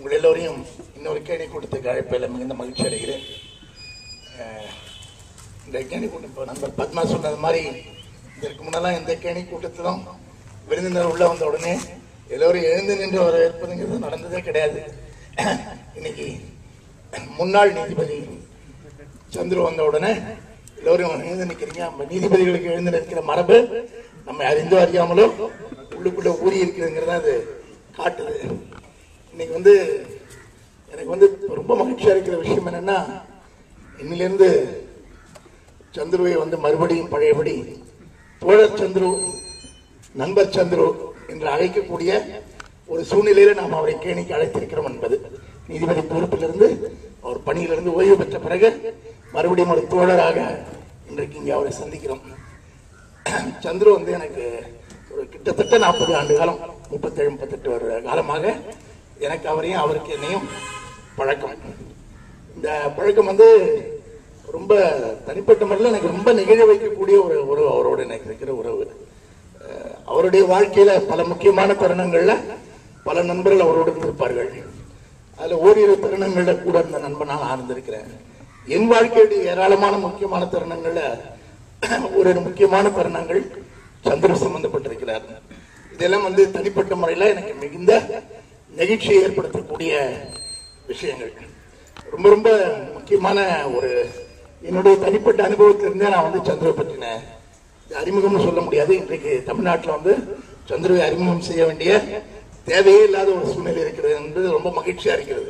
உங்கள் எல்லோரையும் இன்னொரு கேணி கூட்டத்துக்கு அழைப்பில் மிகுந்த மகிழ்ச்சி அடைகிறேன் அஹ், இந்த கேணி கூட்டம் இப்போ நண்பர் பத்மா சொன்னது மாதிரி இதற்கு முன்னெல்லாம் எந்த கேணி கூட்டத்திலும் விருந்தினர் உள்ள வந்த உடனே எல்லோரும் எழுந்து நின்று வரவேற்பதுங்கிறது நடந்ததே கிடையாது இன்னைக்கு முன்னாள் நீதிபதி சந்துரு வந்த உடனே எல்லோரும் எழுந்து நிற்கிறீங்க நம்ம நீதிபதிகளுக்கு எழுந்து நிற்கிற மரபு நம்ம அறிந்தோ அறியாமலோ உள்ளுக்குள்ள ஊறி இருக்குதுங்கிறத அது காட்டுது இன்னைக்கு வந்து எனக்கு வந்து ரொம்ப மகிழ்ச்சியா இருக்கிற விஷயம் என்னன்னா இன்னிலிருந்து சந்துருவை வந்து மறுபடியும் பழையபடி தோழர் சந்துரு நண்பர் சந்துரு என்று அழைக்கக்கூடிய ஒரு சூழ்நிலையில நாம் அவரை கேணிக்கு அழைத்திருக்கிறோம் என்பது நீதிபதி பொறுப்பிலிருந்து அவர் பணியிலிருந்து ஓய்வு பெற்ற பிறகு மறுபடியும் ஒரு தோழராக இன்றைக்கு இங்கே அவரை சந்திக்கிறோம் சந்துரு வந்து எனக்கு ஒரு கிட்டத்தட்ட நாற்பது ஆண்டு காலம் முப்பத்தேழு முப்பத்தெட்டு வருட காலமாக எனக்கு அவரையும் அவருக்கு என்னையும் பழக்கம் இந்த பழக்கம் வந்து ரொம்ப தனிப்பட்ட முறையில் எனக்கு ரொம்ப நிகழ வைக்கக்கூடிய ஒரு உறவு அவரோட எனக்கு இருக்கிற உறவு அஹ் அவருடைய வாழ்க்கையில பல முக்கியமான தருணங்கள்ல பல நண்பர்கள் அவரோடு இருந்திருப்பார்கள் அதுல ஓரிரு தருணங்கள்ல கூட இருந்த நண்பனாக நான் இருந்திருக்கிறேன் என் வாழ்க்கையுடைய ஏராளமான முக்கியமான தருணங்கள்ல ஒரு முக்கியமான தருணங்கள் சந்திர சம்பந்தப்பட்டிருக்கிறார் இதெல்லாம் வந்து தனிப்பட்ட முறையில எனக்கு மிகுந்த நெகிழ்ச்சியை ஏற்படுத்தக்கூடிய விஷயங்கள் ரொம்ப ரொம்ப முக்கியமான ஒரு என்னுடைய தனிப்பட்ட அனுபவத்திலிருந்தே நான் வந்து சந்திர பற்றின அறிமுகம்னு சொல்ல முடியாது இன்றைக்கு தமிழ்நாட்டில் வந்து சந்திரவை அறிமுகம் செய்ய வேண்டிய தேவையே இல்லாத ஒரு சூழ்நிலை இருக்கிறது என்பது ரொம்ப மகிழ்ச்சியா இருக்கிறது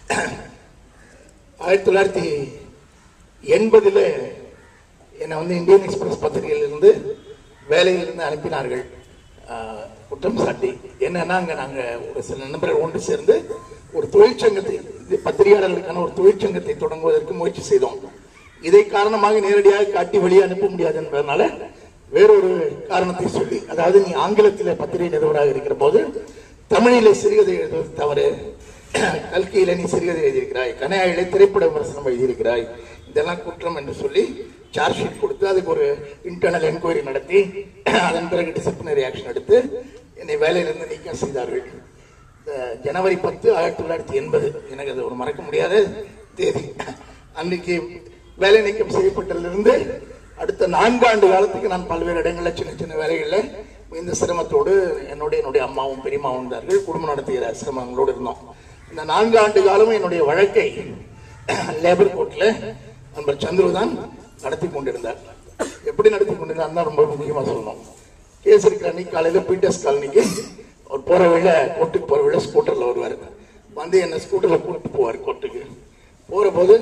ஆயிரத்தி தொள்ளாயிரத்தி எண்பதுல என்னை வந்து இந்தியன் எக்ஸ்பிரஸ் பத்திரிகையிலிருந்து வேலையிலிருந்து அனுப்பினார்கள் ஆஹ், குற்றம் சாட்டி என்னன்னா அங்க நாங்க ஒரு சில நண்பர்கள் ஒன்று சேர்ந்து ஒரு தொழிற்சங்கத்தை இது பத்திரிகையாளர்களுக்கான ஒரு தொழிற்சங்கத்தை தொடங்குவதற்கு முயற்சி செய்தோம் இதை காரணமாக நேரடியாக காட்டி வெளியே அனுப்ப முடியாது என்பதனால வேறொரு காரணத்தை சொல்லி அதாவது நீ ஆங்கிலத்தில் பத்திரிகை நிறுவனராக இருக்கிற போது தமிழிலே சிறுகதை எழுதுவது தவறு கல்கியில நீ சிறுகதை எழுதியிருக்கிறாய் கனையாயிலே திரைப்பட விமர்சனம் எழுதியிருக்கிறாய் இதெல்லாம் குற்றம் என்று சொல்லி சார்ஜ் ஷீட் கொடுத்து அதுக்கு ஒரு இன்டர்னல் என்கொயரி நடத்தி அதன் பிறகு டிசிப்ளினரி ஆக்ஷன் எடுத்து என்னை வேலையிலிருந்து நீக்கம் செய்தார்கள் இந்த ஜனவரி பத்து ஆயிரத்தி தொள்ளாயிரத்தி எண்பது எனக்கு அது ஒரு மறக்க முடியாத தேதி அன்னைக்கு வேலை நீக்கம் செய்யப்பட்டதிலிருந்து அடுத்த நான்காண்டு காலத்துக்கு நான் பல்வேறு இடங்களில் சின்ன சின்ன வேலைகளில் இந்த சிரமத்தோடு என்னோட என்னுடைய அம்மாவும் பெரியம்மாவும் இருந்தார்கள் குடும்பம் நடத்துகிற சிரமங்களோடு இருந்தோம் இந்த நான்கு ஆண்டு காலமும் என்னுடைய வழக்கை லேபர் கோர்ட்ல நண்பர் சந்துரு தான் நடத்தி கொண்டிருந்தார் எப்படி நடத்தி கொண்டிருந்தார் தான் ரொம்ப முக்கியமா சொல்லணும் கேஸ் இருக்கிற அன்னைக்கு காலையில பீட்டர்ஸ் காலனிக்கு அவர் போற வழியில கோர்ட்டுக்கு போற வழியில ஸ்கூட்டர்ல வருவார் வந்து என்ன ஸ்கூட்டர்ல கூட்டிட்டு போவார் கோர்ட்டுக்கு போற போது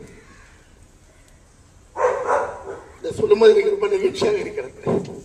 இதை சொல்லும்போது எனக்கு ரொம்ப நிகழ்ச்சியாக இருக்கிறது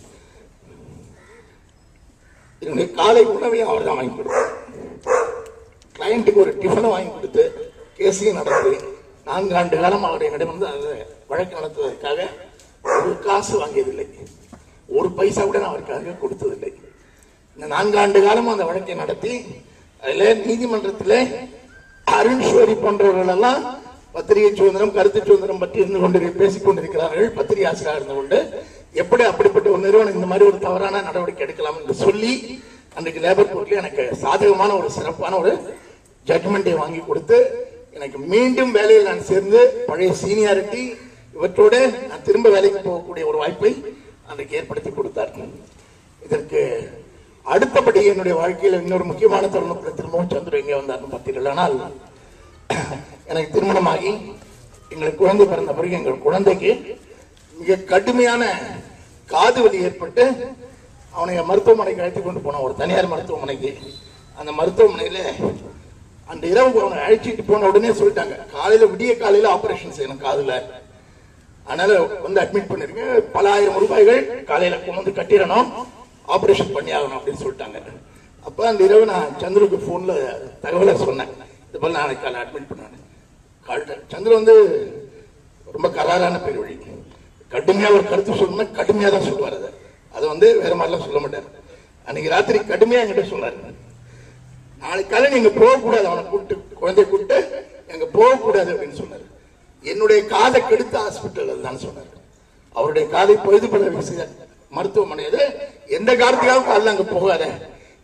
என்னுடைய காலை உணவையும் அவர் தான் வாங்கி கொடுத்தார் கிளையண்ட்டுக்கு ஒரு டிஃபனை வாங்கி கொடுத்து கேஸையும் நடத்தி நான்கு ஆண்டு காலம் அவர் என்னிடம் வந்து அதை வழக்கு நடத்துவதற்காக ஒரு காசு வாங்கியதில்லை ஒரு பைசா கூட நான் அவருக்காக கொடுத்ததில்லை இந்த நான்காண்டு காலம் அந்த வழக்கை நடத்தி அதுல நீதிமன்றத்தில் அருண் ஷோரி போன்றவர்கள் எல்லாம் பத்திரிகை சுதந்திரம் கருத்து சுதந்திரம் பற்றி இருந்து கொண்டு பேசிக் கொண்டிருக்கிறார்கள் பத்திரிகை ஆசிரியராக இருந்து கொண்டு எப்படி அப்படிப்பட்ட ஒரு நிறுவனம் இந்த மாதிரி ஒரு தவறான நடவடிக்கை எடுக்கலாம் என்று சொல்லி அன்றைக்கு லேபர் கோர்ட்ல எனக்கு சாதகமான ஒரு சிறப்பான ஒரு ஜட்மெண்ட்டை வாங்கி கொடுத்து எனக்கு மீண்டும் வேலையில் நான் சேர்ந்து பழைய சீனியாரிட்டி இவற்றோட நான் திரும்ப வேலைக்கு போகக்கூடிய ஒரு வாய்ப்பை அன்றைக்கு ஏற்படுத்தி கொடுத்தார் இதற்கு அடுத்தபடி என்னுடைய வாழ்க்கையில் இன்னொரு முக்கியமான தருணத்தில் திரும்பவும் சந்திர எங்கே வந்தார்னு பார்த்தீர்கள் ஆனால் எனக்கு திருமணமாகி எங்களுக்கு குழந்தை பிறந்த பிறகு எங்கள் குழந்தைக்கு மிக கடுமையான காது வலி ஏற்பட்டு அவனை மருத்துவமனைக்கு அழைத்து கொண்டு போனோம் ஒரு தனியார் மருத்துவமனைக்கு அந்த மருத்துவமனையில அந்த இரவு அவனை அழைச்சிட்டு போன உடனே சொல்லிட்டாங்க காலையில விடிய காலையில ஆபரேஷன் செய்யணும் காதுல அதனால வந்து அட்மிட் பண்ணிருக்கேன் பல ஆயிரம் ரூபாய்கள் காலையில கொண்டு வந்து கட்டிடணும் ஆபரேஷன் பண்ணி ஆகணும் அப்படின்னு சொல்லிட்டாங்க அப்ப அந்த இரவு நான் சந்திருக்கு போன்ல தகவலை சொன்னேன் இது போல நாளைக்கு காலை அட்மிட் பண்ணாங்க கால் சந்திர வந்து ரொம்ப கராரான பேர் வழி கடுமையா ஒரு கருத்து சொல்லணும்னா கடுமையா தான் சொல்லுவார் அதை அதை வந்து வேற மாதிரிலாம் சொல்ல மாட்டார் அன்னைக்கு ராத்திரி கடுமையா என்கிட்ட சொன்னாரு நாளைக்கு காலை நீங்க போகக்கூடாது அவனை கூப்பிட்டு குழந்தைய கூப்பிட்டு எங்க போகக்கூடாது அப்படின்னு சொன்னாரு என்னுடைய காதை கெடுத்த ஹாஸ்பிட்டல் அதுதான் சொன்னார் அவருடைய காதை பொழுது பட செய்த மருத்துவமனை அது எந்த காரணத்துக்காகவும் காலைல அங்க போகாத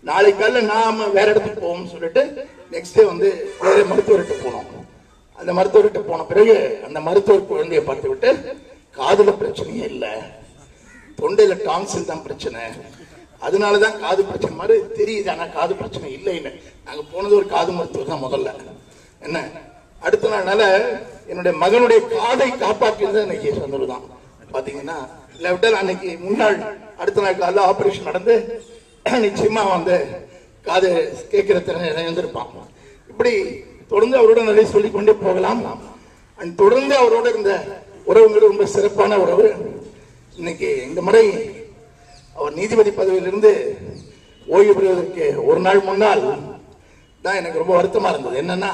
நாளை காலைல நாம வேற இடத்துக்கு போவோம்னு சொல்லிட்டு நெக்ஸ்ட் டே வந்து வேற மருத்துவர்கிட்ட போனோம் அந்த மருத்துவர்கிட்ட போன பிறகு அந்த மருத்துவர் குழந்தையை பார்த்து விட்டு காதுல பிரச்சனையே இல்லை தொண்டையில டான்சில் தான் பிரச்சனை அதனாலதான் காது பிரச்சனை மாதிரி தெரியுது ஆனா காது பிரச்சனை இல்லைன்னு நாங்க போனது ஒரு காது மருத்துவர் தான் முதல்ல என்ன அடுத்த நாள்னால என்னுடைய மகனுடைய காதை காப்பாற்றியது இன்னைக்கு சந்தோஷம் தான் பாத்தீங்கன்னா இல்ல விட்டால் அன்னைக்கு முன்னாள் அடுத்த நாள் காலைல ஆபரேஷன் நடந்து நிச்சயமா வந்து காது கேட்கிற திறன் இழந்திருப்பான் இப்படி தொடர்ந்து அவரோட நிறைய சொல்லிக் கொண்டே போகலாம் and தொடர்ந்து அவரோட இருந்த உறவுங்கிறது ரொம்ப சிறப்பான உறவு இன்னைக்கு இந்த முறை அவர் நீதிபதி பதவியிலிருந்து ஓய்வு பெறுவதற்கு ஒரு நாள் முன்னால் தான் எனக்கு ரொம்ப வருத்தமா இருந்தது என்னன்னா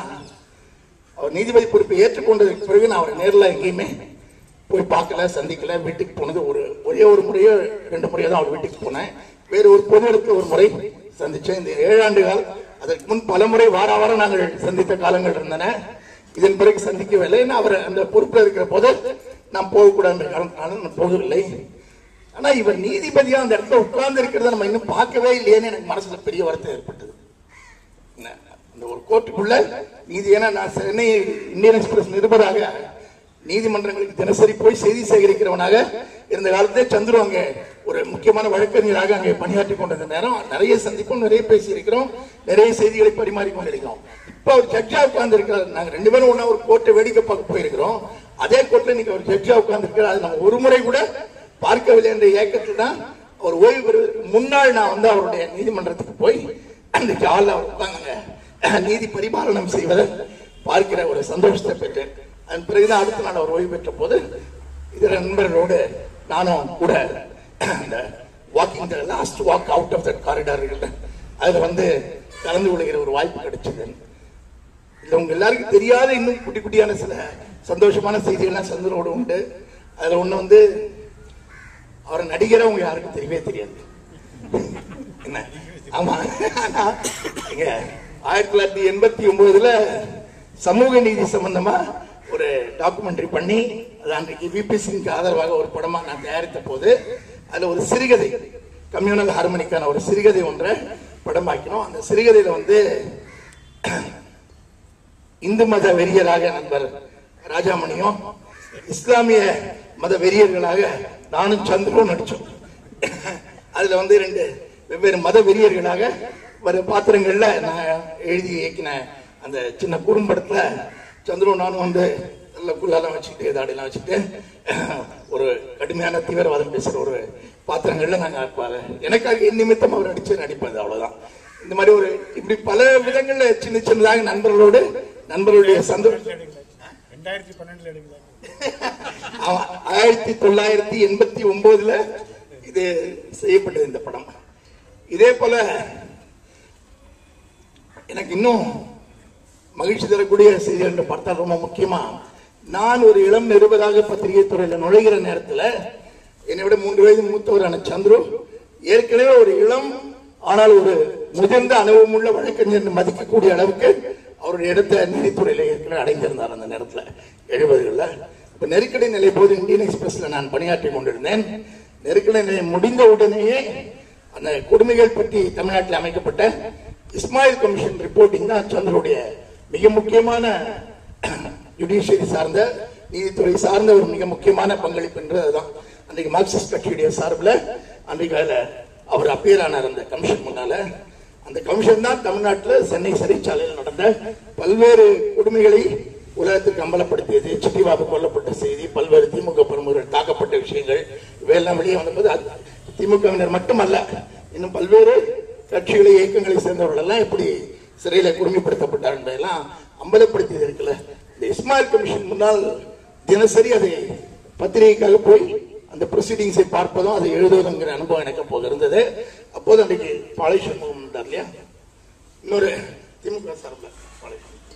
அவர் நீதிபதி பொறுப்பை ஏற்றுக்கொண்டதுக்கு பிறகு நான் அவரை நேரில் எங்கேயுமே போய் பார்க்கல சந்திக்கல வீட்டுக்கு போனது ஒரு ஒரே ஒரு முறையோ ரெண்டு முறையோ தான் அவர் வீட்டுக்கு போனேன் வேறு ஒரு பொது இடத்துல ஒரு முறை சந்திச்சேன் இந்த ஏழாண்டு காலம் அதற்கு முன் பல முறை வார வாரம் நாங்கள் சந்தித்த காலங்கள் இருந்தன இதன் பிறகு சந்திக்கவில்லை ஏன்னா அவர் அந்த பொறுப்பில் இருக்கிற போது நான் போகக்கூடாது காரணத்தினால நான் போகவில்லை ஆனா இவர் நீதிபதியா அந்த இடத்துல உட்கார்ந்து இருக்கிறத நம்ம இன்னும் பார்க்கவே இல்லையேன்னு எனக்கு மனசுல பெரிய வருத்தம் ஏற்பட்டது என்ன, அந்த ஒரு கோர்ட்டுக்குள்ள நீதி ஏன்னா நான் சென்னை இந்தியன் எக்ஸ்பிரஸ் நிருபராக நீதிமன்றங்களுக்கு தினசரி போய் செய்தி சேகரிக்கிறவனாக இருந்த காலத்திலே சந்துரு அங்கே ஒரு முக்கியமான வழக்கறிஞராக அங்கே பணியாற்றி கொண்டிருந்த நேரம் நிறைய சந்திப்போம் நிறைய பேசி இருக்கிறோம் நிறைய செய்திகளை பரிமாறி கொண்டிருக்கிறோம் இப்ப அவர் ஜட்ஜா உட்கார்ந்து இருக்கிறார் நாங்க ரெண்டு பேரும் ஒண்ணா ஒரு கோர்ட்டை வேடிக்கை பார்க்க போயிருக்கிறோம் அதே கோர்ட்ல இன்னைக்கு அவர் ஜட்ஜா உட்கார்ந்து இருக்கிறார் அது நம்ம ஒரு முறை கூட பார்க்கவில்லை என்ற ஏக்கத்தில் தான் அவர் ஓய்வு பெறுவதற்கு முன்னாள் நான் வந்து அவருடைய நீதிமன்றத்துக்கு போய் அந்த ஜாலில் அவர் உட்கார்ந்தாங்க நீதி பரிபாலனம் செய்வதை பார்க்கிற ஒரு சந்தோஷத்தை பெற்றேன் அதன் பிறகுதான் அடுத்த நாள் அவர் ஓய்வு பெற்ற போது இதர நண்பர்களோடு நானும் கூட இந்த walking the last walk out of that corridor அதில் வந்து கலந்து கொள்கிற ஒரு வாய்ப்பு கிடைச்சது இதுல உங்க எல்லாருக்கும் தெரியாத இன்னும் குட்டி குட்டியான சில சந்தோஷமான செய்திகள்லாம் சந்திரனோடு உண்டு அதுல ஒண்ணு வந்து அவர் நடிகரை உங்க யாருக்கும் தெரியவே தெரியாது என்ன ஆமா ஆனா, இங்க ஆயிரத்தி தொள்ளாயிரத்தி எண்பத்தி ஒன்பதுல சமூக நீதி சம்பந்தமா ஒரு டாக்குமெண்ட்ரி பண்ணி அது அன்றைக்கு விபி சிங்க்கு ஆதரவாக ஒரு படமா நான் தயாரித்த போது அதுல ஒரு சிறுகதை கம்யூனல் ஹார்மனிக்கான ஒரு சிறுகதை ஒன்றை படமாக்கினோம் அந்த சிறுகதையில வந்து இந்து மத வெறியராக நண்பர் ராஜாமணியும் இஸ்லாமிய மத வெறியர்களாக நானும் சந்திரனும் நடிச்சோம் அதுல வந்து ரெண்டு வெவ்வேறு மத வெறியர்களாக வர பாத்திரங்கள்ல நான் எழுதி இயக்கின அந்த சின்ன குறும்படத்துல சந்திரன் நானும் வந்து நல்ல குள்ளாலாம் வச்சுக்கிட்டு தாடியெல்லாம் வச்சுட்டு ஒரு கடுமையான தீவிரவாதம் பேசுற ஒரு பாத்திரங்கள்ல நாங்க அப்ப எனக்காக என் நிமித்தம் அவர் நடிச்சு நடிப்பது அவ்வளவுதான் இந்த மாதிரி ஒரு இப்படி பல விதங்கள்ல சின்ன சின்னதாக நண்பர்களோடு நண்பர்களுடைய சந்தோஷம் ரெண்டாயிரத்தி பன்னெண்டுல எடுக்கல ஆமா, ஆயிரத்தி தொள்ளாயிரத்தி எண்பத்தி ஒன்பதுல இது செய்யப்பட்டது இந்த படம் இதே போல எனக்கு இன்னும் மகிழ்ச்சி தரக்கூடிய செய்தி என்று பார்த்தால் ரொம்ப முக்கியமா நான் ஒரு இளம் நிருபராக பத்திரிகை துறையில நுழைகிற நேரத்துல என்னை விட மூன்று வயது மூத்தவரான சந்துரு ஏற்கனவே ஒரு இளம் ஆனால் ஒரு முதிர்ந்த அனுபவமுள்ள வழக்கறிஞர் என்று மதிக்கக்கூடிய அளவுக்கு அவருடைய இடத்தை நீதித்துறையில ஏற்கனவே அடைந்திருந்தார் அந்த நேரத்துல எழுபதுகள்ல இப்ப நெருக்கடி நிலை போது இந்தியன் எக்ஸ்பிரஸ்ல நான் பணியாற்றி கொண்டிருந்தேன் நெருக்கடி நிலை முடிந்த உடனேயே அந்த கொடுமைகள் பற்றி தமிழ்நாட்டில் அமைக்கப்பட்ட இஸ்மாயில் கமிஷன் ரிப்போர்ட்டிங் தான் சந்திரனுடைய மிக முக்கியமான ஜுடிஷியரி சார்ந்த நீதித்துறை சார்ந்த ஒரு மிக முக்கியமான பங்களிப்பு என்று அதுதான் அன்றைக்கு மார்க்சிஸ்ட் கட்சியுடைய சார்பில் அன்றைக்கு அதுல அவர் அப்பியர் ஆனார் அந்த கமிஷன் முன்னால அந்த கமிஷன் தான் தமிழ்நாட்டில் சென்னை சிறைச்சாலையில் நடந்த பல்வேறு கொடுமைகளை உலகத்துக்கு அம்பலப்படுத்தியது சிட்டிபாபு கொல்லப்பட்ட செய்தி பல்வேறு திமுக பிரமுகர்கள் தாக்கப்பட்ட விஷயங்கள் இவையெல்லாம் வெளியே வந்தபோது அது திமுகவினர் மட்டுமல்ல இன்னும் பல்வேறு கட்சிகளை இயக்கங்களை சேர்ந்தவர்கள் எல்லாம் எப்படி சிறையில கொடுமைப்படுத்தப்பட்டார் என்பதெல்லாம் அம்பலப்படுத்தியது இருக்குல்ல இந்த இஸ்மாயில் கமிஷன் முன்னால் தினசரி அதை பத்திரிகைக்காக போய் அந்த ப்ரொசீடிங்ஸை பார்ப்பதும் அதை எழுதுவதுங்கிற அனுபவம் எனக்கு அப்போது இருந்தது அப்போது அன்றைக்கு பாலை சண்முகம் இருந்தார் இல்லையா இன்னொரு திமுக சார்பில் பாலை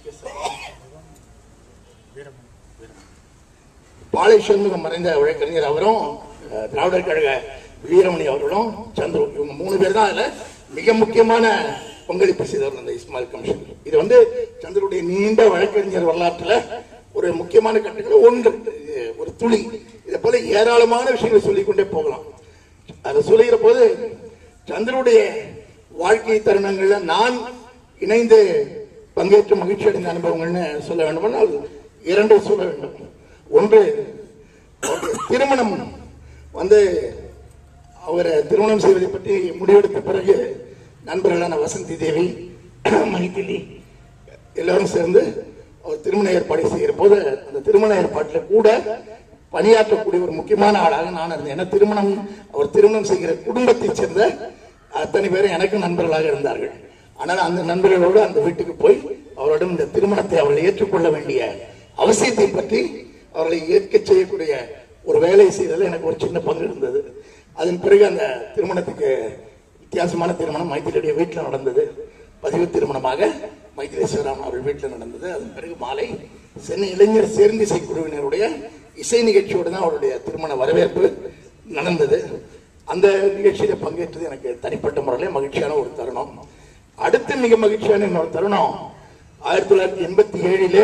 பாலை சண்முகம் மறைந்த வழக்கறிஞர் அவரும் அஹ், திராவிடர் கழக வீரமணி அவர்களும் சந்துரு இவங்க மூணு பேர் தான் அதுல மிக முக்கியமான பங்களிப்பு செய்தவர் அந்த இஸ்மாயில் கமிஷன் இது வந்து சந்திரனுடைய நீண்ட வழக்கறிஞர் வரலாற்றுல ஒரு முக்கியமான கட்டங்கள் ஒன்று இது ஒரு துளி இதை போல ஏராளமான விஷயங்களை சொல்லிக்கொண்டே போகலாம் அதை சொல்லுகிற போது சந்திரனுடைய வாழ்க்கை தருணங்கள்ல நான் இணைந்து பங்கேற்று மகிழ்ச்சி அடைந்த அனுபவங்கள்னு சொல்ல வேண்டுமானால் இரண்டு சொல்ல வேண்டும் ஒன்று அவருடைய திருமணம் வந்து அவரை திருமணம் செய்வதை பற்றி முடிவெடுத்த பிறகு நண்பர்களான வசந்தி தேவி மைதிலி எல்லாரும் சேர்ந்து அவர் திருமண ஏற்பாடு செய்கிற போது அந்த திருமண ஏற்பாட்டில் கூட பணியாற்றக்கூடிய ஒரு முக்கியமான ஆளாக நான் இருந்தேன் ஏன்னா திருமணம் அவர் திருமணம் செய்கிற குடும்பத்தைச் சேர்ந்த அத்தனை பேரும் எனக்கு நண்பர்களாக இருந்தார்கள் ஆனால் அந்த நண்பர்களோடு அந்த வீட்டுக்கு போய் அவரிடம் இந்த திருமணத்தை அவர்கள் ஏற்றுக்கொள்ள வேண்டிய அவசியத்தை பற்றி அவர்களை ஏற்க செய்யக்கூடிய ஒரு வேலையை செய்ததில் எனக்கு ஒரு சின்ன பங்கு இருந்தது அதன் பிறகு அந்த திருமணத்துக்கு வித்தியாசமான திருமணம் மைத்திரியுடைய வீட்டில் நடந்தது பதிவு திருமணமாக மைத்திரி சிவராமன் அவர்கள் வீட்டில் நடந்தது அதன் பிறகு மாலை சென்னை இளைஞர் சேர்ந்திசை குழுவினருடைய இசை நிகழ்ச்சியோடு தான் அவருடைய திருமண வரவேற்பு நடந்தது அந்த நிகழ்ச்சியில பங்கேற்றது எனக்கு தனிப்பட்ட முறையில் மகிழ்ச்சியான ஒரு தருணம் அடுத்து மிக மகிழ்ச்சியான இன்னொரு தருணம் ஆயிரத்தி தொள்ளாயிரத்தி எண்பத்தி ஏழிலே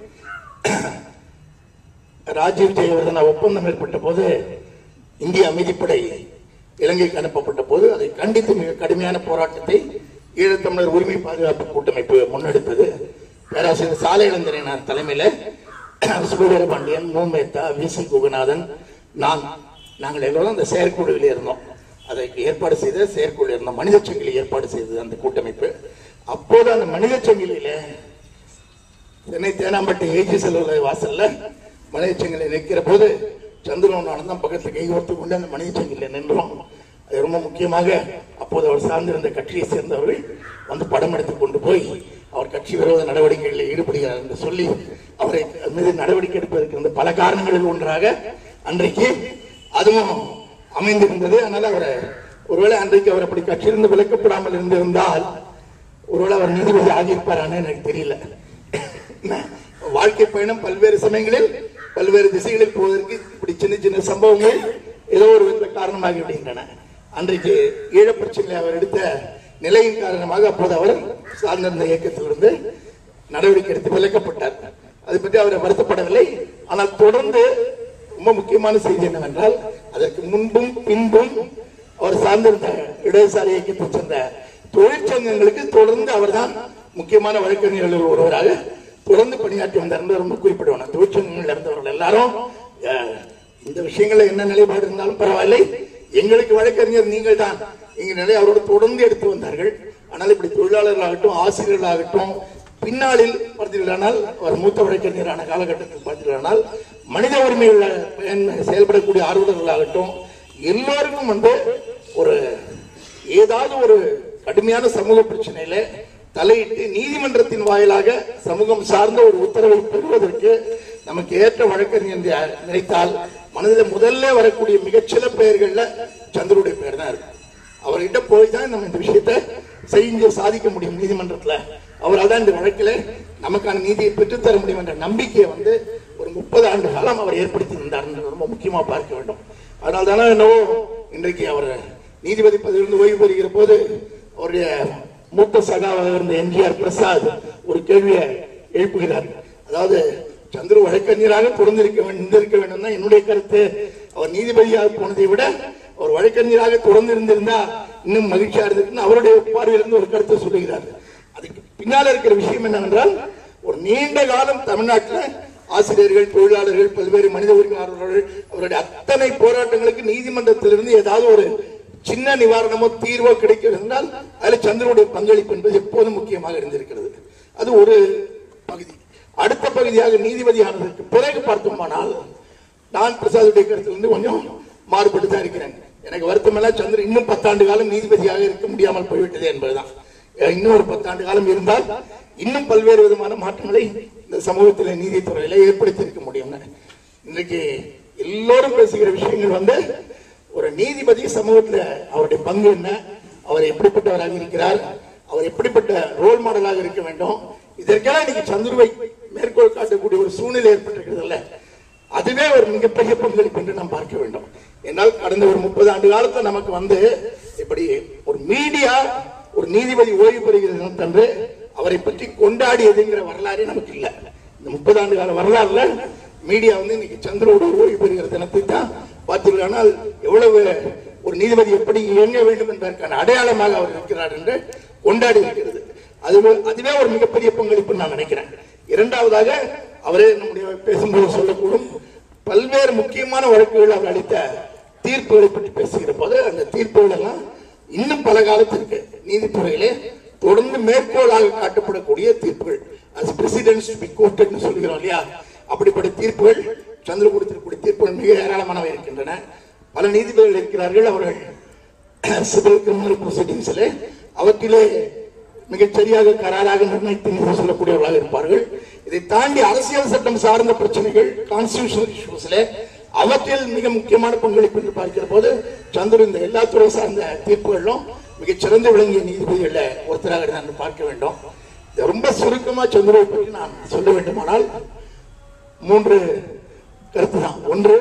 ராஜீவ் ஜெயவர்தனா ஒப்பந்தம் ஏற்பட்ட போது இந்திய அமைதிப்படை இலங்கைக்கு அனுப்பப்பட்ட போது அதை கண்டித்து மிக கடுமையான போராட்டத்தை ஈழத்தமிழர் உரிமை பாதுகாப்பு கூட்டமைப்பு முன்னெடுத்தது பேராசிரியர் சாலை இளந்திரனார் தலைமையில சுபவீர பாண்டியன் மூமேத்தா வி சி குகநாதன் நான் நாங்கள் எல்லோரும் அந்த செயற்குழுவில் இருந்தோம் அதை ஏற்பாடு செய்த செயற்குழு இருந்தோம் மனித சங்கிலி ஏற்பாடு செய்தது அந்த கூட்டமைப்பு அப்போது அந்த மனித சங்கிலியில சென்னை தேனாம்பட்டு ஏஜி செல்வலை வாசல்ல மனித சங்கிலி நிற்கிற போது சந்திரன் ஆனந்தம் பக்கத்தில் கைகோர்த்து கொண்டு அந்த மனித சங்கிலில் நின்றோம் அது ரொம்ப முக்கியமாக அப்போது அவர் சார்ந்திருந்த கட்சியை சேர்ந்தவர்கள் வந்து படம் எடுத்து கொண்டு போய் அவர் கட்சி விரோத நடவடிக்கைகளில் ஈடுபடுகிறார் என்று சொல்லி அவரை மீது நடவடிக்கை எடுப்பதற்கு இருந்த பல காரணங்களில் ஒன்றாக அன்றைக்கு அதுவும் அமைந்திருந்தது அதனால அவரை ஒருவேளை அன்றைக்கு அவர் அப்படி கட்சியிலிருந்து விலக்கப்படாமல் இருந்திருந்தால் ஒருவேளை அவர் நீதிபதி ஆகியிருப்பாரான்னு எனக்கு தெரியல வாழ்க்கை பயணம் பல்வேறு சமயங்களில் பல்வேறு திசைகளில் போவதற்கு இப்படி சின்ன சின்ன சம்பவங்கள் ஏதோ ஒரு வித காரணமாகி விடுகின்றன அன்றைக்கு ஈழப் பிரச்சனையில் அவர் எடுத்த நிலையின் காரணமாக அப்போது அவர் சார்ந்திருந்த இயக்கத்திலிருந்து நடவடிக்கை எடுத்து விலக்கப்பட்டார் அதை பற்றி அவர் வருத்தப்படவில்லை ஆனால் தொடர்ந்து ரொம்ப முக்கியமான செய்தி என்னவென்றால் அதற்கு முன்பும் பின்பும் அவர் சார்ந்திருந்த இடதுசாரி இயக்கத்தை சேர்ந்த தொழிற்சங்கங்களுக்கு தொடர்ந்து அவர்தான் முக்கியமான வழக்கறிஞர்களில் ஒருவராக தொடர்ந்து பணியாற்றி வந்தார் என்று ரொம்ப குறிப்பிடுவாங்க தொழிற்சங்கங்கள் இருந்தவர்கள் எல்லாரும் அஹ், இந்த விஷயங்கள்ல என்ன நிலைப்பாடு இருந்தாலும் பரவாயில்லை எங்களுக்கு வழக்கறிஞர் நீங்கள் தான் எங்க நிலை அவரோடு தொடர்ந்து எடுத்து வந்தார்கள் ஆனால் இப்படி தொழிலாளர்களாகட்டும் ஆசிரியர்களாகட்டும் பின்னாளில் பார்த்தீர்களானால் அவர் மூத்த வழக்கறிஞரான காலகட்டத்தில் பார்த்தீர்களானால் மனித உரிமைகள் பயன் செயல்படக்கூடிய ஆர்வலர்களாகட்டும் எல்லோருக்கும் வந்து ஒரு ஏதாவது ஒரு கடுமையான சமூக பிரச்சனையில தலையிட்டு நீதிமன்றத்தின் வாயிலாக சமூகம் சார்ந்த ஒரு உத்தரவை பெறுவதற்கு நமக்கு ஏற்ற வழக்கறிஞர் என்று யார் நினைத்தால் மனதில் முதல்ல வரக்கூடிய மிகச்சில பெயர்கள்ல சந்திரனுடைய பெயர் தான் இருக்கு அவர்கிட்ட போய் தான் நம்ம இந்த விஷயத்தை செஞ்சு சாதிக்க முடியும் நீதிமன்றத்துல அவரால் தான் இந்த வழக்கில் நமக்கான நீதியை பெற்றுத்தர முடியும் என்ற நம்பிக்கையை வந்து ஒரு முப்பது ஆண்டு காலம் அவர் ஏற்படுத்தி இருந்தார் ரொம்ப முக்கியமா பார்க்க வேண்டும் அதனால தானே என்னவோ இன்றைக்கு அவர் நீதிபதி பதவியிலிருந்து ஓய்வு பெறுகிற போது அவருடைய மூத்த சகாவாக இருந்த எம்ஜிஆர் பிரசாத் ஒரு கேள்வியை எழுப்புகிறார் அதாவது சந்திர வழக்கறிஞராக தொடர்ந்திருக்க வேண்டும் இருந்திருக்க வேண்டும் தான் என்னுடைய கருத்து அவர் நீதிபதியாக போனதை விட அவர் வழக்கறிஞராக தொடர்ந்து இருந்திருந்தா இன்னும் மகிழ்ச்சியா இருந்திருக்குன்னு அவருடைய பார்வையிலிருந்து ஒரு கருத்தை சொல்லுகிறார் அதுக்கு பின்னால இருக்கிற விஷயம் என்னவென்றால் ஒரு நீண்ட காலம் தமிழ்நாட்டில் ஆசிரியர்கள் தொழிலாளர்கள் பல்வேறு மனித உரிமை ஆர்வலர்கள் அவருடைய அத்தனை போராட்டங்களுக்கு நீதிமன்றத்திலிருந்து ஏதாவது ஒரு சின்ன நிவாரணமோ தீர்வோ கிடைக்கிறது என்றால் அதில் சந்திரனுடைய பங்களிப்பு என்பது எப்போதும் முக்கியமாக இருந்திருக்கிறது அது ஒரு பகுதி அடுத்த பகுதியாக நீதிபதி ஆனதற்கு பிறகு பார்த்தோமானால் நான் பிரசாதுடைய கருத்திலிருந்து கொஞ்சம் மாறுபட்டு தான் இருக்கிறேன் எனக்கு வருத்தம் எல்லாம் சந்திரன் இன்னும் பத்தாண்டு காலம் நீதிபதியாக இருக்க முடியாமல் போய்விட்டது என்பதுதான் இன்னும் ஒரு பத்தாண்டு காலம் இருந்தால் இன்னும் பல்வேறு விதமான மாற்றங்களை இந்த சமூகத்தில் நீதித்துறையில ஏற்படுத்தி இருக்க முடியும் இன்றைக்கு எல்லோரும் பேசுகிற விஷயங்கள் வந்து ஒரு நீதிபதி சமூகத்துல அவருடைய பங்கு என்ன அவர் எப்படிப்பட்டவராக இருக்கிறார் அவர் எப்படிப்பட்ட ரோல் மாடலாக இருக்க வேண்டும் இதற்கெல்லாம் இன்னைக்கு சந்துருவை மேற்கோள் காட்டக்கூடிய ஒரு சூழ்நிலை ஏற்பட்டிருக்கிறது அதுவே ஒரு மிகப்பெரிய பங்களிப்பு என்று நாம் பார்க்க வேண்டும் என்னால் கடந்த ஒரு முப்பது ஆண்டு காலத்துல நமக்கு வந்து இப்படி ஒரு மீடியா ஒரு நீதிபதி ஓய்வு பெறுகிறது தன்று அவரை பற்றி கொண்டாடியதுங்கிற வரலாறே நமக்கு இல்ல இந்த முப்பது ஆண்டு கால வரலாறுல மீடியா வந்து இன்னைக்கு சந்திரோட ஓய்வு பெறுகிற தினத்தை தான் பார்த்தீர்கள் ஆனால் எவ்வளவு ஒரு நீதிபதி எப்படி இயங்க வேண்டும் என்பதற்கான அடையாளமாக அவர் இருக்கிறார் என்று கொண்டாடி இருக்கிறது அது அதுவே ஒரு மிகப்பெரிய பங்களிப்பு நான் நினைக்கிறேன் இரண்டாவதாக அவரே நம்முடைய பேசும்போது சொல்லக்கூடும் பல்வேறு முக்கியமான வழக்குகள் அவர் அளித்த தீர்ப்புகளை பற்றி பேசுகிற போது அந்த தீர்ப்புகள் எல்லாம் இன்னும் பல காலத்திற்கு நீதித்துறையிலே தொடர்ந்து மேற்கோளாக காட்டப்படக்கூடிய தீர்ப்புகள் as precedents to be quoted ன்னு சொல்கிறோம் இல்லையா அப்படிப்பட்ட தீர்ப்புகள் சந்திர கொடுத்திருக்கக்கூடிய தீர்ப்புகள் மிக ஏராளமானவை இருக்கின்றன பல நீதிபதிகள் இருக்கிறார்கள் அவர்கள் சிவில் கிரிமினல் ப்ரொசீடிங்ஸிலே அவற்றிலே மிகச் சரியாக கராராக நிர்ணயித்து நீதி சொல்லக்கூடியவர்களாக இருப்பார்கள் இதை தாண்டி அரசியல் சட்டம் சார்ந்த பிரச்சனைகள் கான்ஸ்டிடியூஷனல் இஷ்யூஸ்ல அவற்றில் மிக முக்கியமான பங்களிப்பு என்று பார்க்கிற போது சந்திர இந்த எல்லா துறை சார்ந்த தீர்ப்புகளிலும் மிகச் சிறந்து விளங்கிய நீதிபதிகள்ல ஒருத்தராக நான் பார்க்க வேண்டும் இது ரொம்ப சுருக்கமா சந்திரவை பற்றி நான் சொல்ல வேண்டுமானால் மூன்று கருத்து தான் ஒன்று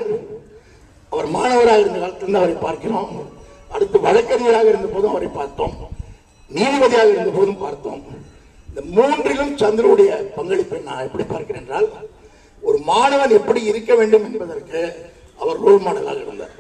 அவர் மாணவராக இருந்த காலத்திலிருந்து அவரை பார்க்கிறோம் அடுத்து வழக்கறிஞராக இருந்த போதும் அவரை பார்த்தோம் நீதிபதியாக இருந்த போதும் பார்த்தோம் இந்த மூன்றிலும் சந்திரனுடைய பங்களிப்பை நான் எப்படி பார்க்கிறேன் என்றால் ஒரு மாணவன் எப்படி இருக்க வேண்டும் என்பதற்கு அவர் ரோல் மாடலாக இருந்தார்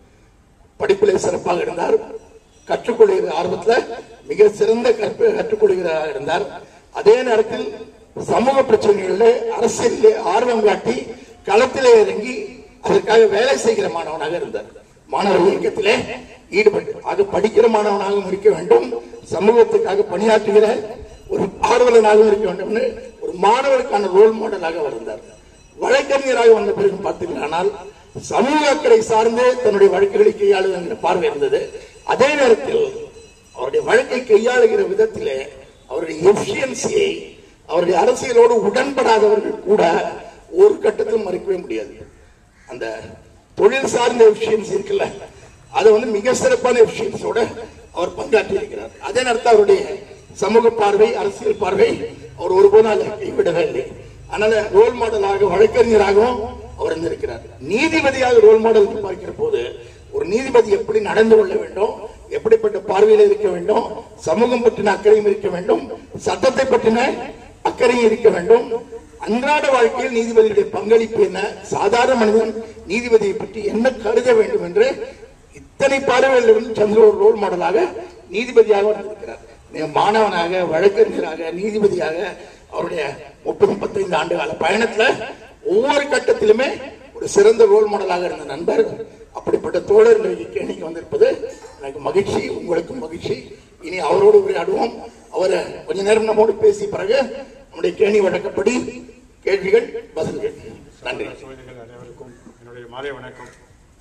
படிப்பிலே சிறப்பாக இருந்தார் கற்றுக்கொள்கிற ஆர்வத்துல மிக சிறந்த கற்ப கற்றுக்கொள்கிறாராக இருந்தார் அதே நேரத்தில் சமூக பிரச்சனைகளிலே அரசியலிலே ஆர்வம் காட்டி களத்திலே இறங்கி அதற்காக வேலை செய்கிற மாணவனாக இருந்தார் மாணவர் இயக்கத்திலே ஈடுபட்டு ஆக படிக்கிற மாணவனாகவும் இருக்க வேண்டும் சமூகத்துக்காக பணியாற்றுகிற ஒரு ஆர்வலனாகவும் இருக்க வேண்டும் ஒரு மாணவருக்கான ரோல் மாடலாக அவர் இருந்தார் வழக்கறிஞராக வந்த பிறகு பார்த்தீர்களானால் சமூக அக்கறை சார்ந்து தன்னுடைய வழக்குகளை கையாளுகிற பார்வை இருந்தது அதே நேரத்தில் அவருடைய வழக்கை கையாளுகிற விதத்திலே அவருடைய எஃபிஷியன்சியை அவருடைய அரசியலோடு உடன்படாதவர்கள் கூட ஒரு கட்டத்தில் மறுக்கவே முடியாது அந்த தொழில் சார்ந்த எஃபிஷியன்சி இருக்குல்ல அதை வந்து மிக சிறப்பான எஃபிஷியன்சியோட அவர் பங்காற்றி இருக்கிறார் அதே நேரத்தில் அவருடைய சமூக பார்வை அரசியல் பார்வை அவர் ஒருபோதும் அதை கைவிடவே இல்லை அதனால ரோல் மாடலாக வழக்கறிஞராகவும் அவர் இருந்திருக்கிறார் நீதிபதியாக ரோல் மாடல் என்று பார்க்கிற போது ஒரு நீதிபதி எப்படி நடந்து கொள்ள வேண்டும் எப்படிப்பட்ட பார்வையில் இருக்க வேண்டும் சமூகம் பற்றின அக்கறையும் இருக்க வேண்டும் சட்டத்தை பற்றின அக்கறையும் இருக்க வேண்டும் அன்றாட வாழ்க்கையில் நீதிபதியுடைய பங்களிப்பு என்ன சாதாரண மனிதன் நீதிபதியை பற்றி என்ன கருத வேண்டும் என்று இத்தனை பார்வையிலிருந்து சந்திர ஒரு ரோல் மாடலாக நீதிபதியாக வந்திருக்கிறார் மாணவனாக வழக்கறிஞராக நீதிபதியாக அவருடைய முப்பது முப்பத்தைந்து ஆண்டு கால பயணத்துல ஒவ்வொரு கட்டத்திலுமே ஒரு சிறந்த ரோல் மாடலாக இருந்த நண்பர் அப்படிப்பட்ட தோழர் இன்றைக்கு கேணிக்கு வந்திருப்பது எனக்கு மகிழ்ச்சி உங்களுக்கும் மகிழ்ச்சி இனி அவரோடு உரையாடுவோம் அவரை கொஞ்ச நேரம் நம்மோடு பேசிய பிறகு நம்முடைய கேணி வழக்கப்படி கேள்விகள் பதில்கள் நன்றி சோதனைகள் அனைவருக்கும் என்னுடைய மாலை வணக்கம்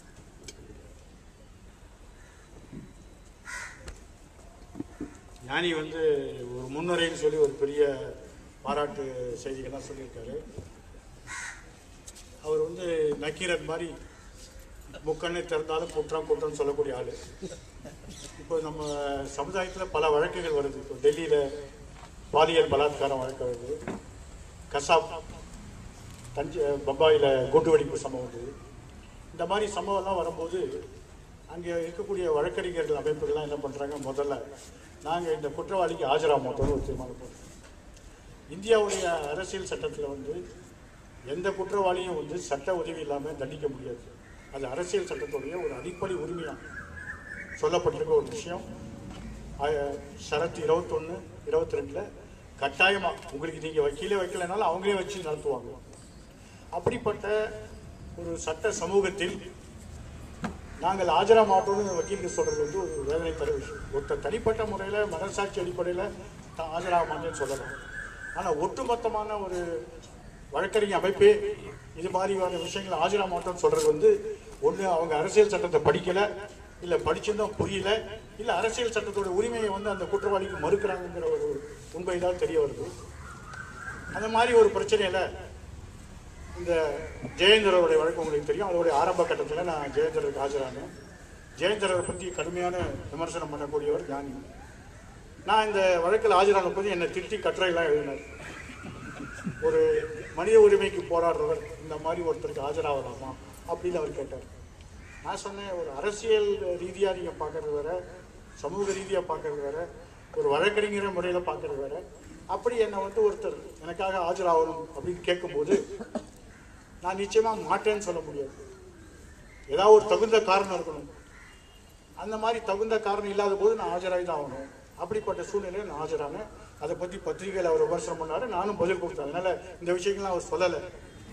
ஞானி வந்து ஒரு முன்னுரைன்னு சொல்லி ஒரு பெரிய பாராட்டு செய்திகள்லாம் சொல்லியிருக்காரு அவர் வந்து நக்கீரன் மாதிரி முக்கண்ணை திறந்தாலும் குற்றம் குற்றம் சொல்லக்கூடிய ஆளு இப்போ நம்ம சமுதாயத்தில் பல வழக்குகள் வருது இப்போ டெல்லியில் பாலியல் பலாத்காரம் வழக்கு வருது கசாப் தஞ்சை பம்பாயில் குண்டு வெடிப்பு சம்பவம் வந்தது இந்த மாதிரி சம்பவம்லாம் வரும்போது அங்கே இருக்கக்கூடிய வழக்கறிஞர்கள் அமைப்புகள்லாம் என்ன பண்ணுறாங்க முதல்ல நாங்கள் இந்த குற்றவாளிக்கு ஆஜராக மாட்டோம்னு ஒரு தீர்மானம் போடுறோம் இந்தியாவுடைய அரசியல் சட்டத்தில் வந்து எந்த குற்றவாளியும் வந்து சட்ட உதவி இல்லாமல் தண்டிக்க முடியாது அது அரசியல் சட்டத்துடைய ஒரு அடிப்படை உரிமையாக சொல்லப்பட்டிருக்க ஒரு விஷயம் ஆய- ஷரத்து இருபத்தொன்று இருபத்தி ரெண்டில் கட்டாயமாக உங்களுக்கு நீங்கள் வக்கீலே வைக்கலைனாலும் அவங்களே வச்சு நடத்துவாங்க அப்படிப்பட்ட ஒரு சட்ட சமூகத்தில் நாங்கள் ஆஜரா மாட்டோம்னு வக்கீலுக்கு சொல்றது வந்து ஒரு வேதனை தர விஷயம் ஒருத்தர் தனிப்பட்ட முறையில் மனசாட்சி அடிப்படையில் தான் ஆஜராக மாட்டேன்னு சொல்லலாம் ஆனால் ஒட்டுமொத்தமான ஒரு வழக்கறிஞர் அமைப்பே இது மாதிரியான விஷயங்களை ஆஜரா மாட்டோம்னு சொல்றது வந்து ஒன்று அவங்க அரசியல் சட்டத்தை படிக்கல இல்லை படிச்சிருந்தோம் புரியல இல்லை அரசியல் சட்டத்தோட உரிமையை வந்து அந்த குற்றவாளிக்கு மறுக்கிறாங்கங்கிற ஒரு உண்மை தான் தெரிய வருது அந்த மாதிரி ஒரு பிரச்சனையில இந்த ஜெயேந்திரருடைய வழக்கு உங்களுக்கு தெரியும் அதோடைய ஆரம்ப கட்டத்தில் நான் ஜெயேந்திரருக்கு ஆஜரானேன் ஜெயேந்திரரை பற்றி கடுமையான விமர்சனம் பண்ணக்கூடியவர் ஞானி நான் இந்த வழக்கில் ஆஜரான போது என்னை திட்டி கட்டுரையெல்லாம் எழுதினார் ஒரு மனித உரிமைக்கு போராடுறவர் இந்த மாதிரி ஒருத்தருக்கு ஆஜராகலாமா அப்படின்னு அவர் கேட்டார் நான் சொன்னேன் ஒரு அரசியல் ரீதியாக நீங்கள் பார்க்கறது வேற சமூக ரீதியாக பார்க்கறது வேற ஒரு வழக்கறிஞர் முறையில் பார்க்கறது வேற அப்படி என்னை வந்து ஒருத்தர் எனக்காக ஆஜராகணும் அப்படின்னு கேட்கும்போது நான் நிச்சயமாக மாட்டேன்னு சொல்ல முடியாது ஏதாவது ஒரு தகுந்த காரணம் இருக்கணும் அந்த மாதிரி தகுந்த காரணம் இல்லாத போது நான் ஆஜராகி தான் ஆகணும் அப்படிப்பட்ட சூழ்நிலையில் நான் ஆஜரானேன் அதை பற்றி பத்திரிகையில் அவர் விமர்சனம் பண்ணாரு நானும் பதில் கொடுத்தேன் அதனால இந்த விஷயங்கள்லாம் அவர் சொல்லலை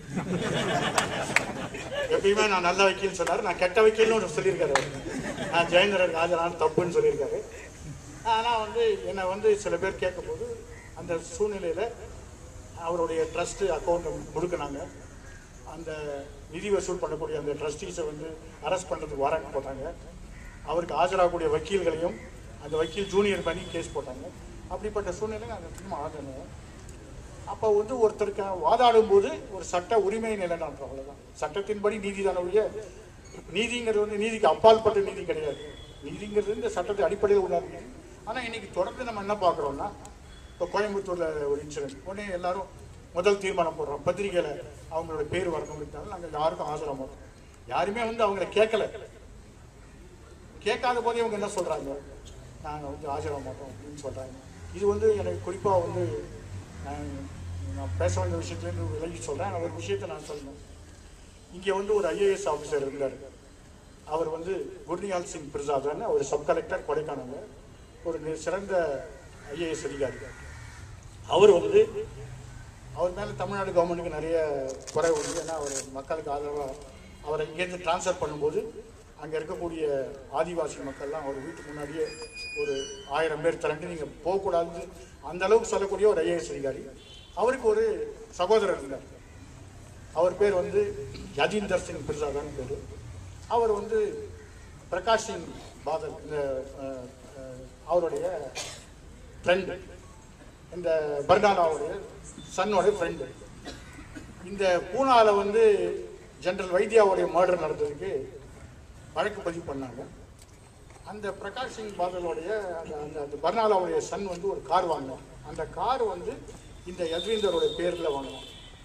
எப்பயுமே நான் நல்ல வக்கீல் சொன்னாரு நான் கெட்ட வக்கீல்னு ஒன்று சொல்லியிருக்காரு அவரு. நான் ஜெயேந்திரன் ஆஜரான தப்புன்னு சொல்லியிருக்காரு ஆனால் வந்து என்னை வந்து சில பேர் கேட்கும்போது அந்த சூழ்நிலையில் அவருடைய ட்ரஸ்ட் அக்கௌண்ட்டை முடுக்கினாங்க அந்த நிதி வசூல் பண்ணக்கூடிய அந்த ட்ரஸ்டீஸை வந்து அரெஸ்ட் பண்ணுறதுக்கு வாரண்ட் போட்டாங்க அவருக்கு ஆஜராகக்கூடிய வக்கீல்களையும் அந்த வக்கீல் ஜூனியர் பண்ணி கேஸ் போட்டாங்க அப்படிப்பட்ட சூழ்நிலை நாங்கள் திரும்ப ஆஜரானோம் அப்போ வந்து ஒருத்தருக்கு வாதாடும் போது ஒரு சட்ட உரிமை நிலைநாட்டுறோம் அவ்வளவுதான் சட்டத்தின்படி நீதி தானே ஒழிய நீதிங்கிறது வந்து நீதிக்கு அப்பாற்பட்ட நீதி கிடையாது நீதிங்கிறது இந்த சட்டத்தை அடிப்படையில் உள்ளாது ஆனால் இன்னைக்கு தொடர்ந்து நம்ம என்ன பார்க்குறோம்னா இப்போ கோயம்புத்தூர்ல ஒரு இன்சிடென்ட் உடனே எல்லாரும் முதல் தீர்மானம் போடுறோம் பத்திரிகையில அவங்களோட பேர் வரணுங்கிறதுனால நாங்கள் யாருக்கும் ஆஜராக மாட்டோம் யாருமே வந்து அவங்கள கேட்கல கேட்காத போதே இவங்க என்ன சொல்றாங்க நாங்கள் வந்து ஆஜராக மாட்டோம் அப்படின்னு சொல்றாங்க இது வந்து எனக்கு குறிப்பாக வந்து நான் நான் பேச வேண்டிய விஷயத்துலேருந்து விலகி சொல்றேன் ஒரு விஷயத்தை நான் சொல்லணும் இங்கே வந்து ஒரு ஐஏஎஸ் ஆஃபீஸர் இருந்தார் அவர் வந்து குர்னியால் சிங் பிரசாத்னு அவர் சப் கலெக்டர் கொடைக்கானல் ஒரு நி- சிறந்த ஐஏஎஸ் அதிகாரி அவர் வந்து அவர் மேலே தமிழ்நாடு கவர்மெண்ட்டுக்கு நிறைய குறை உண்டு ஏன்னா அவர் மக்களுக்கு ஆதரவாக அவரை இங்கேருந்து ட்ரான்ஸ்ஃபர் பண்ணும்போது அங்கே இருக்கக்கூடிய ஆதிவாசி மக்கள்லாம் அவர் வீட்டுக்கு முன்னாடியே ஒரு ஆயிரம் பேர் திரண்டு நீங்கள் போகக்கூடாது அந்த அளவுக்கு சொல்லக்கூடிய ஒரு ஐஏஎஸ் அதிகாரி அவருக்கு ஒரு சகோதரர் இருந்தார் அவர் பேர் வந்து யதீந்தர் சிங் பிரசாதான் பேர் அவர் வந்து பிரகாஷ் சிங் பாதல் இந்த அஹ், அஹ், அவருடைய ஃப்ரெண்டு இந்த பர்னாலாவுடைய சன்னோட ஃப்ரெண்டு இந்த பூனால வந்து ஜெனரல் வைத்தியாவுடைய மர்டர் நடந்ததுக்கு வழக்கு பதிவு பண்ணாங்க அந்த பிரகாஷ் சிங் பாதலோடைய அந்த அந்த அந்த பர்னாலாவுடைய சன் வந்து ஒரு கார் வாங்கினார் அந்த கார் வந்து இந்த யத்வீந்தரோட பேரில் வாங்கினான்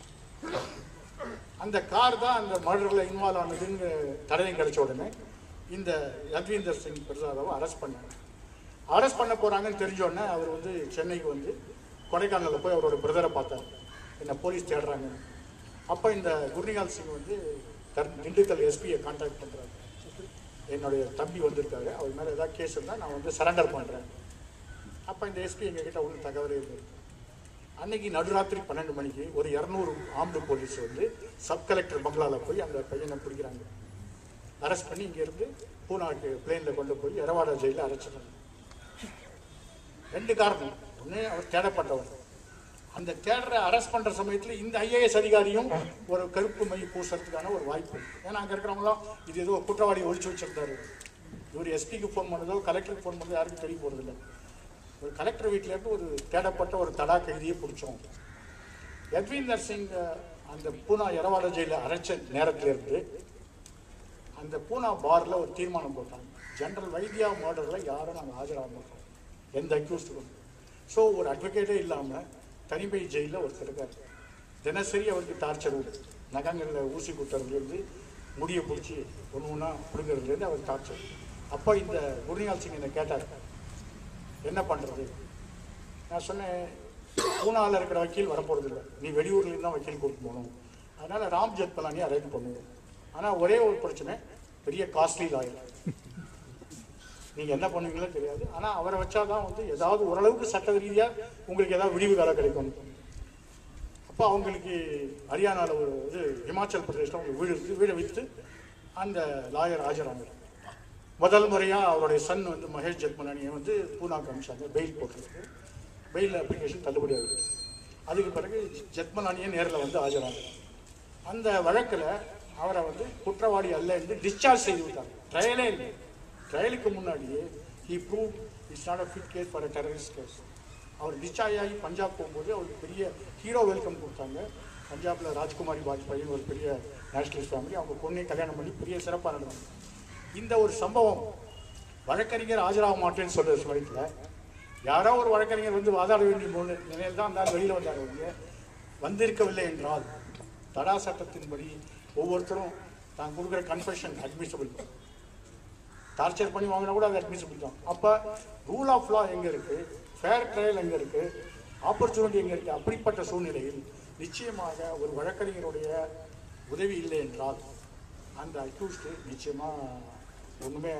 அந்த கார் தான் அந்த மர்டரில் இன்வால்வ் ஆனதுன்னு தடயம் கிடைச்ச உடனே இந்த யத்வீந்தர் சிங் பிரசாதாவை அரெஸ்ட் பண்ணாங்க அரெஸ்ட் பண்ண போறாங்கன்னு தெரிஞ்ச உடனே அவர் வந்து சென்னைக்கு வந்து கொடைக்கானலில் போய் அவரோட பிரதரை பார்த்தார் என்ன போலீஸ் தேடுறாங்க அப்போ இந்த குர்னிகால் சிங் வந்து தர்- திண்டுக்கல் எஸ்பியை கான்டாக்ட் பண்ணுறாரு என்னுடைய தம்பி வந்திருக்காரு அவர் மேலே ஏதாவது கேஸ் இருந்தால் நான் வந்து சரண்டர் பண்ணுறேன் அப்போ இந்த எஸ்பி எங்ககிட்ட ஒன்றும் தகவலே இல்லை அன்னைக்கு நடுராத்திரி பன்னெண்டு மணிக்கு ஒரு இரநூறு ஆம்டு போலீஸ் வந்து சப் கலெக்டர் பங்களாவில் போய் அந்த பையனை பிடிக்கிறாங்க அரெஸ்ட் பண்ணி இங்கேருந்து பூனாக்கு பிளேனில் கொண்டு போய் எரவாடா ஜெயிலில் அடைச்சிட்டாங்க ரெண்டு காரணம் ஒன்று அவர் தேடப்பட்டவர் அந்த தேடுற அரெஸ்ட் பண்ணுற சமயத்தில் இந்த ஐஏஎஸ் அதிகாரியும் ஒரு கருப்பு மை பூசுறதுக்கான ஒரு வாய்ப்பு ஏன்னா அங்கே இருக்கிறவங்களாம் இது ஏதோ குற்றவாளி ஒழிச்சு வச்சிருந்தாரு இவர் எஸ்பிக்கு ஃபோன் பண்ணதோ கலெக்டருக்கு ஃபோன் பண்ணதோ யாருக்கும் தெரிய போகிறதில்ல ஒரு கலெக்டர் வீட்டில இருந்து ஒரு தேடப்பட்ட ஒரு தடா கைதியை பிடிச்சோம் யத்வீந்தர் சிங் அந்த பூனா எரவாட ஜெயிலில் அரைச்ச நேரத்துல இருந்து அந்த பூனா பார்ல ஒரு தீர்மானம் போட்டாங்க ஜெனரல் வைத்தியா மர்டரில் யாரும் நாங்கள் ஆஜராக மாட்டோம் எந்த அக்யூஸ்டுக்கும் ஸோ ஒரு அட்வொகேட்டே இல்லாமல் தனிமை ஜெயிலில் ஒருத்தர் இருக்கார் தினசரி அவருக்கு டார்ச்சர் உண்டு நகங்களில் ஊசி குத்துறதுலேருந்து முடியை பிடிச்சி ஒன்று ஒன்றா பிடுங்கிறதுலேருந்து அவர் டார்ச்சர் அப்போ இந்த குருநிகால் சிங் என்னை கேட்டார் என்ன பண்ணுறது நான் சொன்னேன் பூனாவில் இருக்கிற வக்கீல் வரப்போறது இல்லை நீ வெளியூர்லேருந்து தான் வக்கீல் கூட்டு போகணும் அதனால ராம் ஜெத்மலானி அரேஞ்ச் பண்ணுவோம் ஆனால் ஒரே ஒரு பிரச்சனை பெரிய காஸ்ட்லி லாயர் நீங்கள் என்ன பண்ணுவீங்களோ தெரியாது ஆனால் அவரை வச்சாதான் வந்து ஏதாவது ஓரளவுக்கு சட்ட ரீதியாக உங்களுக்கு ஏதாவது விடிவு காலம் கிடைக்கும் அப்போ அவங்களுக்கு ஹரியானாவில் ஒரு இது ஹிமாச்சல் பிரதேசில் அவங்க வீடு இருக்குது வீடை விற்று அந்த லாயர் ஆஜராங்க முதல் முறையாக அவருடைய சன் வந்து மகேஷ் ஜெத்மலானியை வந்து பூனாக்கு அமிச்சாங்க பெயில் போட்டிருக்கு பெயில் அப்ளிகேஷன் தள்ளுபடி ஆகுது அதுக்கு பிறகு ஜெத்மலானியை நேரில் வந்து ஆஜராங்க அந்த வழக்கில் அவரை வந்து குற்றவாளி அல்ல என்று டிஸ்சார்ஜ் செய்து விட்டாங்க ட்ரையலே இல்லை ட்ரையலுக்கு முன்னாடியே he proved it's not a fit case for a terrorist case அவர் டிஸ்சார்ஜ் ஆகி பஞ்சாப் போகும்போது அவருக்கு பெரிய ஹீரோ வெல்கம் கொடுத்தாங்க பஞ்சாப்ல ராஜ்குமாரி வாஜ்பாயின்னு ஒரு பெரிய நேஷனலிஸ்ட் ஃபேமிலி அவங்க பொண்ணை கல்யாணம் பண்ணி பெரிய சிறப்பாக நடந்தாங்க இந்த ஒரு சம்பவம் வழக்கறிஞர் ஆஜராக மாட்டேன்னு சொல்ற சமயத்தில் யாரோ ஒரு வழக்கறிஞர் வந்து வாதாட வேண்டிய மூணு நிலையில் தான் அந்த வெளியில் வந்தாங்க ஒழிய வந்திருக்கவில்லை என்றால் தடா சட்டத்தின்படி ஒவ்வொருத்தரும் தான் கொடுக்குற கன்ஃபெஷன் அட்மிசபிள் டார்ச்சர் பண்ணி வாங்கினா கூட அது அட்மிசபிள் தான் அப்போ ரூல் ஆஃப் லா எங்கே இருக்கு ஃபேர் ட்ரையல் எங்கே இருக்கு ஆப்பர்ச்சுனிட்டி எங்கே இருக்கு அப்படிப்பட்ட சூழ்நிலையில் நிச்சயமாக ஒரு வழக்கறிஞருடைய உதவி இல்லை என்றால் அந்த அக்யூஸ்டு நிச்சயமாக ஒன்றுமே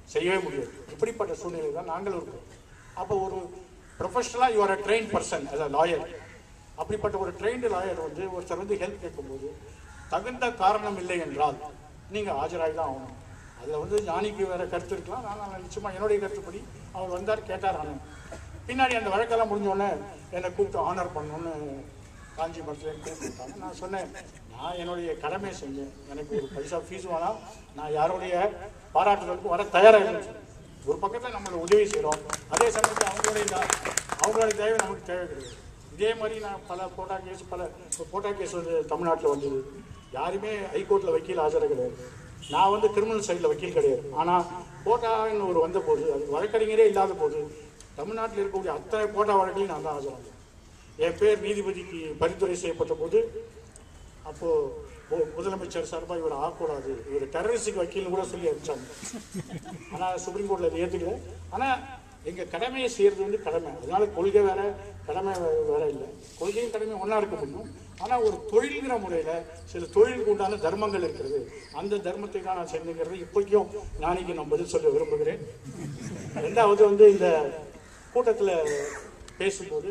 செய்யவே முடியாது இப்படிப்பட்ட சூழ்நிலை தான் நாங்களும் இருக்கோம் அப்போ ஒரு ப்ரொஃபஷனலாக you're a trained person as a lawyer அப்படிப்பட்ட ஒரு ட்ரெயின்டு லாயர் வந்து ஒருத்தர் வந்து ஹெல்ப் கேட்கும்போது தகுந்த காரணம் இல்லை என்றால் நீங்கள் ஆஜராகி தான் ஆகணும் அதில் வந்து ஞானிக்கு வேற கருத்து இருக்கலாம் நான் நிச்சயமா என்னுடைய கருத்துப்படி அவர் வந்தார் கேட்டார் ஆனால் பின்னாடி அந்த வழக்கெல்லாம் முடிஞ்ச உடனே என்னை கூப்பிட்டு ஆனர் பண்ணணும்னு காஞ்சிபுரத்துல கூப்பிட்டாங்க நான் சொன்னேன் நான் என்னுடைய கடமையை செஞ்சேன் எனக்கு ஒரு பைசா ஃபீஸ் வேணாம் நான் யாருடைய பாராட்டுதலுக்கு வர தயாராக இருந்தேன் ஒரு பக்கத்தில் நம்மளை உதவி செய்கிறோம் அதே சமயத்தில் அவங்களுடைய தா- அவங்களுடைய தேவை நமக்கு தேவை கிடையாது இதே மாதிரி நான் பல போட்டா கேஸ் பல போட்டா கேஸ் வந்து தமிழ்நாட்டில் வந்தது யாருமே ஹைகோர்ட்டில் வக்கீல் ஆஜராக கிடையாது நான் வந்து கிரிமினல் சைடில் வக்கீல் கிடையாது ஆனால் போட்டான்னு ஒரு வந்த போது அது வழக்கறிஞரே இல்லாத போது தமிழ்நாட்டில் இருக்கக்கூடிய அத்தனை போட்டா வழக்கையும் நான் தான் ஆஜரானேன் என் பேர் நீதிபதிக்கு பரிந்துரை செய்யப்பட்ட போது அப்போ மு- முதலமைச்சர் சார்பாக இவர் ஆகக்கூடாது இவர் டெரரிஸ்டுக்கு வக்கீல்னு கூட சொல்லி அடிச்சாங்க ஆனால் சுப்ரீம் கோர்ட்டில் அதை ஏற்றுக்கல ஆனால் எங்கள் கடமையை செய்யறது வந்து கடமை அதனால கொள்கை வேற கடமை வே- வேற இல்லை கொள்கையும் கடமையும் ஒன்றா இருக்க முடியும் ஆனால் ஒரு தொழில்கிற முறையில் சில தொழிலுக்கு உண்டான தர்மங்கள் இருக்கிறது அந்த தர்மத்தை தான் நான் செஞ்சுக்கிறது இப்போக்கும் நாளைக்கு நான் பதில் சொல்ல விரும்புகிறேன் ரெண்டாவது வந்து இந்த கூட்டத்தில் பேசும்போது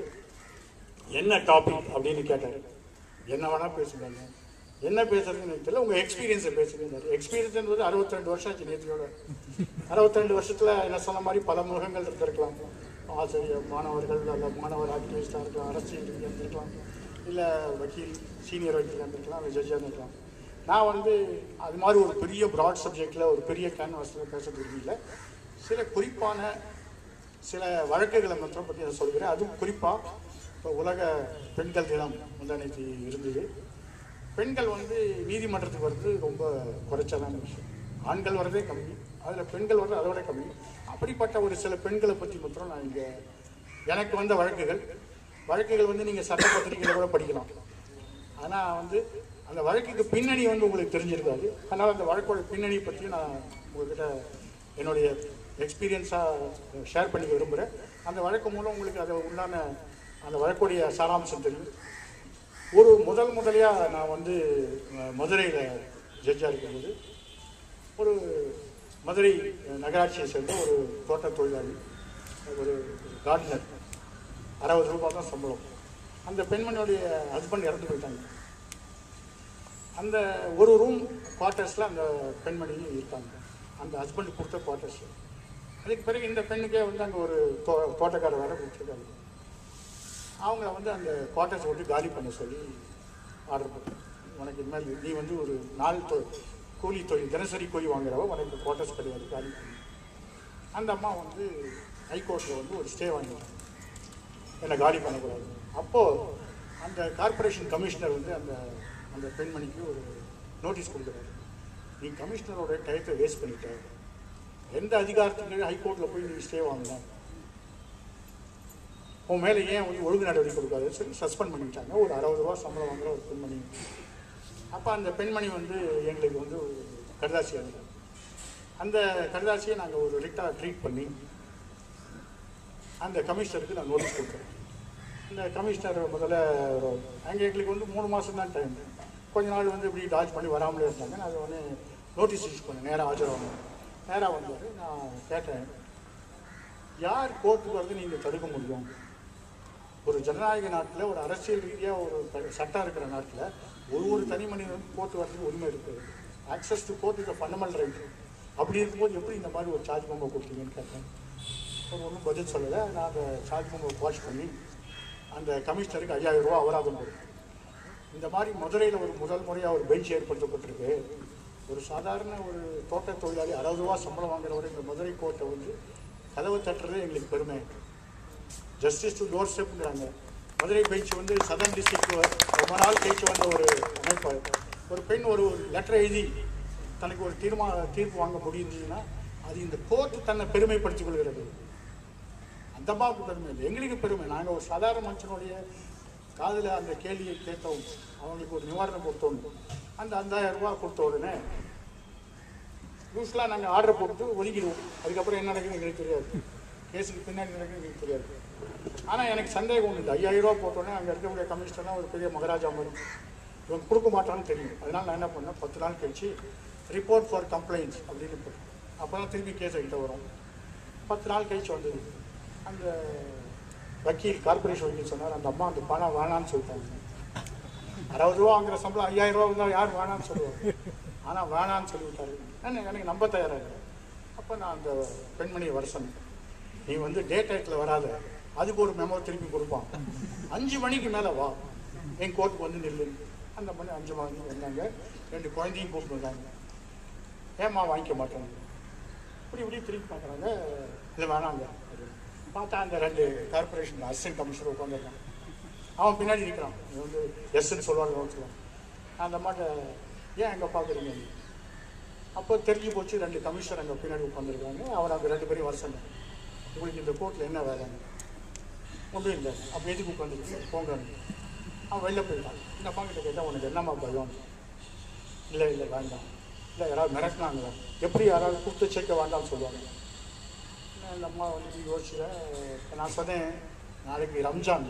என்ன டாபிக் அப்படின்னு கேட்டாரு என்ன வேணா பேசுங்க என்ன பேசுறதுன்னு எனக்கு தெரியல உங்க எக்ஸ்பீரியன்ஸை பேசுங்க எக்ஸ்பீரியன்ஸ் அறுபத்தி ரெண்டு வருஷம் ஆச்சு நேத்தியோட அறுபத்தி ரெண்டு வருஷத்துல என்ன சொன்ன மாதிரி பல முகங்கள் இருந்திருக்கலாம் ஆசிரியர் மாணவர்கள் அல்ல மாணவர் ஆக்டிவிஸ்டாக இருக்கலாம் அரசியல் ரீதியா இருந்திருக்கலாம் இல்லை வக்கீல் சீனியர் வக்கீல் இருந்திருக்கலாம் இல்லை ஜட்ஜாக இருந்திருக்கலாம் நான் வந்து அது மாதிரி ஒரு பெரிய ப்ராட் சப்ஜெக்டில் ஒரு பெரிய கேன்வாஸில் பேச விரும்பல சில குறிப்பான சில வழக்குகளை மட்டும் பற்றி நான் சொல்கிறேன் அதுவும் குறிப்பாக இப்போ உலக பெண்கள் தினம் முந்தானேத்தி இருந்தது பெண்கள் வந்து நீதிமன்றத்துக்கு வர்றது ரொம்ப குறைச்சலான விஷயம் ஆண்கள் வர்றதே கம்மி அதில் பெண்கள் வர்றது அதை விட கம்மி அப்படிப்பட்ட ஒரு சில பெண்களை பற்றி மட்டும் நான் இங்கே எனக்கு வந்த வழக்குகள் வழக்குகள் வந்து நீங்கள் சட்ட பத்திரிகையில் கூட படிக்கலாம் ஆனால் வந்து அந்த வழக்குக்கு பின்னணி வந்து உங்களுக்கு தெரிஞ்சிருக்காது அதனால் அந்த வழக்கோட பின்னணி பற்றி நான் உங்ககிட்ட என்னுடைய எக்ஸ்பீரியன்ஸாக ஷேர் பண்ணிக்க விரும்புகிறேன் அந்த வழக்கு மூலம் உங்களுக்கு அதை உண்டான அந்த வழக்குடைய சாராம்சம் தெரியும் ஒரு முதல் முதலியாக நான் வந்து மதுரையில் ஜட்ஜாக இருக்கும்போது ஒரு மதுரை நகராட்சியை சேர்ந்த ஒரு தோட்ட தொழிலாளி ஒரு கார்டனர் அறுபது ரூபாய் தான் சம்பளம் அந்த பெண்மணியுடைய ஹஸ்பண்ட் இறந்து போயிட்டாங்க அந்த ஒரு ரூம் குவார்ட்டர்ஸில் அந்த பெண்மணி இருக்காங்க அந்த ஹஸ்பண்ட் கொடுத்த குவார்ட்டர்ஸ் அதுக்கு பிறகு இந்த பெண்ணுக்கே வந்து அங்கே ஒரு தோ தோட்டக்காரர் வேலை கொடுத்துருக்காங்க அவங்கள வந்து அந்த குவார்ட்டர்ஸ் விட்டு காலி பண்ண சொல்லி ஆர்டர் பண்ணேன் உனக்கு இனிமேல் நீ வந்து ஒரு நாள் தொ கூலி தொழில் தினசரி கூலி வாங்குறவ உனக்கு குவார்ட்டர்ஸ் கிடையாது காலி பண்ணு அந்த அம்மா வந்து ஹைகோர்ட்டில் வந்து ஒரு ஸ்டே வாங்கிட்டாங்க என்னை காலி பண்ணக்கூடாது அப்போது அந்த கார்ப்பரேஷன் கமிஷனர் வந்து அந்த அந்த பெண்மணிக்கு ஒரு நோட்டீஸ் கொடுக்குறாரு நீ கமிஷனரோட டயத்தை வேஸ்ட் பண்ணிட்ட எந்த அதிகாரத்துக்கு ஹைகோர்ட்டில் போய் நீ ஸ்டே வாங்கலாம் உன் மேலே ஏன் வந்து ஒழுங்கு நடவடிக்கை கொடுக்காதுன்னு சொல்லி சஸ்பெண்ட் பண்ணிட்டாங்க ஒரு அறுபது ரூபா சம்பளம் வாங்குற ஒரு பெண்மணி அப்போ அந்த பெண்மணி வந்து எங்களுக்கு வந்து ஒரு கடுதாசி எழுதினாங்க அந்த கடுதாசியை நாங்கள் ஒரு ரிட்டாக ட்ரீட் பண்ணி அந்த கமிஷனருக்கு நான் நோட்டீஸ் கொடுத்தேன் இந்த கமிஷனர் முதல்ல அங்கே எங்களுக்கு வந்து மூணு மாதம் தான் டைம் கொஞ்ச நாள் வந்து இப்படி டாச் பண்ணி வராமலே இருந்தாங்க நான் அதை வந்து நோட்டீஸ் யூஸ் பண்ணேன் நேராக ஆஜராகணும் நேராக வந்தார் நான் கேட்டேன் யார் கோர்ட்டுக்கு வந்து நீங்கள் தடுக்க முடியும் ஒரு ஜனநாயக நாட்டில் ஒரு அரசியல் ரீதியாக ஒரு த- சட்டம் இருக்கிற நாட்டில் ஒரு ஒரு தனி மனிதனுக்கும் கோர்ட் வரதுக்கு உரிமை இருக்குது access to court is fundamental right அப்படி இருக்கும்போது எப்படி இந்த மாதிரி ஒரு சார்ஜ் மெம்பர் கொடுத்தீங்கன்னு கேட்டேன் அவர் ஒன்றும் பதில் சொல்லலை நான் அந்த சார்ஜ் மெம்பர் வாட்ச் பண்ணி அந்த கமிஷனருக்கு ஐயாயிரம் ரூபா அபராதம் கொடுத்தேன் இந்த மாதிரி மதுரையில் ஒரு முதல் முறையாக ஒரு பெஞ்ச் ஏற்படுத்தப்பட்டிருக்கு ஒரு சாதாரண ஒரு தோட்ட தொழிலாளி அறுபது ரூபா சம்பளம் வாங்குறவர் இந்த மதுரை கோர்ட்டை வந்து கதவை தட்டுறதே எங்களுக்கு பெருமை ஜஸ்டிஸ் டு டோர் ஸ்டெப்ங்கிறாங்க மதுரை பெஞ்ச் வந்து சதன் டிஸ்ட்ரிக்ட் ரொம்ப நாள் கழிச்சு வந்த ஒரு அமைப்பு ஒரு பெண் ஒரு லெட்டர் எழுதி தனக்கு ஒரு தீர்மா தீர்ப்பு வாங்க முடியுதுன்னா அது இந்த கோர்ட் தன்னை பெருமைப்படுத்திக் கொள்கிறது அந்த அம்மாவுக்கு பெருமை இல்லை எங்களுக்கு பெருமை நாங்கள் ஒரு சாதாரண மனுஷனுடைய காதில் அந்த கேள்வியை கேட்டோம் அவங்களுக்கு ஒரு நிவாரணம் கொடுத்தோம் அந்த அஞ்சாயிரம் ரூபாய் கொடுத்த உடனே யூஸ்வலாக நாங்கள் ஆர்டர் போட்டு ஒதுக்கிடுவோம் அதுக்கப்புறம் என்ன நடக்குதுன்னு எங்களுக்கு தெரியாது கேஸுக்கு பின்னாடி நடக்குது எங்களுக்கு தெரியாது ஆனால் எனக்கு சந்தேகம் ஒன்று இந்த ஐயாயிரம் ரூபா போட்டோன்னே அங்கே இருக்கக்கூடிய கமிஷனர்லாம் ஒரு பெரிய மகாராஜா மாதிரி இவன் கொடுக்க மாட்டான்னு தெரியும் அதனால் நான் என்ன பண்ணேன் பத்து நாள் கழிச்சு ரிப்போர்ட் ஃபார் கம்ப்ளைண்ட்ஸ் அப்படின்னு போட்டேன் அப்போ தான் திருப்பி கேஸ் என்கிட்ட வரும் பத்து நாள் கழிச்சு வந்தது அந்த வக்கீல் கார்பரேஷன் வக்கீல் சொன்னார் அந்த அம்மா அந்த பணம் வேணான்னு சொல்லிட்டாங்க அறுபது ரூபா வாங்குற சம்பளம் ஐயாயிரம் ரூபா இருந்தால் யார் வேணான்னு சொல்லுவாங்க ஆனால் வேணான்னு சொல்லிவிட்டாரு நான் எனக்கு நம்ப தயாராக இல்லை அப்போ நான் அந்த பெண்மணியை வர சொன்னேன் நீ வந்து டே டைத்தில் வராத அதுக்கு ஒரு மெமோ திருப்பி கொடுப்பான் அஞ்சு மணிக்கு மேலே வா என் கோர்ட்டுக்கு வந்து நில்லு அந்த மணி அஞ்சு மணிக்கு வந்தாங்க ரெண்டு குழந்தையும் கூப்பிட்டு வந்தாங்க ஏம்மா வாங்கிக்க மாட்டேங்க இப்படி இப்படி திருப்பி பார்க்குறாங்க இல்லை வேணாங்க அப்படின்னு. பார்த்தா அந்த ரெண்டு கார்பரேஷன் அசிஸ்டன்ட் கமிஷனர் உட்காந்துருக்கான் அவன் பின்னாடி இருக்கிறான் இவன் வந்து எஸ்ன்னு சொல்லுவாங்க சொல்லுவான் அந்த அம்மாட்ட ஏன் எங்கே பார்க்குறீங்க அப்போ தெரிஞ்சு போச்சு ரெண்டு கமிஷனர் அங்கே பின்னாடி உட்காந்துருக்காங்க அவர் அங்கே ரெண்டு பேரும் வர சொன்னாங்க உங்களுக்கு இந்த கோர்ட்டில் என்ன வேலைங்க ஒன்றும் இல்லை அப்போ எதுக்கு உட்காந்துருக்கு போங்க அவன் வெளில போயிட்டான் இந்த அம்மா கிட்ட கேட்டால் உனக்கு என்னம்மா பயம் இல்லை இல்லை வேண்டாம் இல்லை யாராவது மிரட்டினாங்க எப்படி யாராவது கூப்பிட்டு சேர்க்க வேண்டாம்னு சொல்லுவாங்க நான் இந்த அம்மா வந்து யோசிச்சேன் நான் சொன்னேன் நாளைக்கு ரம்ஜான்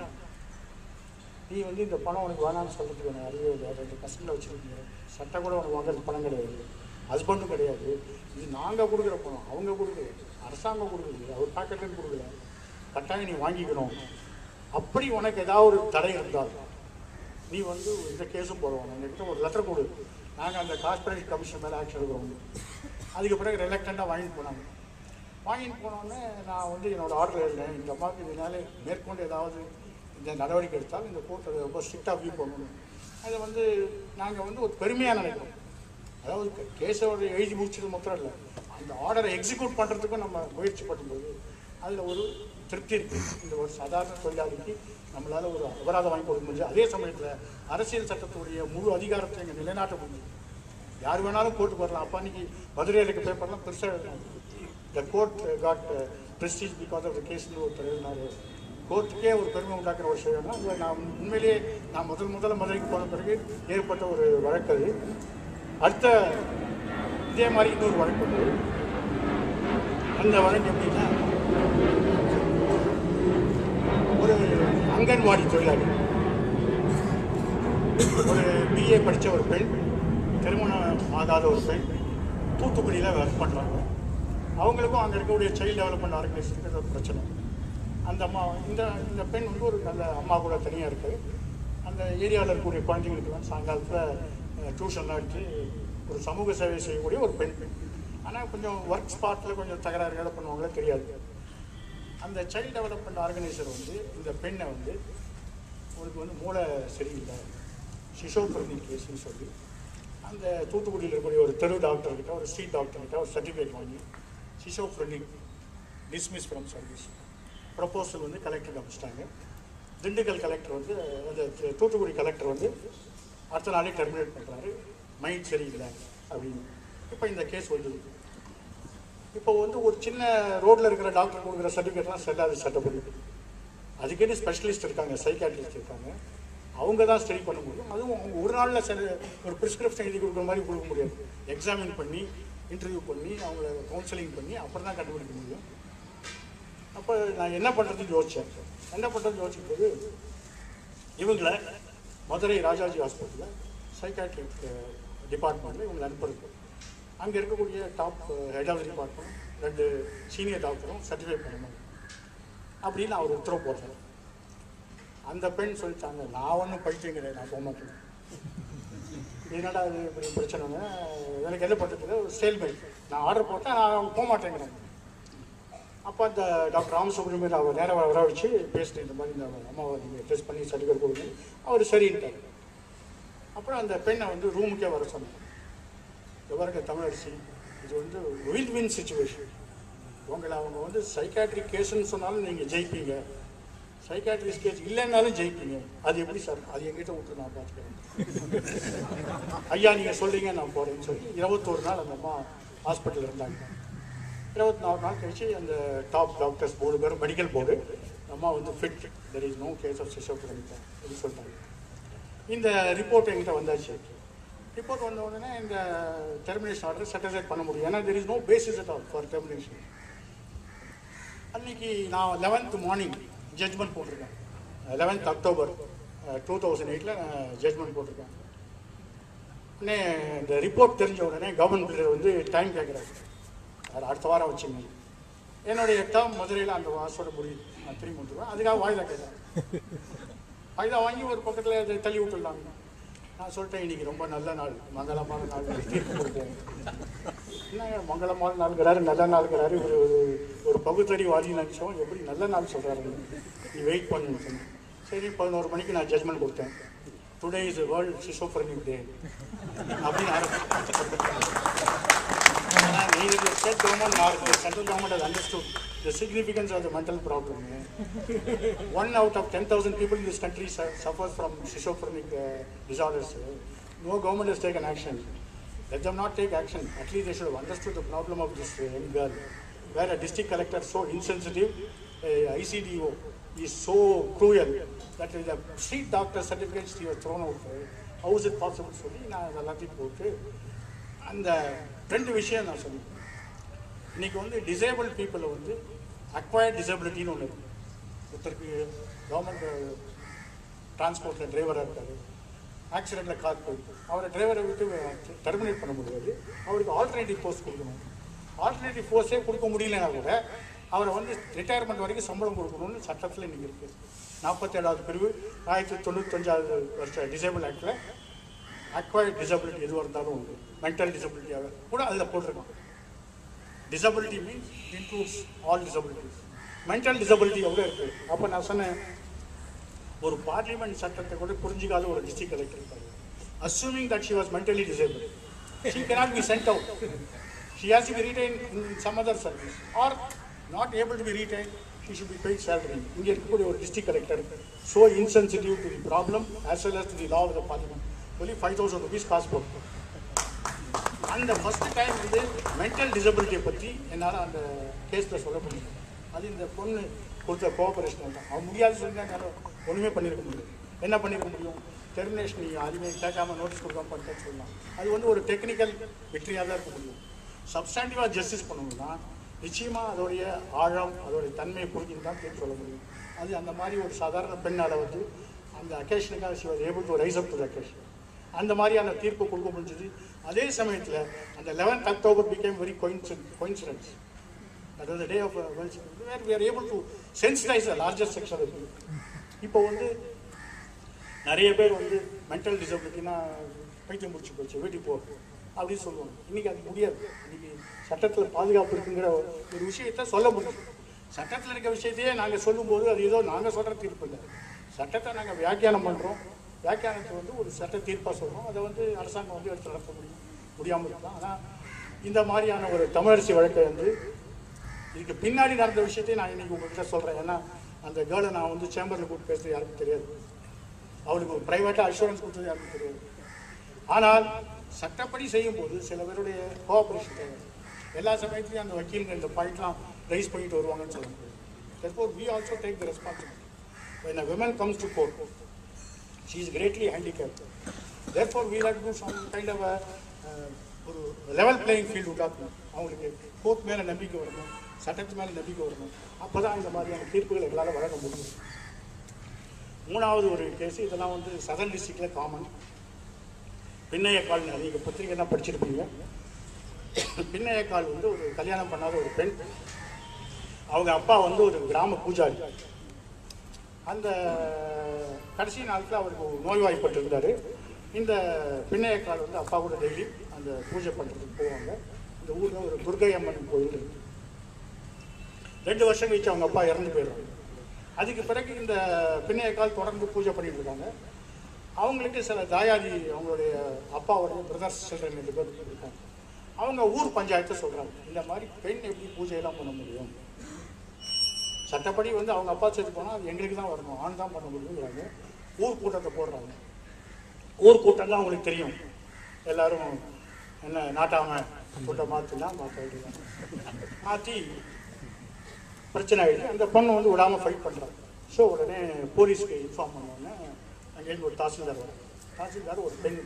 நீ வந்து இந்த பணம் உனக்கு வேணாம்னு சொல்கிறதுக்கு எனக்கு அறிவே இல்லை ரெண்டு பசங்களை வச்சுருக்கீங்க சட்டை கூட உனக்கு வாங்குறது பணம் கிடையாது ஹஸ்பண்டும் கிடையாது இது நாங்கள் கொடுக்குற பணம் அவங்க கொடுக்குறது அரசாங்கம் கொடுக்குறது அவர் பாக்கெட்லேருந்து கொடுக்கல கட்டாயம் நீ வாங்கிக்கணும் அப்படி உனக்கு ஏதாவது ஒரு தடை இருந்தால் நீ வந்து இந்த கேஸும் போடுவாங்க எங்ககிட்ட ஒரு லெட்டர் கொடு நாங்கள் அந்த கார்பரேட் கமிஷன் மேலே ஆக்ஷன் எடுக்கிறோம் அதுக்கு பிறகு ரிலக்டண்ட்டாக வாங்கிட்டு போனாங்க வாங்கிட்டு போனோடனே நான் வந்து என்னோட ஆர்டர் எழுதினேன் இந்த அம்மாவுக்கு இதனால மேற்கொண்டு ஏதாவது இந்த நடவடிக்கை எடுத்தால் இந்த கோர்ட்டை ரொம்ப ஸ்ட்ரிக்டாக வியூ பண்ணணும் அதை வந்து நாங்கள் வந்து ஒரு பெருமையாக நினைக்கிறோம் அதாவது கேஸை ஒரு எழுதி முடிச்சது மாத்திரம் இல்லை அந்த ஆர்டரை எக்ஸிக்யூட் பண்ணுறதுக்கும் நம்ம முயற்சி பண்ணும்போது அதில் ஒரு திருப்தி இருக்குது இந்த ஒரு சாதாரண தொழிலாளிக்கு நம்மளால் ஒரு அபராதம் வாங்கி கொடுக்க முடிஞ்சு அதே சமயத்தில் அரசியல் சட்டத்துடைய முழு அதிகாரத்தை இங்கே நிலைநாட்ட முடியும் யார் வேணாலும் கோர்ட்டுக்கு வரலாம் அப்போ அன்னைக்கு மதுரையில் இருக்க பேப்பர்லாம் பெருசாக எழுதலாம் the court got prestige because of the கேஸ்னு ஒருத்தர் எழுதினாரு கோர்ட்டுக்கே ஒரு பெருமை உண்டாக்குற ஒரு விஷயம்னா அது நான் உண்மையிலேயே நான் முதல் முதல்ல மதுரைக்கு போன பிறகு ஏற்பட்ட ஒரு வழக்கு அது அடுத்த இதே மாதிரி இன்னொரு வழக்கு உண்டு அந்த வழக்கு எப்படின்னா ஒரு அங்கன்வாடி தொழிலாளி ஒரு பிஏ படித்த ஒரு பெண் திருமணம் ஆகாத ஒரு பெண் தூத்துக்குடியில் ஒர்க் பண்ணுறாங்க அவங்களுக்கும் அங்கே இருக்கக்கூடிய சைல்டு டெவலப்மெண்ட் ஆர்கனைசேஷனுக்கு ஒரு பிரச்சனை அந்த அம்மா இந்த இந்த பெண் வந்து ஒரு நல்ல அம்மா கூட தனியாக இருக்குது அந்த ஏரியாவில் இருக்கக்கூடிய குழந்தைங்களுக்குலாம் சாயங்காலத்தில் டியூஷன்லாம் எடுத்து ஒரு சமூக சேவை செய்யக்கூடிய ஒரு பெண் ஆனால் கொஞ்சம் ஒர்க் ஸ்பாட்டில் கொஞ்சம் தகராறுகளை பண்ணுவாங்களே தெரியாது அந்த சைல்டு டெவலப்மெண்ட் ஆர்கனைசர் வந்து இந்த பெண்ணை வந்து உனக்கு வந்து மூளை சரியில்லை சிசோபிரதி கேஸ்னு சொல்லி அந்த தூத்துக்குடியில் இருக்கக்கூடிய ஒரு தெரு டாக்டர் கிட்ட ஒரு ஸ்ட்ரீட் டாக்டர் கிட்ட ஒரு சர்டிஃபிகேட் வாங்கி schizophrenic dismiss from service proposal வந்து கலெக்டர் அமைச்சிட்டாங்க திண்டுக்கல் கலெக்டர் வந்து அந்த து- தூத்துக்குடி கலெக்டர் வந்து அடுத்த நாளே டெர்மினேட் பண்ணுறாரு மைண்ட் சரியில்லை அப்படின்னு இப்போ இந்த கேஸ் வந்து இப்போ வந்து ஒரு சின்ன ரோட்டில் இருக்கிற டாக்டர் கொடுக்குற சர்டிஃபிகேட்லாம் செல்லாது சட்டப்படி அதுக்குன்னு ஸ்பெஷலிஸ்ட் இருக்காங்க சைக்காட்ரிஸ்ட் இருக்காங்க அவங்க தான் ஸ்டடி பண்ண முடியும் அதுவும் அவங்க ஒரு நாளில் சரி ஒரு ப்ரிஸ்கிரிப்ஷன் எழுதி கொடுக்குற மாதிரி கொடுக்க முடியாது எக்ஸாமின் பண்ணி இன்டர்வியூ பண்ணி அவங்கள கவுன்சிலிங் பண்ணி அப்புறம் தான் கண்டுபிடிக்க முடியும் அப்போ நான் என்ன பண்ணுறதுன்னு யோசித்தேன் என்ன பண்ணுறதுன்னு யோசிக்கும்போது இவங்களை மதுரை ராஜாஜி ஹாஸ்பிட்டலில் சைக்காட்ரிக் டிபார்ட்மெண்ட்டில் இவங்களை அனுப்புறது அங்கே இருக்கக்கூடிய டாப் ஹெட் ஆஃப் டிபார்ட்மெண்ட் ரெண்டு சீனியர் டாக்டரும் சர்டிஃபை பண்ணணும் அப்படின்னு அவர் உத்தரவு போட்டார் அந்த பெண் சொல்லிட்டாங்க நான் ஒன்றும் பைத்தியம் கிடையாது நான் போக மாட்டேன் என்னடா இது இப்படி பிரச்சனைங்க எனக்கு என்ன பண்ணுறது ஒரு ஸ்டேல்மெண்ட் நான் ஆர்டர் போட்டேன் நான் போக மாட்டேங்கிறேன் அப்போ அந்த டாக்டர் ராமசுப்ரமணியன் அவர் நேரம் வர வச்சு பேசிட்டு இந்த மாதிரி இந்த அம்மாவை நீங்கள் டெஸ்ட் பண்ணி சர்டிஃபிகேட் கொடுங்க அவர் சரின்ட்டார் அப்புறம் அந்த பெண்ணை வந்து ரூமுக்கே வர சொன்னாங்க எவருக்கு தமிழரசி இது வந்து வின் வின் சுச்சுவேஷன் உங்களை அவங்க வந்து சைக்காட்ரிக் கேஸ்ன்னு சொன்னாலும் நீங்கள் ஜெயிப்பீங்க சைக்காட்ரிஸ்ட் கேஸ் இல்லைன்னாலும் ஜெயிப்பீங்க அது எப்படி சார் அது எங்கிட்ட விட்டு நான் பார்த்துக்கிறேன் ஐயா நீங்கள் சொல்றீங்க நான் போகிறேன்னு சொல்லி இருபத்தோரு நாள் அந்த அம்மா ஹாஸ்பிட்டல் இருந்தாங்க இருபத்தி நாலு நாள் கழிச்சு அந்த டாப் டாக்டர்ஸ் மூணு பேரும் மெடிக்கல் போர்டு அம்மா வந்து fit there is no case of சிசோப்ரனிக்கா அப்படின்னு சொல்லிட்டாங்க இந்த ரிப்போர்ட் என்கிட்ட வந்தாச்சு ரிப்போர்ட் வந்த உடனே இந்த டெர்மினேஷன் ஆர்டர் சட்டிஸ்ஃபைட் பண்ண முடியும் ஏன்னா there is no basis at all for termination அன்னைக்கு நான் லெவன்த் மார்னிங் ஜட்ஜ்மெண்ட் போட்டிருக்கேன் லெவன்த் அக்டோபர் டூ தௌசண்ட் எயிட்டில் ஜட்ஜ்மெண்ட் போட்டிருக்கேன் உடனே இந்த ரிப்போர்ட் தெரிஞ்ச உடனே கவர்மெண்ட் பில்டர் வந்து டைம் கேட்குறாரு அது அடுத்த வாரம் வச்சுங்க என்னுடைய டேர்ம் மதுரையில் அந்த வாசோட முடியுது நான் திரும்பி வந்துடுவேன் அதுக்காக வாய்தா கேட்டேன் வாய்தா வாங்கி ஒரு பக்கத்தில் அதை தள்ளி விட்டுடலாங்க நான் சொல்லிட்டேன் இன்னைக்கு ரொம்ப நல்ல நாள் மங்களமான நாள் தீர்ப்பு கொடுப்போம் என்னங்க மங்களமான நாளுங்கிறாரு நல்ல நாளுங்கிறாரு ஒரு ஒரு ஒரு பகுத்தறி வாதி நினச்சோம் எப்படி நல்ல நாள் சொல்கிறாரு நீ வெயிட் பண்ணுன்னு சொன்னேன் சரி பதினோரு மணிக்கு நான் ஜட்மெண்ட் கொடுத்தேன் today is world schizophrenic day அப்படின்னு ஆரம்பிச்சு neither the state government nor the central government has understood the significance of the mental problem. One out of 10,000 people in this country su- suffers from schizophrenic uh, disorders. No government has taken action. Let them not take action. At least they should have understood the problem of this uh, young girl. Where a district collector so insensitive, uh, ICDO is so cruel that the street doctor certificates he was thrown out. How is it possible? சொல்லி நான் அது எல்லாத்தையும் போட்டு அந்த ரெண்டு விஷயம் நான் சொன்னேன் இன்னைக்கு வந்து டிசேபிள் பீப்புளை வந்து அக்வயர்ட் டிசபிலிட்டின்னு ஒன்று இருக்கு ஒருத்தருக்கு கவர்மெண்ட் டிரான்ஸ்போர்ட்டில் டிரைவராக இருக்காரு ஆக்சிடெண்ட்டில் கார் போயிட்டு அவரை டிரைவரை விட்டு டெர்மினேட் பண்ண முடியாது அவருக்கு ஆல்டர்னேட்டிவ் போஸ்ட் கொடுக்கணும் ஆல்டர்னேட்டிவ் போஸ்டே கொடுக்க முடியலனா கூட அவரை வந்து ரிட்டையர்மெண்ட் வரைக்கும் சம்பளம் கொடுக்கணும்னு சட்டத்தில் இன்னைக்கு இருக்குது நாற்பத்தேழாவது பிரிவு ஆயிரத்தி தொண்ணூத்தஞ்சாவது வருஷம் டிசேபிள் ஆக்டில் அக்வயர்ட் டிசபிலிட்டி எதுவாக இருந்தாலும் உண்டு மென்டல் டிசபிலிட்டியாக கூட அதில் போட்டிருக்கான் disability means includes all disabilities mental disability எவ்வளோ இருக்குது அப்போ நான் சொன்னேன் ஒரு பார்லிமெண்ட் சட்டத்தை கூட புரிஞ்சிக்காத ஒரு டிஸ்ட்ரிக்ட் கலெக்டர் இருப்பாரு assuming that she was mentally disabled she cannot be sent out she has to be retained in some other service or not able to be retained she should be paid salary இங்க இருக்கக்கூடிய ஒரு district collector so insensitive to the problem as well as to the law of the parliament only five thousand rupees காசு போட்டு அந்த first time வந்து mental டிசபிலிட்டியை பற்றி என்னால் அந்த கேஸில் சொல்ல முடியும் அது இந்த பொண்ணு கொடுத்த கோஆபரேஷன் தான் அவன் முடியாது சொல்லிட்டாங்க ஒன்றுமே பண்ணியிருக்க முடியும் என்ன பண்ணியிருக்க முடியும் டெர்மினேஷன் நீ அதுவுமே கேட்காம நோட்டீஸ் கொடுக்காம பண்ணிட்டேன்னு சொல்லலாம் அது வந்து ஒரு டெக்னிக்கல் வெற்றியாக தான் இருக்க முடியும் சப்ஸ்டாண்டிவாக ஜஸ்டிஸ் பண்ணணும்னா நிச்சயமாக அதோடைய ஆழம் அதோடைய தன்மையை புரிஞ்சுன்னு தான் தீர்ப்பு சொல்ல முடியும் அது அந்த மாதிரி ஒரு சாதாரண பெண்ணால் வந்து அந்த அக்கேஷனுக்காக she was able to rise up to occasion அந்த மாதிரியான தீர்ப்பு கொடுக்க முடிஞ்சது அதே சமயத்தில் அந்த eleventh October became very coincidence that was day of where we are able to sensitize the largest section of இப்போ வந்து நிறைய பேர் வந்து மென்டல் டிசபிலிட்டினா பைத்தியம் முடிச்சு போச்சு வீட்டுக்கு போ அப்படின்னு சொல்லுவாங்க இன்னைக்கு அது முடியாது இன்னைக்கு சட்டத்தில் பாதுகாப்பு இருக்குங்கிற ஒரு விஷயத்த சொல்ல முடியும் சட்டத்தில் இருக்க விஷயத்தையே நாங்கள் சொல்லும்போது அது ஏதோ நாங்கள் சொல்கிற தீர்ப்பு இல்லை சட்டத்தை நாங்கள் வியாக்கியானம் பண்ணுறோம் வியாக்கியானத்தை வந்து ஒரு சட்ட தீர்ப்பாக சொல்கிறோம் அதை வந்து அரசாங்கம் வந்து எடுத்து நடத்த முடியும் முடியாமல் இருக்கலாம் ஆனால் இந்த மாதிரியான ஒரு தமிழரசி வழக்கை வந்து இதுக்கு பின்னாடி நடந்த விஷயத்தையும் நான் இன்னைக்கு உங்ககிட்ட சொல்கிறேன் ஏன்னா அந்த கேர்ளை நான் வந்து சேம்பரில் கூப்பிட்டு பேசுறது யாருக்கும் தெரியாது அவளுக்கு ஒரு ப்ரைவேட்டாக அஷூரன்ஸ் கொடுத்தது யாருக்கும் தெரியாது ஆனால் சட்டப்படி செய்யும்போது சில பேருடைய கோஆபரேஷன் தேவை எல்லா சமயத்துலையும் அந்த வக்கீலுங்க இந்த பாயிண்ட்லாம் ரைஸ் பண்ணிட்டு வருவாங்கன்னு சொல்ல முடியாது therefore we also take the responsibility when a woman comes to court she is greatly handicapped therefore we have to do some kind of a uh, ஒரு லெவல் பிளேயிங் ஃபீல்டு உண்டாக்கணும் அவங்களுக்கு கோர்ட் மேலே நம்பிக்கை வரணும் சட்டத்து மேலே நம்பிக்கை வரணும் அப்போ தான் இந்த மாதிரியான தீர்ப்புகள் எங்களால் வழங்க முடியும் மூணாவது ஒரு கேஸ் இதெல்லாம் வந்து சதர்ன் டிஸ்ட்ரிக்டில் காமன் பின்னையக்கால் நீங்கள் பத்திரிக்கை தான் படிச்சிருப்பீங்க பின்னையக்கால் வந்து ஒரு கல்யாணம் பண்ணாத ஒரு பெண் அவங்க அப்பா வந்து ஒரு கிராம பூஜாரி அந்த கடைசி நாளுக்கு அவருக்கு ஒரு நோய்வாய்ப்பட்டிருந்தாரு இந்த பின்னையக்கால் வந்து அப்பா கூட டெய்லி அந்த பூஜை பண்ணுறதுக்கு போவாங்க இந்த ஊரில் ஒரு துர்கை அம்மன் கோயில் இருக்கு ரெண்டு வருஷம் கழிச்சு அவங்க அப்பா இறந்து போயிடுறாங்க அதுக்கு பிறகு இந்த பின்னையக்கால் தொடர்ந்து பூஜை பண்ணிட்டு இருக்காங்க அவங்களுக்கு சில தாயாதி அவங்களுடைய அப்பாவுடைய பிரதர்ஸ் சில்ட்ரன் ரெண்டு பேர் இருக்காங்க அவங்க ஊர் பஞ்சாயத்தை சொல்கிறாங்க இந்த மாதிரி பெண் எப்படி பூஜையெல்லாம் பண்ண முடியும் சட்டப்படி வந்து அவங்க அப்பா செத்து போனால் அது எங்களுக்கு தான் வரணும் ஆண் தான் பண்ண முடியுங்கிறாங்க ஊர் கூட்டத்தை போடுறாங்க ஊர் கூட்டம் தான் அவங்களுக்கு தெரியும் எல்லாரும் என்ன நாட்டாம கூட்டம் மாற்றினா மாற்ற மாற்றி பிரச்சனை ஆகிடுது அந்த பொண்ணு வந்து விடாமல் ஃபைட் பண்ணுறாங்க ஸோ உடனே போலீஸ்க்கு இன்ஃபார்ம் பண்ணோடனே அங்கேருந்து ஒரு தாசில்தார் வராங்க தாசில்தார் ஒரு பெண்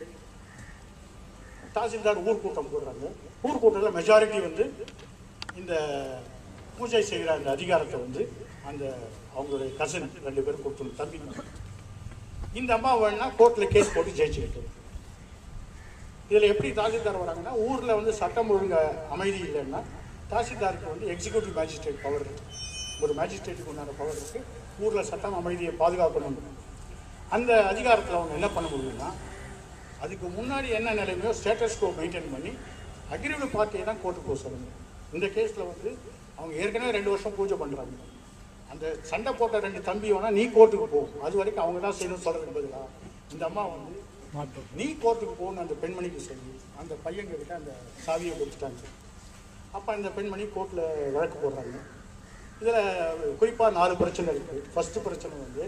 தாசில்தார் ஊர் கூட்டம் போடுறாங்க ஊர் கூட்டத்தில் மெஜாரிட்டி வந்து இந்த பூஜை செய்கிற அந்த அதிகாரத்தை வந்து அந்த அவங்களுடைய கசன் ரெண்டு பேரும் கொடுத்துருங்க தம்பி இந்த அம்மா வேணா கோர்ட்டில் கேஸ் போட்டு ஜெயிச்சுக்கிட்டு இதில் எப்படி தாசில்தார் வராங்கன்னா ஊரில் வந்து சட்டம் ஒழுங்க அமைதி இல்லைன்னா தாசில்தாருக்கு வந்து எக்ஸிக்யூட்டிவ் மேஜிஸ்ட்ரேட் பவர் இருக்கு ஒரு மேஜிஸ்ட்ரேட்டுக்கு உண்டான பவர் இருக்கு ஊரில் சட்டம் அமைதியை பாதுகாக்கணும் அந்த அதிகாரத்தில் அவங்க என்ன பண்ண முடியும்னா அதுக்கு முன்னாடி என்ன நிலைமையோ ஸ்டேட்டஸ் கோ மெயின்டைன் பண்ணி அக்ரிவ் பார்ட்டியை தான் கோர்ட்டுக்கு போக சொல்லணும் இந்த கேஸில் வந்து அவங்க ஏற்கனவே ரெண்டு வருஷம் பூஜை பண்ணுறாங்க அந்த சண்டை போட்ட ரெண்டு தம்பி வேணா நீ கோர்ட்டுக்கு போ அது வரைக்கும் அவங்க தான் செய்யணும் சொல்றதுக்கு பதிலாக இந்த அம்மா வந்து நீ கோர்ட்டுக்கு போகணும்னு அந்த பெண்மணிக்கு சொல்லி அந்த பையன்கிட்ட அந்த சாவியை கொடுத்துட்டாங்க அப்போ அந்த பெண்மணி கோர்ட்டில் வழக்கு போடுறாங்க இதில் குறிப்பாக நாலு பிரச்சனை இருக்குது ஃபர்ஸ்ட் பிரச்சனை வந்து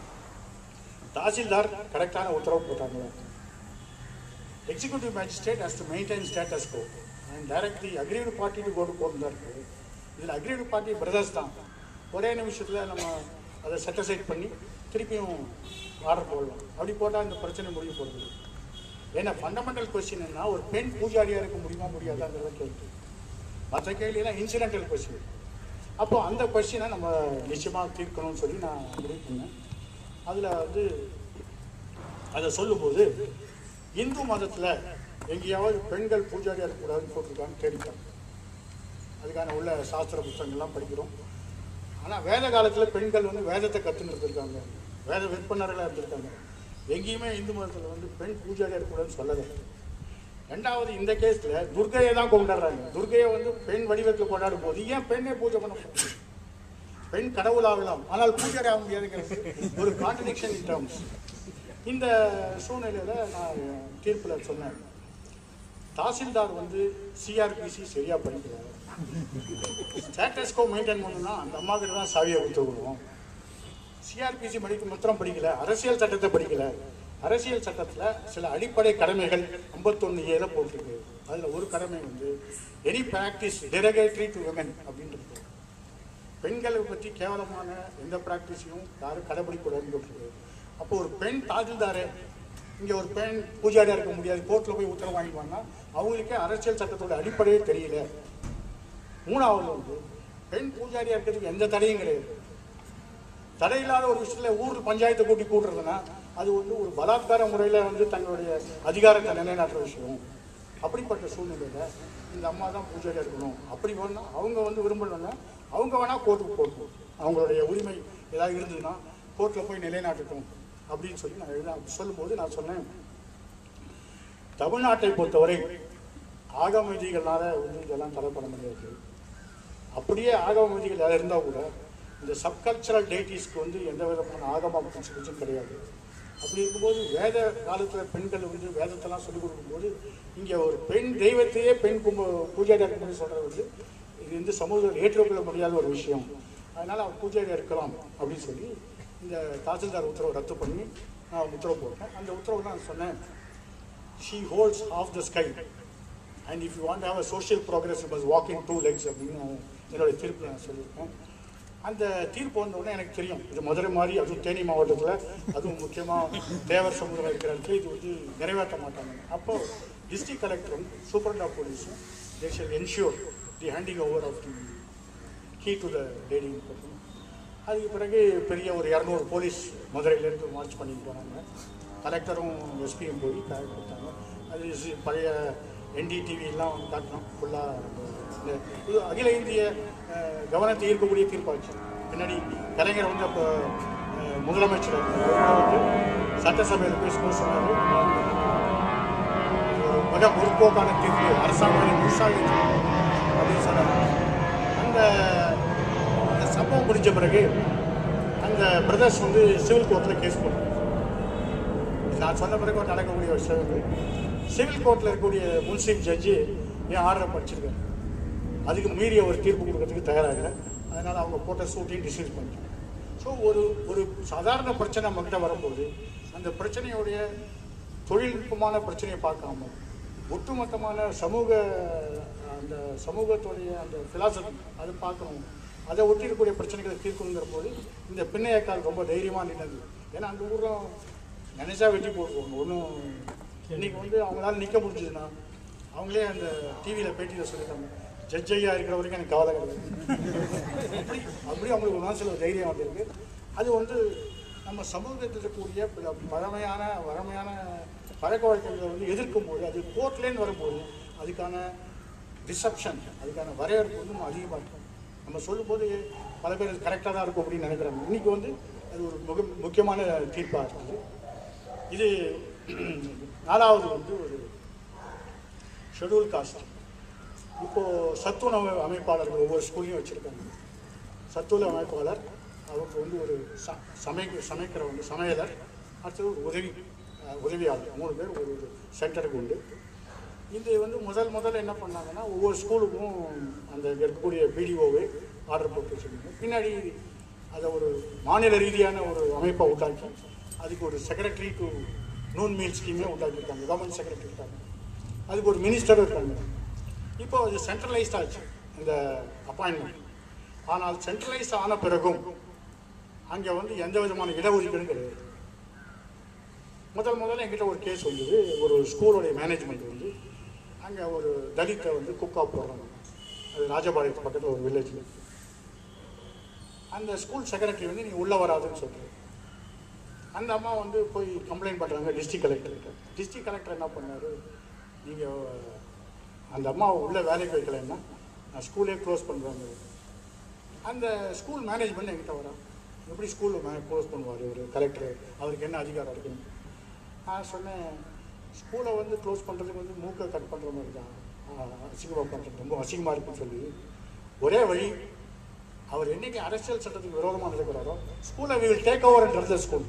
தாசில்தார் கரெக்டான உத்தரவு போட்டாங்க executive magistrate has to maintain status quo and direct the aggrieved party to court போட்டு தான் இருக்குது இதில் அக்ரீவ்டு பார்ட்டி பிரதர்ஸ் தான் ஒரே நிமிஷத்தில் நம்ம அதை செட்டசைட் பண்ணி திருப்பியும் ஆர்டர் போடலாம் அப்படி போட்டால் இந்த பிரச்சனை முடிய போகிறது ஏன்னா ஃபண்டமெண்டல் கொஸ்டின் என்ன ஒரு பெண் பூஜாரியாக இருக்க முடியுமா முடியாதாங்கிறத கேள்வி மற்ற கேள்வியெல்லாம் இன்சிடென்டல் கொஸ்டின் அப்போ அந்த கொஸ்டினை நம்ம நிச்சயமாக தீர்க்கணும்னு சொல்லி நான் முடிவு பண்ணேன் அதில் வந்து அதை சொல்லும்போது இந்து மதத்தில் எங்கேயாவது பெண்கள் பூஜாரியாக இருக்கக்கூடாதுன்னு போட்டிருக்கான்னு தேடிப்பாங்க அதுக்கான உள்ள சாஸ்திர புத்தகங்கள்லாம் படிக்கிறோம் ஆனால் வேத காலத்தில் பெண்கள் வந்து வேதத்தை கற்றுன்னு இருந்திருக்காங்க வேத விற்பனர்களாக இருந்திருக்காங்க எங்கேயுமே இந்து மதத்தில் வந்து பெண் பூஜாரியாக இருக்கக்கூடாதுன்னு சொல்லலை ரெண்டாவது இந்த கேஸில் துர்கையை தான் கொண்டாடுறாங்க துர்கையை வந்து பெண் வடிவத்தில் கொண்டாடும் போது ஏன் பெண்ணே பூஜை பண்ண முடியாது? பெண் கடவுள் ஆகலாம் ஆனால் பூஜாரி ஆக முடியாதுங்கிறது ஒரு கான்ட்ரடிக்ஷன் இன் டேர்ம்ஸ் இந்த சூழ்நிலையில் நான் தீர்ப்பில் சொன்னேன் தாசில்தார் வந்து சிஆர்பிசி சரியாக படிக்கல ஸ்டேட்டஸ்கோ மெயின்டைன் பண்ணணும்னா அந்த அம்மா கிட்ட தான் சாவியை கொடுத்துருக்கணும் சிஆர்பிசி படிக்க மாத்திரம் படிக்கல அரசியல் சட்டத்தை படிக்கல அரசியல் சட்டத்தில் சில அடிப்படை கடமைகள் ஐம்பத்தொன்று ஏல போட்டிருக்கு அதில் ஒரு கடமை வந்து any practice derogatory to women அப்படின்றது பெண்களை பற்றி கேவலமான எந்த ப்ராக்டிஸையும் யாரும் கடைபிடிக்கூடாதுன்னு போட்டிருக்கு அப்போ ஒரு பெண் தாசில்தாரே இங்கே ஒரு பெண் பூஜாரியாக இருக்க முடியாது கோர்ட்டில் போய் உத்தரவு வாங்கிக்குவாங்கன்னா அவங்களுக்கே அரசியல் சட்டத்தோட அடிப்படையே தெரியல மூணாவது வந்து பெண் பூஜாரியாக இருக்கிறதுக்கு எந்த தடையும் கிடையாது தடையில்லாத ஒரு விஷயத்துல ஊர் பஞ்சாயத்தை கூட்டி கூட்டுறதுன்னா அது வந்து ஒரு பலாத்கார முறையில் வந்து தங்களுடைய அதிகாரத்தை நிலைநாட்டுற விஷயம் அப்படிப்பட்ட சூழ்நிலையில இந்த அம்மா தான் பூஜாரியாக இருக்கணும் அப்படி வேணா அவங்க வந்து விரும்பலன்னா அவங்க வேணா கோர்ட்டுக்கு போகட்டும் அவங்களுடைய உரிமை ஏதாவது இருந்ததுன்னா கோர்ட்டில் போய் நிலைநாட்டட்டும் அப்படின்னு சொல்லி நான் எழுத சொல்லும்போது நான் சொன்னேன் தமிழ்நாட்டை பொறுத்தவரை ஆகம விதிகள்னால வந்து இதெல்லாம் தடை பண்ண முடியாது அப்படியே ஆகம விதிகள் யாரும் இருந்தால் கூட இந்த சப்கல்ச்சரல் டேட்டிஸ்க்கு வந்து எந்த விதமான ஆகம பிரின்சிபிள்ஸும் கிடையாது அப்படி இருக்கும்போது வேத காலத்தில் பெண்கள் வந்து வேதத்தெல்லாம் சொல்லிக் கொடுக்கும்போது இங்கே ஒரு பெண் தெய்வத்தையே பெண் கும்ப பூஜாரியாக இருக்கணும்னு சொல்கிறது வந்து இது வந்து சமூகத்தில் ஏற்றுக்கொள்ள முடியாத ஒரு விஷயம் அதனால் அவர் பூஜாரியாக இருக்கலாம் அப்படின்னு சொல்லி இந்த தாசில்தார் உத்தரவை ரத்து பண்ணி நான் உத்தரவு போட்டேன் அந்த உத்தரவு நான் சொன்னேன் she holds half the sky and if you want have a social progress bus walking two legs அப்படின்னு என்னுடைய தீர்ப்பு நான் சொல்லியிருக்கேன் அந்த தீர்ப்பு வந்த உடனே எனக்கு தெரியும் இது மதுரை மாதிரி அதுவும் தேனி மாவட்டத்தில் அதுவும் முக்கியமாக தேவர் சமூகம் இருக்கிற இடத்துல இது வந்து நிறைவேற்ற மாட்டாங்க அப்போ டிஸ்ட்ரிக்ட் கலெக்டரும் சூப்பரண்ட் ஆஃப் போலீஸும் they shall ensure the handing over of the key to the lady அதுக்கு பிறகு பெரிய ஒரு இரநூறு போலீஸ் மதுரையிலேருந்து மார்ச் பண்ணிட்டு போனாங்க கலெக்டரும் எஸ்பியும் போய் காய கொடுத்தாங்க அது சி- பழைய என்டிடிவி எல்லாம் காட்டினோம் ஃபுல்லாக இது அகில இந்திய அஹ், கவனத்தை ஈர்க்கக்கூடிய தீர்ப்பாச்சு பின்னாடி கலைஞர் வந்து அப்போ அஹ், முதலமைச்சர் இருந்தார். அவர் வந்து சட்டசபையில் பேசும்போது சொன்னார் ஒரு மிக முற்போக்கான தீர்ப்பு அரசாங்கம் முழுசாக அப்படின்னு சொன்னார் அந்த அந்த சம்பவம் முடிஞ்ச பிறகு அந்த பிரதர்ஸ் வந்து சிவில் கோர்ட்டில் கேஸ் போட்டாங்க நான் சொன்ன பிறகு நடக்கக்கூடிய விஷயம் சிவில் கோர்ட்டில் இருக்கக்கூடிய முன்சீப் ஜட்ஜி என் ஆர்டரை படிச்சிருக்காரு அதுக்கு மீறிய ஒரு தீர்ப்பு கொடுக்கறதுக்கு தயாராகல அதனால் அவங்க போட்ட சூட்டையும் டிசைஸ் பண்ணிட்டாங்க ஸோ ஒரு ஒரு சாதாரண பிரச்சனை நம்மகிட்ட வரும்போது அந்த பிரச்சனையுடைய தொழில்நுட்பமான பிரச்சனையை பார்க்காம ஒட்டுமொத்தமான சமூக அந்த சமூகத்துடைய அந்த பிலாசபி அதை பார்க்கணும் அதை ஒட்டி இருக்கக்கூடிய பிரச்சனைகளை தீர்க்கணுங்கிற போது இந்த பின்னையக்கால் ரொம்ப தைரியமாக நின்னது ஏன்னா அந்த ஊரில் நினைச்சா வெட்டி போட்டுருவாங்க ஒன்றும் இன்னைக்கு வந்து அவங்களால நிற்க முடிஞ்சதுன்னா அவங்களே அந்த டிவியில் பேட்டியில் சொல்லிட்டாங்க ஜட்ஜ் ஐயா இருக்கிற வரைக்கும் எனக்கு கவலை கிடையாது அப்படி அப்படி அவங்களுக்கு ஒரு மனசில் ஒரு தைரியம் வந்திருக்கு அது வந்து நம்ம சமூகத்தில் இருக்கக்கூடிய பல பழமையான வழமையான பழக்க வழக்கங்களை வந்து எதிர்க்கும் போது அது கோர்ட்லேருந்து வரும்போது அதுக்கான ரிசப்ஷன் அதுக்கான வரையறுப்பு வந்து இன்னும் அதிகமாக இருக்கும் நம்ம சொல்லும்போது பல பேர் கரெக்டாக தான் இருக்கும் அப்படின்னு நினைக்கிறாங்க இன்னைக்கு வந்து அது ஒரு மிக முக்கியமான தீர்ப்பாக இருக்குது இது நாலாவது வந்து ஒரு ஷெட்யூல் காஸ்ட் இப்போது சத்துணவு அமைப்பாளர்கள் ஒவ்வொரு ஸ்கூல்லையும் வச்சுருக்காங்க சத்துணவு அமைப்பாளர் அவங்க வந்து ஒரு ச சமைக்க சமைக்கிறவங்க சமையலர் அடுத்தது ஒரு உதவி அஹ், உதவியாளர் மூணு பேர் ஒரு ஒரு சென்டருக்கு உண்டு இது வந்து முதல் முதல்ல என்ன பண்ணாங்கன்னா ஒவ்வொரு ஸ்கூலுக்கும் அந்த இங்க இருக்கக்கூடிய பிடிஓவை ஆர்டர் போட்டு வச்சுருந்தாங்க பின்னாடி அதை ஒரு மாநில ரீதியான ஒரு அமைப்பை உண்டாக்கி அதுக்கு ஒரு செக்ரட்டரி டு நூன் மீல் ஸ்கீமே உண்டாக்கியிருக்காங்க கவர்மெண்ட் செக்ரட்டரி இருக்காங்க அதுக்கு ஒரு மினிஸ்டர் இருக்காங்க இப்போ அது சென்ட்ரலைஸ்ட் ஆச்சு இந்த அப்பாயின்மெண்ட் ஆனால் சென்ட்ரலைஸ் ஆன பிறகும் அங்கே வந்து எந்த விதமான இடஒதுக்கீடும் கிடையாது முதல் முதல்ல என்கிட்ட ஒரு கேஸ் வந்தது ஒரு ஸ்கூலோடைய மேனேஜ்மெண்ட் வந்து அங்கே ஒரு தலித்தை வந்து குக்கா போடுறாங்க அது ராஜபாளையத்து பக்கத்தில் ஒரு வில்லேஜில் அந்த ஸ்கூல் செக்ரட்டரி வந்து நீங்கள் உள்ளே வராதுன்னு சொல்கிறாரு அந்த அம்மா வந்து போய் கம்ப்ளைண்ட் பண்ணுறாங்க டிஸ்ட்ரிக்ட் கலெக்டர்கிட்ட டிஸ்ட்ரிக்ட் கலெக்டர் என்ன பண்ணாரு நீங்கள் அந்த அம்மாவை உள்ளே வேலைக்கு வைக்கலைன்னா நான் ஸ்கூலே க்ளோஸ் பண்ணுறாங்க அந்த ஸ்கூல் மேனேஜ்மெண்ட் என்கிட்ட வரா எப்படி ஸ்கூல் மே க்ளோஸ் பண்ணுவார் ஒரு கலெக்டர் அவருக்கு என்ன அதிகாரம் இருக்குன்னு நான் சொன்னேன் ஸ்கூலை வந்து க்ளோஸ் பண்ணுறதுக்கு வந்து மூக்கை கட் பண்ணுற மாதிரி தான் அசிங்கமாக பண்ணுறது ரொம்ப அசிங்கமாக இருக்குன்னு சொல்லி ஒரே வழி அவர் என்னைக்கு அரசியல் சட்டத்துக்கு விரோதமாக நடக்கிறாரோ ஸ்கூலை will take over and run school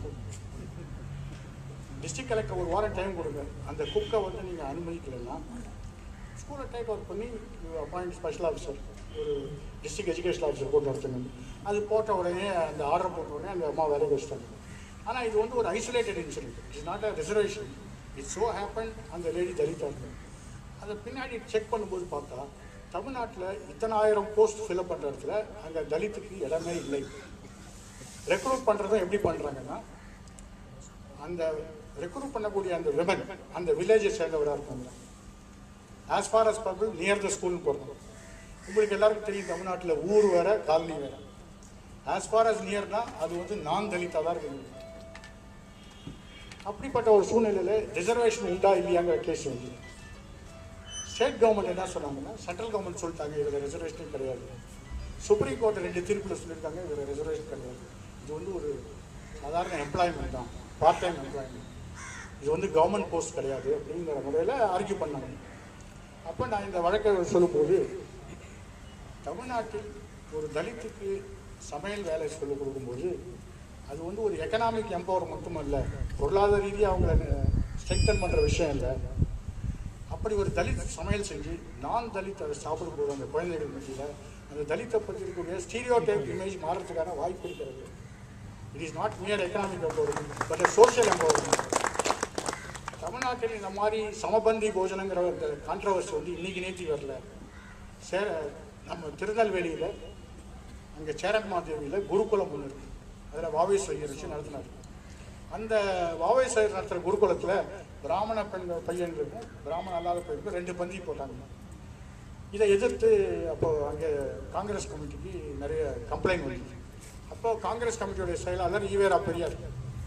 district collector ஒரு வாரம் டைம் கொடுங்க அந்த குக்கை வந்து நீங்கள் அனுமதிக்கலைன்னா ஸ்கூலை டேக் ஓவர் பண்ணி அப்பாயிண்ட் ஸ்பெஷல் ஆஃபீஸர் ஒரு டிஸ்ட்ரிக்ட் எஜுகேஷன் ஆஃபீஸர் போட்டு நடத்துங்க அது போட்ட உடனே அந்த ஆர்டர் போட்ட உடனே அந்த அம்மா வேலைக்கு வச்சிட்டாங்க ஆனால் இது வந்து ஒரு isolated incident it's not a reservation it's so happen அந்த லேடி தலிதா இருக்கு அதை பின்னாடி செக் பண்ணும்போது பார்த்தா தமிழ்நாட்டில் இத்தனாயிரம் போஸ்ட் ஃபில்அப் பண்ணுற இடத்துல அங்கே தலித்துக்கு இடமே இல்லை ரெக்ரூட் பண்ணுறதும் எப்படி பண்ணுறாங்கன்னா அந்த ரெக்ரூட் பண்ணக்கூடிய அந்த விமன் அந்த வில்லேஜை சேர்ந்தவராக இருக்காங்க as far as bubble near the ஸ்கூல்னு போடுறோம் உங்களுக்கு எல்லாருக்கும் தெரியும் தமிழ்நாட்டில் ஊர் வேற காலனி வேற ஆஸ் ஃபார் அஸ் நியர்னா அது வந்து நான் தலித்தா தான் இருக்கு அப்படிப்பட்ட ஒரு சூழ்நிலையில் ரிசர்வேஷன் உண்டா இல்லையாங்கிற கேஸ் வந்து ஸ்டேட் கவர்மெண்ட் என்ன சொன்னாங்கன்னா சென்ட்ரல் கவர்மெண்ட் சொல்லிட்டாங்க இதில் ரிசர்வேஷனே கிடையாது சுப்ரீம் கோர்ட் ரெண்டு தீர்ப்பில் சொல்லியிருக்காங்க இதில் ரிசர்வேஷன் கிடையாது இது வந்து ஒரு சாதாரண எம்ப்ளாய்மெண்ட் தான் பார்ட் டைம் எம்ப்ளாய்மெண்ட் இது வந்து கவர்மெண்ட் போஸ்ட் கிடையாது அப்படிங்கிற முறையில் ஆர்கியூ பண்ணாங்க அப்போ நான் இந்த வழக்கை சொல்லும்போது தமிழ்நாட்டில் ஒரு தலித்துக்கு சமையல் வேலை சொல்லிக் கொடுக்கும்போது அது வந்து ஒரு எக்கனாமிக் எம்பவர் மட்டுமல்ல பொருளாதார ரீதியாக அவங்கள ஸ்ட்ரெங்தன் பண்ணுற விஷயம் இல்லை அப்படி ஒரு தலித் சமையல் செஞ்சு நான் தலித் அதை சாப்பிடும்போது அந்த குழந்தைகள் மத்தியில் அந்த தலித்தை பற்றி இருக்கக்கூடிய ஸ்டீரியோ டைப் இமேஜ் மாறுறதுக்கான வாய்ப்பு இருக்கிறது it is not mere economic empowerment but social empowerment தமிழ்நாட்டில் இந்த மாதிரி சமபந்தி போஜனங்கிற இந்த கான்ட்ரவர்சி வந்து இன்னைக்கு நேத்தி வரல சேர நம்ம திருநெல்வேலியில் அங்கே சேரன்மாதேவியில் குருகுலம் ஒன்று இருக்கு அதில் வாவேஸ் ஐயர் வச்சு நடத்தினார் அந்த வாவேஸ் ஐயர் நடத்துகிற குருகுலத்தில் பிராமண பெண்கள் பையன்களுக்கும் பிராமண அல்லாத பையனுக்கும் ரெண்டு பந்தி போட்டாங்க இதை எதிர்த்து அப்போ அங்கே காங்கிரஸ் கமிட்டிக்கு நிறைய கம்ப்ளைண்ட் வந்துச்சு அப்போ காங்கிரஸ் கமிட்டியோடைய செயலாளர் ஈவேரா பெரியார்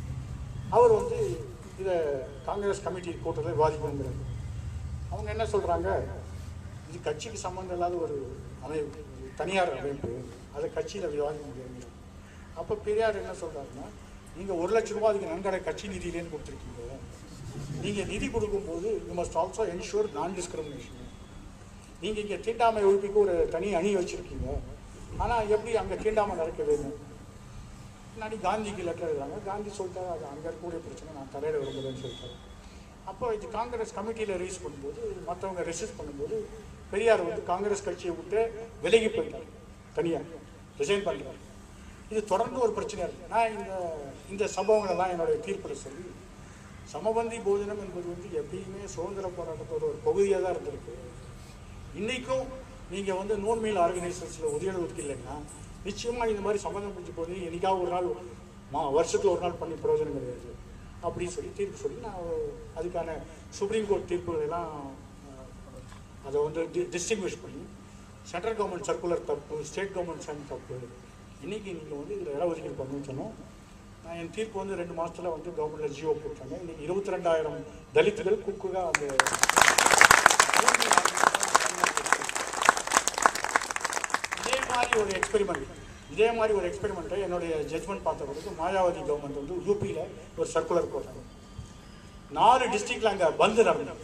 அவர் வந்து இதை காங்கிரஸ் கமிட்டி கூட்டத்தில் விவாதிக்கணுங்கிறார் அவங்க என்ன சொல்கிறாங்க இது கட்சிக்கு சம்மந்தம் இல்லாத ஒரு அமைப்பு ஒரு தனியார் அமைப்பு அதை கட்சியில் விவாதிக்க முடியாது அப்போ பெரியார் என்ன சொல்கிறாருன்னா நீங்கள் ஒரு லட்ச ரூபா அதுக்கு நன்கடை கட்சி நிதியிலேருந்து கொடுத்துருக்கீங்க நீங்கள் நிதி கொடுக்கும்போது you must also ensure non discrimination நீங்கள் இங்கே தீண்டாமை ஒழிப்புக்கு ஒரு தனி அணி வச்சுருக்கீங்க ஆனால் எப்படி அங்கே தீண்டாமை நடக்குதுன்னு முன்னாடி காந்திக்கு லெட்டர் எழுதுறாங்க காந்தி சொல்லிட்டாரு அது அங்கே இருக்கக்கூடிய பிரச்சனை நான் தலையிட விரும்புகிறேன்னு சொல்லிட்டாரு அப்போ இது காங்கிரஸ் கமிட்டியில் ரிலீஸ் பண்ணும்போது மற்றவங்க ரெசிஸ்ட் பண்ணும்போது பெரியார் வந்து காங்கிரஸ் கட்சியை விட்டு விலகி போயிட்டார் தனியாக ரிசைன் பண்ணுறாரு இது தொடர்ந்து ஒரு பிரச்சனை இருக்கு நான் இந்த இந்த சம்பவங்களெல்லாம் என்னுடைய தீர்ப்பில் சொல்லி சமபந்தி போஜனம் என்பது வந்து எப்பயுமே சுதந்திர போராட்டத்தோட ஒரு பகுதியாக தான் இருந்திருக்கு இன்னைக்கும் நீங்கள் வந்து நூன் மீல் ஆர்கனைசேஷன்ஸில் உதவிகள் ஒதுக்கலைன்னா நிச்சயமாக இந்த மாதிரி சம்மந்தம் பிடிச்சி போது என்னைக்காவது ஒரு நாள் மா வருஷத்தில் ஒரு நாள் பண்ணி பிரயோஜனம் கிடையாது அப்படின்னு சொல்லி தீர்ப்பு சொல்லி நான் அதுக்கான சுப்ரீம் கோர்ட் தீர்ப்புகள் எல்லாம் அஹ், அதை வந்து டி டிஸ்டிங்விஷ் பண்ணி சென்ட்ரல் கவர்மெண்ட் சர்க்குலர் தப்பு ஸ்டேட் கவர்மெண்ட் சைன் தப்பு இன்னைக்கு நீங்கள் வந்து இதில் இடஒதுக்கீடு பண்ணணும்னு சொன்னோம் நான் என் தீர்ப்பு வந்து ரெண்டு மாதத்தில் வந்து கவர்மெண்ட்டில் ஜியோ போட்டாங்க இன்னைக்கு இருபத்தி ரெண்டாயிரம் தலித்துகள் குக்குగా அந்த மாதிரி ஒரு எக்ஸ்பெரிமெண்ட் இதே மாதிரி ஒரு எக்ஸ்பெரிமெண்ட்டை என்னுடைய ஜட்மெண்ட் பார்த்த பிறகு மாயாவதி கவர்மெண்ட் வந்து யூபியில் ஒரு சர்க்குலர் போட்டாங்க நாலு டிஸ்ட்ரிக்ட்ல அங்கே பந்து நடந்தது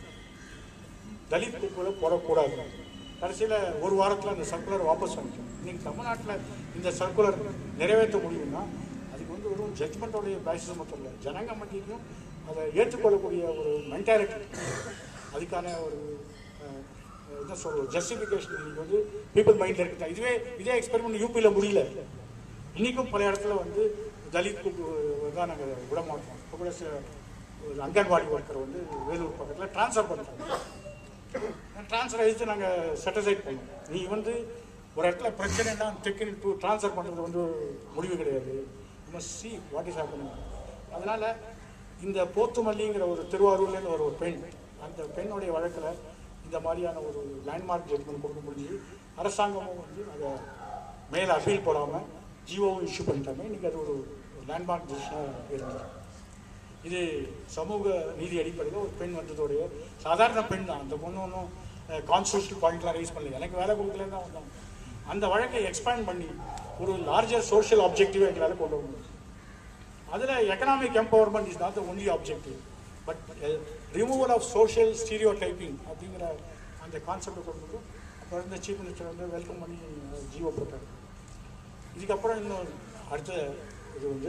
தலித் குழுக்களை போடக்கூடாது கடைசியில் ஒரு வாரத்தில் அந்த சர்க்குலர் வாபஸ் வாங்கிட்டோம் இன்னைக்கு தமிழ்நாட்டில் இந்த சர்க்குலர் நிறைவேற்ற முடியும்னா அதுக்கு வந்து வெறும் ஜட்மெண்ட்டோடைய பேசிஸ் மட்டும் இல்லை ஜனங்க மத்தியிலையும் அதை ஏற்றுக்கொள்ளக்கூடிய ஒரு மென்டாலிட்டி அதுக்கான ஒரு அஹ், என்ன சொல்றது ஜஸ்டிஃபிகேஷன் இன்னைக்கு வந்து பீப்புள் மைண்டில் இருக்குது இதுவே இதே எக்ஸ்பெரிமெண்ட் யூபியில் முடியல இன்னைக்கும் பல இடத்துல வந்து தலித் குழு தான் நாங்கள் விட மாட்டோம் இப்போ கூட சில ஒரு அங்கன்வாடி ஒர்க்கர் வந்து வேலூர் பக்கத்தில் ட்ரான்ஸ்ஃபர் பண்ணுறாங்க ட்ரான்ஸ்ஃபர் ஆகிட்டு நாங்கள் செட்டிசைட் பண்ணோம் நீ வந்து ஒரு இடத்துல பிரச்சனைனா டெக்கின் டு ட்ரான்ஸ்ஃபர் பண்ணுறது வந்து முடிவு கிடையாது சி வாட் இஸ் ஹேப்பனிங் அதனால் இந்த போத்துமல்லிங்கிற ஒரு திருவாரூர்லேருந்து ஒரு ஒரு பெண் அந்த பெண்ணுடைய வழக்கில் இந்த மாதிரியான ஒரு லேண்ட்மார்க் ஜட்மெண்ட் கொடுக்க முடிஞ்சு அரசாங்கமும் வந்து அதை மேலே அப்பீல் போடாமல் ஜியோவும் இஷ்யூ பண்ணிட்டாங்க இன்றைக்கி அது ஒரு லேண்ட்மார்க் டிசிஷனாக இருந்தது இது சமூக நீதி அடிப்படையில் ஒரு பெண் வந்ததோடைய சாதாரண பெண் தான் அந்த பொண்ணு ஒன்றும் கான்ஸ்டியூஷனல் பாயிண்ட்லாம் ரைஸ் பண்ணல எனக்கு வேலை கொடுக்கலன்னு தான் வந்தாங்க அந்த வழக்கை எக்ஸ்பேண்ட் பண்ணி ஒரு லார்ஜர் சோஷியல் ஆப்ஜெக்டிவ் எங்களால் கொண்டு வர முடியும் அதில் economic empowerment is not the only objective but removal of social stereotyping அப்படிங்கிற அந்த கான்செப்டை கொண்டு வந்து அப்புறம் இருந்த சீஃப் மினிஸ்டர் வந்து வெல்கம் பண்ணி ஜியோ போட்டார் இதுக்கப்புறம் இன்னும் அடுத்த இது வந்து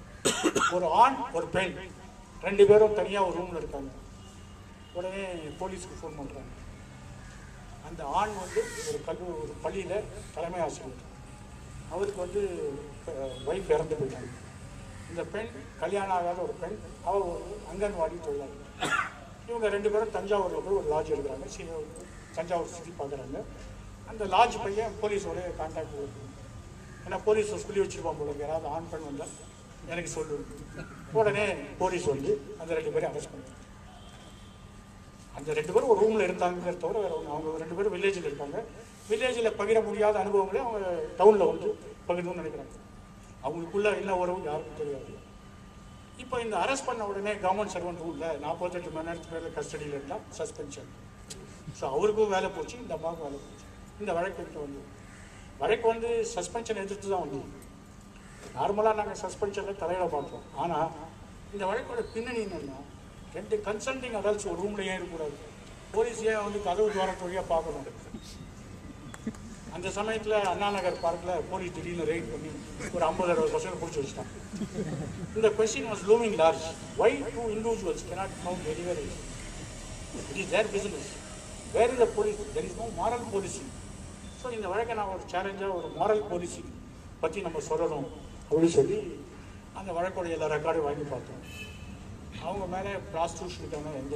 ஒரு ஆண் ஒரு பெண் ரெண்டு பேரும் தனியாக ஒரு ரூமில் இருக்காங்க உடனே போலீஸ்க்கு ஃபோன் பண்ணுறாங்க அந்த ஆண் வந்து ஒரு கல்வி ஒரு பள்ளியில் தலைமை ஆசிரியர் அவருக்கு வந்து ஒய்ஃப் இறந்து போயிட்டாங்க இந்த பெண் கல்யாணம் ஆகாத ஒரு பெண் அவ ஒரு அங்கன்வாடி தொழிலாளி இவங்க ரெண்டு பேரும் தஞ்சாவூரில் போய் ஒரு லாட்ஜ் எடுக்கிறாங்க சி தஞ்சாவூர் சுற்றி பார்க்குறாங்க அந்த லாட்ஜ் பையன் போலீஸோட கான்டாக்ட் கொடுக்குறாங்க ஏன்னா போலீஸ் சொல்லி வச்சிருப்பான் போல இருக்கு. யாராவது ஆன் பண்ண வந்தால் எனக்கு சொல்லு உடனே போலீஸ் வந்து அந்த ரெண்டு பேரும் அரெஸ்ட் பண்ணாங்க அந்த ரெண்டு பேரும் ஒரு ரூமில் இருந்தாங்க தவிர வேற ஒண்ணு. அவங்க ரெண்டு பேரும் வில்லேஜில் இருக்காங்க வில்லேஜில் பகிர முடியாத அனுபவங்களே அவங்க டவுனில் வந்து பகிரணும்னு நினைக்கிறாங்க அவங்களுக்குள்ள என்ன உறவு யாருக்கும் தெரியாது இப்போ இந்த அரெஸ்ட் பண்ண உடனே கவர்மெண்ட் சர்வெண்ட் ரூலில் நாற்பத்தெட்டு மணி நேரத்துக்கு மேலே கஸ்டடியில் இருந்தால் சஸ்பென்ஷன் ஸோ அவருக்கும் வேலை போச்சு இந்த அம்மாவுக்கும் வேலை போச்சு இந்த வழக்கு எடுத்து வந்து வழக்கு வந்து சஸ்பென்ஷன் எதிர்த்து தான் வந்து நார்மலாக நாங்கள் சஸ்பென்ஷனில் தலையிட பார்ப்போம் ஆனால் இந்த வழக்கோட பின்னணி என்னன்னா ரெண்டு கன்சல்டிங் அடல்ட்ஸ் ஒரு ரூம்ல ஏன் இருக்கக்கூடாது போலீஸ் ஏன் வந்து கதவு துவாரத்து வழியாக பார்க்கணும் அந்த சமயத்தில் அண்ணா நகர் பார்க்கில் போலீஸ் திடீர்னு ரெய்ட் பண்ணி ஒரு ஐம்பது அறுபது பர்சன்ட் பிடிச்சி வச்சுட்டாங்க இந்த question was looming large why do individuals cannot count anywhere else it is their business where is the police there is no moral policing so இந்த வழக்கை நான் ஒரு சேலஞ்சாக ஒரு மாரல் போலீசிங் பற்றி நம்ம சொல்லணும் அப்படின்னு சொல்லி அந்த வழக்கோட எல்லா ரெக்கார்டும் வாங்கி பார்த்தோம் அவங்க மேலே ப்ராஸ்டியூஷனுக்கான எந்த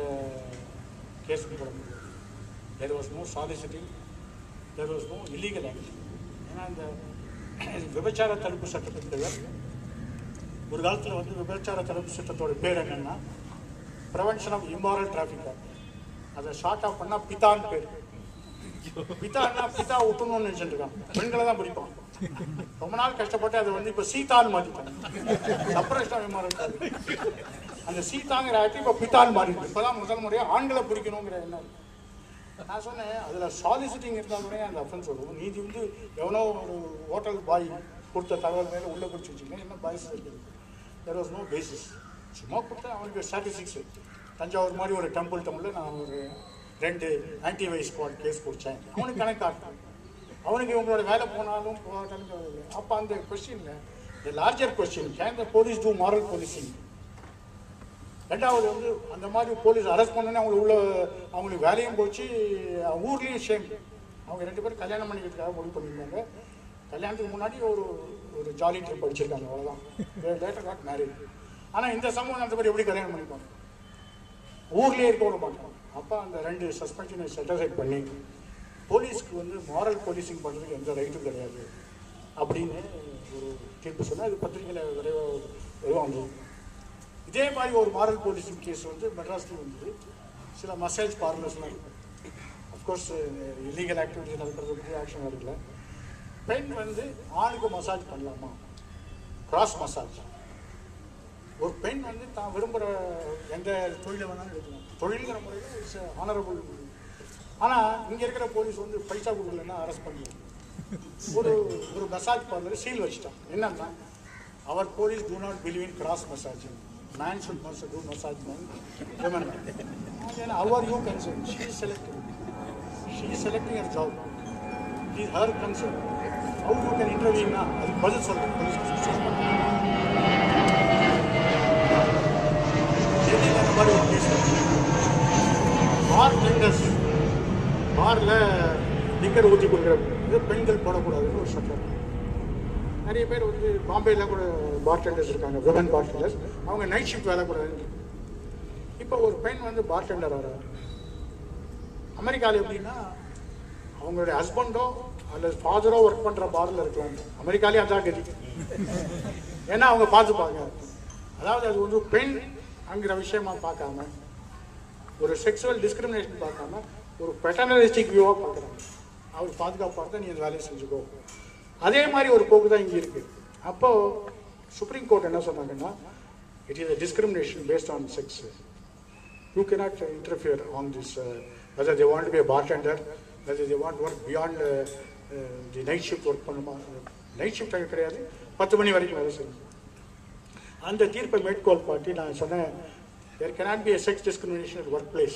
கேஸும் போட முடியாது there was no soliciting there was no illegal action ஏன்னா இந்த விபச்சார தடுப்பு சட்டத்தின் கீழ் ஒரு காலத்தில் வந்து விபச்சார தடுப்பு சட்டத்தோட பேர் என்னன்னா ப்ரிவென்ஷன் ஆஃப் இம்மாரல் டிராஃபிக் அதை ஷார்ட் ஆஃப் பண்ணால் பிதான் பேர் பிதான்னா பிதா விட்டணும்னு நினைச்சிட்டு இருக்கான் பெண்களை தான் பிடிப்பான் ரொம்ப நாள் கஷ்டப்பட்டு அதை வந்து இப்போ சீதான்னு மாற்றிட்டாங்க சப்ரேஷன் ஆஃப் இம்மாரல் டிராஃபிக் அந்த சீதாங்கிற ஆக்ட் இப்போ பிதான் மாறிடுது இப்போதான் முதல் முறையாக ஆண்களை பிடிக்கணுங்கிற எண்ணம் நான் சொன்னேன் அதில் சாலிசிட்டிங் இருந்தால் கூட அந்த அஃபென்ஸ் வரும் நீதி வந்து எவனோ ஒரு ஹோட்டல் பாய் கொடுத்த தகவல் மேலே உள்ளே பிடிச்சி வச்சுக்கோங்க என்ன பாய்ஸ் இருக்குது தெர் வாஸ் நோ பேசிஸ் சும்மா கொடுத்தா அவனுக்கு ஸ்டாட்டிஸ்டிக்ஸ் தஞ்சாவூர் மாதிரி ஒரு டெம்பிள் டவுனில் நான் ஒரு ரெண்டு ஆன்டி வைஸ் ஸ்குவாட் கேஸ் கொடுத்தேன் அவனுக்கு கணக்கு காட்டணும் அவனுக்கு இவங்களோட வேலை போனாலும் போகாட்டாலும் அப்போ அந்த கொஸ்டினில் the larger question can the police do moral policing ரெண்டாவது வந்து அந்த மாதிரி போலீஸ் அரெஸ்ட் பண்ணோன்னே அவங்களுக்கு உள்ள அவங்களுக்கு வேலையும் போச்சு அவங்க ஊர்லேயும் ஷேம் அவங்க ரெண்டு பேரும் கல்யாணம் பண்ணிக்கிறதுக்காக முடிவு பண்ணியிருந்தாங்க கல்யாணத்துக்கு முன்னாடி ஒரு ஒரு ஜாலி ட்ரிப் படிச்சிருக்காங்க அவ்வளோதான் லேட்டர் காட் மேரேஜ் ஆனால் இந்த சமூகம் அந்த மாதிரி எப்படி கல்யாணம் பண்ணிப்பாங்க ஊர்லேயே இருக்க விட மாட்டாங்க அப்போ அந்த ரெண்டு சஸ்பென்ஷனை செட்டசைட் பண்ணி போலீஸ்க்கு வந்து மாரல் போலீசிங் பண்ணுறதுக்கு எந்த ரைட்டும் கிடையாது அப்படின்னு ஒரு தீர்ப்பு சொன்னால் இது பத்திரிகையில் விரைவாக விரைவாக வந்தது இதே மாதிரி ஒரு மாரல் போலீசிங் கேஸ் வந்து மெட்ராஸ்ல வந்தது சில மசாஜ் பார்லர்ஸ்லாம் இருக்கு அஃப்கோர்ஸ் இல்லீகல் ஆக்டிவிட்டி நடக்கிறது பற்றி ஆக்ஷன் எடுக்கல பெண் வந்து ஆணுக்கு மசாஜ் பண்ணலாமா கிராஸ் மசாஜ் ஒரு பெண் வந்து தான் விரும்புகிற எந்த தொழிலை வேணாலும் எடுக்கலாம் தொழில்ங்கிற முறையில் இட்ஸ் ஆனரபுள் ஆனால் இங்கே இருக்கிற போலீஸ் வந்து பைசா கொடுக்கலன்னா அரெஸ்ட் பண்ணிடுவாங்க ஒரு ஒரு மசாஜ் பார்லர் சீல் வச்சுட்டான் என்னன்னா அவர் police do not believe in cross massaging man should must do massage man women then how are you concerned she is selecting she is selecting her job it is her concern how you can intervene na அதுக்கு பதில் சொல்றேன் police டெல்லியில் அந்த மாதிரி ஒரு case bar tenders பாரில் liquor ஊற்றி கொடுக்குற இது பெண்கள் போடக்கூடாதுன்னு ஒரு சட்டம் நிறைய பேர் வந்து பாம்பேல கூட பார் டெண்டர்ஸ் இருக்காங்க விமன் பார் டெண்டர்ஸ் அவங்க நைட் ஷிஃப்ட் வேலை கூடாதுன்னு இப்போ ஒரு பெண் வந்து பார் டெண்டர் வர அமெரிக்காவில் எப்படின்னா அவங்களுடைய ஹஸ்பண்டோ அல்லது ஃபாதரோ ஒர்க் பண்ணுற பாரில் இருக்கலாம் அமெரிக்காலே அதான் கதி ஏன்னா அவங்க பார்த்துப்பாங்க அதாவது அது வந்து பெண் அங்கிற விஷயமா பார்க்காம ஒரு செக்ஸுவல் டிஸ்கிரிமினேஷன் பார்க்காம ஒரு பெட்டனலிஸ்டிக் வியூவாக பார்க்குறாங்க அவர் பாதுகாப்பு பார்த்தா நீ அந்த வேலையை செஞ்சுக்கோ அதே மாதிரி ஒரு போக்கு தான் இங்கே இருக்குது அப்போ சுப்ரீம் கோர்ட் என்ன சொன்னாங்கன்னா it is a discrimination based on sex you cannot interfere on this uh, whether they want to be a bartender whether they want to work beyond uh, uh, the night shift work பண்ணுமா night shift கிடையாது பத்து மணி வரைக்கும் வேலை செய்யும் அந்த தீர்ப்பை மேற்கோள் பாட்டி நான் சொன்னேன் there cannot be a sex discrimination at workplace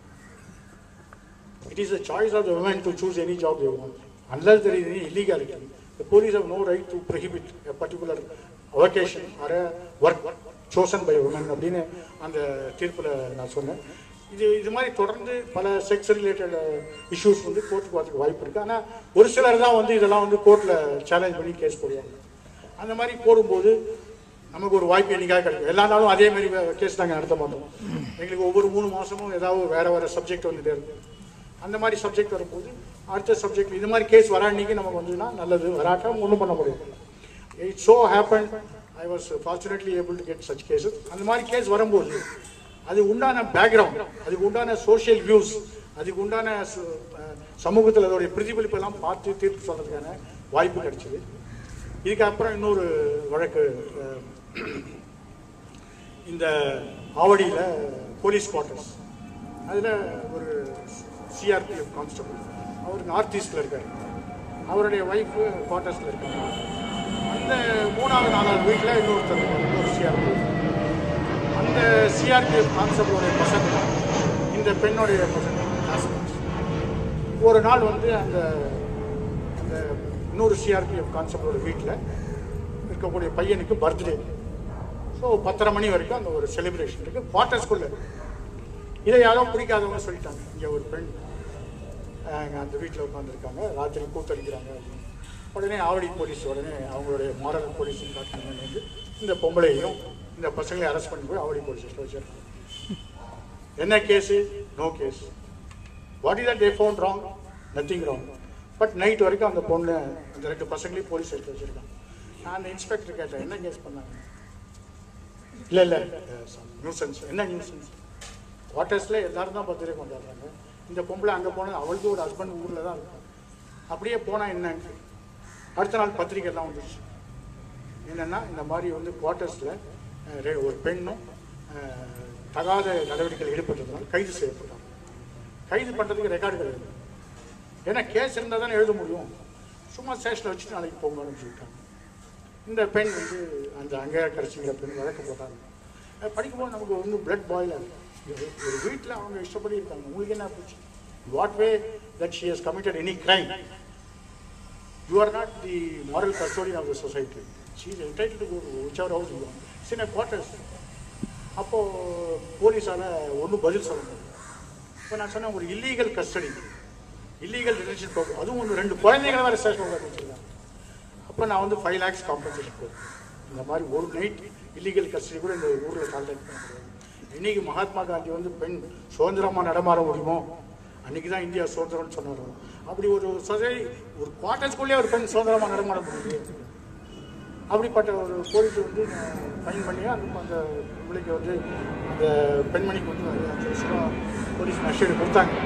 it is the choice of the women to choose any job they want unless there is any illegality the police have no right to prohibit a particular vocation or a work chosen by women அப்படின்னு அந்த தீர்ப்பில் நான் சொன்னேன் இது இது மாதிரி தொடர்ந்து பல செக்ஸ் ரிலேட்டட் இஷ்யூஸ் வந்து கோர்ட்டுக்கு வரதுக்கு வாய்ப்பு இருக்குது ஆனால் ஒரு சிலர் தான் வந்து இதெல்லாம் வந்து கோர்ட்டில் சேலஞ்ச் பண்ணி கேஸ் போடுவாங்க அந்த மாதிரி போடும்போது நமக்கு ஒரு வாய்ப்பு என்னைக்காக கிடைக்கும் எல்லா நாளும் அதே மாதிரி கேஸ் நாங்கள் நடத்த மாட்டோம் எங்களுக்கு ஒவ்வொரு மூணு மாதமும் ஏதாவது வேற வேற சப்ஜெக்ட் வந்துட்டே இருக்கும் அந்த மாதிரி சப்ஜெக்ட் வரும்போது அடுத்த சப்ஜெக்ட் இது மாதிரி கேஸ் வரா அன்னைக்கு நமக்கு வந்துன்னா நல்லது வராட்டா ஒன்றும் பண்ண முடியும் it so happen I was fortunately able to get such cases அந்த மாதிரி கேஸ் வரும்போது அது உண்டான பேக்ரவுண்ட் அதுக்கு உண்டான சோஷியல் வியூஸ் அதுக்கு உண்டான சு- அஹ் சமூகத்தில் அதோடைய பிரதிபலிப்பு எல்லாம் பார்த்து தீர்ப்பு சொல்றதுக்கான வாய்ப்பு கிடைச்சது இதுக்கப்புறம் இன்னொரு வழக்கு அஹ், இந்த ஆவடியில் போலீஸ் குவார்ட்டர்ஸ் அதில் ஒரு சிஆர்பிஎஃப் கான்ஸ்டபிள் அவர் நார்த் ஈஸ்டில் இருக்கார் அவருடைய ஒய்ஃபு குவார்ட்டர்ஸில் இருக்காங்க அந்த மூணாவது நாலாவது வீட்டில் இன்னொருத்தர் இருக்காரு ஒரு சிஆர்பிஎஃப் அந்த சிஆர்பிஎஃப் கான்ஸ்டபிளோடைய பசங்க இந்த பெண்ணுடைய பசங்க classmates. ஒரு நாள் வந்து அந்த அந்த இன்னொரு சிஆர்பிஎஃப் கான்ஸ்டபிளோட வீட்டில் இருக்கக்கூடிய பையனுக்கு பர்த்டே ஸோ பத்தரை மணி வரைக்கும் அந்த ஒரு செலிப்ரேஷன் இருக்குது குவார்ட்டர்ஸ்குள்ளே இதை யாரோ பிடிக்காதவங்க சொல்லிட்டாங்க இங்கே ஒரு பெண் அஹ், அந்த வீட்டில் உட்காந்துருக்காங்க ராத்திரி கூத்தடிக்கிறாங்க அப்படின்னு. உடனே ஆவடி போலீஸ் உடனே அவங்களுடைய மாடல் போலீஸ் டிபார்ட்மெண்ட் வந்து இந்த பொம்பளையும் இந்த பசங்களையும் அரெஸ்ட் பண்ணி போய் ஆவடி போலீஸ் ஸ்டேஷன் வச்சிருக்காங்க என்ன case no case what is they found wrong nothing wrong but night வரைக்கும் அந்த பொண்ணு அந்த ரெண்டு பசங்களையும் போலீஸ் எடுத்து வச்சிருக்காங்க நான் அந்த இன்ஸ்பெக்டர் கேட்டேன் என்ன கேஸ் பண்ணாங்க இல்லை இல்லை நியூசன்ஸ் என்ன நியூசன்ஸ் குவார்ட்டர்ஸில் எல்லாரும் தான் பர்த்டே கொண்டாடுறாங்க இந்த பொம்பளை அங்கே போனது அவளுக்கு ஒரு ஹஸ்பண்ட் ஊரில் தான் இருக்கும் அப்படியே போனால் என்னன்னு அடுத்த நாள் பத்திரிக்கை எல்லாம் வந்துச்சு என்னென்னா இந்த மாதிரி வந்து குவார்ட்டர்ஸில் ஒரு பெண்ணும் அஹ், தகாத நடவடிக்கைகள் ஈடுபட்டதுனால கைது செய்யப்பட்டாங்க கைது பண்ணுறதுக்கு ரெக்கார்டு கிடையாது ஏன்னா கேஸ் இருந்தால் தானே எழுத முடியும் சும்மா ஸ்டேஷனில் வச்சுட்டு நாளைக்கு போங்கன்னு சொல்லிட்டாங்க இந்த பெண் வந்து அந்த அங்கே கரைச்சிங்கிற பெண் வழக்கு போட்டாங்க அது படிக்கும்போது நமக்கு வந்து பிளட் பாயில் ஆகும் ஒரு ஒரு வீட்டில் அவங்க இஷ்டப்படி இருக்காங்க உங்களுக்கு என்ன போச்சு what way that she has committed any crime you are not the moral custodian of the society she is entitled to which our house you சின்ன குவார்ட்டர்ஸ் அப்போது போலீஸால் ஒன்றும் பதில் சொல்ல முடியும் இப்போ நான் சொன்னேன் ஒரு இல்லீகல் கஸ்டடி இல்லீகல் ரிலேஷன் அதுவும் ஒன்று ரெண்டு குழந்தைகளை வேறு ஸ்டேஷன் உட்காந்து வச்சிருக்காங்க அப்போ நான் வந்து ஃபைவ் லேக்ஸ் காம்பன்சேஷன் கொடுத்தேன் இந்த மாதிரி ஒரு நைட் இல்லீகல் கஸ்டடி கூட இந்த ஊரில் கான்டாக்ட் பண்ண முடியாது இன்னைக்கு மகாத்மா காந்தி வந்து பெண் சுதந்திரமாக நடமாட முடியுமோ அன்னைக்கு தான் இந்தியா சுதந்திரம்னு சொன்னார் அப்படி ஒரு சொசைட்டி ஒரு குவார்ட்டர்ஸ்குள்ளேயே ஒரு பெண் சுதந்திரமாக நடமாட முடியுது அப்படிப்பட்ட ஒரு போலீஸ் வந்து ஃபைன் பண்ணி அந்த அந்த பிள்ளைக்கு வந்து அந்த பெண்மணிக்கு வந்து ஒரு அஞ்சு லட்ச ரூபா போலீஸ் நஷ்டீடு கொடுத்தாங்க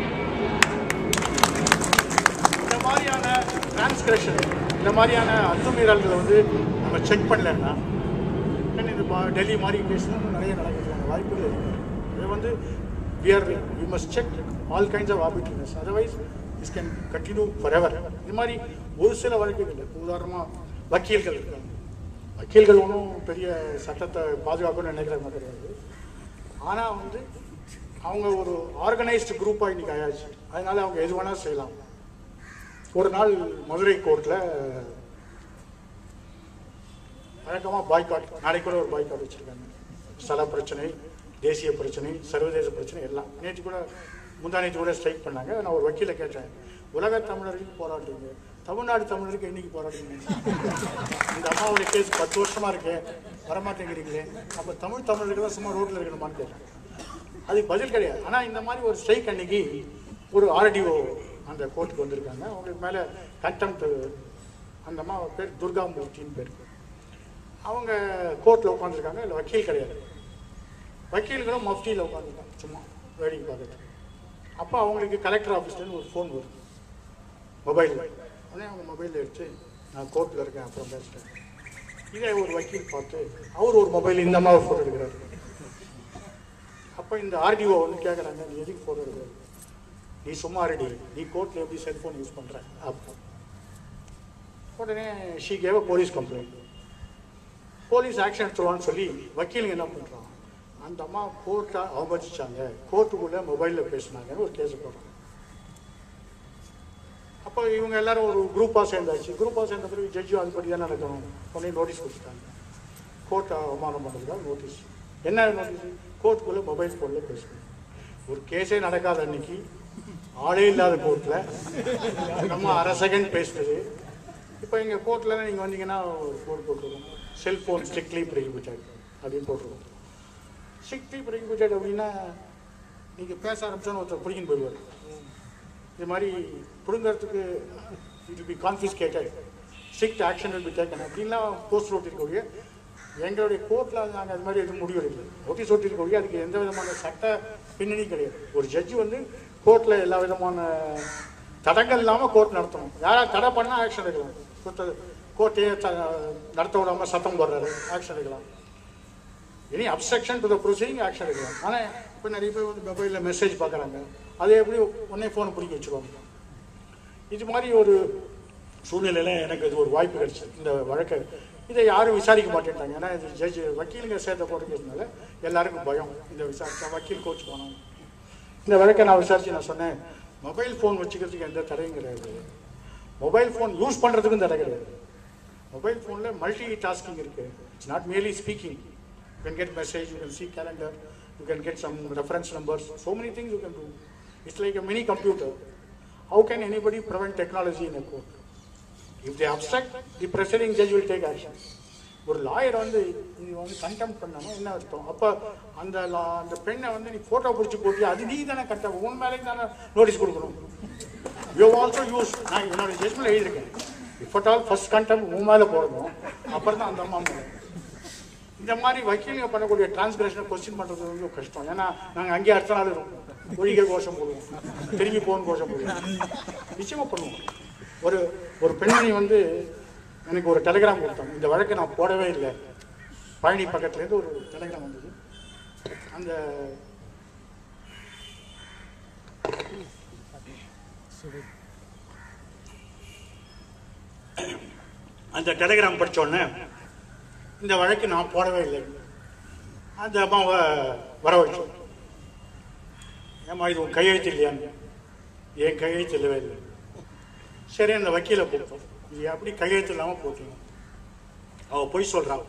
இந்த மாதிரியான டிரான்ஸ்கிரஷன் இந்த மாதிரியான அத்துமீறல்களை வந்து நம்ம செக் பண்ணலன்னா இன்னும் இந்த பா- டெல்லி மாதிரி கேஸ்லாம் நிறைய நடக்கிறதுக்கான வாய்ப்புகள் இருக்கு இது வந்து we are we must check all kinds of arbitrariness otherwise is can continue forever இது மாதிரி ஒரு சில வழக்குகள் இப்போ உதாரணமாக வக்கீல்கள் இருக்காங்க வக்கீல்கள் ஒன்றும் பெரிய சட்டத்தை பாதுகாக்கணும்னு நினைக்கிறவங்க கிடையாது ஆனால் வந்து அவங்க ஒரு ஆர்கனைஸ்டு குரூப்பாக இன்னைக்கு ஆயாச்சு அதனால அவங்க எது வேணாலும் செய்யலாம் ஒரு நாள் மதுரை கோர்ட்டில் வழக்கமாக பாய்காட் நாளைக்கு கூட ஒரு பாய்காட் வச்சுருக்காங்க ஸ்தல பிரச்சனை தேசிய பிரச்சனை சர்வதேச பிரச்சனை எல்லாம் நேற்று கூட முந்தா நேற்று கூட ஸ்ட்ரைக் பண்ணாங்க நான் ஒரு வக்கீலை கேட்டேன் உலக தமிழருக்கு போராடுறீங்க தமிழ்நாடு தமிழருக்கு என்னைக்கு போராடுறீங்க இந்த அம்மாவுடைய கேஸ் பத்து வருஷமா இருக்கு வரமாட்டேங்கிறீங்களே அப்போ தமிழ் தமிழருக்கு தான் சும்மா ரோட்டில் இருக்கணுமான்னு கேட்டேன் அதுக்கு பதில் கிடையாது ஆனால் இந்த மாதிரி ஒரு ஸ்ட்ரைக் அன்னைக்கு ஒரு ஆர்டிஓ அந்த கோர்ட்டுக்கு வந்திருக்காங்க அவங்களுக்கு மேலே கண்டெம்ட் அந்த அம்மா பேர் துர்கா மூர்த்தின்னு பேர் அவங்க கோர்ட்டில் உட்காந்துருக்காங்க இல்லை வக்கீல் கிடையாது வக்கீல்களும் மஃப்டியில் உட்காந்துருக்காங்க சும்மா வேடிக்கை பார்க்குறது அப்போ அவங்களுக்கு கலெக்டர் ஆஃபீஸ்லேருந்து ஒரு ஃபோன் வரும் மொபைல் உடனே அவங்க மொபைலில் எடுத்து நான் கோர்ட்டில் இருக்கேன் அப்புறம் பேசுகிறேன் இதே ஒரு வக்கீல் பார்த்து அவர் ஒரு மொபைல் இந்த மாதிரி ஃபோட்டோ எடுக்கிறாரு அப்போ இந்த ஆர்டிஓ வந்து கேட்குறாங்க நீ எதுக்கு ஃபோட்டோ எடுக்கிறது நீ சும்மா ரெடி நீ கோர்ட்டில் எப்படி செல்ஃபோன் யூஸ் பண்ணுற அப்போ உடனே she gave police complaint police action எடுத்துருவான்னு சொல்லி வக்கீலுங்க என்ன பண்ணுறான் அந்த அம்மா கோர்ட்டை அவமதிச்சாங்க கோர்ட்டுக்குள்ளே மொபைலில் பேசினாங்க ஒரு கேஸ் போடுறாங்க அப்போ இவங்க எல்லாரும் ஒரு குரூப்பாக சேர்ந்தாச்சு குரூப்பாக சேர்ந்த பிறகு ஜட்ஜும் அதுபடி தான் நடக்கணும் உடனே நோட்டீஸ் கொடுத்துட்டாங்க கோர்ட்டை அவமானம் பண்ணுறதுக்காக நோட்டீஸ் என்ன நோட்டீஸ் கோர்ட்டுக்குள்ளே மொபைல் ஃபோனில் பேசணும் ஒரு கேஸே நடக்காத அன்னைக்கு ஆளே இல்லாத கோர்ட்டில் நம்ம அரை செகண்ட் பேசுறது இப்போ எங்கள் கோர்ட்டில் நீங்கள் வந்தீங்கன்னா ஒரு போர்டு போட்டிருக்கோம் செல்ஃபோன் ஸ்ட்ரிக்ட்லி ப்ரிஹிபிட்டட் அப்படின்னு போட்டிருக்கோம் ஸ்ட்ரிக்ட்லி ப்ரிஹிபிட்டட் அப்படின்னா நீங்கள் பேச ஆரம்பிச்சோன்னு ஒருத்தர் பிடிக்கின்னு போயிடுவார் இது மாதிரி பிடுங்கிறதுக்கு it be confiscated strict action will be taken அப்படின்லாம் போஸ்ட் ஓட்டிருக்கோங்க எங்களுடைய கோர்ட்டில் நாங்கள் அது மாதிரி எதுவும் முடிவு எடுக்கல நோட்டீஸ் ஓட்டிருக்கோங்க அதுக்கு எந்த விதமான சட்ட பின்னணி கிடையாது ஒரு ஜட்ஜி வந்து கோர்ட்டில் எல்லா விதமான தடங்கள் இல்லாமல் கோர்ட் நடத்தணும் யாராவது தடை பண்ணால் ஆக்ஷன் எடுக்கலாம் கோர்ட்டையே நடத்த விடாமல் சத்தம் போடுறாரு ஆக்ஷன் எடுக்கலாம் any obstruction to the proceeding action எடுக்கலாம் ஆனால் இப்போ நிறைய பேர் வந்து மொபைலில் மெசேஜ் பார்க்குறாங்க அதே எப்படி உடனே ஃபோனை பிடிக்க வச்சுருவாங்க இது மாதிரி ஒரு சூழ்நிலையில் எனக்கு இது ஒரு வாய்ப்பு கிடைச்சது இந்த வழக்கை இதை யாரும் விசாரிக்க மாட்டேன்ட்டாங்க ஏன்னா இது ஜட்ஜ் வக்கீலுங்க சேர்த்த போட்டுக்கிறதுனால எல்லாருக்கும் பயம் இந்த விசாரிச்சா வக்கீல் கோச் போனாங்க இந்த வழக்கை நான் விசாரிச்சு நான் சொன்னேன் மொபைல் ஃபோன் வச்சுக்கிறதுக்கு எந்த தடையும் கிடையாது மொபைல் ஃபோன் யூஸ் பண்ணுறதுக்கும் தடை கிடையாது மொபைல் ஃபோனில் மல்டி டாஸ்கிங் இருக்கு it's not merely speaking you can get message you can see calendar you can get some reference numbers so many things you can do it's like a mini computer how can anybody prevent technology in a court if they obstruct the presiding judge will take action ஒரு lawyer வந்து நீ வந்து condemn பண்ணணும் என்ன அர்த்தம் அப்போ அந்த லா- அந்த பெண்ணை வந்து நீ ஃபோட்டோ பிடிச்சி போட்டு அது நீ தானே கண்டெம் உன் மேலே தானே நோட்டீஸ் கொடுக்கணும் யூ ஆல்சோ யூஸ் நான் என்னோட ஜட்மெண்ட் எழுதியிருக்கேன் if at all first contempt உன் மேலே போடணும் அப்புறம் தான் அந்த அம்மா மேலே இந்த மாதிரி வக்கீலுங்க பண்ணக்கூடிய டிரான்ஸ்கிரஷனை கொஸ்டின் பண்ணுறது வந்து கஷ்டம் ஏன்னா நாங்கள் அங்கேயே அடுத்த நாள் இருப்போம் ஒழிக கோஷம் போடுவோம் திரும்பி போகணும் கோஷம் போடுவோம் நிச்சயமா பண்ணுவோம் ஒரு ஒரு பெண்மணி வந்து எனக்கு ஒரு டெலிகிராம் கொடுத்தாங்க இந்த வழக்கை நான் போடவே இல்லை பழனி பக்கத்துலேருந்து ஒரு டெலிகிராம் வந்தது அந்த அந்த டெலிகிராம் படிச்ச உடனே இந்த வழக்கு நான் போடவே இல்லை அந்த அம்மாவை வர வச்சோம் ஏம்மா இது உன் கையெழுத்து இல்லையான்னு என் கையெழுத்து இல்லவே இல்லை சரி அந்த வக்கீலை கூப்பிட்டோம் நீ அப்படி கையெழுத்து இல்லாமல் போட்டீங்க அவ பொய் சொல்றான்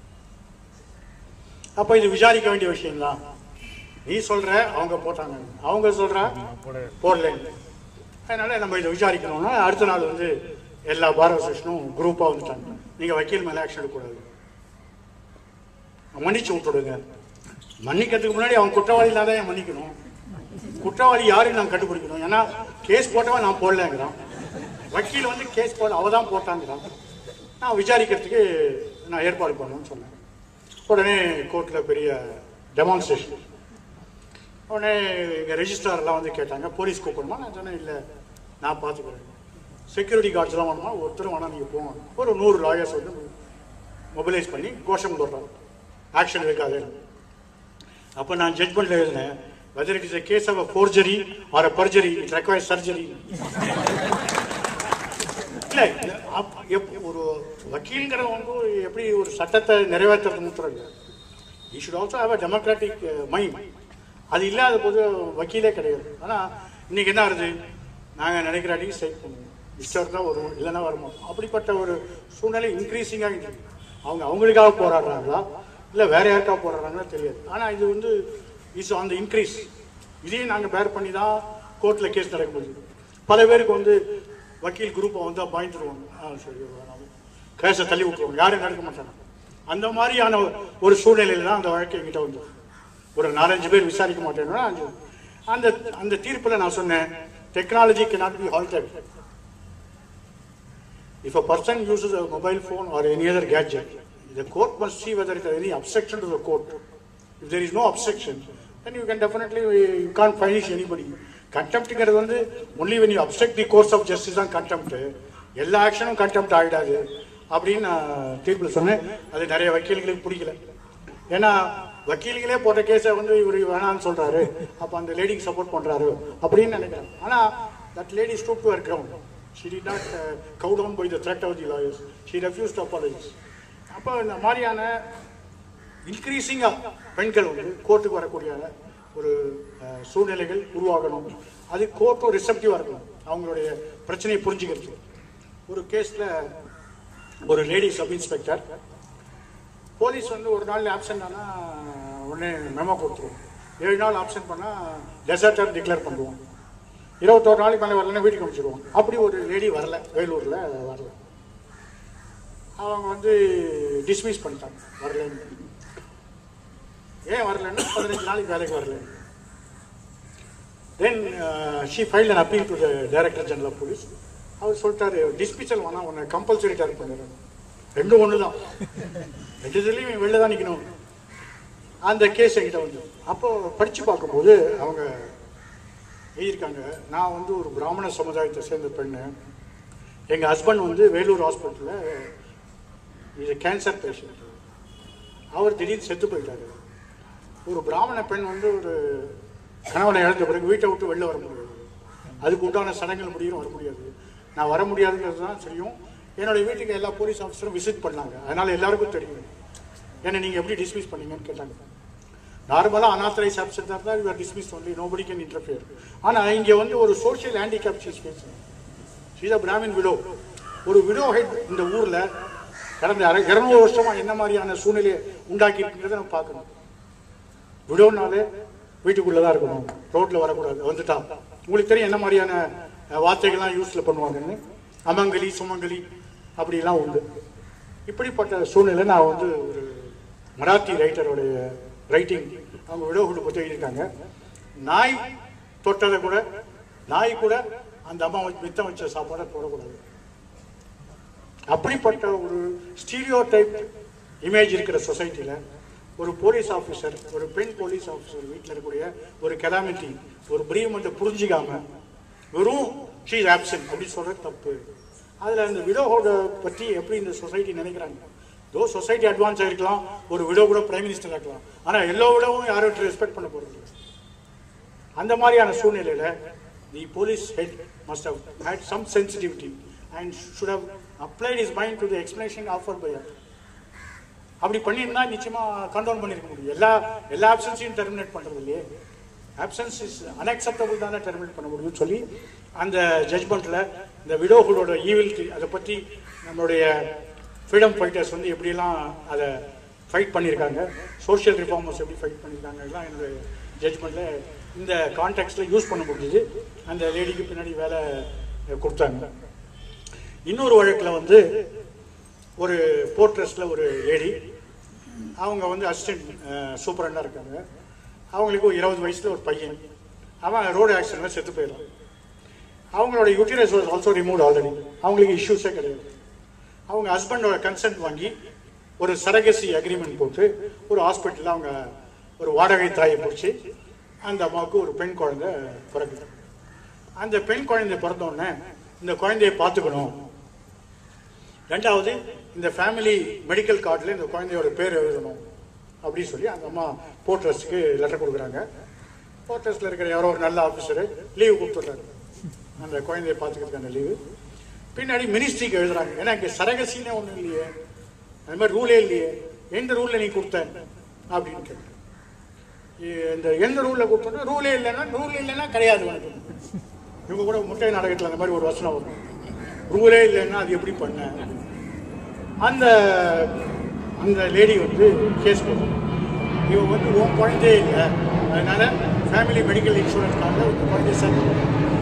அப்ப இது விசாரிக்க வேண்டிய விஷயம்தான் நீ சொல்ற அவங்க போட்டாங்க அவங்க சொல்றா போடலன்னு அதனால நம்ம இதை விசாரிக்கணும்னா அடுத்த நாள் வந்து எல்லா பார் அசோசியேஷனும் குரூப்பா வந்துட்டாங்க நீங்க வக்கீல் மேல ஆக்ஷன் எடுக்கக்கூடாது மன்னிச்சு விட்டுடுங்க மன்னிக்கிறதுக்கு முன்னாடி அவன் குற்றவாளி இல்லாத ஏன் மன்னிக்கணும் குற்றவாளி யாருன்னு நான் கண்டுபிடிக்கணும் ஏன்னா கேஸ் போட்டவன் நான் போடலங்கிறான் வக்கீல் வந்து கேஸ் போட அவ தான் போட்டாங்கிறான் நான் விசாரிக்கிறதுக்கு நான் ஏற்பாடு பண்ணணும்னு சொன்னேன் உடனே கோர்ட்டில் பெரிய டெமான்ஸ்ட்ரேஷன் உடனே எங்கள் ரெஜிஸ்ட்ரார்லாம் வந்து கேட்டாங்க போலீஸ் கூப்பிடணுமா நான் சொன்னேன் இல்லை நான் பார்த்துக்கிறேன் செக்யூரிட்டி கார்ட்ஸ்லாம் வேணுமா ஒருத்தரும் வேணா நீங்கள் போங்க ஒரு நூறு லாயர்ஸ் வந்து மொபிலைஸ் பண்ணி கோஷம் போடுறாங்க ஆக்ஷன் எடுக்காது அப்போ நான் ஜட்மெண்ட்டில் எழுதினேன் whether it is a case of a forgery or a perjury, it requires surgery. இல்ல இல்ல, அப்- எப்- ஒரு வக்கீல்ங்கிற வந்து எப்படி ஒரு சட்டத்தை நிறைவேற்றுறது மாத்திரம் இல்லை he should also have a democratic mind அது இல்லாத போது வக்கீலே கிடையாது ஆனா இன்னைக்கு என்ன ஆகுது நாங்க நினைக்கிற அடிக்கு ஸ்ட்ரைக் பண்ணுவோம் இஷ்டம் தான் வருவோம் இல்லைன்னா வரமாட்டோம் அப்படிப்பட்ட ஒரு சூழ்நிலை இன்க்ரீசிங்காக இருக்கு அவங்க அவங்களுக்காக போராடுறாங்களா இல்லை வேற யாருக்காக போராடுறாங்களா தெரியாது ஆனா இது வந்து இஸ் ஆன் த இன்க்ரீஸ் இதையும் நாங்க பேர் பண்ணி தான் கோர்ட்ல கேஸ் நடக்க முடியுது பல பேருக்கு வந்து வக்கீல் குரூப்பை வந்து பாய்ந்துருவாங்க ஆ சரி வேணாம் கேஸை தள்ளி விட்டுருவாங்க யாரும் நடக்க மாட்டாங்க அந்த மாதிரியான ஒரு சூழ்நிலையில தான் அந்த வழக்கு என்கிட்ட வந்து ஒரு நாலஞ்சு பேர் விசாரிக்க மாட்டேன்னா அந்த அந்த அந்த தீர்ப்புல நான் சொன்னேன் technology cannot be halted if a person uses a mobile phone or any other gadget the court must see whether there is any obstruction to the court if there is no obstruction then you can definitely you can't punish anybody கண்டெம்ட்ங்கிறது வந்து only when you obstruct the course of justice தான் contempt எல்லா ஆக்ஷனும் contempt ஆகிடாது அப்படின்னு நான் தீர்ப்பில் சொன்னேன் அது நிறைய வக்கீல்களுக்கு பிடிக்கல ஏன்னா வக்கீல்களே போட்ட கேஸை வந்து இவர் வேணாம்னு சொல்றாரு அப்ப அந்த லேடிக்கு சப்போர்ட் பண்றாரு அப்படின்னு நினைக்கிறேன் ஆனா that lady stoop to her ground she did not cow down by the threat of the lawyers she refuse to apologise அப்போ இந்த மாதிரியான இன்க்ரீசிங்காக பெண்கள் வந்து கோர்ட்டுக்கு வரக்கூடிய ஒரு அஹ், சூழ்நிலைகள் உருவாகணும் அது கோர்ட்டும் ரிசப்டிவாக இருக்கணும் அவங்களுடைய பிரச்சனையை புரிஞ்சுக்கிறது ஒரு கேஸில் ஒரு லேடி சப் இன்ஸ்பெக்டர் போலீஸ் வந்து ஒரு நாள் ஆப்சென்ட் ஆனால் உடனே மெமோ கொடுத்துருவோம் ஏழு நாள் ஆப்சென்ட் பண்ணால் டெசர்ட்டர் டிக்ளேர் பண்ணுவோம் இருபத்தோரு நாளைக்கு மேலே வரலன்னா வீட்டுக்கு அனுப்பிச்சிடுவோம் அப்படி ஒரு லேடி வரல வேலூரில் வரல அவங்க வந்து டிஸ்மிஸ் பண்ணிட்டாங்க வரலன்னு ஏன் வரலன்னா பதினஞ்சு நாளைக்கு வேலைக்கு வரல then she file an appeal to the director general of police அவர் சொல்லிட்டாரு டிஸ்மிசல் வேணா உன்னை கம்பல்சரி டேர் பண்ணிடுறேன் ரெண்டும் ஒன்று தான் ரெண்டு இதுலேயும் வெளில தான் நிற்கணும் அந்த கேஸ் என்கிட்ட வந்து அப்போ படித்து பார்க்கும்போது அவங்க எழுதியிருக்காங்க நான் வந்து ஒரு பிராமண சமுதாயத்தை சேர்ந்த பெண்ணு எங்கள் ஹஸ்பண்ட் வந்து வேலூர் ஹாஸ்பிட்டலில் இது கேன்சர் பேஷண்ட் அவர் திடீர்னு செத்து போயிட்டாரு ஒரு பிராமண பெண் வந்து ஒரு கணவனை இழந்த பிறகு வீட்டை விட்டு வெளில வர முடியாது அதுக்கு உண்டான சடங்குகள் முடியும் வர முடியாது நான் வர முடியாதுங்கிறது தான் தெரியும் என்னுடைய வீட்டுக்கு எல்லா போலீஸ் ஆஃபீஸரும் விசிட் பண்ணாங்க அதனால எல்லாருக்கும் தெரியும் என்ன நீங்கள் எப்படி டிஸ்மிஸ் பண்ணீங்கன்னு கேட்டாங்க நார்மலாக அனாத்தரைஸ் ஆப்சென்ட் இருந்தால் you are dismiss only nobody can interfere ஆனால் இங்கே வந்து ஒரு சோஷியல் ஹேண்டிகேப் சீஸ் பேசுகிறேன் சீதா பிராமின் விடோ ஒரு விடோ ஹெட் இந்த ஊரில் கடந்த அரை இருநூறு வருஷமா என்ன மாதிரியான சூழ்நிலையை உண்டாக்கி இருக்கிறத நம்ம பார்க்கணும் விடோனாலே வீட்டுக்குள்ளே தான் இருக்கணும் ரோட்டில் வரக்கூடாது வந்துட்டா உங்களுக்கு தெரியும் என்ன மாதிரியான அஹ், வார்த்தைகள்லாம் யூஸில் பண்ணுவாங்கன்னு அமங்கலி சுமங்கலி அப்படிலாம் உண்டு இப்படிப்பட்ட சூழ்நிலை நான் வந்து ஒரு மராத்தி ரைட்டருடைய ரைட்டிங் அவங்க விடோகுடு பற்றி எழுதியிருக்காங்க நாய் தொட்டதை கூட நாய் கூட அந்த அம்மா வச்சு- மித்தம் வச்ச சாப்பாடை போடக்கூடாது அப்படிப்பட்ட ஒரு ஸ்டீரியோ டைப் இமேஜ் இருக்கிற சொசைட்டியில் ஒரு போலீஸ் ஆஃபீஸர் ஒரு பெண் போலீஸ் ஆஃபீஸர் வீட்டில் இருக்கக்கூடிய ஒரு கெலாமிட்டி ஒரு பிரியமெண்ட்டை புரிஞ்சிக்காம வெறும் ஷீ இஸ் ஆப்சன்ட் அப்படின்னு சொல்றது தப்பு அதில் அந்த விடோவோட பற்றி எப்படி இந்த சொசைட்டி நினைக்கிறாங்க தோ சொசைட்டி அட்வான்ஸ் ஆகிருக்கலாம் ஒரு விடோ கூட பிரைம் மினிஸ்டர் ஆக்கலாம் ஆனால் எல்லா விடவும் யாரும் ரெஸ்பெக்ட் பண்ண போகிறது அந்த மாதிரியான சூழ்நிலையில the police head must have had some sensitivity and should have applied his mind to the explanation offer by அப்படி பண்ணியிருந்தா நிச்சயமா கண்ட்ரோல் பண்ணிருக்க முடியும் எல்லா எல்லா ஆப்ஷன்ஸையும் டெர்மினேட் பண்றது இல்லையே ஆப்சன்ஸ் இஸ் அன்அக்செப்டபிள் தானே டெர்மினேட் பண்ண முடியும்னு சொல்லி அந்த ஜட்ஜ்மெண்ட்ல இந்த விடோஹுடோட ஈவில்ட்டி அதை பற்றி நம்மளுடைய ஃப்ரீடம் ஃபைட்டர்ஸ் வந்து எப்படியெல்லாம் அதை ஃபைட் பண்ணியிருக்காங்க சோஷியல் ரிஃபார்மர்ஸ் எப்படி ஃபைட் பண்ணியிருக்காங்க எல்லாம் என்னுடைய ஜட்ஜ்மெண்ட்ல இந்த கான்டெக்ட்ல யூஸ் பண்ண முடியுது அந்த லேடிக்கு பின்னாடி வேலை கொடுத்தாங்க இன்னொரு வழக்கில் வந்து ஒரு போர்ட்ரஸ்ல ஒரு லேடி அவங்க வந்து அசிஸ்டன்ட் சூப்பரண்டாக இருக்காங்க அவங்களுக்கு ஒரு இருபது வயசுல ஒரு பையன் அவன் ரோடு ஆக்சிடென்ட்ல செத்து போயிடலாம் அவங்களோட uterus was also remove already அவங்களுக்கு இஷ்யூஸே கிடையாது அவங்க ஹஸ்பண்டோட கன்சென்ட் வாங்கி ஒரு சரகசி அக்ரிமெண்ட் போட்டு ஒரு ஹாஸ்பிட்டலில் அவங்க ஒரு வாடகை தாயை பிடிச்சி அந்த அம்மாவுக்கு ஒரு பெண் குழந்தை பிறகுது அந்த பெண் குழந்தை பிறந்த உடனே இந்த குழந்தையை பார்த்துக்கணும் ரெண்டாவது இந்த ஃபேமிலி மெடிக்கல் கார்டில் இந்த குழந்தையோட பேர் எழுதணும் அப்படின்னு சொல்லி அந்த அம்மா போர்ட்ரஸ்க்கு லெட்டர் கொடுக்குறாங்க போர்ட்டர்ஸில் இருக்கிற யாரோ ஒரு நல்ல ஆஃபீஸரு லீவு கொடுத்துட்றாரு அந்த குழந்தைய பார்த்துக்கிறதுக்கான லீவு பின்னாடி மினிஸ்ட்ரிக்கு எழுதுறாங்க ஏன்னா இங்கே சரகசின்னே ஒன்றும் இல்லையே அது மாதிரி ரூலே இல்லையே எந்த ரூலில் நீ கொடுத்த அப்படின்னு கேட்டேன் இந்த எந்த ரூலில் கொடுத்தோன்னா ரூலே இல்லைன்னா ரூல் இல்லைன்னா கிடையாது உனக்கு இவங்க கூட முட்டை நாடகத்தில் அந்த மாதிரி ஒரு வசனம் வரும் ரூலே இல்லைன்னா அது எப்படி பண்ண அந்த அந்த லேடி வந்து கேஸ் போடுறாங்க இவன் வந்து உன் குழந்தையே இல்லை அதனால ஃபேமிலி மெடிக்கல் இன்சூரன்ஸ்க்காக உங்க குழந்தைய சேர்த்து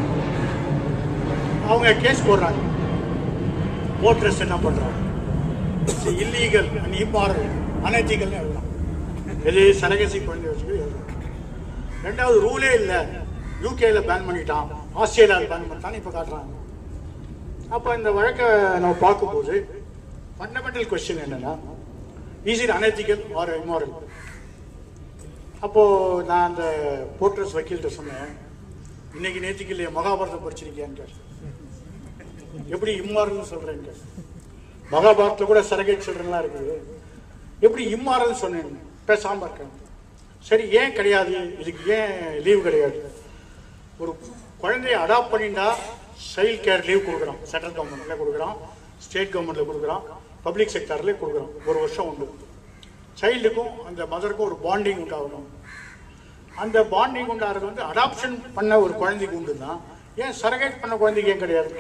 அவங்க கேஸ் போடுறாங்க போட்ரஸ் என்ன பண்றாங்க இல்லீகல் அண்ட் இம்மாரல் அனெத்திக்கல்னு எழுதலாம் எது சரகசி குழந்தை வச்சுட்டு எழுதலாம் ரெண்டாவது ரூலே இல்லை யூகேல பேன் பண்ணிட்டான் ஆஸ்திரேலியாவில் பேன் பண்ணிட்டான் இப்போ காட்டுறாங்க அப்போ இந்த வழக்கை நம்ம பார்க்கும்போது ஃபண்டமெண்டல் கொஸ்டின் என்னன்னா is it unethical or immoral அப்போ நான் அந்த போர்ட்ரஸ் வக்கீல்கிட்ட சொன்னேன் இன்னைக்கு நேற்றுக்கு இல்லையா மகாபாரதம் படிச்சிருக்கியான்னு கேட்டேன் எப்படி இம்மாரல்னு சொல்றேன் கேட்டேன். மகாபாரதத்துல கூட சரகேட் சில்ட்ரன்லாம் இருக்குது எப்படி இம்மாரல் சொன்னேன் பேசாம இருக்கேன் சரி ஏன் கிடையாது இதுக்கு ஏன் லீவ் கிடையாது ஒரு குழந்தைய அடாப்ட் பண்ணிட்டா சைல்ட் கேர் லீவ் கொடுக்குறோம் சென்ட்ரல் கவர்மெண்ட்ல கொடுக்குறோம் ஸ்டேட் கவர்மெண்ட்ல கொடுக்குறோம் பப்ளிக் செக்டர்ல கொடுக்குறோம் ஒரு வருஷம் உண்டு சைல்டுக்கும் அந்த மதருக்கும் ஒரு பாண்டிங் உண்டாகணும் அந்த பாண்டிங் உண்டாகிறது வந்து அடாப்ஷன் பண்ண ஒரு குழந்தைக்கு உண்டு தான் ஏன் சரகேட் பண்ண குழந்தைக்கு ஏன் கிடையாது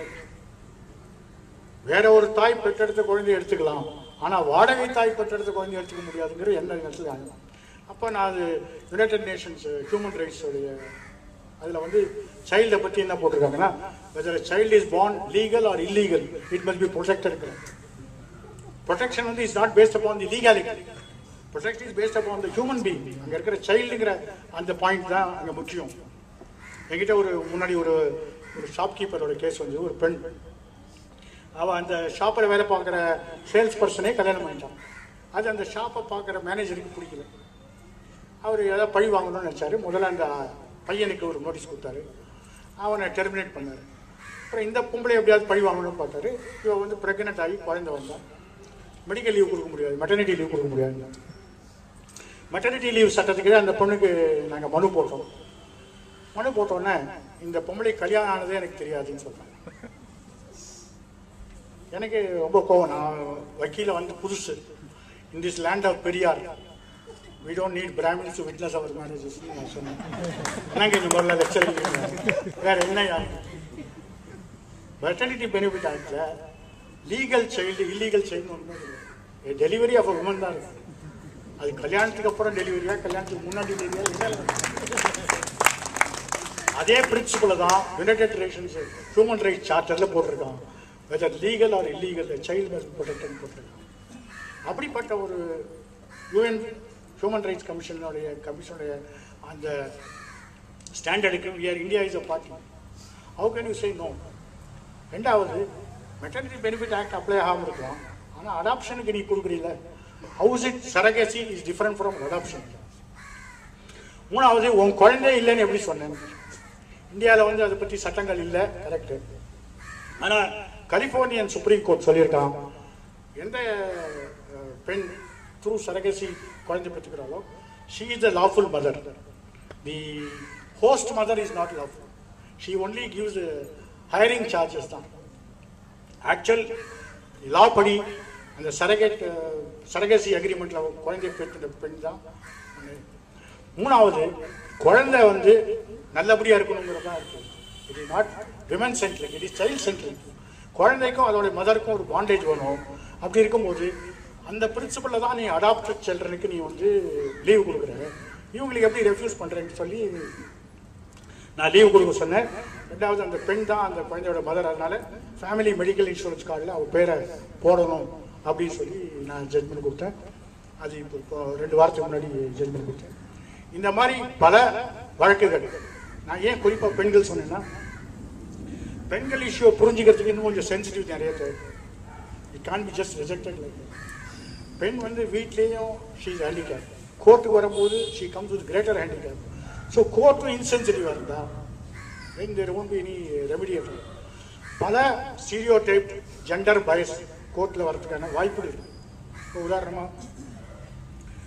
வேற ஒரு தாய் பெற்றெடுத்த குழந்தைய எடுத்துக்கலாம் ஆனா வாடகை தாய் பெற்றெடுத்த குழந்தைய எடுத்துக்க முடியாதுங்கிற என்ன இடத்துல அப்போ நான் அது யுனைடெட் நேஷன்ஸ் ஹியூமன் ரைட்ஸ் உடைய அதில் வந்து சைல்டை பற்றி என்ன போட்டிருக்காங்கன்னா whether child is born legal or illegal it must be protected protection வந்து is not based upon the legality protection is based upon the human being அங்கே இருக்கிற சைல்டுங்கிற அந்த பாயிண்ட் தான் அங்கே முக்கியம் என்கிட்ட ஒரு முன்னாடி ஒரு ஒரு ஷாப்கீப்பரோட கேஸ் வந்து ஒரு பெண் அவள் அந்த ஷாப்பில் வேலை பார்க்குற சேல்ஸ் பர்சனே கல்யாணம் பண்ணிட்டான் அது அந்த ஷாப்பை பார்க்குற மேனேஜருக்கு பிடிக்கல அவர் ஏதாவது பழி வாங்கணும்னு நினச்சாரு முதல்ல அந்த பையனுக்கு ஒரு நோட்டீஸ் கொடுத்தாரு அவனை டெர்மினேட் பண்ணார் அப்புறம் இந்த பொம்பளை எப்படியாவது பழி வாங்கணும்னு பார்த்தாரு இவன் வந்து ப்ரெக்னென்ட் ஆகி குழந்தை வந்தான் மெடிக்கல் லீவ் கொடுக்க முடியாது மெட்டர்னிட்டி லீவ் கொடுக்க முடியாது மெட்டர்னிட்டி லீவ் சட்டத்துக்கு அந்த பொண்ணுக்கு நாங்கள் மனு போட்டோம் மனு போட்டோன்னே இந்த பொம்பளை கல்யாணம் ஆனதே எனக்கு தெரியாதுன்னு சொல்றாங்க எனக்கு ரொம்ப கோவம் நான் வக்கீல வந்து புதுசு in this land of Periyar we don't need brahmins to witness our marriages நான் சொன்னேன் என்னங்க இந்த மாதிரிலாம் லெக்சர் வேற என்னையா மெட்டர்னிட்டி பெனிஃபிட் ஆக்ட்ல லீகல் சைல்டு இல்லீகல் சைல்டு ஒன்றுமே கிடையாது டெலிவரி ஆஃப் உமன் தான் இருக்கு அது கல்யாணத்துக்கு அப்புறம் டெலிவரியா கல்யாணத்துக்கு முன்னாடி டெலிவரியா என்ன அதே பிரின்சிபலை தான் யுனைடெட் நேஷன்ஸ் ஹியூமன் ரைட்ஸ் சார்ட்டர்ல போட்டிருக்கான் whether legal or illegal child must protect போட்டிருக்கான் அப்படிப்பட்ட ஒரு யூஎன் ஹியூமன் ரைட்ஸ் கமிஷனுடைய கமிஷனுடைய அந்த ஸ்டாண்டர்டுக்கு we are India is a party how can you say no ரெண்டாவது மெட்டர்னிட்டி பெனிஃபிட் ஆக்ட் அப்ளை ஆகாமல் இருக்கலாம் ஆனால் அடாப்ஷனுக்கு நீ கொடுக்குறீல்ல how's it surrogacy is different from adoption மூணாவது உன் குழந்தை இல்லைன்னு எப்படி சொன்னேன் இந்தியாவில் வந்து அதை பற்றி சட்டங்கள் இல்லை கரெக்டு ஆனால் கலிஃபோர்னியன் சுப்ரீம் கோர்ட் சொல்லியிருக்கான் எந்த அஹ், பெண் த்ரூ சரகசி குழந்தை பெற்றுக்கிறாளோ she is the lawful mother the host mother is not lawful she only gives hiring charges தான் ஆக்சுவல் லா படி அந்த சரகேட் சரகசி அக்ரிமெண்ட்ல குழந்தை பெற்ற பெண் தான் மூணாவது குழந்தை வந்து நல்லபடியா இருக்கணுங்கிறது தான் இருக்கு it is not women centric it is child centric குழந்தைக்கும் அதோட மதருக்கும் ஒரு பாண்டேஜ் வேணும் அப்படி இருக்கும்போது அந்த பிரின்சிபலில் தான் நீ அடாப்டட் சில்ட்ரனுக்கு நீ வந்து லீவ் கொடுக்குற இவங்களுக்கு எப்படி ரெஃப்யூஸ் பண்ணுறேன்னு சொல்லி நான் லீவ் கொடுக்க சொன்னேன் ரெண்டாவது அந்த பெண் தான் அந்த குழந்தையோட மதர் அதனால ஃபேமிலி மெடிக்கல் இன்சூரன்ஸ் கார்டில் அவ பேரை போடணும் அப்படின்னு சொல்லி நான் ஜட்மெண்ட் கொடுத்தேன் அது இப்போ இப்போ ரெண்டு வாரத்துக்கு முன்னாடி ஜட்மெண்ட் கொடுத்தேன் இந்த மாதிரி பல வழக்குகள் நான் ஏன் குறிப்பாக பெண்கள் சொன்னேன்னா பெண்கள் இஷ்யூவை புரிஞ்சுக்கிறதுக்கு இன்னும் கொஞ்சம் சென்சிட்டிவ் நிறைய தேவை it can be just rejected like பெண் வந்து வீட்லேயும் ஷீ இஸ் ஹேண்டிகேப் கோர்ட்டுக்கு வரும்போது she comes with greater handicap so கோர்ட்டும் இன்சென்சிட்டிவாக இருந்தா then there won't be any remedial பல ஸ்டீரியோ டைப் ஜெண்டர் பயஸ் கோர்ட்டில் வரதுக்கான வாய்ப்புகள் இருக்கு இப்போ உதாரணமாக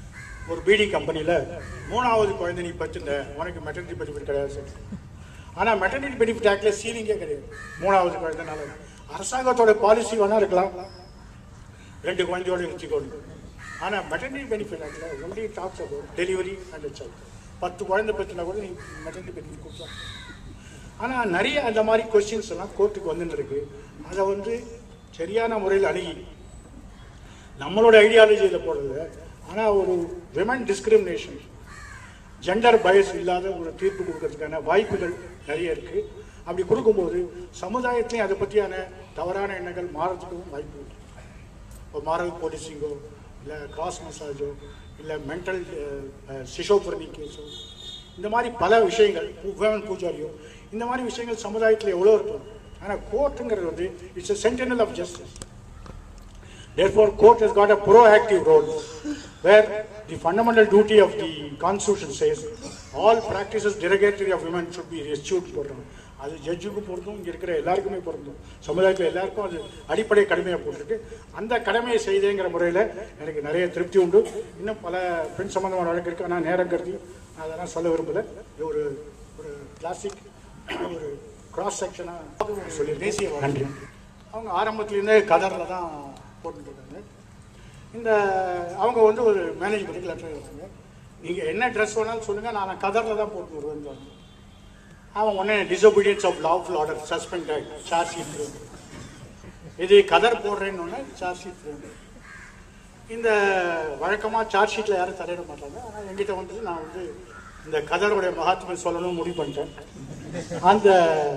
ஒரு பிடி கம்பெனியில் மூணாவது குழந்தை நீ பச்சுட்ட உனக்கு மெட்டர்னிட்டி பெனிஃபிட் கிடையாது சார் ஆனால் மெட்டர்னிட்டி பெனிஃபிட் ஆக்ட்ல சீலிங்கே கிடையாது மூணாவது குழந்தைனால அரசாங்கத்தோட பாலிசி வேணா இருக்கலாம் ரெண்டு குழந்தையோட இருந்துக்கோங்க ஆனால் மெட்டர்னிட்டி பெனிஃபிட் ஆக்டில் only talks about delivery and child பத்து குழந்தை பெற்றுனா கூட நீ மெட்டர்னிட்டி பெனிஃபிட் கொடுக்கலாம் ஆனால் நிறைய அந்த மாதிரி கொஸ்டின்ஸ் எல்லாம் கோர்ட்டுக்கு வந்துட்டு இருக்கு அதை வந்து சரியான முறையில் அணுகி நம்மளோட ஐடியாலஜியில் போடுறது ஆனால் ஒரு விமன் டிஸ்கிரிமினேஷன் ஜெண்டர் பயஸ் இல்லாத ஒரு தீர்ப்பு கொடுக்கறதுக்கான வாய்ப்புகள் நிறைய இருக்கு அப்படி கொடுக்கும்போது சமுதாயத்திலையும் அதை பற்றியான தவறான எண்ணங்கள் மாறதுக்கும் வாய்ப்பு இருக்கு இப்போ மாரல் போலீசிங்கோ இல்லை கிராஸ் மசாஜோ இல்லை மென்டல் சிஷோபரணி கேஸோ இந்த மாதிரி பல விஷயங்கள் வேவன் பூஜாரியோ இந்த மாதிரி விஷயங்கள் சமுதாயத்தில் எவ்வளோ இருக்கும் ஆனால் கோர்ட்டுங்கிறது வந்து it's a sentinel of justice Therefore, court has got a proactive role where the fundamental duty of the constitution says all practices derogatory of women should be eschewed போடுறோம் அது ஜட்ஜுக்கு பொருந்தும் இங்க இருக்கிற எல்லாருக்குமே பொருந்தும் சமுதாயத்தில் எல்லாருக்கும் அது அடிப்படை கடமையை போட்டுருக்கு அந்த கடமையை செய்தேங்கிற முறையில் எனக்கு நிறைய திருப்தி உண்டு இன்னும் பல பெண் சம்பந்தமான வழக்கு இருக்கு ஆனால் நேரம் கருதி நான் அதெல்லாம் சொல்ல விரும்பல இது ஒரு ஒரு கிளாசிக் ஒரு கிராஸ் செக்ஷனாக சொல்லி தேசிய நன்றி அவங்க ஆரம்பத்துலேருந்தே கதரில் தான் போட்டுருக்காங்க இந்த அவங்க வந்து ஒரு மேனேஜ்மெண்ட்டுக்கு லெட்டர் எழுதுறாங்க நீங்கள் என்ன ட்ரெஸ் வேணாலும் சொல்லுங்கள் நான் கதரில் தான் போட்டு வருவேன் அவன் உடனே disobedience of lawful order suspend ஆகி சார்ஜ் ஷீட் இது கதர் போடுறேன்னு ஒன்று சார்ஜ் ஷீட் இந்த வழக்கமாக சார்ஜ் ஷீட்டில் யாரும் தலையிட மாட்டாங்க ஆனால் என்கிட்ட வந்து நான் வந்து இந்த கதருடைய மகாத்மியம் சொல்லணும்னு முடிவு பண்ணிட்டேன் அந்த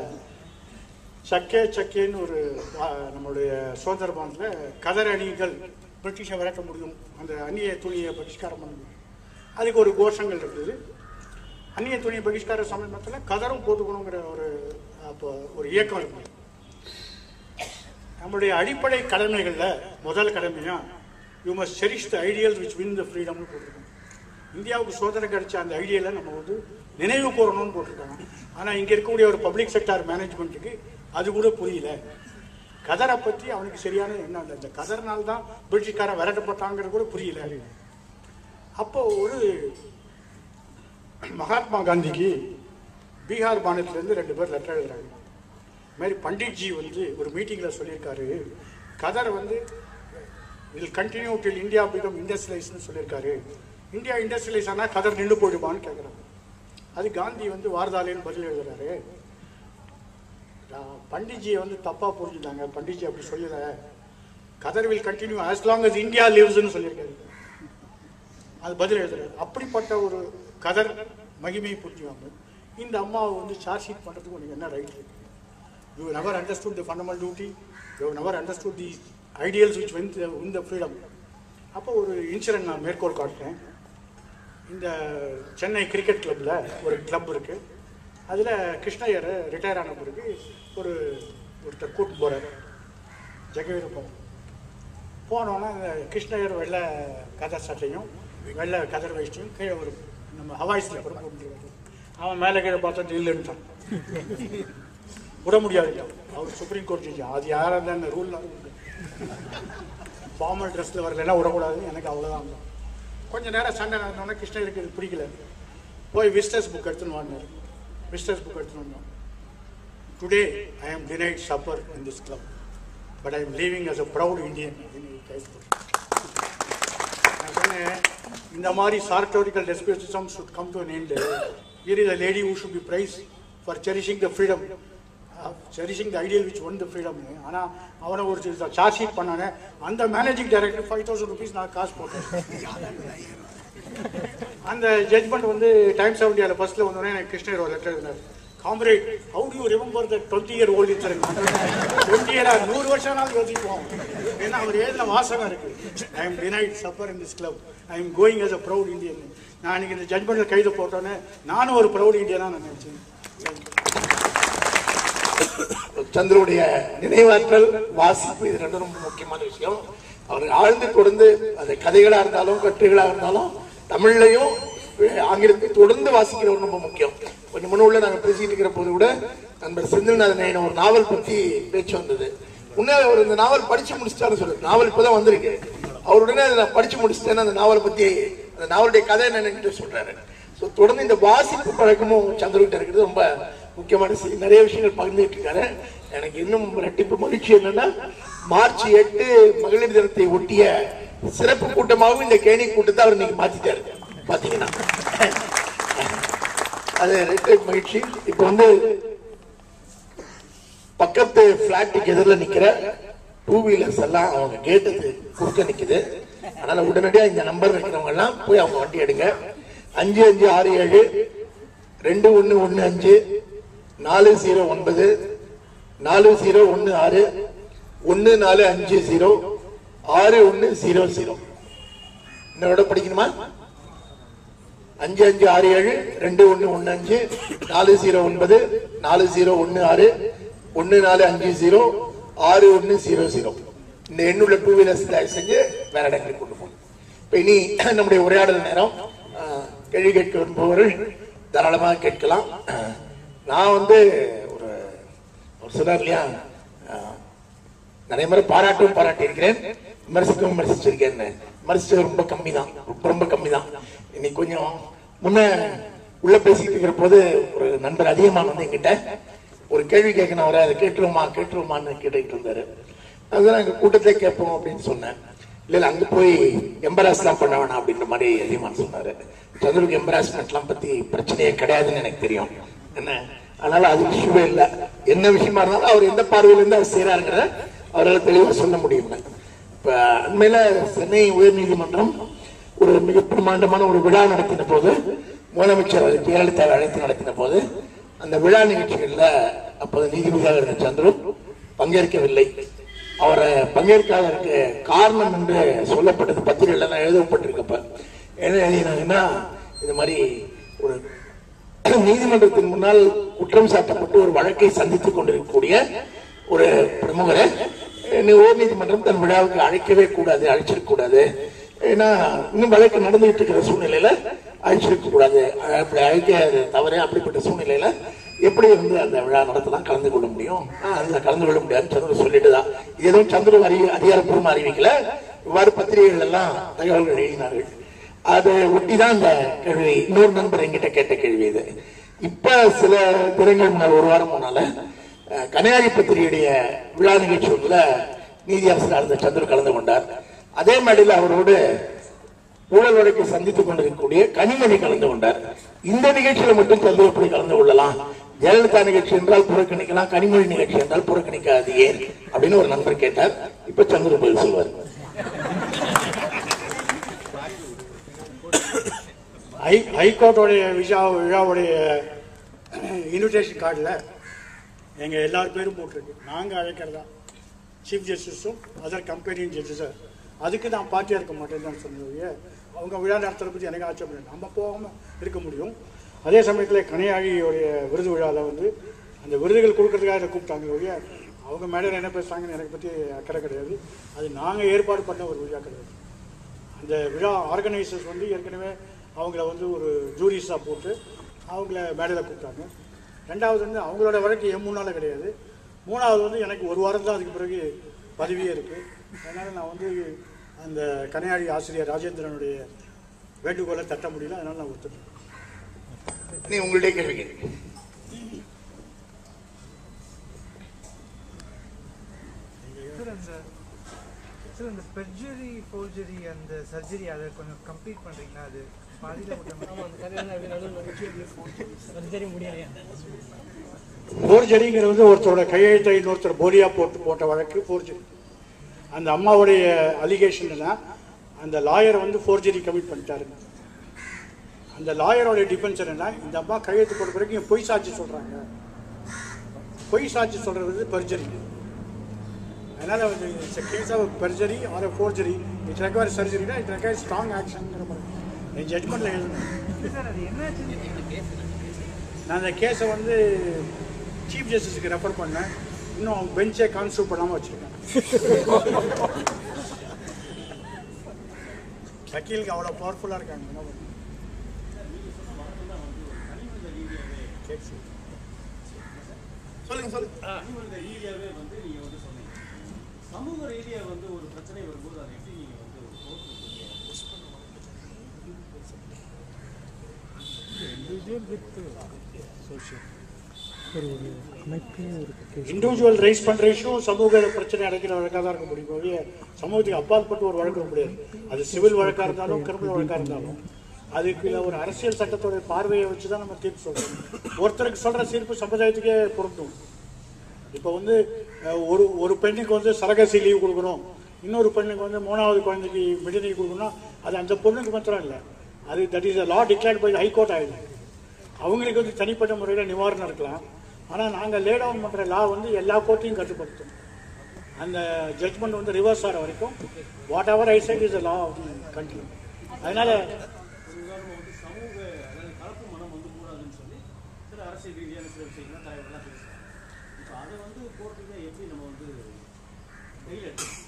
சக்கே சக்கேன்னு ஒரு ஆ, நம்மளுடைய சுதந்திர பாண்டில் கதர் அணிகள் பிரிட்டிஷை விரட்ட முடியும் அந்த அந்நிய துணியை பகிஷ்காரம் பண்ண முடியும் அதுக்கு ஒரு கோஷங்கள் இருக்குது அந்நிய துணி பகிஷ்கார சமயத்தில் கதரும் போட்டுக்கணுங்கிற ஒரு அப்போ ஒரு இயக்கம் இருக்கு நம்மளுடைய அடிப்படை கடமைகளில் முதல் கடமையா you must cherish the ideal which win the ஃப்ரீடம்னு போட்டிருக்கோம் இந்தியாவுக்கு சுதந்திரம் கிடைச்ச அந்த ஐடியலை நம்ம வந்து நினைவு கூறணும்னு போட்டிருக்காங்க ஆனால் இங்கே இருக்கக்கூடிய ஒரு பப்ளிக் செக்டார் மேனேஜ்மெண்ட்டுக்கு அது கூட புரியல கதரை பற்றி அவனுக்கு சரியான எண்ணம் இல்லை இந்த கதர்னால தான் பிரிட்டிஷ்காரன் விரட்டப்பட்டாங்கிறது கூட புரியல அப்போ ஒரு மகாத்மா காந்திக்கு பீகார் மாநிலத்திலேருந்து ரெண்டு பேர் லெட்டர் எழுதுறாங்க இது மாதிரி பண்டிட்ஜி வந்து ஒரு மீட்டிங்கில் சொல்லியிருக்காரு கதர் வந்து will continue till India become இண்டஸ்ட்ரியலைஸ்னு சொல்லியிருக்காரு இந்தியா இண்டஸ்ட்ரியலைஸ் ஆனால் கதர் நின்று போயிடுமான்னு கேட்குறாங்க அது காந்தி வந்து வார்தாலேன்னு பதில் எழுதுறாரு நான் பண்டிட்ஜியை வந்து தப்பாக புரிஞ்சுட்டாங்க பண்டிட்ஜி அப்படி சொல்லல கதர் will continue as long as India லிவ்ஸ்னு சொல்லியிருக்காரு அது பதில் எழுதுறாரு அப்படிப்பட்ட ஒரு கதர் மகிமையை புரிஞ்சுவாங்க இந்த அம்மாவை வந்து சார்ஜ் ஷீட் பண்ணுறதுக்கு உனக்கு என்ன ரைட் இருக்கு you never understood the fundamental duty you never understood the ideals which win win the freedom அப்போ ஒரு இன்சிடென்ட் நான் மேற்கோள் காட்டுறேன் இந்த சென்னை கிரிக்கெட் கிளப்பில் ஒரு கிளப் இருக்குது அதில் கிருஷ்ணய்யர் ரிட்டையர் ஆன பிறகு ஒரு ஒருத்தர் கூட்டு போகிறார் ஜெகவீரப்பன் போனோன்னா இந்த கிருஷ்ணய்யர் வெள்ளை கதர் சட்டையும் வெள்ளை கதர் வேஷ்டியும் கீழே ஒரு நம்ம ஹவாய் ஸ்லீப்பரும் போட்டுருக்காரு அவன் மேலே கீழே பார்த்தா நில்லுன்ட்டான் விட முடியாது அவர் சுப்ரீம் கோர்ட் ஜட்ஜி அது யாராக இருந்தால் இந்த ரூல் ஃபார்மல் ட்ரெஸ்ஸில் வரலைன்னா விடக்கூடாதுன்னு எனக்கு அவ்வளோதான் கொஞ்ச நேரம் சண்டை நடந்தோடனே கிருஷ்ணகிரிக்கு இது பிடிக்கல போய் விஸ்டர்ஸ் புக் எடுத்துன்னு வாங்கினார் விஸ்டர்ஸ் புக் எடுத்துன்னு வந்தோம் today I am dined supper in this club but I am leaving as a proud Indian அப்படின்னு கைது போட்டு நான் சொன்னேன் இந்த மாதிரி சார்டோரிக்கல் டெஸ்பிரிசம் should come to an end here is a lady who should be praised for cherishing the freedom uh, cherishing the ideal which won the freedom ஆனா அவனை ஒரு சார்ஜ் ஷீட் பண்ணானே அந்த managing director five thousand rupees நான் காசு போட்டேன் அந்த judgement வந்து டைம்ஸ் ஆஃப் இந்தியாவில் ஃபர்ஸ்ட்ல வந்தோடனே எனக்கு கிருஷ்ணகிரி ஒரு லெட்டர் எழுதினார் comrade how do you remember the twenty year old இன்சர் டுவெண்ட்டி இயரா நூறு வருஷம் நாள் யோசிப்போம் ஏன்னா அவர் எழுதின வாசகம் இருக்கு I am dined supper in this club I am going as a proud Indian நான் இன்னைக்கு இந்த ஜட்மெண்ட்டில் கைது போட்டோன்னே நானும் ஒரு ப்ரௌட் இந்தியனா நான் நினைச்சேன் சந்திரனுடைய நினைவாற்றல் வாசிப்பு இது ரெண்டும் ரொம்ப முக்கியமான விஷயம் அவர் ஆழ்ந்து தொடர்ந்து அது கதைகளா இருந்தாலும் கட்டுகளா இருந்தாலும் தமிழ்லையும் ஆங்கிலத்தை தொடர்ந்து வாசிக்கிறது ரொம்ப முக்கியம் கொஞ்சம் முன்னுள்ள நாங்க பேசிட்டு இருக்கிற போது கூட நண்பர் செந்தில்நாதன் ஒரு நாவல் பத்தி பேச்சு வந்தது உடனே அவர் இந்த நாவல் படிச்சு முடிச்சிட்டாரு சொல்லு நாவல் இப்பதான் வந்திருக்கு அவர் உடனே அதை நான் படிச்சு முடிச்சிட்டேன்னு அந்த நாவலை பத்தி அந்த நாவலுடைய கதை என்னன்னு சொல்றாரு ஸோ தொடர்ந்து இந்த வாசிப்பு பழக்கமும் சந்திரகிட்ட இருக்கிறது ரொம்ப முக்கியமான செய்தி நிறைய விஷயங்கள் பகிர்ந்துட்டு இருக்காரு எனக்கு இன்னும் ரெட்டிப்பு மகிழ்ச்சி என்னன்னா மார்ச் எட்டு மகளிர் தினத்தை ஒட்டிய சிறப்பு கூட்டமாகவும் இந்த கேணி கூட்டத்தை அவர் இன்னைக்கு மாத்திட்டாரு பாத்தீங்கன்னா அது ரெட்டை மகிழ்ச்சி இப்போ வந்து பக்கத்து பிளாட்டுக்கு எதிரில் நிக்கிற டூ வீலர்ஸ் எல்லாம் அவங்க கேட்டுக்கு குறுக்க நிக்குது அதனால உடனடியா இந்த நம்பர் இருக்கிறவங்க எல்லாம் போய் அவங்க வண்டி எடுங்க அஞ்சு அஞ்சு ஆறு ஏழு ரெண்டு ஒண்ணு ஒண்ணு அஞ்சு நாலு ஜீரோ ஒன்பது நாலு ஜீரோ ஒண்ணு ஆறு ஒண்ணு நாலு அஞ்சு ஜீரோ ஆறு ஒண்ணு ஜீரோ ஜீரோ இன்னொரு படிக்கணுமா அஞ்சு அஞ்சு ஆறு ஏழு ரெண்டு ஒண்ணு ஒண்ணு அஞ்சு நாலு ஜீரோ ஒன்பது நாலு ஜீரோ ஒண்ணு ஆறு ஒண்ணு நாலு அஞ்சு ஜீரோ ஆறு ஒண்ணு ஜீரோ ஜீரோ இந்த எண்ணுள்ள டூ வீலர்ஸ் தயவு செஞ்சு வேற இடங்களுக்கு கொண்டு போகணும் இப்ப இனி நம்முடைய உரையாடல் நேரம் அஹ், கேள்வி கேட்க விரும்புபவர்கள் தாராளமாக கேட்கலாம் அஹ், நான் வந்து ஒரு ஒரு சொன்னார் இல்லையா அஹ், நிறைய முறை பாராட்டும் பாராட்டி இருக்கிறேன் விமர்சிக்கவும் விமர்சிச்சிருக்கேன் விமர்சிச்சது ரொம்ப கம்மி தான் ரொம்ப ரொம்ப கம்மி தான் இன்னைக்கு கொஞ்சம் முன்ன உள்ள பேசிட்டு இருக்கிற போது ஒரு நண்பர் அதிகமான வந்து என்கிட்ட ஒரு கேள்வி கேட்கணும் அவரை அதை கேட்டுருவோமா கேட்டுருவோமான்னு கேட்டுக்கிட்டு இருந்தாரு அதுதான் எங்க கூட்டத்தை கேட்போம் அப்படின்னு சொன்னேன் இல்ல இல்ல அங்க போய் எம்பராஸ்லாம் பண்ண வேணாம் அப்படின்ற மாதிரி அதிகமான சொன்னாரு சந்திரனுக்கு எம்பராஸ்மெண்ட்லாம் பத்தி பிரச்சனையே கிடையாதுன்னு எனக்கு தெரியும் என்ன அதனால அது விஷயமே இல்ல என்ன விஷயமா இருந்தாலும் அவர் எந்த பார்வையில இருந்து அவர் செய்யறாருங்கிற அவரால் தெளிவா சொல்ல முடியும் இப்ப அண்மையில சென்னை உயர்நீதிமன்றம் ஒரு மிக பிரமாண்டமான ஒரு விழா நடத்தின போது முதலமைச்சர் ஜெயலலிதா அழைத்து நடத்தின போது அந்த விழா நிகழ்ச்சிகள்ல அப்போது நீதிபதியாக இருந்த சந்திரு பங்கேற்கவில்லை அவரை பங்கேற்காததற்கு காரணம் என்று சொல்லப்பட்டது பத்திரிகைகள் எல்லாம் எழுதப்பட்டிருக்கப்ப என்ன எழுதினாங்கன்னா இந்த மாதிரி ஒரு நீதிமன்றத்தின் முன்னால் குற்றம் சாட்டப்பட்டு ஒரு வழக்கை சந்தித்துக் கொண்டிருக்கக்கூடிய ஒரு பிரமுகரை உயர் நீதிமன்றம் தன் விழாவுக்கு அழைக்கவே கூடாது அழைச்சிருக்க கூடாது ஏன்னா இன்னும் வழக்கு நடந்துகிட்டு இருக்கிற சூழ்நிலையில அழைச்சிருக்க கூடாது அப்படி அழைக்க தவறு அப்படிப்பட்ட சூழ்நிலையில எப்படி வந்து அந்த விழா நடத்தலாம் கலந்து கொள்ள முடியும் ஆஹ் அதுல கலந்து கொள்ள முடியாதுன்னு சந்திர சொல்லிட்டு தான் எதுவும் சந்திர அறி அதிகாரப்பூர்வமா அறிவிக்கல இவ்வாறு பத்திரிகைகள் எல்லாம் தகவல்கள் எழுதினார்கள் அதை ஒட்டிதான் இந்த கேள்வி இன்னொரு நண்பர் என்கிட்ட கேட்ட கேள்வி இது இப்ப சில தினங்கள் முன்னால் ஒரு வாரம் முன்னால அஹ், கன்னியாகுமரி பத்திரிகையுடைய விழா நிகழ்ச்சி ஒன்றுல நீதியரசர் இருந்த சந்திர கலந்து கொண்டார் அதே மேடையில் அவரோடு ஊழல் வழக்கை சந்தித்துக் கொண்டிருக்கக்கூடிய கனிமொழி கலந்து கொண்டார் இந்த நிகழ்ச்சியில மட்டும் சந்திர எப்படி கலந்து கொள்ளலாம் ஜெயலலிதா நிகழ்ச்சி என்றால் புறக்கணிக்கலாம் கனிமொழி நிகழ்ச்சி என்றால் புறக்கணிக்காது ஏன் அப்படின்னு ஒரு நண்பர் கேட்டார் இப்ப சந்திர பதில் சொல்வார் ஹை ஹைகோர்ட்டோடைய விழா விழாவுடைய இன்விடேஷன் கார்டில் எங்கள் எல்லார் பேரும் போட்டிருக்கு நாங்கள் அழைக்கிறதா சீஃப் ஜஸ்டிஸும் அதர் கம்பெனியும் ஜட்ஜஸும் அதுக்கு நான் பார்ட்டியாக இருக்க மாட்டேன்னு சொன்னது அவங்க விழா நடத்துறத பற்றி எனக்கு ஆட்சேபம் இல்லை நம்ம போகாமல் இருக்க முடியும் அதே சமயத்தில் கனியாகியோடைய விருது விழாவில் வந்து அந்த விருதுகள் கொடுக்கறதுக்காக என்னை கூப்பிட்டாங்க ஒழிய அவங்க மேடையில் என்ன பேசுகிறாங்கன்னு எனக்கு பற்றி அக்கறை கிடையாது அது நாங்கள் ஏற்பாடு பண்ண ஒரு விழா கிடையாது அந்த விழா ஆர்கனைசர்ஸ் வந்து ஏற்கனவே அவங்கள வந்து ஒரு ஜூரிஸாக போட்டு அவங்கள மேடையில் கூப்பிட்டாங்க ரெண்டாவது வந்து அவங்களோட வழக்கு என் முன்னால் கிடையாது மூணாவது வந்து எனக்கு ஒரு வாரம் தான் அதுக்கு பிறகு பதவியே இருக்குது அதனால் நான் வந்து அந்த கனையாடி ஆசிரியர் ராஜேந்திரனுடைய வேண்டுகோளை தட்ட முடியல அதனால் நான் ஒத்துட்டேன் நீ உங்களுடைய கேள்வி கேள்வி சார் அந்த சார் அந்த பெர்ஜரி ஃபோர்ஜரி அந்த சர்ஜரி அதை கொஞ்சம் கம்ப்ளீட் பண்ணுறீங்களா அது பாதியில் சரி முடியலையா ஃபோர்ஜரிங்கிறது வந்து ஒருத்தரோட கையெழுத்தை இன்னொருத்தர் போலியாக போட்டு போட்ட வழக்கு ஃபோர்ஜரி அந்த அம்மாவுடைய அலிகேஷன்னா அந்த லாயர் வந்து ஃபோர்ஜரி கமிட் பண்ணிட்டாரு அந்த லாயரோட டிஃபென்ஸ் என்னன்னா இந்த அம்மா கையெழுத்து போட்ட பிறகு இங்க பொய் சாட்சி சொல்றாங்க பொய் சாட்சி சொல்றது பெர்ஜரி அதனால வந்து it's case of perjury or forgery it require சர்ஜரினா இட் ரெக்வயர் ஸ்ட்ராங் ஆக்ஷன்ங்கிற மாதிரி என் ஜட்மெண்ட்ல எழுதணும் சார் அது என்னாச்சு நான் அந்த கேஸை வந்து சீஃப் ஜஸ்டிஸுக்கு ரெஃபர் பண்ணேன் இன்னும் பெஞ்சே கான்ஸ்டியூட் பண்ணாமல் வச்சுருக்கேன் வக்கீலுக்கு அவ்வளோ பவர்ஃபுல்லாக இருக்காங்க என்ன பண்றது? கேஸ். சொல்லுங்க சொல்லுங்க இந்த ரீதியாவே வந்து நீங்க வந்து சொன்னீங்க சமூக ரீதியா வந்து ஒரு பிரச்சனை வரும்போது அதை எப்படி நீங்க வந்து ஒரு கோர்ட்ல இண்டிவிஜுவல் ரைஸ் பண்ற இஷ்யூ சமூக பிரச்சனை அடைக்கிற வழக்காக தான் இருக்க முடியும் ஒழிய சமூகத்துக்கு அப்பாற்பட்ட ஒரு வழக்கு இருக்க முடியாது அது சிவில் வழக்கா இருந்தாலும் கிரிமினல் வழக்கா இருந்தாலும் அதுக்கு ஒரு அரசியல் சட்டத்தோட பார்வையை வச்சு தான் நம்ம தீர்ப்பு சொல்றோம் ஒருத்தருக்கு சொல்ற தீர்ப்பு சமுதாயத்துக்கே பொருந்தும் இப்போ வந்து அஹ், ஒரு ஒரு பெண்ணுக்கு வந்து சரகசி லீவ் கொடுக்கணும் இன்னொரு பெண்ணுக்கு வந்து மூணாவது குழந்தைக்கு மெடினி கொடுக்கணும் அது அந்த பொண்ணுக்கு மாத்திரம் இல்லை அது that is law declared by high court ஆயிடும் அவங்களுக்கு வந்து தனிப்பட்ட முறையில் நிவாரணம் இருக்கலாம் ஆனால் நாங்கள் லே டவுன் பண்ணுற லா வந்து எல்லா கோர்ட்டையும் கட்டுப்படுத்தும் அந்த ஜட்மெண்ட் வந்து ரிவர்ஸ் ஆகிற வரைக்கும் whatever I said is law of the country அதனால ஒரு உதாரணமா வந்து சமூக அதாவது கலப்பு மனம் வந்து கூடாதுன்னு சொல்லி சில அரசியல் ரீதியான சில விஷயங்கள் தலைவர்கள்லாம் பேசுறாங்க இப்போ அதை வந்து கோர்ட்டுக்கு எப்படி நம்ம வந்து வெயில் எடுக்கணும்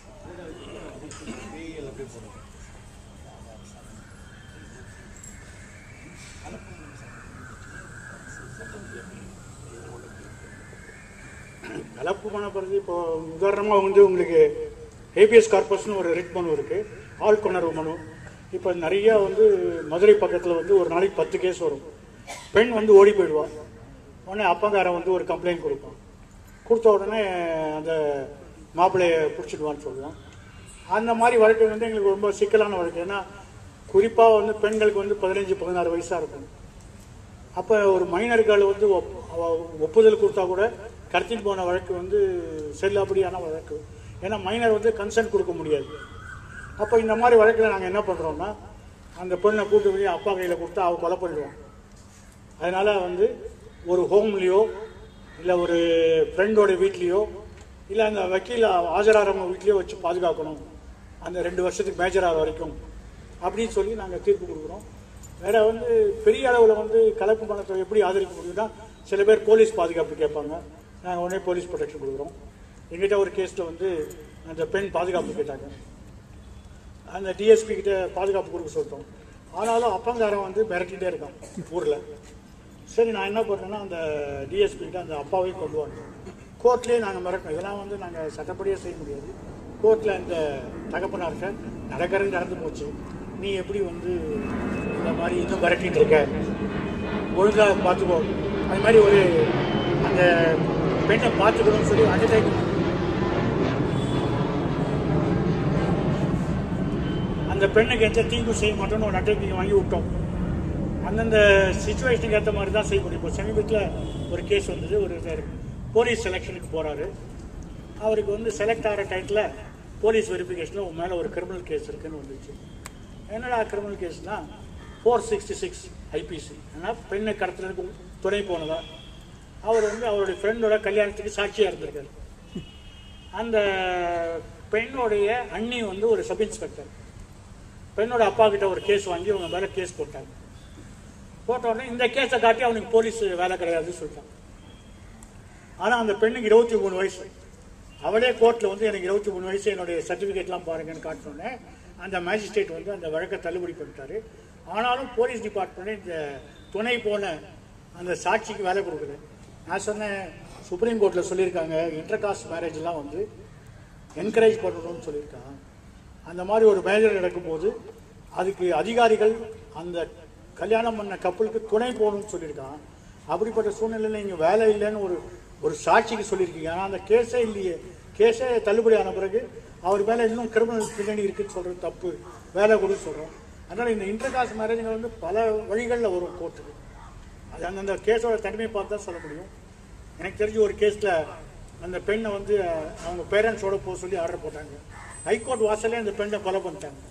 கலப்பு மனப்படுறது இப்போ உதாரணமாக வந்து உங்களுக்கு ஏபிஎஸ் கார்பஸ்னு ஒரு ரிட் மனு இருக்கு ஆழ்கொணர்வு மனு இப்போ நிறைய வந்து மதுரை பக்கத்தில் வந்து ஒரு நாளைக்கு பத்து கேஸ் வரும் பெண் வந்து ஓடி போயிடுவா உடனே அப்பங்காரன் வந்து ஒரு கம்ப்ளைண்ட் கொடுப்பான் கொடுத்த உடனே அந்த மாப்பிள்ளையை பிடிச்சிடுவான்னு சொல்லுவான் அந்த மாதிரி வழக்கு வந்து எங்களுக்கு ரொம்ப சிக்கலான வழக்கு ஏன்னா குறிப்பாக வந்து பெண்களுக்கு வந்து பதினஞ்சு பதினாறு வயசாக இருக்கும் அப்போ ஒரு மைனர்கள் வந்து ஒப்- அவ ஒப்புதல் கொடுத்தா கூட கடத்திட்டு போன வழக்கு வந்து செல்லாப்படியான வழக்கு ஏன்னா மைனர் வந்து கன்சென்ட் கொடுக்க முடியாது அப்போ இந்த மாதிரி வழக்கில் நாங்கள் என்ன பண்ணுறோம்னா அந்த பெண்ணை கூட்டு போய் அப்பா கையில் கொடுத்தா அவ கொலை பண்ணிடுவான் அதனால வந்து ஒரு ஹோம்லேயோ இல்லை ஒரு ஃப்ரெண்டோட வீட்லேயோ இல்லை அந்த வக்கீல் ஆஜராகிறவங்க வீட்லேயோ வச்சு பாதுகாக்கணும் அந்த ரெண்டு வருஷத்துக்கு மேஜர் ஆகிற வரைக்கும் அப்படின்னு சொல்லி நாங்கள் தீர்ப்பு கொடுக்குறோம் வேற வந்து பெரிய அளவில் வந்து கலப்பு மனத்தை எப்படி ஆதரிக்க முடியும்னா சில பேர் போலீஸ் பாதுகாப்பு கேட்பாங்க நாங்கள் உடனே போலீஸ் ப்ரொடெக்ஷன் கொடுக்குறோம் எங்கிட்ட ஒரு கேஸில் வந்து அந்த பெண் பாதுகாப்பு கேட்டாங்க அந்த டிஎஸ்பி கிட்ட பாதுகாப்பு கொடுக்க சொல்லிட்டோம் ஆனாலும் அப்பங்காரன் வந்து மிரட்டிகிட்டே இருக்கான் ஊரில் சரி நான் என்ன பண்ணேன்னா அந்த டிஎஸ்பி கிட்ட அந்த அப்பாவையும் கொண்டு வந்தோம் கோர்ட்லேயே நாங்கள் மிரட்டோம் இதெல்லாம் வந்து நாங்கள் சட்டப்படியே செய்ய முடியாது கோர்ட்டில் அந்த தகப்பனார்கிட்ட நடக்கிறது நடந்து போச்சு நீ எப்படி வந்து இந்த மாதிரி இன்னும் மிரட்டிட்டு இருக்க ஒழுங்காக பார்த்துக்கோ அது மாதிரி ஒரு அந்த பெண்ணை பார்த்துக்கணும்னு சொல்லி அண்டர்டேக்கிங் அந்த பெண்ணுக்கு எந்த தீங்கும் செய்ய மாட்டோம்னு ஒரு அண்டர்டேக்கிங் வாங்கி விட்டோம் அந்தந்த சுச்சுவேஷனுக்கு ஏற்ற மாதிரி தான் செய்ய முடியும் இப்போ சமீபத்தில் ஒரு கேஸ் வந்தது ஒரு போலீஸ் செலெக்ஷனுக்கு போகிறாரு அவருக்கு வந்து செலக்ட் ஆகிற டைத்தில் போலீஸ் வெரிஃபிகேஷனில் உன் மேலே ஒரு கிரிமினல் கேஸ் இருக்குன்னு வந்துச்சு என்னடா கிரிமினல் கேஸ்னா ஃபோர் சிக்ஸ்டி சிக்ஸ் ஐபிசி ஏன்னா பெண்ணை கடத்துறதுக்கு துணை போனதா அவர் வந்து அவருடைய ஃப்ரெண்டோட கல்யாணத்துக்கு சாட்சியாக இருந்திருக்காரு அந்த பெண்ணுடைய அண்ணி வந்து ஒரு சப் இன்ஸ்பெக்டர் பெண்ணோட அப்பா கிட்ட ஒரு கேஸ் வாங்கி அவங்க மேலே கேஸ் போட்டாங்க போட்ட உடனே இந்த கேஸை காட்டி அவனுக்கு போலீஸ் வேலை கிடையாதுன்னு சொல்லிட்டான் ஆனால் அந்த பெண்ணுக்கு இருபத்தி மூணு வயசு அவளே கோர்ட்டில் வந்து எனக்கு இருபத்தி மூணு வயசு என்னுடைய சர்டிஃபிகேட்லாம் பாருங்கன்னு காட்டினோடனே அந்த மேஜிஸ்ட்ரேட் வந்து அந்த வழக்கை தள்ளுபடி பண்ணிட்டாரு ஆனாலும் போலீஸ் டிபார்ட்மெண்ட் இந்த துணை போன அந்த சாட்சிக்கு வேலை கொடுக்கல நான் சொன்னேன் சுப்ரீம் கோர்ட்டில் சொல்லியிருக்காங்க இன்டர் காஸ்ட் மேரேஜ்லாம் வந்து என்கரேஜ் பண்ணணும்னு சொல்லியிருக்காங்க அந்த மாதிரி ஒரு மேஜர் நடக்கும்போது அதுக்கு அதிகாரிகள் அந்த கல்யாணம் பண்ண கப்பலுக்கு துணை போகணும்னு சொல்லியிருக்கான் அப்படிப்பட்ட சூழ்நிலையில் இங்கே வேலை இல்லைன்னு ஒரு ஒரு சாட்சிக்கு சொல்லியிருக்கீங்க ஆனால் அந்த கேஸே இல்லையே கேஸே தள்ளுபடி ஆன பிறகு அவர் மேலே இன்னும் கிரிமினல் பின்னணி இருக்குன்னு சொல்கிறது தப்பு வேலை கொடுன்னு சொல்கிறோம் அதனால் இந்த இன்டர் காஸ்ட் மேரேஜுங்க வந்து பல வழிகளில் வரும் கோர்ட்டுக்கு அது அந்தந்த கேஸோட தன்மையை பார்த்து தான் சொல்ல முடியும் எனக்கு தெரிஞ்ச ஒரு கேஸில் அந்த பெண்ணை வந்து அஹ், அவங்க பேரண்ட்ஸோட போக சொல்லி ஆர்டர் போட்டாங்க ஹைகோர்ட் வாசல்லே அந்த பெண்ணை கொலை பண்ணிட்டாங்க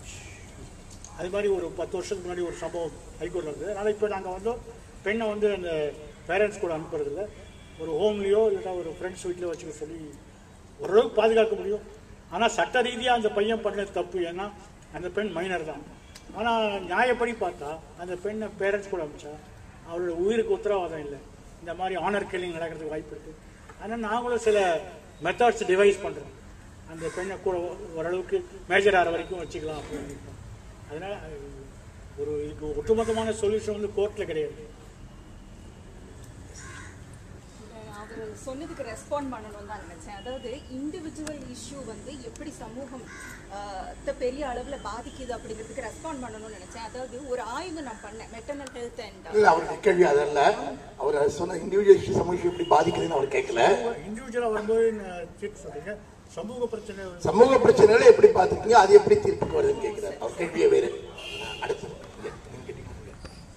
அது மாதிரி ஒரு பத்து வருஷத்துக்கு முன்னாடி ஒரு சம்பவம் ஹைகோர்ட்டில் இருக்குது அதனால் இப்போ நாங்கள் வந்து பெண்ணை வந்து அந்த பேரண்ட்ஸ் கூட அனுப்புறதில்ல ஒரு ஹோம்லேயோ இல்லைன்னா ஒரு ஃப்ரெண்ட்ஸ் வீட்டில் வச்சுக்க சொல்லி ஓரளவுக்கு பாதுகாக்க முடியும் ஆனால் சட்ட ரீதியாக அந்த பையன் பண்ணது தப்பு ஏன்னா அந்த பெண் மைனர் தான் ஆனால் நியாயப்படி பார்த்தா அந்த பெண்ணை பேரண்ட்ஸ் கூட அனுப்பிச்சா அவரோட உயிருக்கு உத்தரவாதம் இல்லை இந்த மாதிரி ஆனர் கில்லிங் நடக்கிறதுக்கு வாய்ப்பு இருக்குது ஆனால் நாங்களும் சில மெத்தட்ஸ் டிவைஸ் பண்ணுறோம் அந்த பெண்ணை கூட ஓரளவுக்கு மேஜர் ஆகிற வரைக்கும் வச்சுக்கலாம் அப்படின்னு இருக்கோம். அதனால அது ஒரு இதுக்கு ஒட்டுமொத்தமான சொல்யூஷன் வந்து கோர்ட்டில் கிடையாது அவர் சொன்னதுக்கு ரெஸ்பாண்ட் பண்ணணும் தான் நினைச்சேன் அதாவது இண்டிவிஜுவல் இஷ்யூ வந்து எப்படி சமூகம் ஆஹ், த்த பெரிய அளவுல பாதிக்குது அப்படிங்கிறதுக்கு ரெஸ்பாண்ட் பண்ணணும்னு நினைச்சேன் அதாவது ஒரு ஆய்வு நான் பண்ணேன் மெட்டர்னல் ஹெல்த் அண்ட் இல்ல அவருக்கு கேள்வி அதல்ல அவர் சொன்ன இண்டிவிஜுவல் இஷ்யூ சமூகம் எப்படி பாதிக்குதுன்னு அவர் கேட்கல இண்டிவிஜுவலாக வரும்போது நான் தீர்ப்பு சொல்றீங்க சமூக பிரச்சனை சமூக பிரச்சனைகளை எப்படி பாத்துக்கீங்க அது எப்படி தீர்ப்புக்கு வருதுன்னு கேட்கிறார் அவர் கேள்வியே வேறு அடுத்து இங்க, நீங்க கேட்டீங்க.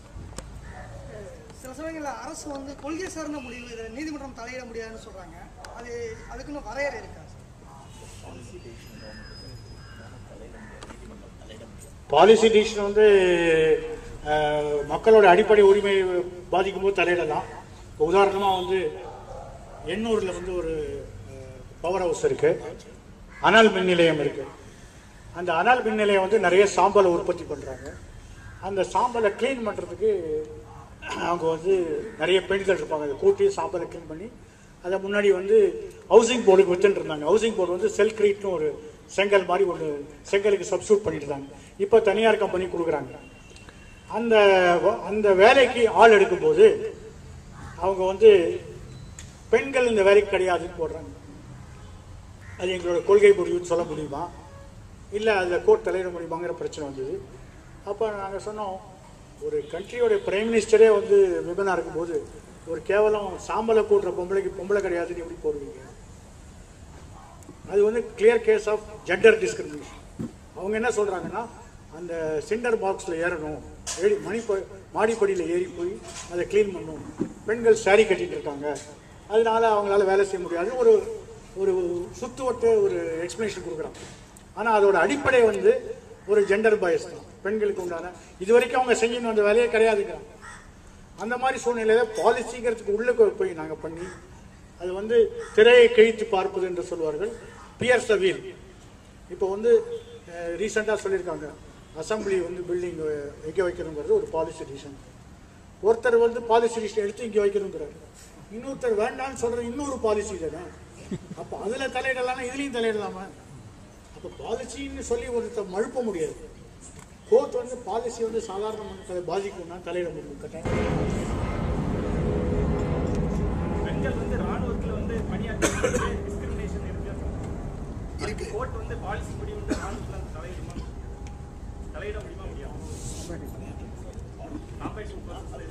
சில சமயங்களில் அரசு வந்து கொள்கை சார்ந்த முடிவு இதை நீதிமன்றம் தலையிட முடியாதுன்னு சொல்றாங்க அது அதுக்குன்னு வரையறை இருக்கா பாலிசி டிசிஷன் வந்து அஹ், மக்களோட அடிப்படை உரிமை பாதிக்கும் போது தலையிடலாம் இப்போ உதாரணமாக வந்து எண்ணூரில் வந்து ஒரு பவர் ஹவுஸ் இருக்கு அனல் மின் நிலையம் இருக்கு அந்த அனல் மின் நிலையம் வந்து நிறைய சாம்பலை உற்பத்தி பண்ணுறாங்க அந்த சாம்பலை க்ளீன் பண்ணுறதுக்கு அவங்க வந்து நிறைய பெண்கள் இருப்பாங்க அதை கூட்டி சாம்பலை க்ளீன் பண்ணி அதை முன்னாடி வந்து ஹவுசிங் போர்டுக்கு வித்துட்டு இருந்தாங்க ஹவுசிங் போர்டு வந்து செல்கிரீட்னு ஒரு செங்கல் மாதிரி ஒன்று செங்கலுக்கு சப்ஸ்டியூட் பண்ணிட்டு இருந்தாங்க இப்போ தனியார் கம்பெனி கொடுக்குறாங்க அந்த வ- அந்த வேலைக்கு ஆள் எடுக்கும்போது அவங்க வந்து பெண்கள் இந்த வேலைக்கு கிடையாதுன்னு போடுறாங்க அது எங்களோட கொள்கை முடிவுன்னு சொல்ல முடியுமா இல்லை அதில் கோர்ட் தலையிட முடியுமாங்கிற பிரச்சனை வந்தது அப்போ நாங்கள் சொன்னோம் ஒரு கண்ட்ரியோட பிரைம் மினிஸ்டரே வந்து விபனாக இருக்கும்போது ஒரு கேவலம் சாம்பலை போடுற பொம்பளைக்கு பொம்பளை கிடையாதுன்னு எப்படி போடுவீங்க அது வந்து clear case of gender discrimination அவங்க என்ன சொல்கிறாங்கன்னா அந்த சிண்டர் பாக்ஸில் ஏறணும் ஏறி மணி மாடிப்படியில் ஏறி போய் அதை க்ளீன் பண்ணணும் பெண்கள் saree கட்டிட்டு இருக்காங்க அதனால அவங்களால வேலை செய்ய முடியாது ஒரு ஒரு சுத்துவட்ட ஒரு எக்ஸ்பிளனேஷன் கொடுக்குறாங்க ஆனால் அதோட அடிப்படை வந்து ஒரு ஜெண்டர் பயஸ் தான் பெண்களுக்கு உண்டான இது வரைக்கும் அவங்க செஞ்சுன்னு வந்த வேலையே கிடையாதுங்கிறாங்க அந்த மாதிரி சூழ்நிலையில பாலிசிங்கிறதுக்கு உள்ள போய் நாங்கள் பண்ணி அது வந்து திரையை கிழித்து பார்ப்பது என்று சொல்வார்கள் பியர் சவீல் இப்போ வந்து ரீசெண்டாக சொல்லியிருக்காங்க அசம்பிளி வந்து பில்டிங் எங்கே வைக்கணுங்கிறது ஒரு பாலிசி டிசிஷன் ஒருத்தர் வந்து பாலிசி டிசிஷன் எடுத்து இங்கே வைக்கணுங்கிறாரு இன்னொருத்தர் வேண்டாம்னு சொல்ற இன்னொரு பாலிசி தானே அப்போ அதில் தலையிடலாம்னா இதுலேயும் தலையிடலாமா அப்போ பாலிசின்னு சொல்லி ஒருத்தர் மழுப்ப முடியாது கோர்ட் வந்து பாலிசி வந்து சாதாரண மக்களை பாதிக்கும்னா தலையிட முடியும் கட்டாயம் பெண்கள் வந்து ராணுவத்தில் வந்து பணியாற்ற டிஸ்கிரிமினேஷன் இருக்கு இருக்கு கோர்ட் வந்து பாலிசி படி வந்து ராணுவத்தில் வந்து தலையிடுமா தலையிட முடியுமா முடியாது காம்பேஷன்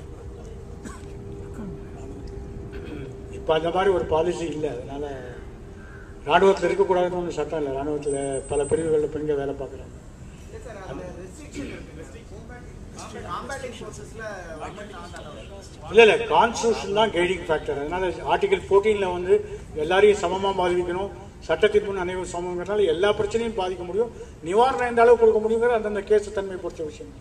இப்போ அந்த மாதிரி ஒரு பாலிசி இல்லை அதனால ராணுவத்தில் இருக்கக்கூடாதுன்னு ஒன்றும் சட்டம் இல்லை ராணுவத்தில் பல பிரிவுகளில் பெண்கள் வேலை பார்க்குறாங்க இல்லை இல்லை கான்ஸ்டியூஷன் தான் கைடிங் ஃபேக்டர் அதனால ஆர்டிகல் ஃபோர்டீனில் வந்து எல்லாரையும் சமமாக பாதிக்கணும் சட்டத்தின் முன் அனைவரும் சமங்கிறனால எல்லா பிரச்சனையும் பாதிக்க முடியும் நிவாரணம் எந்த அளவுக்கு கொடுக்க முடியுங்கிற அந்தந்த கேஸ் தன்மை பொறுத்த விஷயம்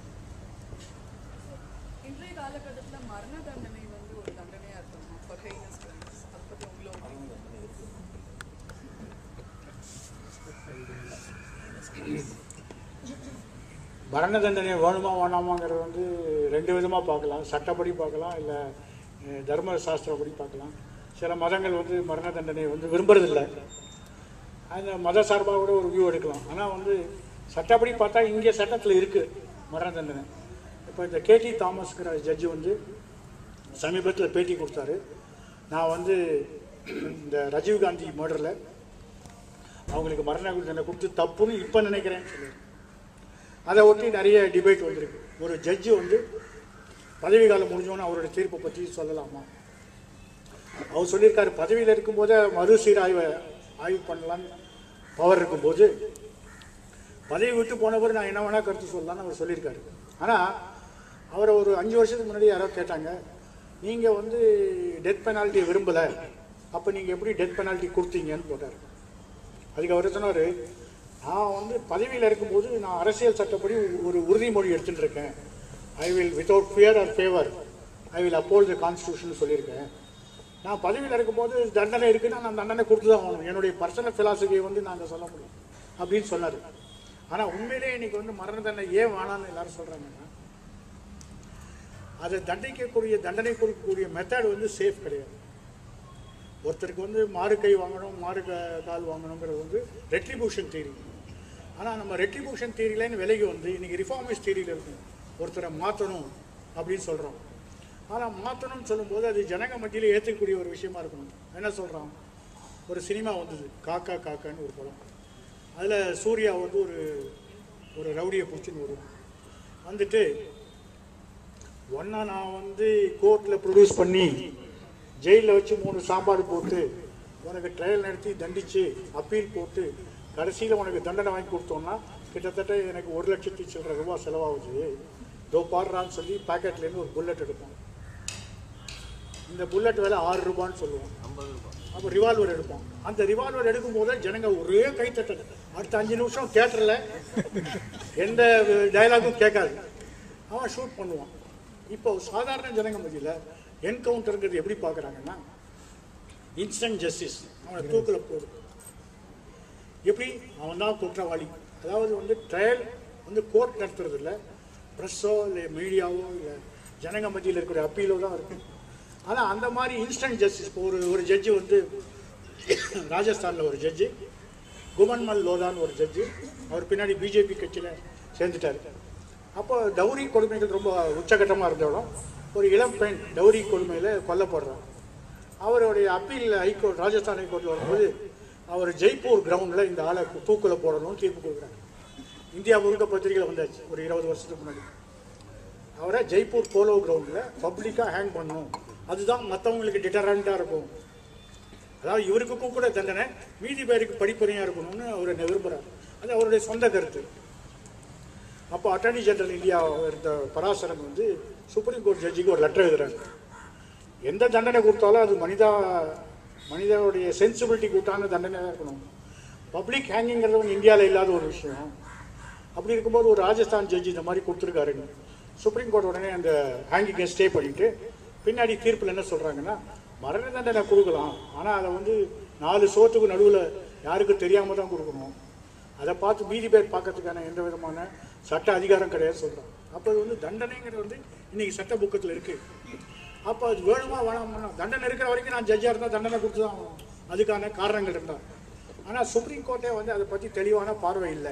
இன்றைய காலகட்டத்துல மரண தண்டனை வந்து ஒரு தண்டனையா இருக்கணும் for heinous crimes. அதை பத்தி உங்களோட மரண தண்டனை வேணுமா வேணாமாங்கிறது வந்து ரெண்டு விதமாக பார்க்கலாம் சட்டப்படி பார்க்கலாம் இல்லை அஹ், தர்ம சாஸ்திரப்படி பார்க்கலாம் சில மதங்கள் வந்து மரண தண்டனையை வந்து விரும்புறதில்லை அந்த மத சார்பாக கூட ஒரு வியூ எடுக்கலாம் ஆனால் வந்து சட்டப்படி பார்த்தா இங்கே சட்டத்தில் இருக்குது மரண தண்டனை இப்போ இந்த கேடி தாமஸ்ங்கிற ஜட்ஜு வந்து சமீபத்தில் பேட்டி கொடுத்தாரு நான் வந்து இந்த ராஜீவ்காந்தி மர்டரில் அவங்களுக்கு மரண தண்டனை கொடுத்து தப்புன்னு இப்போ நினைக்கிறேன்னு சொல்லியிருக்கேன் அதை ஒட்டி நிறைய டிபேட் வந்திருக்கு ஒரு ஜட்ஜு வந்து பதவி காலம் முடிஞ்சோன்னு அவரோட தீர்ப்பை பற்றி சொல்லலாமா அவர் சொல்லியிருக்காரு பதவியில் இருக்கும்போதே மறுசீராய்வை ஆய்வு பண்ணலான்னு பவர் இருக்கும்போது பதவி விட்டு போனவர் நான் என்ன வேணா கருத்து சொல்லலாம்னு அவர் சொல்லியிருக்காரு ஆனால் அவரை ஒரு அஞ்சு வருஷத்துக்கு முன்னாடி யாரோ கேட்டாங்க நீங்கள் வந்து டெத் பெனால்ட்டி விரும்பலை அப்போ நீங்கள் எப்படி டெத் பெனால்ட்டி கொடுத்தீங்கன்னு போட்டார் அதுக்கு அவர் சொன்னார் நான் வந்து பதவியில் இருக்கும்போது நான் அரசியல் சட்டப்படி ஒரு உறுதிமொழி எடுத்துட்டு இருக்கேன் I will without fear or favour I will uphold the constitution சொல்லியிருக்கேன் நான் பதவியில் இருக்கும்போது தண்டனை இருக்குன்னா நான் தண்டனை கொடுத்து தான் ஆகணும் என்னுடைய பர்சனல் ஃபிலாசபியை வந்து நாங்கள் சொல்ல முடியும் அப்படின்னு சொன்னார் ஆனால் உண்மையிலேயே இன்னைக்கு வந்து மரண தண்டனை ஏன் வேணாம்னு எல்லாரும் சொல்கிறாங்கன்னா அதை தண்டிக்கக்கூடிய தண்டனை கொடுக்கக்கூடிய மெத்தட் வந்து சேஃப் கிடையாது ஒருத்தருக்கு வந்து மாறு கை வாங்கணும் மாறு க- கால் வாங்கணுங்கிறது வந்து ரெட்ரிபியூஷன் தியரி ஆனால் நம்ம ரெட்ரிபியூஷன் தியரியிலேருந்து விலகி வந்து இன்னைக்கு ரிஃபார்மிஸ்ட் தியரியில் இருக்கும் ஒருத்தரை மாற்றணும் அப்படின்னு சொல்கிறோம் ஆனால் மாற்றணும்னு சொல்லும்போது அது ஜனங்க மத்தியில் ஏற்றுக்கக்கூடிய ஒரு விஷயமா இருக்கணும் என்ன சொல்கிறான் ஒரு சினிமா வந்தது காக்கா காக்கான்னு ஒரு படம் அதில் சூர்யா வந்து ஒரு ஒரு ரவுடியை பிடிச்சின்னு வரும் வந்துட்டு ஒன்றா நான் வந்து கோர்ட்டில் ப்ரொடியூஸ் பண்ணி ஜெயிலில் வச்சு மூணு சாப்பாடு போட்டு உனக்கு ட்ரையல் நடத்தி தண்டிச்சு அப்பீல் போட்டு கடைசியில் உனக்கு தண்டனை வாங்கி கொடுத்தோன்னா கிட்டத்தட்ட எனக்கு ஒரு லட்சத்தி சில்லற ரூபா செலவாகுது தோ பாடுறான்னு சொல்லி பாக்கெட்லேருந்து ஒரு புல்லட் எடுப்போம் இந்த புல்லட் விலை ஆறு ரூபான்னு சொல்லுவோம் அப்போ ரிவால்வர் எடுப்போம் அந்த ரிவால்வர் எடுக்கும் போதே ஜனங்க ஒரே கைத்தட்டல் அடுத்த அஞ்சு நிமிஷம் தேட்டரில் எந்த டயலாகும் கேட்காது அவன் ஷூட் பண்ணுவான் இப்போ சாதாரண ஜனங்க மத்தியில் என்கவுண்டருங்கிறது எப்படி பார்க்குறாங்கன்னா இன்ஸ்டன்ட் ஜஸ்டிஸ் அவனை தூக்கில் போடு எப்படி அவன் தான் குற்றவாளி அதாவது வந்து ட்ரையல் வந்து கோர்ட் நடத்துறது இல்லை ப்ரெஸ்ஸோ இல்லை மீடியாவோ இல்லை ஜனங்க மத்தியில் இருக்கிற அப்பீலோ தான் இருக்கு ஆனால் அந்த மாதிரி இன்ஸ்டன்ட் ஜஸ்டிஸ் இப்போ ஒரு ஒரு ஜட்ஜி வந்து ராஜஸ்தானில் ஒரு ஜட்ஜி குமன்மல் லோதான் ஒரு ஜட்ஜி அவர் பின்னாடி பிஜேபி கட்சியில் சேர்ந்துட்டார் அப்போ டவுரி கொடுமைகள் ரொம்ப உச்சகட்டமாக இருந்தாலும் ஒரு இளம் பெண் டவுரி கொடுமையில் கொல்லப்படுறார் அவருடைய அப்பீல் ஹைகோர்ட் ராஜஸ்தான் ஹைகோர்ட்டில் வரும்போது அவர் ஜெய்ப்பூர் கிரவுண்டில் இந்த ஆளை தூக்கில் போடணும்னு தீர்ப்பு கொடுக்குறாரு இந்தியா முழுக்க பத்திரிகையில் வந்தாச்சு ஒரு இருபது வருஷத்துக்கு முன்னாடி அவரை ஜெய்ப்பூர் போலோ கிரவுண்டில் பப்ளிக்காக ஹேங் பண்ணணும் அதுதான் மற்றவங்களுக்கு டிட்டரண்டாக இருக்கும் அதாவது இவருக்கும் கூட தண்டனை மீதி பேருக்கு படிப்பனையாக இருக்கணும்னு அவர் விரும்புகிறார் அது அவருடைய சொந்த கருத்து அப்போ அட்டர்னி ஜெனரல் இந்தியா இருந்த பராசரன் வந்து சுப்ரீம் கோர்ட் ஜட்ஜிக்கு ஒரு லெட்டர் எழுதுறாங்க எந்த தண்டனை கொடுத்தாலும் அது மனிதா மனிதனுடைய சென்சிபிலிட்டி கூட்டான தண்டனை தான் இருக்கணும் பப்ளிக் ஹேங்கிங்கிறது வந்து இந்தியாவில் இல்லாத ஒரு விஷயம் அப்படி இருக்கும்போது ஒரு ராஜஸ்தான் ஜட்ஜி இந்த மாதிரி கொடுத்துருக்காருங்க சுப்ரீம் கோர்ட் உடனே அந்த ஹேங்கிங்கை ஸ்டே பண்ணிட்டு பின்னாடி தீர்ப்பில் என்ன சொல்கிறாங்கன்னா மரண தண்டனை கொடுக்கலாம் ஆனால் அதை வந்து நாலு சோத்துக்கு நடுவில் யாருக்கும் தெரியாமல் தான் கொடுக்கணும் அதை பார்த்து மீதி பேர் பார்க்கறதுக்கான எந்த விதமான சட்ட அதிகாரம் கிடையாது சொல்கிறாங்க அப்போ அது வந்து தண்டனைங்கிறது வந்து இன்னைக்கு சட்ட புக்கத்தில் இருக்குது அப்போ அது வேணுமா வேணாமா தண்டனை இருக்கிற வரைக்கும் நான் ஜட்ஜாக இருந்தால் தண்டனை கொடுத்து தான் ஆகணும். அதுக்கான காரணங்கள் இருந்தால் ஆனால் சுப்ரீம் கோர்ட்டே வந்து அதை பற்றி தெளிவான பார்வை இல்லை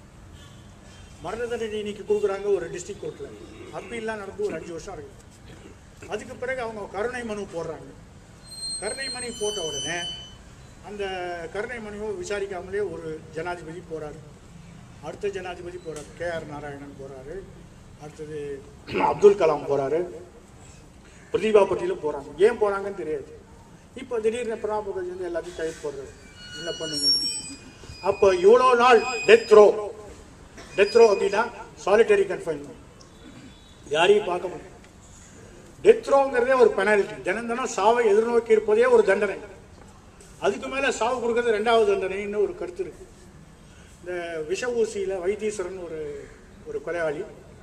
மரண தண்டனை இன்னைக்கு கொடுக்குறாங்க ஒரு டிஸ்ட்ரிக்ட் கோர்ட்டில் அப்பீல்லாம் நடந்து ஒரு அஞ்சு வருஷம் இருக்கு அதுக்கு பிறகு அவங்க கருணை மனு போடுறாங்க கருணை மனு போட்ட உடனே அந்த கருணை மனுவை விசாரிக்காமலே ஒரு ஜனாதிபதி போறாரு அடுத்த ஜனாதிபதி போறாரு கே ஆர் நாராயணன் போறாரு அடுத்தது அப்துல் கலாம் போறாரு பிரதீபா பட்டியலும் போறாங்க ஏன் போறாங்கன்னு தெரியாது இப்போ திடீர்னு பிரணாப் முகர்ஜி வந்து எல்லாத்தையும் கைது போடுறாரு என்ன பண்ணுங்க அப்போ இவ்வளோ நாள் டெத் ரோ டெத் ரோ அப்படின்னா சாலிட்டரி கன்ஃபைன்மெண்ட் யாரையும் பார்க்க முடியும் டெத் ரோங்கிறதே ஒரு பெனால்ட்டி தினம் தினம் சாவை எதிர்நோக்கி இருப்பதே ஒரு தண்டனை அதுக்கு மேல சாவு கொடுக்கறது ரெண்டாவது தண்டனைன்னு ஒரு கருத்து இருக்கு இந்த விஷ ஊசியில வைத்தீஸ்வரன் ஒரு ஒரு கொலையாளி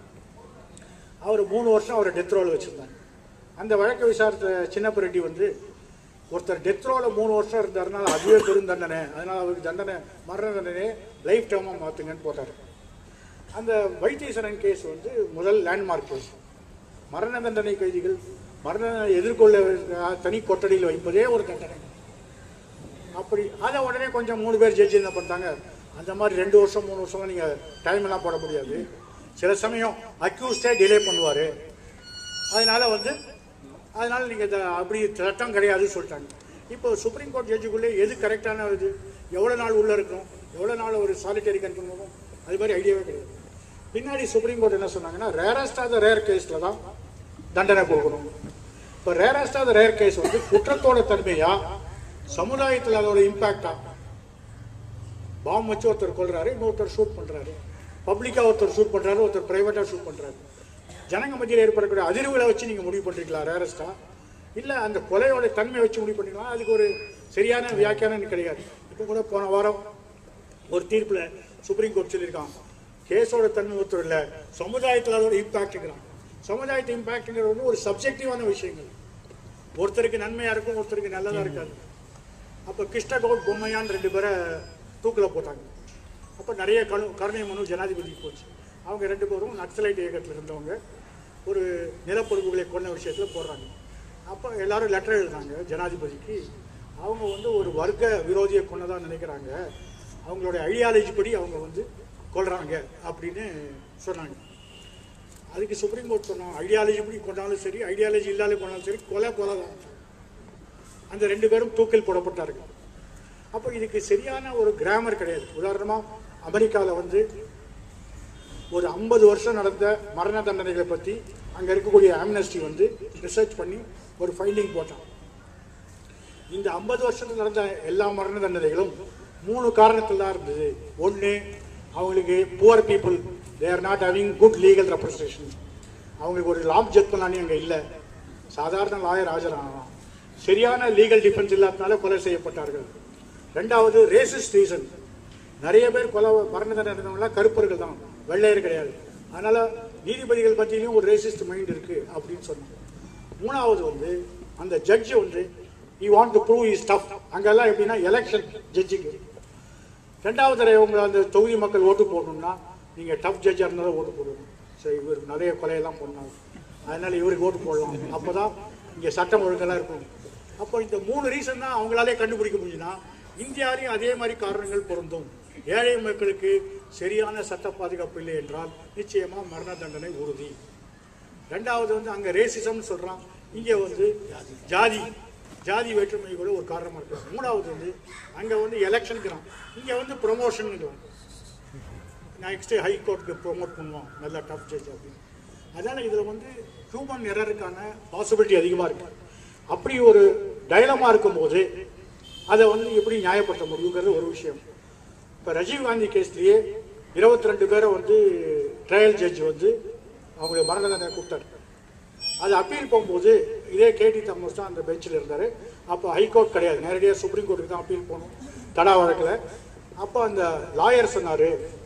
அவர் மூணு வருஷம் அவரை டெத் ரோல வச்சிருந்தாங்க அந்த வழக்கை விசாரித்த சின்னப்ப ரெட்டி வந்து ஒருத்தர் டெத் ரோல மூணு வருஷம் இருந்தாருனால அதுவே பெரும் தண்டனை அதனால அவருக்கு தண்டனை மரண தண்டனை லைஃப் டைமா மாத்துங்கன்னு போட்டாரு அந்த வைத்தீஸ்வரன் கேஸ் வந்து முதல் லேண்ட்மார்க் கேஸ் மரண தண்டனை கைதிகள் மரண தண்டனை எதிர்கொள்ள அஹ், தனி கொட்டடியில் வைப்பதே ஒரு தண்டனை அப்படி அதை உடனே கொஞ்சம் மூணு பேர் ஜட்ஜி என்ன பண்ணிட்டாங்க அந்த மாதிரி ரெண்டு வருஷம் மூணு வருஷம் நீங்கள் டைம் எல்லாம் போட முடியாது சில சமயம் அக்யூஸ்டே டிலே பண்ணுவார் அதனால வந்து அதனால நீங்கள் அப்படி சட்டம் கிடையாதுன்னு சொல்லிட்டாங்க இப்போ சுப்ரீம் கோர்ட் ஜட்ஜுக்குள்ளே எது கரெக்டான இது எவ்வளோ நாள் உள்ளே இருக்கணும் எவ்வளோ நாள் ஒரு சாலிட்டரி கன்ஃபர்ம் அது மாதிரி ஐடியாவே கிடையாது பின்னாடி சுப்ரீம் கோர்ட் என்ன சொன்னாங்கன்னா ரேரஸ்ட் ஆஃப் த ரேர் கேஸில் தான் தண்டனை கொடுக்கணும் இப்போ rarest of the rare case வந்து குற்றத்தோட தன்மையா சமுதாயத்தில் அதோட இம்பாக்டா பாம் வச்சு ஒருத்தர் கொள்றாரு இன்னொருத்தர் ஷூட் பண்றாரு பப்ளிக்கா ஒருத்தர் ஷூட் பண்றாரு ஒருத்தர் பிரைவேட்டா ஷூட் பண்றாரு ஜனங்க மத்தியில் ஏற்படக்கூடிய அதிர்வுகளை வச்சு நீங்க முடிவு பண்றீங்களா ரேரஸ்டா இல்ல அந்த கொலையோட தன்மை வச்சு முடிவு பண்ணிக்கலாம் அதுக்கு ஒரு சரியான வியாக்கியானம் கிடையாது இப்போ கூட போன வாரம் ஒரு தீர்ப்புல சுப்ரீம் கோர்ட் சொல்லியிருக்கான் கேஸோட தன்மை ஒருத்தர் இல்ல சமுதாயத்தில் அதோட இம்பாக்ட்ங்கிறான் சமுதாயத்து இம்பாக்ட்ங்கிறது வந்து ஒரு சப்ஜெக்டிவான விஷயங்கள் ஒருத்தருக்கு நன்மையா இருக்கும் ஒருத்தருக்கு நல்லதா இருக்காது அப்போ கிருஷ்ண கவுட் பொம்மையான் ரெண்டு பேரை தூக்கில் போட்டாங்க அப்போ நிறைய கணு கருணை மனு ஜனாதிபதிக்கு போச்சு அவங்க ரெண்டு பேரும் நக்சலைட் இயக்கத்தில் இருந்தவங்க ஒரு நிலப்பொறுப்புகளை கொண்ட விஷயத்தில் போடுறாங்க அப்போ எல்லாரும் லெட்டர் எழுதுறாங்க ஜனாதிபதிக்கு அவங்க வந்து ஒரு வர்க்க விரோதியை கொண்டதா நினைக்கிறாங்க அவங்களுடைய ஐடியாலஜி படி அவங்க வந்து கொள்றாங்க அப்படின்னு சொன்னாங்க அதுக்கு சுப்ரீம் கோர்ட் சொன்னோம் ஐடியாலஜி இப்படி கொண்டாலும் சரி ஐடியாலஜி இல்லாத கொண்டாலும் சரி கொலை கொலை தான் அந்த ரெண்டு பேரும் தூக்கில் போடப்பட்டார்கள் அப்போ இதுக்கு சரியான ஒரு கிராமர் கிடையாது உதாரணமாக அமெரிக்காவில் வந்து ஒரு ஐம்பது வருஷம் நடந்த மரண தண்டனைகளை பற்றி அங்கே இருக்கக்கூடிய ஆம்னஸ்டி வந்து ரிசர்ச் பண்ணி ஒரு ஃபைண்டிங் போட்டான் இந்த ஐம்பது வருஷத்துல நடந்த எல்லா மரண தண்டனைகளும் மூணு காரணத்தில் தான் இருந்தது ஒன்று அவங்களுக்கு poor people they are not having good legal representation அவங்களுக்கு ஒரு லாப் ஜெட் பண்ணானே அங்கே இல்லை சாதாரண லாயர் ஆஜரானான் சரியான லீகல் டிஃபென்ஸ் இல்லாதனால கொலை செய்யப்பட்டார்கள் ரெண்டாவது ரேசிஸ்ட் ரீசன் நிறைய பேர் கொலை மரண தண்டனை நடந்தவங்களாம் கருப்பர்கள் தான் வெள்ளையர் கிடையாது அதனால நீதிபதிகள் பற்றியும் ஒரு ரேசிஸ்ட் மைண்ட் இருக்கு அப்படின்னு சொன்னாங்க மூணாவது வந்து அந்த ஜட்ஜ் வந்து he want to prove is tough அங்கெல்லாம் எப்படின்னா எலெக்ஷன் ஜட்ஜிக்கு ரெண்டாவது தடவை உங்களை அந்த தொகுதி மக்கள் ஓட்டு போடணும்னா நீங்கள் டஃப் ஜட்ஜாக இருந்தாலும் ஓட்டு போடணும் சரி இவர் நிறைய கொலையெல்லாம் பண்ணாங்க அதனால இவருக்கு ஓட்டு போடலாம் அப்போ தான் இங்கே சட்டம் ஒழுங்கெல்லாம் இருக்கும் அப்போ இந்த மூணு ரீசன் தான் அவங்களாலே கண்டுபிடிக்க முடியும்னா இந்தியாவிலையும் அதே மாதிரி காரணங்கள் பொருந்தும் ஏழை மக்களுக்கு சரியான சட்ட பாதுகாப்பு இல்லை என்றால் நிச்சயமாக மரண தண்டனை உறுதி ரெண்டாவது வந்து அங்கே ரேசிசம்னு சொல்கிறான் இங்கே வந்து ஜாதி ஜாதி வேற்றுமை கூட ஒரு காரணமாக இருக்கு மூணாவது வந்து அங்கே வந்து எலெக்ஷனுக்குறான் இங்கே வந்து ப்ரொமோஷனுங்கிறான் நெக்ஸ்ட் ஹை கோர்ட்டுக்கு ப்ரொமோட் பண்ணுவோம் நல்ல டஃப் ஜட்ஜ் அப்படின்னு அதனால் இதில் வந்து ஹியூமன் எரருக்கான பாசிபிலிட்டி அதிகமாக இருக்கு அப்படி ஒரு டைலமா இருக்கும்போது அதை வந்து எப்படி நியாயப்படுத்த முடியுங்கிறது ஒரு விஷயம் இப்போ ராஜீவ்காந்தி கேஸ்லேயே இருபத்தி ரெண்டு பேரை வந்து ட்ரையல் ஜட்ஜ் வந்து அவங்களுக்கு மரண தண்டனை கொடுத்தாரு அது அப்பீல் போகும்போது இதே கேடி தாமஸ் தான் அந்த பெஞ்சில் இருந்தார் அப்போ ஹைகோர்ட் கிடையாது நேரடியாக சுப்ரீம் கோர்ட்டுக்கு தான் அப்பீல் போகணும் தடா வழக்கில் அப்போ அந்த லாயர் சொன்னார்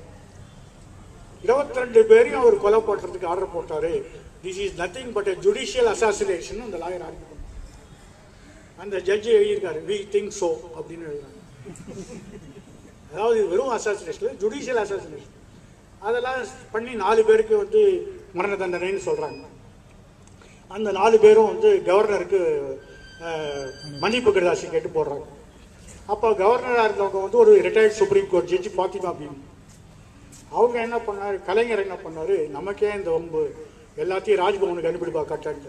இருபத்தி ரெண்டு பேரையும் அவர் கொலை பண்ணுறதுக்கு ஆர்டர் போட்டாரு this is nothing but a judicial assassination அந்த லாயர் ஆர்கியூ பண்ணார் அந்த ஜட்ஜி எழுதியிருக்காரு வி திங்க் சோ அப்படின்னு எழுதுறாங்க அதாவது இது வெறும் அசாசினேஷன் ஜுடிஷியல் அசாசினேஷன் அதெல்லாம் பண்ணி நாலு பேருக்கு வந்து மரண தண்டனைன்னு சொல்றாங்க அந்த நாலு பேரும் வந்து கவர்னருக்கு அஹ், மன்னிப்பு கடிதாசி கேட்டு போடுறாங்க அப்போ கவர்னராக இருந்தவங்க வந்து ஒரு ரிட்டையர்ட் சுப்ரீம் கோர்ட் ஜட்ஜி பாத்திமா பீம் அவங்க என்ன பண்ணாரு கலைஞர் என்ன பண்ணாரு நமக்கே இந்த வம்பு எல்லாத்தையும் ராஜ்பவனுக்கு அனுப்பிடுப்பா கட்டாங்க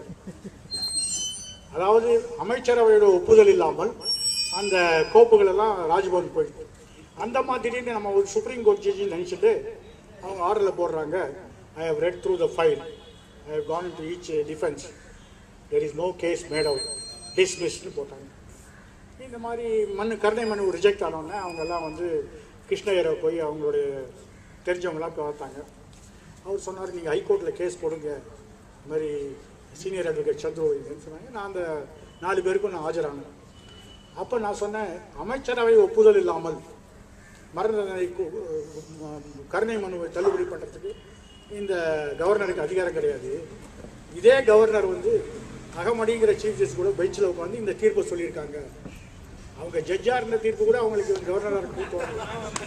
அதாவது அமைச்சரவையோட ஒப்புதல் இல்லாமல் அந்த கோப்புகள் எல்லாம் ராஜ்பவன் போயிடுது அந்த மாதிரின்னு நம்ம ஒரு சுப்ரீம் கோர்ட் ஜட்ஜி நினச்சிட்டு அவங்க ஆர்டரில் போடுறாங்க I have read through the file I have gone to each defence there is no case made out டிஸ்மிஸ்னு போட்டாங்க இந்த மாதிரி மனு கருணை மனு ரிஜெக்ட் ஆனோடனே அவங்க எல்லாம் வந்து கிருஷ்ணகிரை போய் அவங்களுடைய தெரிஞ்சவங்களாம் பார்த்தாங்க அவர் சொன்னார் நீங்கள் ஹைகோர்ட்டில் கேஸ் போடுங்க இந்த மாதிரி சீனியர் அட்வொகேட் சந்துரு இதுன்னு சொன்னாங்க நான் அந்த நாலு பேருக்கும் நான் ஆஜரானேன் அப்போ நான் சொன்னேன் அமைச்சரவை ஒப்புதல் இல்லாமல் மரண தண்டனை கு- கருணை மனுவை தள்ளுபடி பண்ணுறதுக்கு இந்த கவர்னருக்கு அதிகாரம் கிடையாது இதே கவர்னர் வந்து அகமடிங்கிற சீஃப் ஜஸ்டிஸ் கூட பெஞ்சில் உட்காந்து இந்த தீர்ப்பை சொல்லியிருக்காங்க அவங்க ஜட்ஜாக இருந்த தீர்ப்பு கூட அவங்களுக்கு கவர்னராக இருக்கும் தோணுது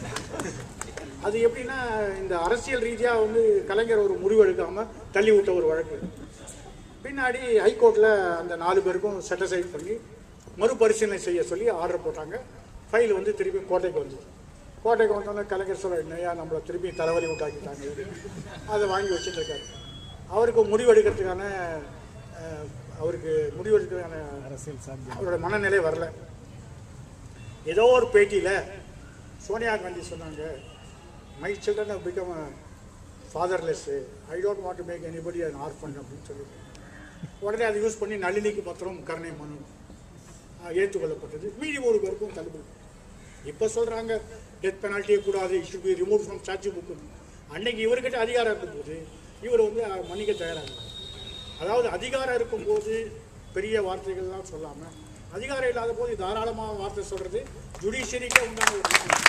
அது எப்படின்னா இந்த அரசியல் ரீதியாக வந்து கலைஞர் ஒரு முடிவு எடுக்காம தள்ளி விட்ட ஒரு வழக்கு பின்னாடி ஹைகோர்ட்டில் அந்த நாலு பேருக்கும் செட்டசைட் பண்ணி மறுபரிசீலனை செய்ய சொல்லி ஆர்டர் போட்டாங்க ஃபைல் வந்து திருப்பி கோட்டைக்கு வந்தது கோட்டைக்கு வந்தோடனே கலைஞர் சொல்ல என்னையா நம்மளை திருப்பி தலைவலி விட்டாக்கிட்டாங்க அதை வாங்கி வச்சுட்டு இருக்காரு அவருக்கு முடிவெடுக்கிறதுக்கான அஹ், அவருக்கு முடிவெடுக்கிறதுக்கான அவரோட மனநிலை வரல ஏதோ ஒரு பேட்டியில் சோனியா காந்தி சொன்னாங்க my children have become a fatherless I don't want to make anybody an orphan அப்படின்னு சொல்லி உடனே அதை யூஸ் பண்ணி நளினிக்கு பத்திரம் கருணை மனு ஆஹ், ஏற்றுக்கொள்ளப்பட்டது மீதி ஒரு பேருக்கும் தள்ளுபடி இப்போ சொல்கிறாங்க டெத் பெனால்ட்டியே கூடாது it be remove from statute book அன்னைக்கு இவர்கிட்ட அதிகாரம் இருக்கும்போது இவர் வந்து ஆஹ், மன்னிக்க தயாராக இல்லை. அதாவது அதிகாரம் இருக்கும்போது பெரிய வார்த்தைகள்லாம் சொல்லாமல் அதிகாரம் இல்லாத போது தாராளமாக வார்த்தை சொல்கிறது ஜுடிஷியரிக்கே உண்டான ஒரு விஷயம்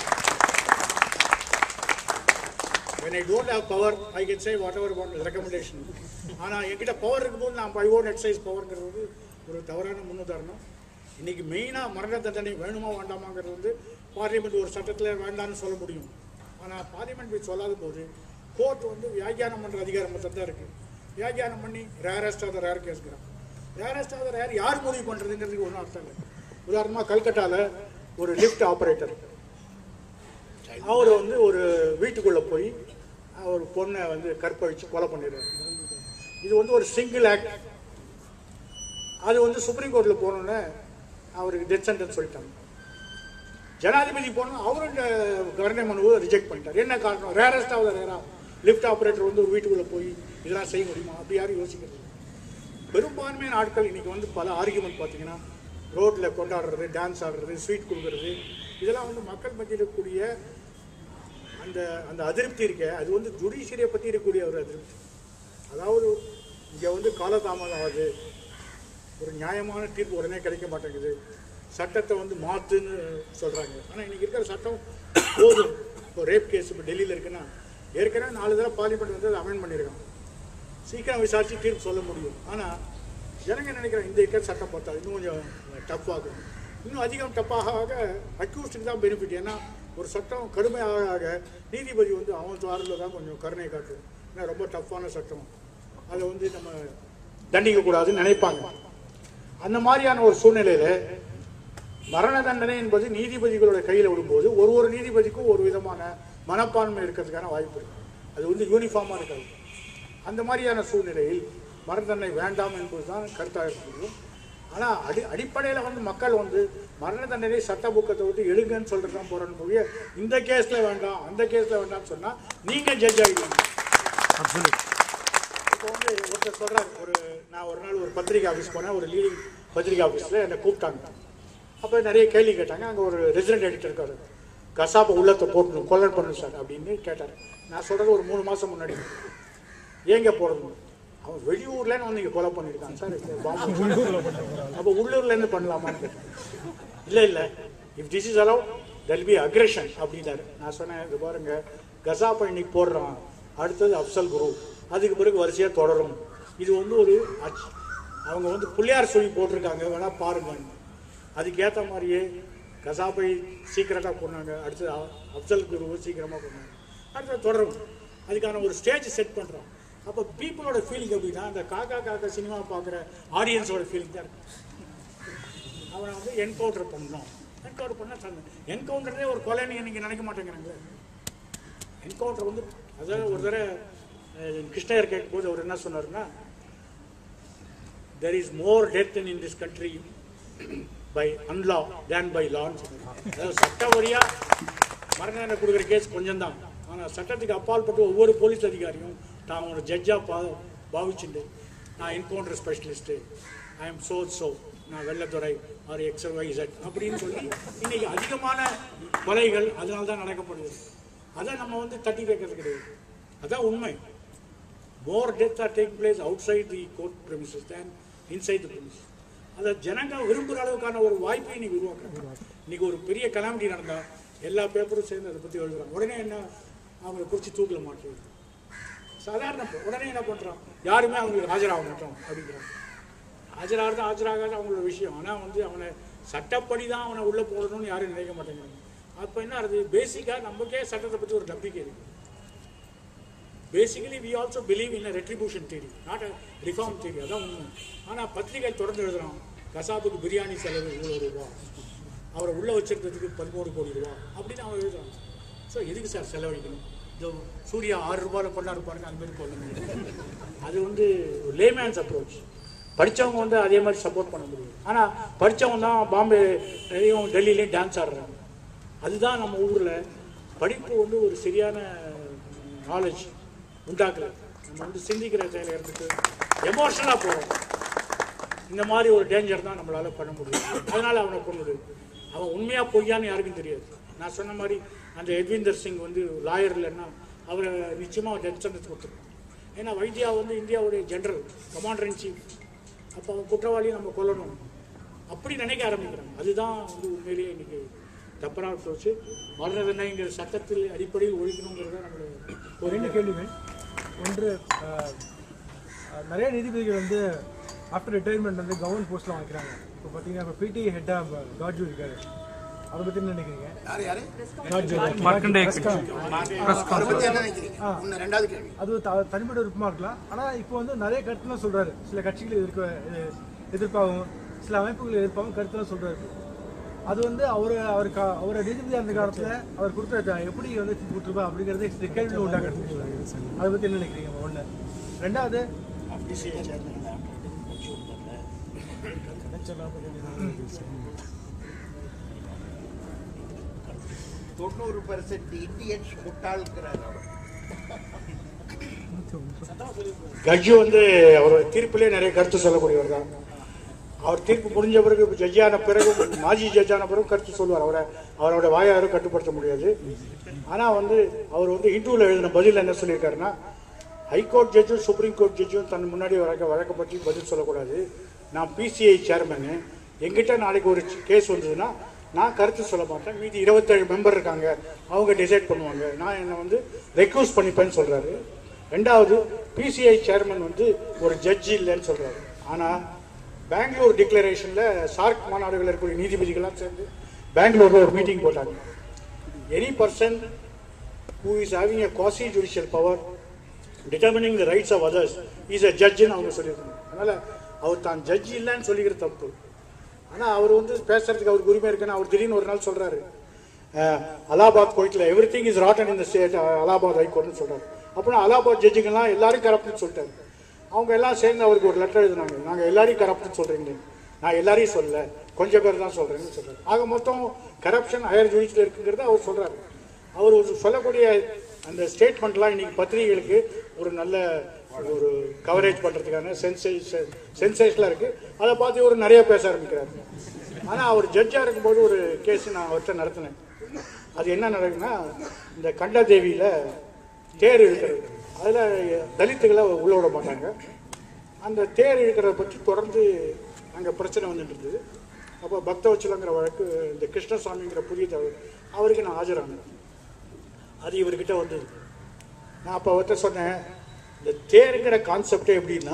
when I don't have power, I can say whatever want recommendation. ஆனால் என்கிட்ட பவர் இருக்கும்போது நான் ஐ ஓன் எக்ஸசைஸ் பவர்ங்கிறது ஒரு தவறான முன்னுதாரணம் இன்னைக்கு மெயினாக மரண தண்டனை வேணுமா வேண்டாமாங்கிறது வந்து பார்லிமெண்ட் ஒரு சட்டத்தில் வேண்டாம்னு சொல்ல முடியும் ஆனால் பார்லிமெண்ட் போய் சொல்லாத போது கோர்ட் வந்து வியாக்கியானம் பண்ணுற அதிகாரம் மட்டும் தான் இருக்குது வியாக்கியானம் பண்ணி ரேரஸ்ட் ஆஃப் ரேர் கேஸ்கிறான் ரேரஸ்ட் ஆஃப் ரேர் யார் முடிவு பண்ணுறதுங்கிறதுக்கு ஒன்றும் அர்த்தம் இல்லை உதாரணமாக கல்கட்டாவில் ஒரு லிஃப்ட் ஆப்ரேட்டர் அவர் வந்து ஒரு வீட்டுக்குள்ளே போய் ஒரு பொண்ணை வந்து கற்பழிச்சு கொலை பண்ணிடுறாரு இது வந்து ஒரு சிங்கிள் ஆக்ட் அது வந்து சுப்ரீம் கோர்ட்டில் போனோன்னே அவருக்கு டெத் சென்டென்ஸ் சொல்லிட்டாங்க ஜனாதிபதி போனோம் அவரும் இந்த கருணை மனுவை ரிஜெக்ட் பண்ணிட்டார் என்ன காரணம் ரேரஸ்ட் ஆகுது ரேரா லிஃப்ட் ஆப்ரேட்டர் வந்து ஒரு வீட்டுக்குள்ளே போய் இதெல்லாம் செய்ய முடியுமா அப்படி யாரும் யோசிக்கிறது இல்ல. பெரும்பான்மையான ஆட்கள் இன்னைக்கு வந்து பல ஆர்குமெண்ட் பார்த்தீங்கன்னா ரோட்டில் கொண்டாடுறது டான்ஸ் ஆடுறது ஸ்வீட் கொடுக்கறது இதெல்லாம் வந்து மக்கள் மத்தியில் இருக்கக்கூடிய அந்த அந்த அதிருப்தி இருக்க அது வந்து ஜுடிஷியரியை பற்றி இருக்கக்கூடிய ஒரு அதிருப்தி அதாவது இங்கே வந்து காலதாமதம் ஆகுது ஒரு நியாயமான தீர்ப்பு உடனே கிடைக்க மாட்டேங்குது சட்டத்தை வந்து மாற்றுன்னு சொல்கிறாங்க ஆனால் இன்னைக்கு இருக்கிற சட்டம் போதும் இப்போ ரேப் கேஸ் இப்போ டெல்லியில் இருக்குன்னா ஏற்கனவே நாலு தடவை பார்லிமெண்ட் வந்து அதை அமெண்ட் பண்ணியிருக்காங்க சீக்கிரம் விசாரித்து தீர்ப்பு சொல்ல முடியும் ஆனால் ஜனங்க நினைக்கிறேன் இந்த இருக்கிற சட்டம் பார்த்தா இன்னும் கொஞ்சம் டஃப் ஆகும் இன்னும் அதிகம் டஃப்பாக ஆக அக்யூஸ்டுக்கு தான் பெனிஃபிட் ஏன்னா ஒரு சட்டம் கடுமையாக ஆக நீதிபதி வந்து அவன் சார்பில் தான் கொஞ்சம் கருணை காட்டும் ஏன்னா ரொம்ப டஃப்பான சட்டம் அதை வந்து நம்ம தண்டிக்கக்கூடாதுன்னு நினைப்பாங்க அந்த மாதிரியான ஒரு சூழ்நிலையில் மரண தண்டனை என்பது நீதிபதிகளோட கையில் விடும்போது ஒரு ஒரு நீதிபதிக்கும் ஒரு விதமான மனப்பான்மை இருக்கிறதுக்கான வாய்ப்பு இருக்கு அது வந்து யூனிஃபார்மாக இருக்காது அந்த மாதிரியான சூழ்நிலையில் மரண தண்டனை வேண்டாம் என்பது தான் கருத்தாக இருக்க ஆனால் அடி அடிப்படையில் வந்து மக்கள் வந்து மரண தண்டனை சட்ட புக்கத்தை விட்டு எழுங்கன்னு சொல்லிட்டு தான் போகிறோன்னு போய் இந்த கேஸில் வேண்டாம் அந்த கேஸில் வேண்டாம்னு சொன்னால் நீங்கள் ஜட்ஜ் ஆகிடுவீங்க இப்போ வந்து ஒருத்தர் சொல்கிறார் ஒரு நான் ஒரு நாள் ஒரு பத்திரிகை ஆஃபீஸ் போனேன் ஒரு லீடிங் பத்திரிகை ஆஃபீஸில் என்னை கூப்பிட்டாங்க அப்போ நிறைய கேள்வி கேட்டாங்க அங்கே ஒரு ரெசிடென்ட் எடிட்டர் இருக்காரு கசாப்பை உள்ளத்தை போட்டணும் கொல்லன் பண்ணணும் சார் அப்படின்னு கேட்டார் நான் சொல்கிறது ஒரு மூணு மாதம் முன்னாடி ஏங்க போடணும் அவன் வெளியூர்லேன்னு வந்து இங்கே கொலை பண்ணியிருக்கான் சார் இந்த பாம்பு அப்போ உள்ளூர்லேருந்து பண்ணலாமான்னு கேட்டேன் இல்லை இல்லை if this is allow there'll be aggression அப்படின்னாரு நான் சொன்னேன் இது பாருங்க கசாப்பை இன்னைக்கு போடுறான் அடுத்தது அப்சல் குரு அதுக்கு பிறகு வரிசையாக தொடரும் இது வந்து ஒரு அச்- அவங்க வந்து புள்ளியார் சொல்லி போட்டிருக்காங்க வேணா பாருங்க அதுக்கு ஏற்ற மாதிரியே கசாப்பை சீக்கிரட்டாக கொண்டாங்க அடுத்தது அ- அப்சல் குருவை சீக்கிரமாக கொண்டாங்க அடுத்தது தொடரும் அதுக்கான ஒரு ஸ்டேஜ் செட் பண்ணுறோம் அப்போ பீப்புளோட ஃபீலிங் எப்படின்னா அந்த காக்கா காக்கா சினிமா பார்க்குற ஆடியன்ஸோட ஃபீலிங் தான் இருக்கு அவனை வந்து என்கவுண்டர் பண்ணணும் என்கவுண்டர் பண்ண என்கவுண்டரே ஒரு கொலைன்னு நீங்கள் நினைக்க மாட்டேங்கிறாங்களே என்கவுண்டர் வந்து அதாவது ஒரு தடவை அஹ், கிருஷ்ணயர் கேட்கும்போது அவர் என்ன சொன்னார்னா there is more death in in this country by unlaw than by லான்னு சொன்னார் அதாவது சட்ட வழியாக மரண தண்டனை கொடுக்குற கேஸ் கொஞ்சம் தான் ஆனால் சட்டத்துக்கு அப்பாற்பட்டு ஒவ்வொரு போலீஸ் அதிகாரியும் தான் ஒரு ஜட்ஜாக பா பாவிச்சுட்டு நான் encounter specialist I am so so நான் வெள்ளத்துறை ஆர் எக்ஸ்ஒய்சட் அப்படின்னு சொல்லி இன்னைக்கு அதிகமான கொலைகள் அதனால தான் நடக்கப்படுது அதை நம்ம வந்து தட்டி வைக்கிறது கிடையாது அதான் உண்மை more death are take place outside the court premises than inside the premises அதை ஜனங்க விரும்புகிற அளவுக்கான ஒரு வாய்ப்பை இன்னைக்கு உருவாக்குறாங்க இன்னைக்கு ஒரு பெரிய கலாமிட்டி நடந்தா எல்லா பேப்பரும் சேர்ந்து அதை பற்றி எழுதுறாங்க உடனே என்ன அவங்களை குறித்து தூக்கில் மாட்டுறது சாதாரண ப- உடனே என்ன பண்ணுறான் யாருமே அவங்களுக்கு ஆஜராக மாட்டோம் அப்படிங்கிறாங்க ஆஜராகிறது ஆஜராகாத அவங்களோட விஷயம் ஆனால் வந்து அவனை சட்டப்படி தான் அவனை உள்ளே போடணும்னு யாரும் நினைக்க மாட்டேங்கிறாங்க அப்போ என்ன ஆகுது பேசிக்காக நமக்கே சட்டத்தை பற்றி ஒரு நம்பிக்கை இருக்குது basically we also believe in retribution theory not a reform theory அதான் உண்மை ஆனால் பத்திரிகை தொடர்ந்து எழுதுறான் கசாப்புக்கு பிரியாணி செலவு இவ்வளோ ரூபா அவரை உள்ளே வச்சிருக்கிறதுக்கு பதிமூணு கோடி ரூபா அப்படின்னு அவன் எழுதுறான் ஸோ எதுக்கு சார் செலவழிக்கணும் இந்த சூர்யா ஆறு ரூபாயில் கொண்டாடு பாருங்க அந்த மாதிரி கொள்ள முடியும் அது வந்து லேமேன்ஸ் அப்ரோச் படித்தவங்க வந்து அதே மாதிரி சப்போர்ட் பண்ண முடியும் ஆனால் படித்தவங்க தான் பாம்பேலையும் டெல்லியிலையும் டான்ஸ் ஆடுறாங்க அதுதான் நம்ம ஊரில் படிப்பு வந்து ஒரு சரியான நாலேஜ் உண்டாக்கல நம்ம வந்து சிந்திக்கிற செயல இருந்துட்டு எமோஷனலாக போகிறோம் இந்த மாதிரி ஒரு டேஞ்சர் தான் நம்மளால பண்ண முடியும் அதனால அவனை கொண்டுடு அவன் உண்மையா பொய்யான்னு யாருக்கும் தெரியாது நான் சொன்ன மாதிரி அந்த எட்விந்தர் சிங் வந்து லாயர் இல்லைன்னா அவரை நிச்சயமாக டெத் சென்டென்ஸ் கொடுத்துருக்கோம் ஏன்னா வைத்தியா வந்து இந்தியாவுடைய ஜெனரல் கமாண்டர் இன் சீஃப் அப்போ அவன் குற்றவாளியை நம்ம கொல்லணும் அப்படி நினைக்க ஆரம்பிக்கிறாங்க அதுதான் வந்து உண்மையிலேயே இன்னைக்கு தப்பராக போச்சு மரண தண்டனைங்கிற சட்டத்தில் அடிப்படையில் ஒழிக்கணுங்கிறத நம்மளோட ஒரு ரெண்டு கேள்விகள் ஒன்று ஆஹ், ஆஹ், நிறைய நீதிபதிகள் வந்து ஆஃப்டர் ரிட்டையர்மெண்ட் வந்து கவர்மெண்ட் போஸ்ட்லாம் வாங்கிக்கிறாங்க இப்போ பார்த்தீங்கன்னா இப்போ பிடி ஹெட்டாக கார்ஜு இருக்காரு அதை பற்றி என்ன நினைக்கிறீங்க யார் யாரு கார்ஜு மார்க்கண்டே அவரை பத்தி என்ன நினைக்கிறீங்க உன்ன ரெண்டாவது கேள்வி அது ஒரு த- தனிப்பட்ட விருப்பமாக இருக்கலாம் ஆனால் இப்போ வந்து நிறைய கருத்துலாம் சொல்கிறாரு சில கட்சிகள் எதிர்க்க எ- எதிர்ப்பாகவும் சில அமைப்புகள் எதிர்ப்பாகவும் கருத்துலாம் சொல்கிறாரு அது வந்து அவர் அவர் கா- அவர் நீதிபதி அந்த காலத்தில் அவர் கொடுத்த த- எப்படி வந்து கொடுத்துருப்பா அப்படிங்கிறது சில கேள்வி உண்டாக்குறது அதை பற்றி என்ன நினைக்கிறீங்க ஒன்று ரெண்டாவது பிசிஐ சேர்மன் தொண்ணூறு பர்சன்ட் இந்தியன்ஸ் முட்டாள்கிறார் அவர் ஜட்ஜு வந்து அவரோட தீர்ப்பிலே நிறைய கருத்து சொல்லக்கூடியவர் தான் அவர் தீர்ப்பு முடிஞ்ச பிறகு ஜட்ஜான பிறகு மாஜி ஜட்ஜான பிறகு கருத்து சொல்லுவார் அவரை அவரோட வாயாரும் கட்டுப்படுத்த முடியாது ஆனால் வந்து அவர் வந்து இன்டர்வியூவில் எழுதின பதில் என்ன சொல்லியிருக்காருன்னா ஹைகோர்ட் ஜட்ஜும் சுப்ரீம் கோர்ட் ஜட்ஜும் தன் முன்னாடி வழக்க வழக்கை பற்றி பதில் சொல்லக்கூடாது நான் பிசிஐ சேர்மனு எங்கிட்ட நாளைக்கு ஒரு கேஸ் வந்ததுன்னா நான் கருத்து சொல்ல மாட்டேன் மீதி இருபத்தேழு மெம்பர் இருக்காங்க அவங்க டிசைட் பண்ணுவாங்க நான் என்னை வந்து ரெக்யூஸ் பண்ணிப்பேன்னு சொல்கிறாரு ரெண்டாவது பிசிஐ சேர்மன் வந்து ஒரு ஜட்ஜி இல்லைன்னு சொல்கிறாரு ஆனால் பெங்களூர் டிக்ளரேஷனில் சார்க் மாநாடுகள் இருக்கக்கூடிய நீதிபதிகள்லாம் சேர்ந்து பெங்களூரில் ஒரு மீட்டிங் போட்டாங்க any person who is having a quasi judicial power determining the rights of others is a ஜட்ஜுன்னு அவங்க சொல்லியிருக்காங்க அதனால் அவர் தான் ஜட்ஜ் இல்லைன்னு சொல்லிக்கிற தப்பு ஆனால் அவர் வந்து பேசுறதுக்கு அவருக்கு உரிமை இருக்குன்னு அவர் திடீர்னு ஒரு நாள் சொல்கிறாரு அலாபாத் கோர்ட்டில் எவ்ரி திங் இஸ் ராட்டன் இந்த ஸ்டேட் அலாபாத் ஹைகோர்ட்னு சொல்கிறாரு அப்படின்னா அலாபாத் ஜட்ஜுங்கெல்லாம் எல்லாரும் கரப்ட்னு சொல்லிட்டாரு அவங்க எல்லாம் சேர்ந்து அவருக்கு ஒரு லெட்டர் எழுதினாங்க நாங்கள் எல்லாரையும் கரப்ட்னு சொல்கிறீங்களே நான் எல்லாரையும் சொல்லல கொஞ்சம் பேர் தான் சொல்கிறேன்னு சொல்கிறாரு ஆக மொத்தம் கரப்ஷன் ஹையர் ஜுடிஷியல் இருக்குங்கிறத அவர் சொல்கிறாரு அவர் ஒரு சொல்லக்கூடிய அந்த ஸ்டேட்மெண்ட்லாம் இன்னைக்கு பத்திரிகைகளுக்கு ஒரு நல்ல ஒரு கவரேஜ் பண்ணுறதுக்கான சென்சேஷன் சென்சேஷனாக இருக்குது அதை பார்த்து ஒரு நிறைய பேச ஆரம்பிக்கிறார் ஆனால் அவர் ஜட்ஜாக இருக்கும்போது ஒரு கேஸ் நான் அவர்கிட்ட நடத்தினேன் அது என்ன நடக்குன்னா இந்த கண்டதேவியில் தேர் இழுக்கிறது அதில் தலித்துகளை உள்ள விட மாட்டாங்க அந்த தேர் இழுக்கிறத பற்றி தொடர்ந்து அங்கே பிரச்சனை வந்துட்டு இருந்தது அப்போ பக்தவச்சலங்கிற வழக்கு இந்த கிருஷ்ணசாமிங்கிற புதிய தலைவர் அவருக்கு நான் ஆஜரானேன் அது இவர்கிட்ட வந்தது நான் அப்போ அவர்கிட்ட சொன்னேன் இந்த தேருங்கிற கான்செப்டே எப்படின்னா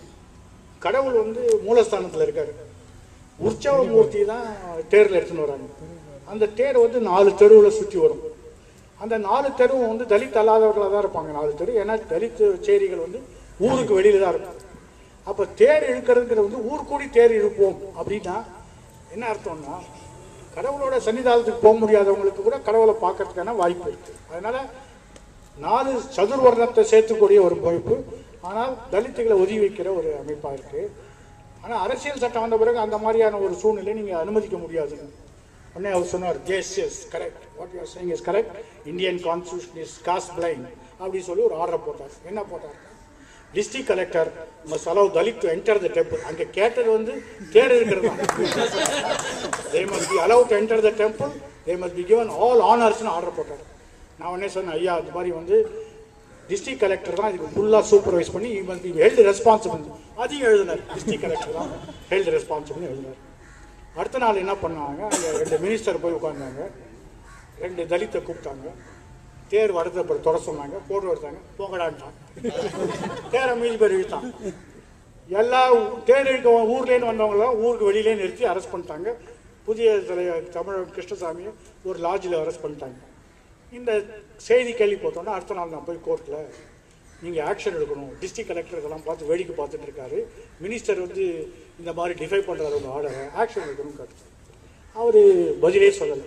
கடவுள் வந்து மூலஸ்தானத்தில் இருக்காரு உற்சவ மூர்த்தி தான் தேரில் எடுத்துன்னு வராங்க அந்த தேர் வந்து நாலு தெருவில் சுற்றி வரும் அந்த நாலு தெருவும் வந்து தலித் அல்லாதவர்களாக தான் இருப்பாங்க நாலு தெரு ஏன்னா தலித் சேரிகள் வந்து ஊருக்கு வெளியில தான் இருக்கும் அப்போ தேர் இழுக்கிறதுங்கிறது வந்து ஊர் கூடி தேர் இழுப்போம் அப்படின்னா என்ன அர்த்தம்னா கடவுளோட சன்னிதானத்துக்கு போக முடியாதவங்களுக்கு கூட கடவுளை பார்க்கறதுக்கான வாய்ப்பு இருக்கு அதனால நாலு சதுர்வர்ணத்தை சேர்த்துக்கூடிய ஒரு அமைப்பு ஆனால் தலித்துகளை ஒதுக்கி வைக்கிற ஒரு அமைப்பாக இருக்கு ஆனால் அரசியல் சட்டம் வந்த பிறகு அந்த மாதிரியான ஒரு சூழ்நிலை நீங்கள் அனுமதிக்க முடியாது உடனே அவர் சொன்னார் yes yes correct what you saying is correct Indian constitution is caste blind அப்படின்னு சொல்லி ஒரு ஆர்டர் போட்டார் என்ன போட்டார் district collector must allow Dalit to enter the temple அங்கே கேட்டது வந்து தேர் இருக்கிறது தான் they must be allow to enter the temple they must be given all ஆனர்ஸ்னு ஆர்டர் போட்டார் நான் உடனே சொன்னேன் ஐயா இந்த மாதிரி வந்து டிஸ்ட்ரிக்ட் கலெக்டர் தான் இதுக்கு ஃபுல்லாக சூப்பர்வைஸ் பண்ணி you must be health responsible அதையும் எழுதினார் டிஸ்ட்ரிக்ட் கலெக்டர் தான் ஹெல்த் ரெஸ்பான்சிபிள்னு எழுதினார் அடுத்த நாள் என்ன பண்ணாங்க அங்கே ரெண்டு மினிஸ்டர் போய் உட்கார்ந்தாங்க ரெண்டு தலித்தை கூப்பிட்டாங்க தேர் வரது அப்புறம் தொட சொன்னாங்க போட்டோ எடுத்தாங்க போங்கடான்ட்டான் தேரை மீதி பேர் இழுத்தான் எல்லா ஊ- தேர் இழுக்க ஊர்லேருந்து வந்தவங்களாம் ஊருக்கு வெளியிலே நிறுத்தி அரெஸ்ட் பண்ணிட்டாங்க புதிய தலைவர் தமிழ் கிருஷ்ணசாமியை ஒரு லாட்ஜில் அரெஸ்ட் பண்ணிட்டாங்க இந்த செய்தி கேள்விப்பட்டோன்னா அடுத்த நாள் நான் போய் கோர்ட்டில் நீங்கள் ஆக்ஷன் எடுக்கணும் டிஸ்ட்ரிக்ட் கலெக்டர் இதெல்லாம் பார்த்து வேடிக்கை பார்த்துட்டு இருக்காரு மினிஸ்டர் வந்து இந்த மாதிரி டிஃபை பண்ணுறாரு உங்கள் ஆர்டரை ஆக்ஷன் எடுக்கணும்னு கேட்டு அவர் பதிலே சொல்லலை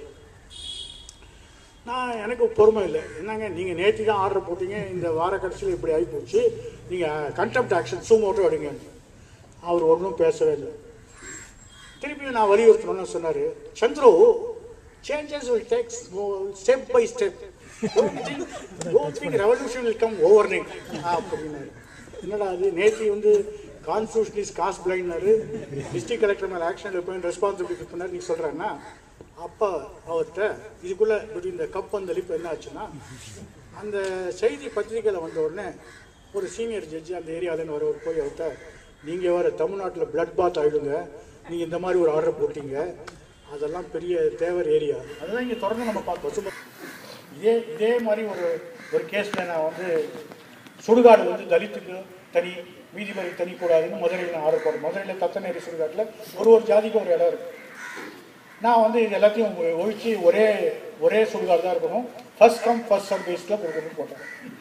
நான் எனக்கு பொறுமை இல்லை என்னங்க நீங்கள் நேற்று தான் ஆர்டர் போட்டீங்க இந்த வார கடைசியில் இப்படி ஆகி போச்சு நீங்கள் கண்டெப்ட் ஆக்ஷன் சூமோட்டோ எடுங்க அவர் ஒன்றும் பேசவே இல்லை திருப்பி நான் வலியுறுத்தணும்னு சொன்னார் Chandru changes will take step by step don't think revolution will come overnight அப்படின்னாரு என்னடா அது நேற்று வந்து கான்ஸ்டியூஷன் இஸ் காஸ்ட் பிளைன்னாரு டிஸ்ட்ரிக்ட் கலெக்டர் மேலே ஆக்ஷன் எடுப்பேன் ரெஸ்பான்சிபிலிட்டி பண்ணார் நீ சொல்கிறேன்னா அப்போ அவர்கிட்ட இதுக்குள்ளே இந்த கப் அந்த லிப் என்ன ஆச்சுன்னா அந்த செய்தி பத்திரிக்கையில் வந்த உடனே ஒரு சீனியர் ஜட்ஜி அந்த ஏரியாவிலேருந்து வரவர் போய் அவர்கிட்ட நீங்கள் வேறு தமிழ்நாட்டில் பிளட் பாத் ஆகிடுங்க நீங்கள் இந்த மாதிரி ஒரு ஆர்டர் போட்டீங்க அதெல்லாம் பெரிய தேவர் ஏரியா அதெல்லாம் இங்கே தொடர்ந்து நம்ம பார்த்தோம் சும்மா இதே இதே மாதிரி ஒரு ஒரு கேஸில் நான் வந்து சுடுகாடு வந்து தலித்துக்கு தனி மீதி பேருக்கு தனி கூடாதுன்னு மதுரையில் நான் ஆர்டர் போட்டேன் மதுரையில் தத்தநேரி சுடுகாட்டில் ஒரு ஒரு ஜாதிக்கும் ஒரு இடம் இருக்கு நான் வந்து இது எல்லாத்தையும் ஒ- ஒழிச்சு ஒரே ஒரே சுடுகாடு தான் இருக்கணும் ஃபர்ஸ்ட் கம் ஃபர்ஸ்ட் சர்வ் பேஸில் கொடுக்கணும்னு போட்டேன்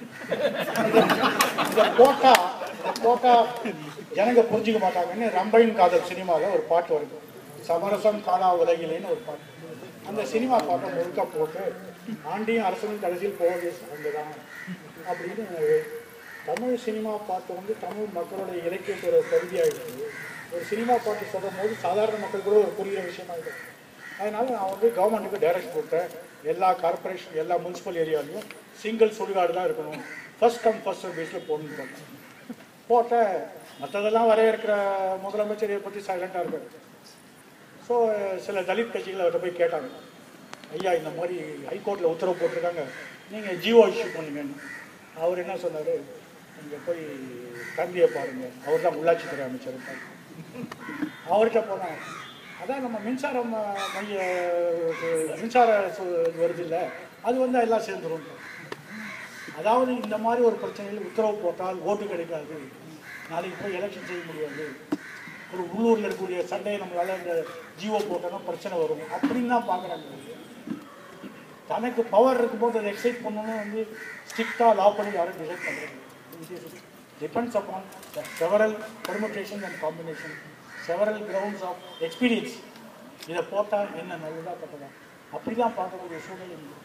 இதை போட்டா இதை போட்டா ஜனங்க புரிஞ்சுக்க மாட்டாங்கன்னு ரம்பையின் காதல் சினிமாவில் ஒரு பாட்டு வருது சமரசம் காணா உலகிலேன்னு ஒரு பாட்டு அந்த சினிமா பாட்டை முழுக்க போட்டு ஆண்டியும் அரசனும் கடைசியில் போகவே சார்ந்துதான் அப்படின்னு தமிழ் சினிமா பாட்டு வந்து தமிழ் மக்களுடைய இலக்கியத்தோட பகுதியாகிடுச்சு ஒரு சினிமா பாட்டு சொல்லும் போது சாதாரண மக்கள் கூட ஒரு புரிகிற விஷயமாயிடுது அதனால நான் வந்து கவர்மெண்ட்டுக்கு டைரக்ஷன் கொடுத்தேன் எல்லா கார்பரேஷன் எல்லா முனிசிபல் ஏரியாலையும் சிங்கிள் சுடுகாடு தான் இருக்கணும் ஃபர்ஸ்ட் கம் ஃபர்ஸ்ட் சர்வீஸில் போடணும்னு போட்டேன் போட்டேன் மற்றதெல்லாம் வரவேற்கிற முதலமைச்சர் இதை பற்றி சைலண்டாக இருக்காரு ஸோ சில தலித் கட்சிகள் அவர்கிட்ட போய் கேட்டாங்க ஐயா இந்த மாதிரி ஹைகோர்ட்டில் உத்தரவு போட்டிருக்காங்க நீங்கள் ஜியோ இஷ்யூ பண்ணுங்கன்னு அவர் என்ன சொன்னார் நீங்கள் போய் தம்பியை பாருங்கள் அவர் தான் உள்ளாட்சித்துறை அமைச்சர் அவர்கிட்ட போனாங்க அதான் நம்ம மின்சாரம் அஹ், மைய அஹ், மின்சார சு- இது வருது இல்லை அது வந்து எல்லாம் சேர்ந்துரும் அதாவது இந்த மாதிரி ஒரு பிரச்சனையில் உத்தரவு போட்டால் ஓட்டு கிடைக்காது நாளைக்கு போய் எலெக்ஷன் செய்ய முடியாது ஒரு உள்ளூரில் இருக்கக்கூடிய சண்டையை நம்மளால இந்த ஜியோ போட்டோம்னா பிரச்சனை வரும் அப்படின்னு தான் பார்க்குறாங்க தனக்கு பவர் இருக்கும்போது அதை எக்ஸைட் பண்ணணும்னு வந்து ஸ்ட்ரிக்டாக லா பண்ணி யாரும் டிசைட் பண்ணுறது depends upon several permutation and combination several grounds of experience இதை போட்டால் என்ன நல்லதா கட்டதா அப்படி தான் பார்க்கக்கூடிய சூழ்நிலை இருக்கு.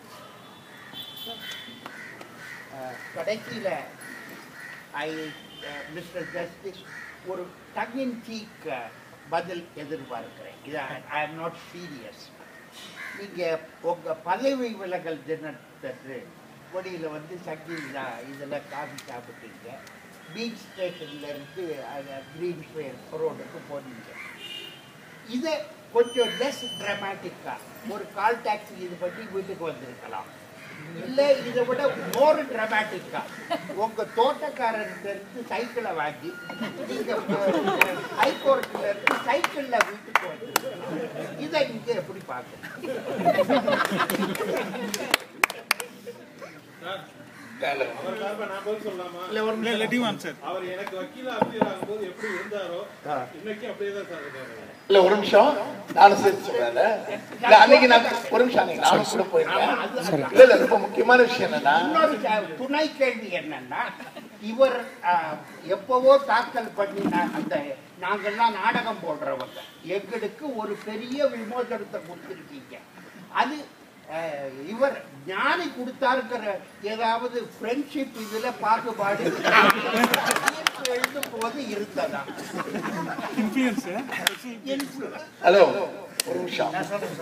கடைசியில் ஐ மிஸ்டர் ஜஸ்டிஸ் ஒரு டங்கின் சீக் பதில் எதிர்பார்க்கிறேன் இது ஐ எம் நாட் சீரியஸ் நீங்கள் உங்கள் பதவி விலகல் தினத்தன்று கொடியில் வந்து சங்கீதா இதில் காஃபி சாப்பிட்டீங்க பீச் ஸ்டேஷன்ல இருந்து க்ரீன் ஸ்வேர் ரோடுக்கு போனீங்க இதை கொஞ்சம் லெஸ் ட்ராமாட்டிக்காக ஒரு கால் டாக்ஸி இது பண்ணி வீட்டுக்கு வந்திருக்கலாம் இல்லை இதை விட மோர் ட்ராமாட்டிக்கா உங்க தோட்டக்காரர்கிட்ட இருந்து சைக்கிளை வாங்கி நீங்க ஹைகோர்ட்ல இருந்து சைக்கிள்ல வீட்டுக்கு வந்திருக்கலாம் இதை நீங்க எப்படி பார்க்கணும் அவர் சார்பா நான் பதில் சொல்லலாமா இல்லை ஒரு நிமிஷம். அவர் எனக்கு வக்கீல அப்பீல் ஆகும்போது எப்படி இருந்தாரோ இன்னைக்கு அப்படியே தான் சார் இருக்காரு இல்ல ஒரு நிமிஷம் நானும் சேர்த்து சொல்றேன் இல்ல அன்னைக்கு நான் ஒரு நிமிஷம் அன்னைக்கு நானும் கூட போயிருக்கேன் இல்ல இல்ல ரொம்ப முக்கியமான விஷயம் என்னன்னா இன்னொரு ச- துணை கேள்வி என்னன்னா இவர் ஆஹ், எப்பவோ தாக்கல் பண்ணின அந்த நாங்கெல்லாம் நாடகம் போடுறவங்க எங்களுக்கு ஒரு பெரிய விமோசனத்தை கொடுத்துருக்கீங்க அது ஆஹ், இவர் ஞானி கொடுத்தாருக்கிற ஏதாவது ஃப்ரெண்ட்ஷிப் இதுல பாகுபாடு தீர்ப்பு எழுதும் போது இருந்ததா Influence. ஹலோ ஒரு நிமிஷம்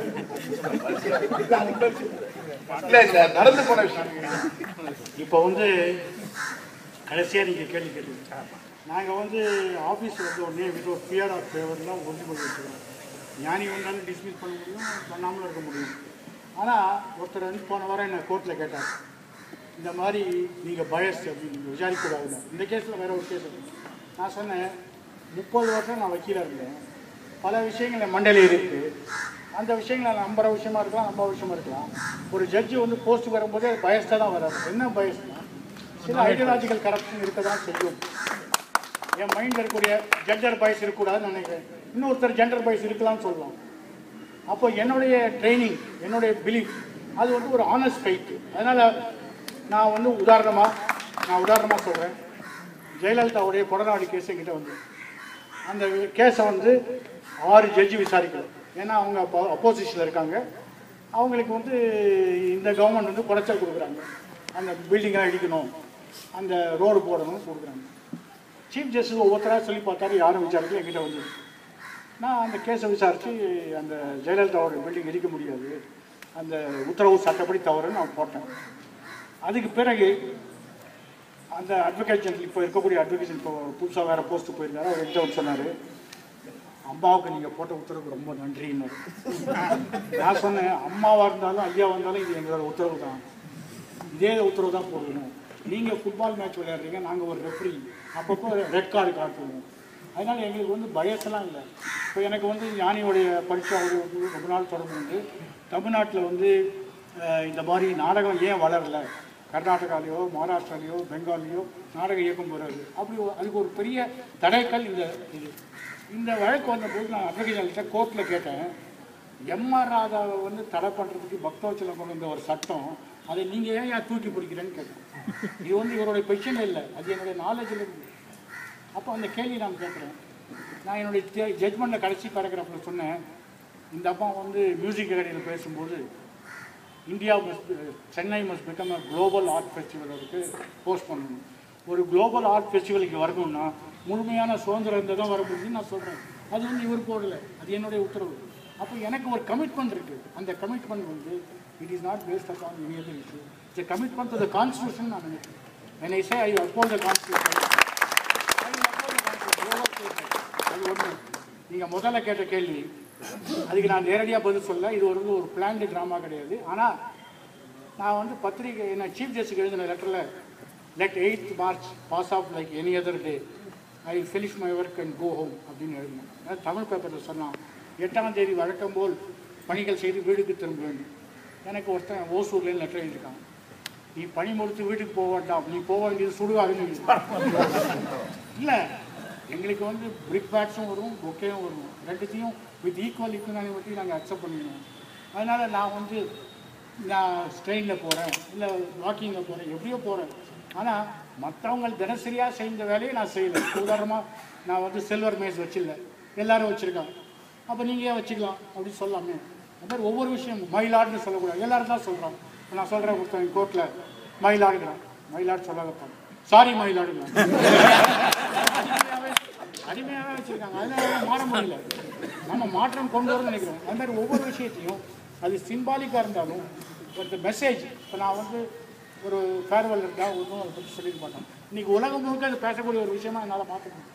இல்ல இல்ல நடந்து போன விஷயம் இப்போ வந்து கடைசியாக நீங்கள் கேள்வி கேட்டீங்க நாங்கள் வந்து ஆஃபீஸ் வந்து உடனே வித் ஒரு பியர் ஆஃப் ஃபேவர்லாம் உறுதிமொழி வச்சுருக்கோம் ஞானி வந்தாலும் டிஸ்மிஸ் பண்ண முடியும் பண்ணாமலும் இருக்க முடியும் ஆனால் ஒருத்தர் வந்து போன வாரம் என்ன கோர்ட்டில் கேட்டார் இந்த மாதிரி நீங்கள் பயஸ் அப்படின்னு நீங்கள் விசாரிக்கக்கூடாதுன்னு இந்த கேஸில் வேற ஒரு கேஸ் இருக்கு நான் சொன்னேன் முப்பது வருஷம் நான் வக்கீலாக இருந்தேன் பல விஷயங்கள் என் மண்டையில் இருக்கு அந்த விஷயங்கள் நம்புற விஷயமா இருக்கலாம் நம்ப விஷயமா இருக்கலாம் ஒரு ஜட்ஜி வந்து போஸ்ட் வரும்போதே அது பயஸ்டாக தான் வராது என்ன பயஸ்னா சில ஐடியாலஜிக்கல் கரப்ஷன் இருக்க தான் செய்யும் என் மைண்டில் இருக்கக்கூடிய ஜெண்டர் பயஸ் இருக்கக்கூடாதுன்னு நினைக்கிறேன் இன்னொருத்தர் ஜெண்டர் பயஸ் இருக்கலாம்னு சொல்லலாம் அப்போ என்னுடைய ட்ரைனிங் என்னுடைய பிலீஃப் அது வந்து ஒரு ஆனஸ்ட் ஃபைட் அதனால் நான் வந்து உதாரணமாக நான் உதாரணமாக சொல்கிறேன் ஜெயலலிதாவுடைய கொடநாடு கேஸ் என்கிட்ட வந்து அந்த கேஸை வந்து ஆறு ஜட்ஜி விசாரிக்கணும் ஏன்னா அவங்க அப்போ அப்போசிஷனில் இருக்காங்க அவங்களுக்கு வந்து இந்த கவர்மெண்ட் வந்து குடைச்சல் கொடுக்குறாங்க அந்த பில்டிங்காக இடிக்கணும் அந்த ரோடு போடணும்னு கொடுக்குறாங்க சீஃப் ஜஸ்டிஸ் ஒவ்வொருத்தராக சொல்லி பார்த்தாரு யாரும் விசாரிக்கல என்கிட்ட வந்து நான் அந்த கேஸை விசாரித்து அந்த ஜெயலலிதாவோட பில்டிங் இடிக்க முடியாது அந்த உத்தரவு சட்டப்படி தவறுன்னு நான் போட்டேன் அதுக்கு பிறகு அந்த அட்வொகேட் இப்போ இருக்கக்கூடிய அட்வொகேட் இப்போ புதுசாக வேறு போஸ்ட்டு போயிருந்தாரு அவர் என்கிட்ட வந்து சொன்னார் அம்மாவுக்கு நீங்கள் போட்ட உத்தரவுக்கு ரொம்ப நன்றின்னு நான் சொன்னேன் அம்மாவாக இருந்தாலும் ஐயாவாக இருந்தாலும் இது எங்களோட உத்தரவு தான் இதே உத்தரவு தான் போடணும் நீங்கள் ஃபுட்பால் மேட்ச் விளையாடுறீங்க நாங்கள் ஒரு ரெஃப்ரி அப்பப்போ ரெட் கார்டு காட்டுவோம் அதனால் எங்களுக்கு வந்து பயசெல்லாம் இல்லை இப்போ எனக்கு வந்து ஞானியோடைய பரீட்சாவுடைய வந்து ரொம்ப நாள் தொடர்பு உண்டு தமிழ்நாட்டில் வந்து அஹ், இந்த மாதிரி நாடகம் ஏன் வளரல கர்நாடகாலேயோ மகாராஷ்டிராலேயோ பெங்கால்லையோ நாடக இயக்கம் வராது அப்படி ஒரு- அதுக்கு ஒரு பெரிய தடைக்கல் இந்த இது இந்த வழக்கு வந்தபோது நான் அட்வொகேட் கோர்ட்டில் கேட்டேன் எம்ஆர் ராதாவை வந்து தடை பண்ணுறதுக்கு பக்தவச்சலம் கொண்டு வந்த ஒரு சட்டம் அதை நீங்கள் ஏன் ஏன் தூக்கி பிடிக்கிறேன்னு கேட்டேன் இது வந்து இவருடைய பொசிஷன் இல்லை அது என்னுடைய நாலேஜில் இருக்கு அப்போ அந்த கேள்வி நான் கேட்குறேன் நான் என்னுடைய ஜட்மெண்ட்டில் கடைசி பேராகிராஃபில் சொன்னேன் இந்த அம்மா வந்து மியூசிக் அகாடமியில் பேசும்போது India must Chennai must become a global art ஃபெஸ்டிவலுக்கு போஸ்ட் பண்ணணும் ஒரு குளோபல் ஆர்ட் ஃபெஸ்டிவல் இங்கே வரணும்னா முழுமையான சுதந்திரம் இருந்தால் தான் வர முடியும்னு நான் சொல்கிறேன் அது வந்து இவர் போடல அது என்னுடைய உத்தரவு அப்போ எனக்கு ஒரு கமிட்மெண்ட் இருக்குது அந்த கமிட்மெண்ட் வந்து it is not based upon any other issue it's commitment to the constitution நான் நினைக்கிறேன் when I say I uphold the constitution I will uphold the constitution over statement. அது ஒன்று நீங்கள் முதல்ல கேட்ட கேள்வி அதுக்கு நான் நேரடியாக பதில் சொல்ல இது ஒரு ஒரு பிளான்டு ட்ராமா கிடையாது ஆனால் நான் வந்து பத்திரிகை என்ன சீஃப் ஜஸ்டிஸ் எழுதின லெட்டரில் let eighth March pass off like any other day I finish my work and go home அப்படின்னு எழுதினேன் அதாவது தமிழ் பேப்பரில் சொன்னான் எட்டாம் தேதி வழக்கம் போல் பணிகள் செய்து வீட்டுக்கு திரும்ப வேண்டும் எனக்கு ஒருத்தன் ஓசூர்லேருந்து லெட்டர் எழுதியிருக்கான் நீ பணி முடித்து வீட்டுக்கு போக வேண்டாம் நீ போக வேண்டியது சுடுகாடுன்னு இல்லை எங்களுக்கு வந்து பிரிக் பேட்ஸும் வரும் பொக்கேவும் வரும் ரெண்டுத்தையும் வித் ஈக்குவல் இக்குனாலிட்டி நாங்கள் அக்செப்ட் பண்ணிக்கணும் அதனால் நான் வந்து நான் ட்ரெயினில் போகிறேன் இல்லை வாக்கிங்கில் போகிறேன் எப்படியோ போகிறேன் ஆனால் மற்றவங்க தினசரியாக செய்த வேலையை நான் செய்யலை உதாரணமாக நான் வந்து சில்வர் மேஸ் வச்சில்ல எல்லாரும் வச்சுருக்காங்க அப்போ நீங்கள் ஏன் வச்சுக்கலாம் அப்படின்னு சொல்லாமே அது மாதிரி ஒவ்வொரு விஷயம் மயிலாடுன்னு சொல்லக்கூடாது எல்லாரும் தான் சொல்கிறோம் இப்போ நான் சொல்கிறேன் ஒருத்தன் கோர்ட்டில் மயிலாடுங்கிறான் மயிலாடு சொல்லாதப்பான் சாரி மயிலாடுங்கிறான் அடிமையாவே அடிமையாகவே வச்சுருக்காங்க அதனால மாற முடியல நம்ம மாற்றம் கொண்டு வரணும்னு நினைக்கிறோம் அது மாதிரி ஒவ்வொரு விஷயத்தையும் அது சிம்பாலிக்காக இருந்தாலும் ஒரு மெசேஜ் இப்போ நான் வந்து ஒரு ஃபேர்வெல் இருந்தால் ஒன்றும் அதை பற்றி சொல்லிக்க மாட்டோம் இன்னைக்கு உலகம் முழுக்க அது பேசக்கூடிய ஒரு விஷயமா என்னால் மாற்ற முடியும்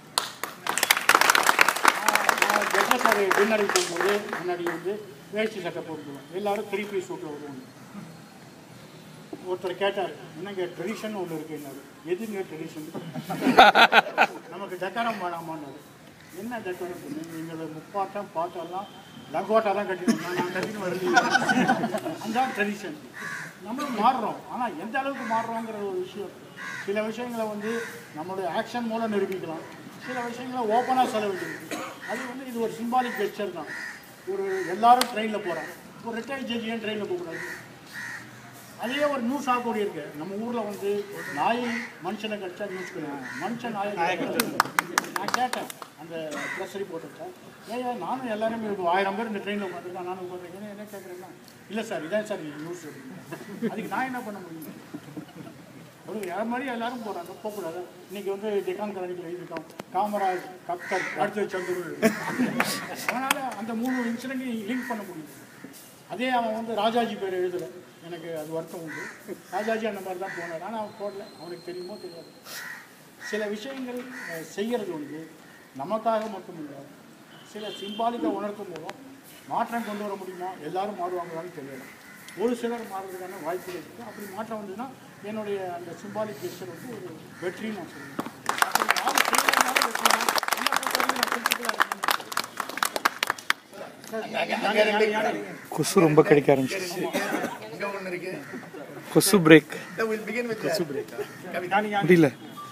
நான் ஜட்ஜஸ் ஒரு டின்னருக்கு போகும்போது முன்னாடி வந்து வேஷ்டி சட்டை போட்டுக்குவோம் எல்லாரும் த்ரீ பீஸ் சூட்டில் வருவாங்க ஒருத்தர் கேட்டார் என்னங்க ட்ரெடிஷன் ஒன்று இருக்குன்னாரு எதுங்க ட்ரெடிஷன் நமக்கு டக்காரம் வேணாமான்னாரு என்ன டக்காரம் நீங்களோட முப்பாட்டம் பாட்டெல்லாம் லங்கோட்டா தான் கட்டினோம் நான் கட்டின்னு வரல அதுதான் ட்ரெடிஷன் நம்மளும் மாறுறோம் ஆனால் எந்த அளவுக்கு மாறுறோங்கிற ஒரு விஷயம் சில விஷயங்களை வந்து நம்மளுடைய ஆக்ஷன் மூலம் நிரூபிக்கலாம் சில விஷயங்களை ஓப்பனாக சொல்ல வேண்டியது அது வந்து இது ஒரு சிம்பாலிக் கெஸ்டர் தான் ஒரு எல்லாரும் ட்ரெயினில் போகிறோம் ஒரு ரிட்டையர்ட் ஜட்ஜி ஏன் ட்ரெயினில் போகக்கூடாது அதே ஒரு நியூஸ் ஆகக்கூடிய இருக்கு நம்ம ஊரில் வந்து நாய் மனுஷனை கடிச்சா நியூஸ் கிடையாது மனுஷன் நாயை நான் கேட்டேன் அந்த ப்ரெஸ் ரிப்போர்ட்டர்கிட்ட ஏன் நானும் எல்லாருமே ஒரு ஆயிரம் பேர் இந்த ட்ரெயினில் உட்காந்துருக்கேன் நானும் உட்காந்துருக்கேன் என்ன கேட்குறேன்னா இல்லை சார் இதான் சார் நியூஸ் அதுக்கு நான் என்ன பண்ண முடியும் ஒரு யார் மாதிரி எல்லாரும் போகிறாங்க போகக்கூடாது இன்னைக்கு வந்து டெக்கான் கரணிக்கு எழுதியிருக்கான் காமராஜ் கப்தர் அடுத்து சந்திரன் அதனால் அந்த மூணு இன்சிடென்ட்டையும் லிங்க் பண்ண முடியும் அதே அவன் வந்து ராஜாஜி பேர் எழுதலை எனக்கு அது வருத்தம் உண்டு ராஜாஜி அந்த மாதிரி தான் போனார் ஆனால் அவன் போடல அவனுக்கு தெரியுமோ தெரியாது சில விஷயங்கள் அஹ், செய்யறது வந்து நமக்காக மட்டும் இல்லை சில சிம்பாலிக்காக உணர்த்தும் மூலம் மாற்றம் கொண்டு வர முடியுமா எல்லாரும் மாறுவாங்களான்னு தெரியல ஒரு சிலர் மாறுறதுக்கான வாய்ப்புகள் இருக்குது அப்படி மாற்றம் வந்ததுன்னா என்னுடைய அந்த சிம்பாலிக் கெஸ்டர் வந்து ஒரு வெற்றின்னு நான் சொல்லுவேன் அப்படி யார் செய்யலைனாலும் வெற்றி தான். என்னை பொறுத்தவரைக்கும் நான் principle ஆ இருக்கேன். அங்க- அங்க ரெண்டு கொசு ரொம்ப கடிக்க ஆரம்பிச்சிருச்சு இங்க ஒண்ணு இருக்கு கொசு break Then we'll begin with the- Kavitha. முடியல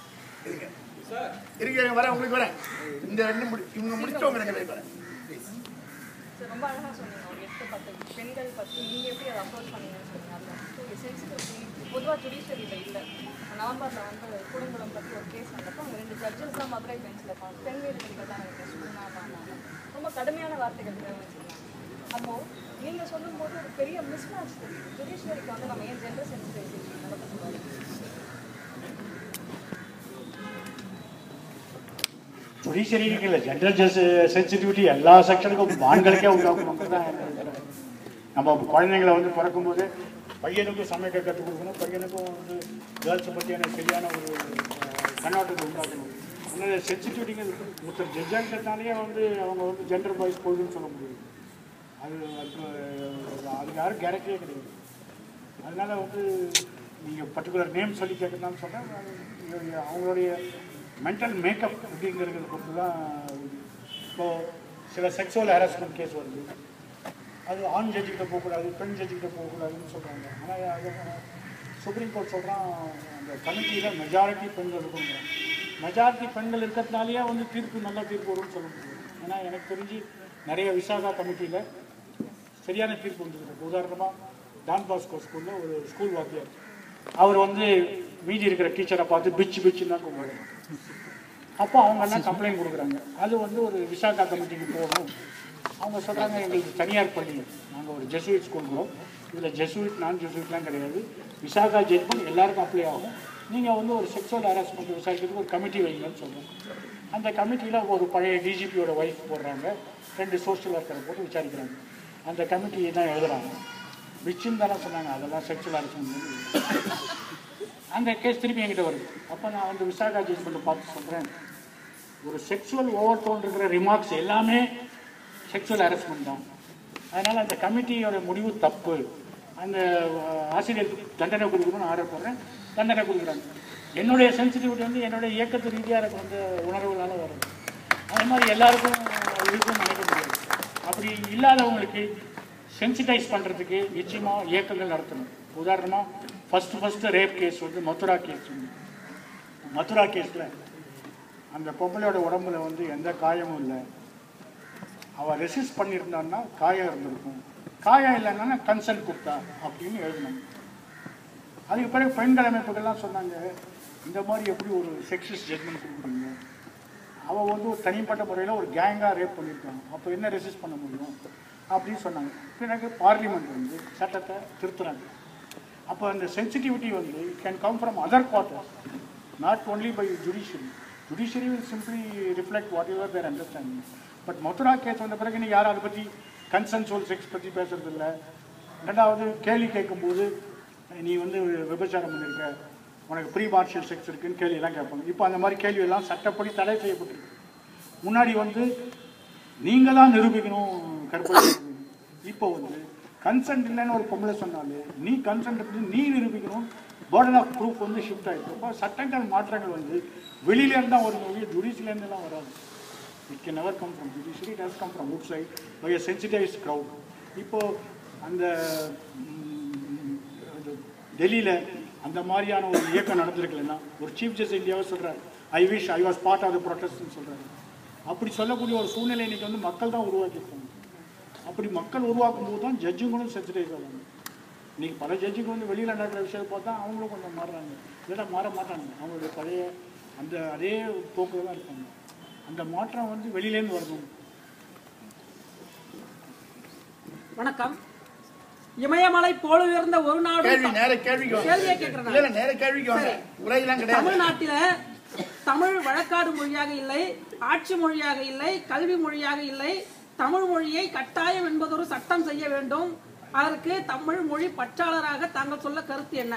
இருங்க வர உங்களுக்கு வரேன் இந்த ரெண்டு முடி இவங்க முடிச்சவங்க ரெண்டு பேர் வரேன் ஸோ ரொம்ப அழகாக சொன்னீங்க ஒரு எட்டு பத்து பெண்கள் பற்றி நீங்கள் எப்படி அதை அப்ரோச் பண்ணீங்கன்னு சொன்னீங்க அதில் வந்து ஒரு சென்சிட்டிவிட்டி பொதுவாக ஜுடிஷியரியில் இல்லை நவம்பரில் வந்து குடும்பம் பற்றி ஒரு கேஸ் வந்தப்போ அவங்க ரெண்டு ஜட்ஜஸ் தான் மதுரை பெஞ்சில் இருப்பாங்க பெண் வீடுகளில் தான் எனக்கு ஸ்கூலாக பண்ணாங்க ரொம்ப கடுமையான வார்த்தைகள் பிரயோகிச்சிருந்தாங்க அப்போ நீங்கள் சொல்லும்போது ஒரு பெரிய மிஸ்மேட்ச் ஜுடிஷியரிக்கு வந்து நம்ம ஏன் ஜெண்டர் சென்சிட்டிவிட்டி நடக்கக்கூடாது ஜுடிஷியரிக்கு இல்லை ஜென்ரல் சென்சிட்டிவிட்டி எல்லா செக்ஷனுக்கும் ஆண்களுக்கே உண்டாக்கணும் தான் நம்ம குழந்தைங்களை வந்து பிறக்கும்போது பையனுக்கும் சமைக்க கற்றுக் கொடுக்கணும் பையனுக்கும் வந்து கேர்ள்ஸை பற்றியான சரியான ஒரு அஹ், கண்ணோட்டத்தை உண்டாக்கணும் அதனால சென்சிட்டிவிட்டிங்க ஒருத்தர் ஜட்ஜாங்கிறதுனாலேயே வந்து அவங்க வந்து ஜெண்டர் பாய்ஸ் போகுதுன்னு சொல்ல முடியும் அது அது அதுக்கு யாரும் கேரக்டரே கிடையாது அதனால வந்து நீங்கள் பர்டிகுலர் நேம் சொல்லி கேட்கணும்னு சொன்னால் அவங்களுடைய மென்டல் மேக்கப் அப்படிங்கிறத பொறுத்து தான் இப்போது சில செக்ஸுவல் ஹராஸ்மெண்ட் கேஸ் வருது அது ஆண் ஜட்ஜிக்கிட்ட போகக்கூடாது பெண் ஜட்ஜிக்கிட்ட போகக்கூடாதுன்னு சொல்கிறாங்க ஆனால் சுப்ரீம் கோர்ட் சொல்கிறான் அந்த கமிட்டியில் மெஜாரிட்டி பெண்கள் இருக்குங்கிறாங்க மெஜாரிட்டி பெண்கள் இருக்கிறதுனாலேயே வந்து தீர்ப்பு நல்ல தீர்ப்பு வரும்னு சொல்ல முடியும் ஏன்னா எனக்கு தெரிஞ்சு நிறைய விசாகா கமிட்டியில் சரியான தீர்ப்பு வந்துருக்கு உதாரணமாக டான் பாஸ்கோ ஸ்கூலில் ஒரு ஸ்கூல் வாத்தியார் அவர் வந்து மீதி இருக்கிற டீச்சரை பார்த்து பிச்சு பிச்சுன்னு தான் கூப்பிடுறாங்க அப்போ அவங்க எல்லாம் கம்ப்ளைண்ட் கொடுக்குறாங்க அது வந்து ஒரு விசாகா கமிட்டிக்கு போகணும் அவங்க சொல்கிறாங்க எங்களுக்கு தனியார் பள்ளி நாங்கள் ஒரு ஜெசுவிட் ஸ்கூல் போகிறோம் இதில் ஜெசுவிட் நான் ஜெசுவிட்லாம் கிடையாது விசாகா ஜட்மெண்ட் எல்லாருக்கும் அப்ளை ஆகும் நீங்கள் வந்து ஒரு செக்ஷுவல் ஹராஸ்மெண்ட் விசாரிக்கிறதுக்கு ஒரு கமிட்டி வைங்கன்னு சொல்கிறோம் அந்த கமிட்டியில் ஒரு பழைய டிஜிபியோட ஒய்ஃப் போடுறாங்க ரெண்டு சோஷியல் ஒர்க்கரை போட்டு விசாரிக்கிறாங்க அந்த கமிட்டி தான் எழுதுறாங்க விச்சுன்னு தானே சொன்னாங்க அதெல்லாம் செக்ஷுவல் ஹராஸ்மெண்ட் அந்த கேஸ் திருப்பி என்கிட்ட வருது அப்போ நான் வந்து விசாகா ஜட்ஜ்மெண்ட் பார்த்து சொல்கிறேன் ஒரு செக்ஷுவல் ஓவர் டோன் இருக்கிற ரிமார்க்ஸ் எல்லாமே செக்ஷுவல் ஹராஸ்மெண்ட் தான் அதனால் அந்த கமிட்டியோட முடிவு தப்பு அந்த அஹ், ஆசிரியருக்கு தண்டனை கொடுக்கணும்னு ஆர்டர் போடுறேன் தண்டனை கொடுக்குறாங்க என்னுடைய சென்சிட்டிவிட்டி வந்து என்னுடைய இயக்கத்து ரீதியாக எனக்கு வந்து உணர்வுனால வருது அது மாதிரி எல்லாருக்கும் இருக்கும்னு நினைக்க முடியாது அப்படி இல்லாதவங்களுக்கு சென்சிட்டைஸ் பண்ணுறதுக்கு நிச்சயமாக இயக்கங்கள் நடத்தணும் உதாரணமாக ஃபஸ்ட்டு ஃபஸ்ட்டு ரேப் கேஸ் வந்து மதுரா கேஸ் வந்து மதுரா கேஸில் அந்த பொம்பளையோட உடம்புல வந்து எந்த காயமும் இல்லை அவள் ரெசிஸ்ட் பண்ணியிருந்தான்னா காயம் இருந்திருக்கும் காயம் இல்லைன்னா கன்சென்ட் கொடுத்தா அப்படின்னு எழுதினாங்க அதுக்கு பிறகு பெண்கள் அமைப்புகள்லாம் சொன்னாங்க இந்த மாதிரி எப்படி ஒரு செக்ஸஸ் ஜட்மெண்ட் கொடுக்குறீங்க அவள் வந்து ஒரு தனிப்பட்ட முறையில் ஒரு கேங்காக ரேப் பண்ணியிருக்காங்க அப்போ என்ன ரெசிஸ்ட் பண்ண முடியும் அப்படின்னு சொன்னாங்க பிறகு பார்லிமெண்ட் வந்து சட்டத்தை திருத்துறாங்க அப்போ அந்த சென்சிட்டிவிட்டி வந்து can come from other quarters not only by judiciary judiciary will simply reflect whatever their understanding but Mathura case வந்த பிறகு இன்னைக்கு யாரும் அதை பற்றி கன்சென்சுவல் செக்ஸ் பற்றி பேசுறது இல்லை ரெண்டாவது கேள்வி கேட்கும்போது நீ வந்து விபச்சாரம் பண்ணியிருக்க உனக்கு ப்ரீ மார்ஷியல் செக்ஸ் இருக்குன்னு கேள்வியெல்லாம் கேட்பாங்க இப்போ அந்த மாதிரி கேள்வியெல்லாம் சட்டப்படி தடை செய்யப்பட்டிருக்கு முன்னாடி வந்து நீங்கள் தான் நிரூபிக்கணும் கற்பனை இப்போ வந்து கன்சென்ட் இல்லைன்னு ஒரு பொம்பளை சொன்னாலே நீ கன்சென்ட் பற்றி நீ நிரூபிக்கணும் பேர்டன் ஆஃப் ப்ரூஃப் வந்து ஷிஃப்ட் ஆகிருக்கு அப்போ சட்டங்கள் மாற்றங்கள் வந்து வெளியிலேருந்து தான் வருது ஒழிய ஜுடிஷியலேருந்துலாம் வராது it can never come from judiciary it has come from outside by a sensitise crowd இப்போது அந்த ம், அது டெல்லியில் அந்த மாதிரியான ஒரு இயக்கம் நடந்திருக்கலன்னா ஒரு சீஃப் ஜஸ்டிஸ் இந்தியாவை சொல்கிறார் I wish I was part of the ப்ரொட்டஸ்ட்னு சொல்கிறாரு அப்படி சொல்லக்கூடிய ஒரு சூழ்நிலை இன்னைக்கு வந்து மக்கள் தான் உருவாக்கியிருக்காங்க அப்படி மக்கள் உருவாக்கும் போது தான் ஜட்ஜுங்களும் சென்சிடைஸ் ஆகிறாங்க இன்னைக்கு பல ஜட்ஜுங்க வந்து வெளியில் நடக்கிற விஷயத்தை பார்த்தா அவங்களும் கொஞ்சம் மாறுறாங்க இல்லைன்னா மாற மாட்டாங்க அவங்களுடைய பழைய அந்த அதே போக்கில் தான் இருப்பாங்க அந்த மாற்றம் வந்து வெளியிலேருந்து வரணும் வணக்கம் இமயமலை போல உயர்ந்த ஒரு நாடு கேள்வி நேர கேள்விக்கு வாங்க. கேள்வியை கேட்கிறேன் இல்ல, இல்ல, நேர கேள்விக்கு வாங்க உரையெல்லாம் கிடையாது தமிழ்நாட்டில தமிழ் வழக்காடு மொழியாக இல்லை ஆட்சி மொழியாக இல்லை கல்வி மொழியாக இல்லை தமிழ் மொழியை கட்டாயம் என்பதொரு சட்டம் செய்ய வேண்டும் அதற்கு தமிழ் மொழி பற்றாளராக தாங்கள் சொல்ல கருத்து என்ன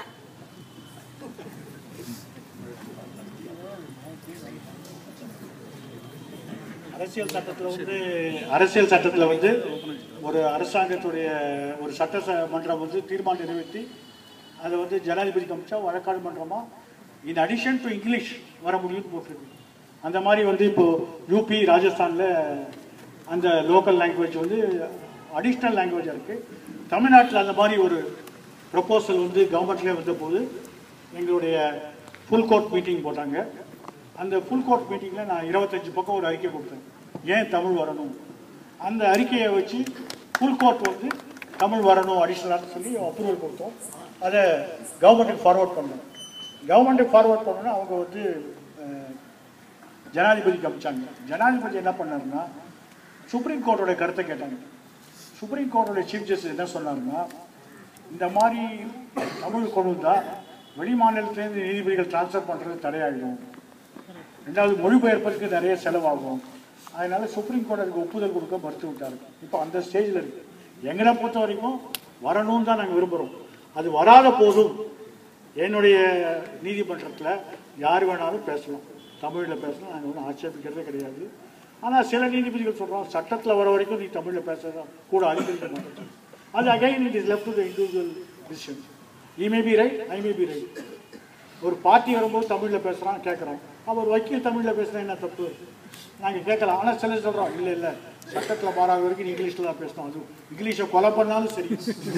அரசியல் சட்டத்தில் வந்து அரசியல் சட்டத்தில் வந்து ஒரு அரசாங்கத்துடைய ஒரு சட்ட ச- மன்றம் வந்து தீர்மானம் நிறைவேற்றி அதை வந்து ஜனாதிபதி கமிச்சா வழக்காடு மன்றமா இன் அடிஷன் டு இங்கிலீஷ் வர முடியும்னு போட்டிருக்கு அந்த மாதிரி வந்து இப்போ யூபி ராஜஸ்தானில் அந்த லோக்கல் லாங்குவேஜ் வந்து அடிஷ்னல் லாங்குவேஜாக இருக்குது தமிழ்நாட்டில் அந்த மாதிரி ஒரு ப்ரொப்போசல் வந்து கவர்மெண்ட்லேயே வந்த போது எங்களுடைய ஃபுல் கோர்ட் மீட்டிங் போட்டாங்க அந்த ஃபுல் கோர்ட் மீட்டிங்கில் நான் இருபத்தஞ்சு பக்கம் ஒரு அறிக்கை கொடுத்தேன் ஏன் தமிழ் வரணும் அந்த அறிக்கையை வச்சு ஃபுல் கோர்ட் வந்து தமிழ் வரணும் அடிஷ்னலாக சொல்லி அப்ரூவல் கொடுத்தோம் அதை கவர்மெண்ட்டுக்கு ஃபார்வர்ட் பண்ணோம் கவர்மெண்ட்டுக்கு ஃபார்வர்ட் பண்ணோன்னா அவங்க வந்து அஹ், ஜனாதிபதிக்கு அமிச்சாங்க ஜனாதிபதி என்ன பண்ணாருன்னா சுப்ரீம் கோர்ட்டோட கருத்தை கேட்டாங்க சுப்ரீம் கோர்ட்டோட சீஃப் ஜஸ்டிஸ் என்ன சொன்னாருன்னா இந்த மாதிரி தமிழ் கொண்டு வந்தா வெளி மாநிலத்திலேருந்து நீதிபதிகள் டிரான்ஸ்ஃபர் பண்ணுறது தடையாகிடும் ரெண்டாவது மொழிபெயர்ப்பதற்கு நிறைய செலவாகும் அதனால சுப்ரீம் கோர்ட் அதுக்கு ஒப்புதல் கொடுக்க மறுத்து விட்டாரு இப்போ அந்த ஸ்டேஜில் இருக்கு எங்களை பொறுத்த வரைக்கும் வரணும்னு தான் நாங்கள் விரும்புகிறோம் அது வராத போதும் என்னுடைய நீதிமன்றத்தில் யார் வேணாலும் பேசலாம் தமிழில் பேசலாம் நாங்கள் ஒன்றும் ஆட்சேபிக்கிறதே கிடையாது ஆனால் சில நீதிபதிகள் சொல்கிறோம் சட்டத்தில் வர வரைக்கும் நீ தமிழில் பேசுறதா கூட அனுமதிக்க மாட்டேன் அது again it is left to the individual decision he may be right I may be right ஒரு பார்ட்டி வரும்போது தமிழில் பேசுகிறான் கேட்குறோம் அவர் வக்கீல் தமிழில் பேசுனா என்ன தப்பு நாங்கள் கேட்கலாம் ஆனால் சில சொல்கிறோம் இல்லை இல்லை சட்டத்தில் மாறாத வரைக்கும் இங்கிலீஷில் தான் பேசணும் அது இங்கிலீஷை கொலை பண்ணாலும் சரி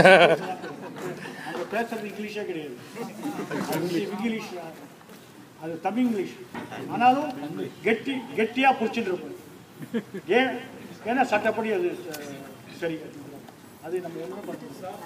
அங்கே பேசுறது இங்கிலீஷே கிடையாது அது இங்கிலீஷ் அது தமிழ் இங்கிலீஷ் ஆனாலும் கெட்டி கெட்டியாக பிடிச்சிட்டு இருப்போம் ஏன் ஏன்னா சட்டப்படி அது அஹ், சரி அது நம்ம என்ன பண்ணுறோம்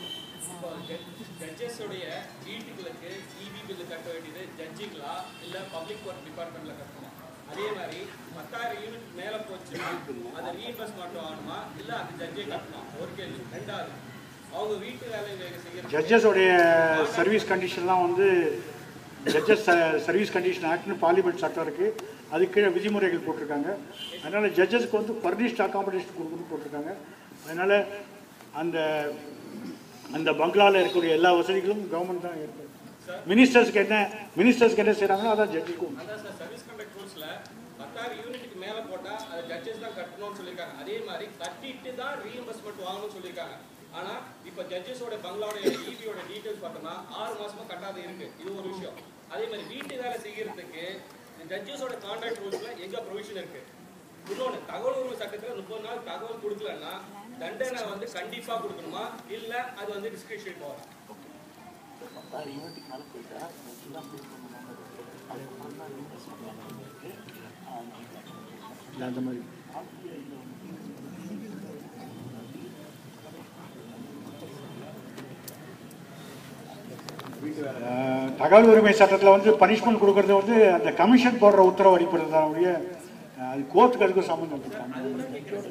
ஜட்ஜஸோடைய வீட்டுகளுக்கு இபி பில்லு கட்ட வேண்டியது ஜட்ஜிங்களா இல்ல பப்ளிக் கோர்ட் டிபார்ட்மெண்ட்ல கட்டணும் அதே மாதிரி பத்தாயிரம் யூனிட் மேல போச்சுன்னா அதை ரீஇன்வெஸ்ட் மட்டும் ஆகணுமா இல்ல அந்த ஜட்ஜே கட்டணும் ஒரு கேள்வி ரெண்டாவது அவங்க வீட்டு வேலை செய்யறது ஜட்ஜஸோடைய சர்வீஸ் கண்டிஷன்லாம் வந்து ஜட்ஜஸ் சர்வீஸ் கண்டிஷன் ஆக்ட்னு பார்லிமெண்ட் சட்டம் இருக்குது அதுக்கு கீழே விதிமுறைகள் போட்டிருக்காங்க அதனால் ஜட்ஜஸ்க்கு வந்து பர்னிஷ்ட் அகாமடேஷன் கொடுக்கணும்னு போட்டிருக்காங்க அதனால் அந்த அந்த பங்களாவில் இருக்கக்கூடிய எல்லா வசதிகளும் கவர்மெண்ட் தான் ஏற்படும் மினிஸ்டர்ஸ்க்கு என்ன மினிஸ்டர்ஸ்க்கு என்ன செய்கிறாங்களோ அதான் ஜட்ஜுக்கும் அதான் சார் சர்வீஸ் கான்ட்ராக்ட் ரூல்ஸ்ல பத்தாயிரம் யூனிட்டுக்கு மேல போட்டா அது ஜட்ஜஸ் தான் கட்டணும்னு சொல்லியிருக்காங்க அதே மாதிரி கட்டிட்டு தான் ரீஎம்பர்ஸ்மெண்ட் வாங்கணும்னு சொல்லியிருக்காங்க ஆனா இப்ப ஜட்ஜஸோட பங்களாவோட இபியோட டீடைல்ஸ் பார்த்தோம்னா ஆறு மாசமா கட்டாத இருக்கு இது ஒரு விஷயம் அதே மாதிரி வீட்டு வேலை செய்யறதுக்கு ஜட்ஜஸோட கான்ட்ராக்ட் ரூல்ஸ்ல எங்க ப்ரொவிஷன் இருக்கு இன்னொன்று தகவல் உரிமை சட்டத்துல முப்பது நாள் தகவல் கொடுக்கலன்னா தண்டனை வந்து கண்டிப்பா கொடுக்கணுமா இல்ல அது வந்து டிஸ்கிரிப்ஷன் போகலாம் பத்தாயிரம் யூனிட்டுக்கு மேலே போயிட்டா இதுதான் pay பண்ணணும். அதுக்கப்புறம் தான் reimbursement வாங்கணும் இருக்கு. ஆஹ் அந்த மாதிரி அஹ், தகவல் உரிமை சட்டத்தில் வந்து பனிஷ்மெண்ட் கொடுக்கறது வந்து அந்த கமிஷன் போடுற உத்தரவு அடிப்படையில் தான் ஒழிய, அஹ், அது கோர்ட்டுக்கு அதுக்கும் சம்மந்தம் இல்லை.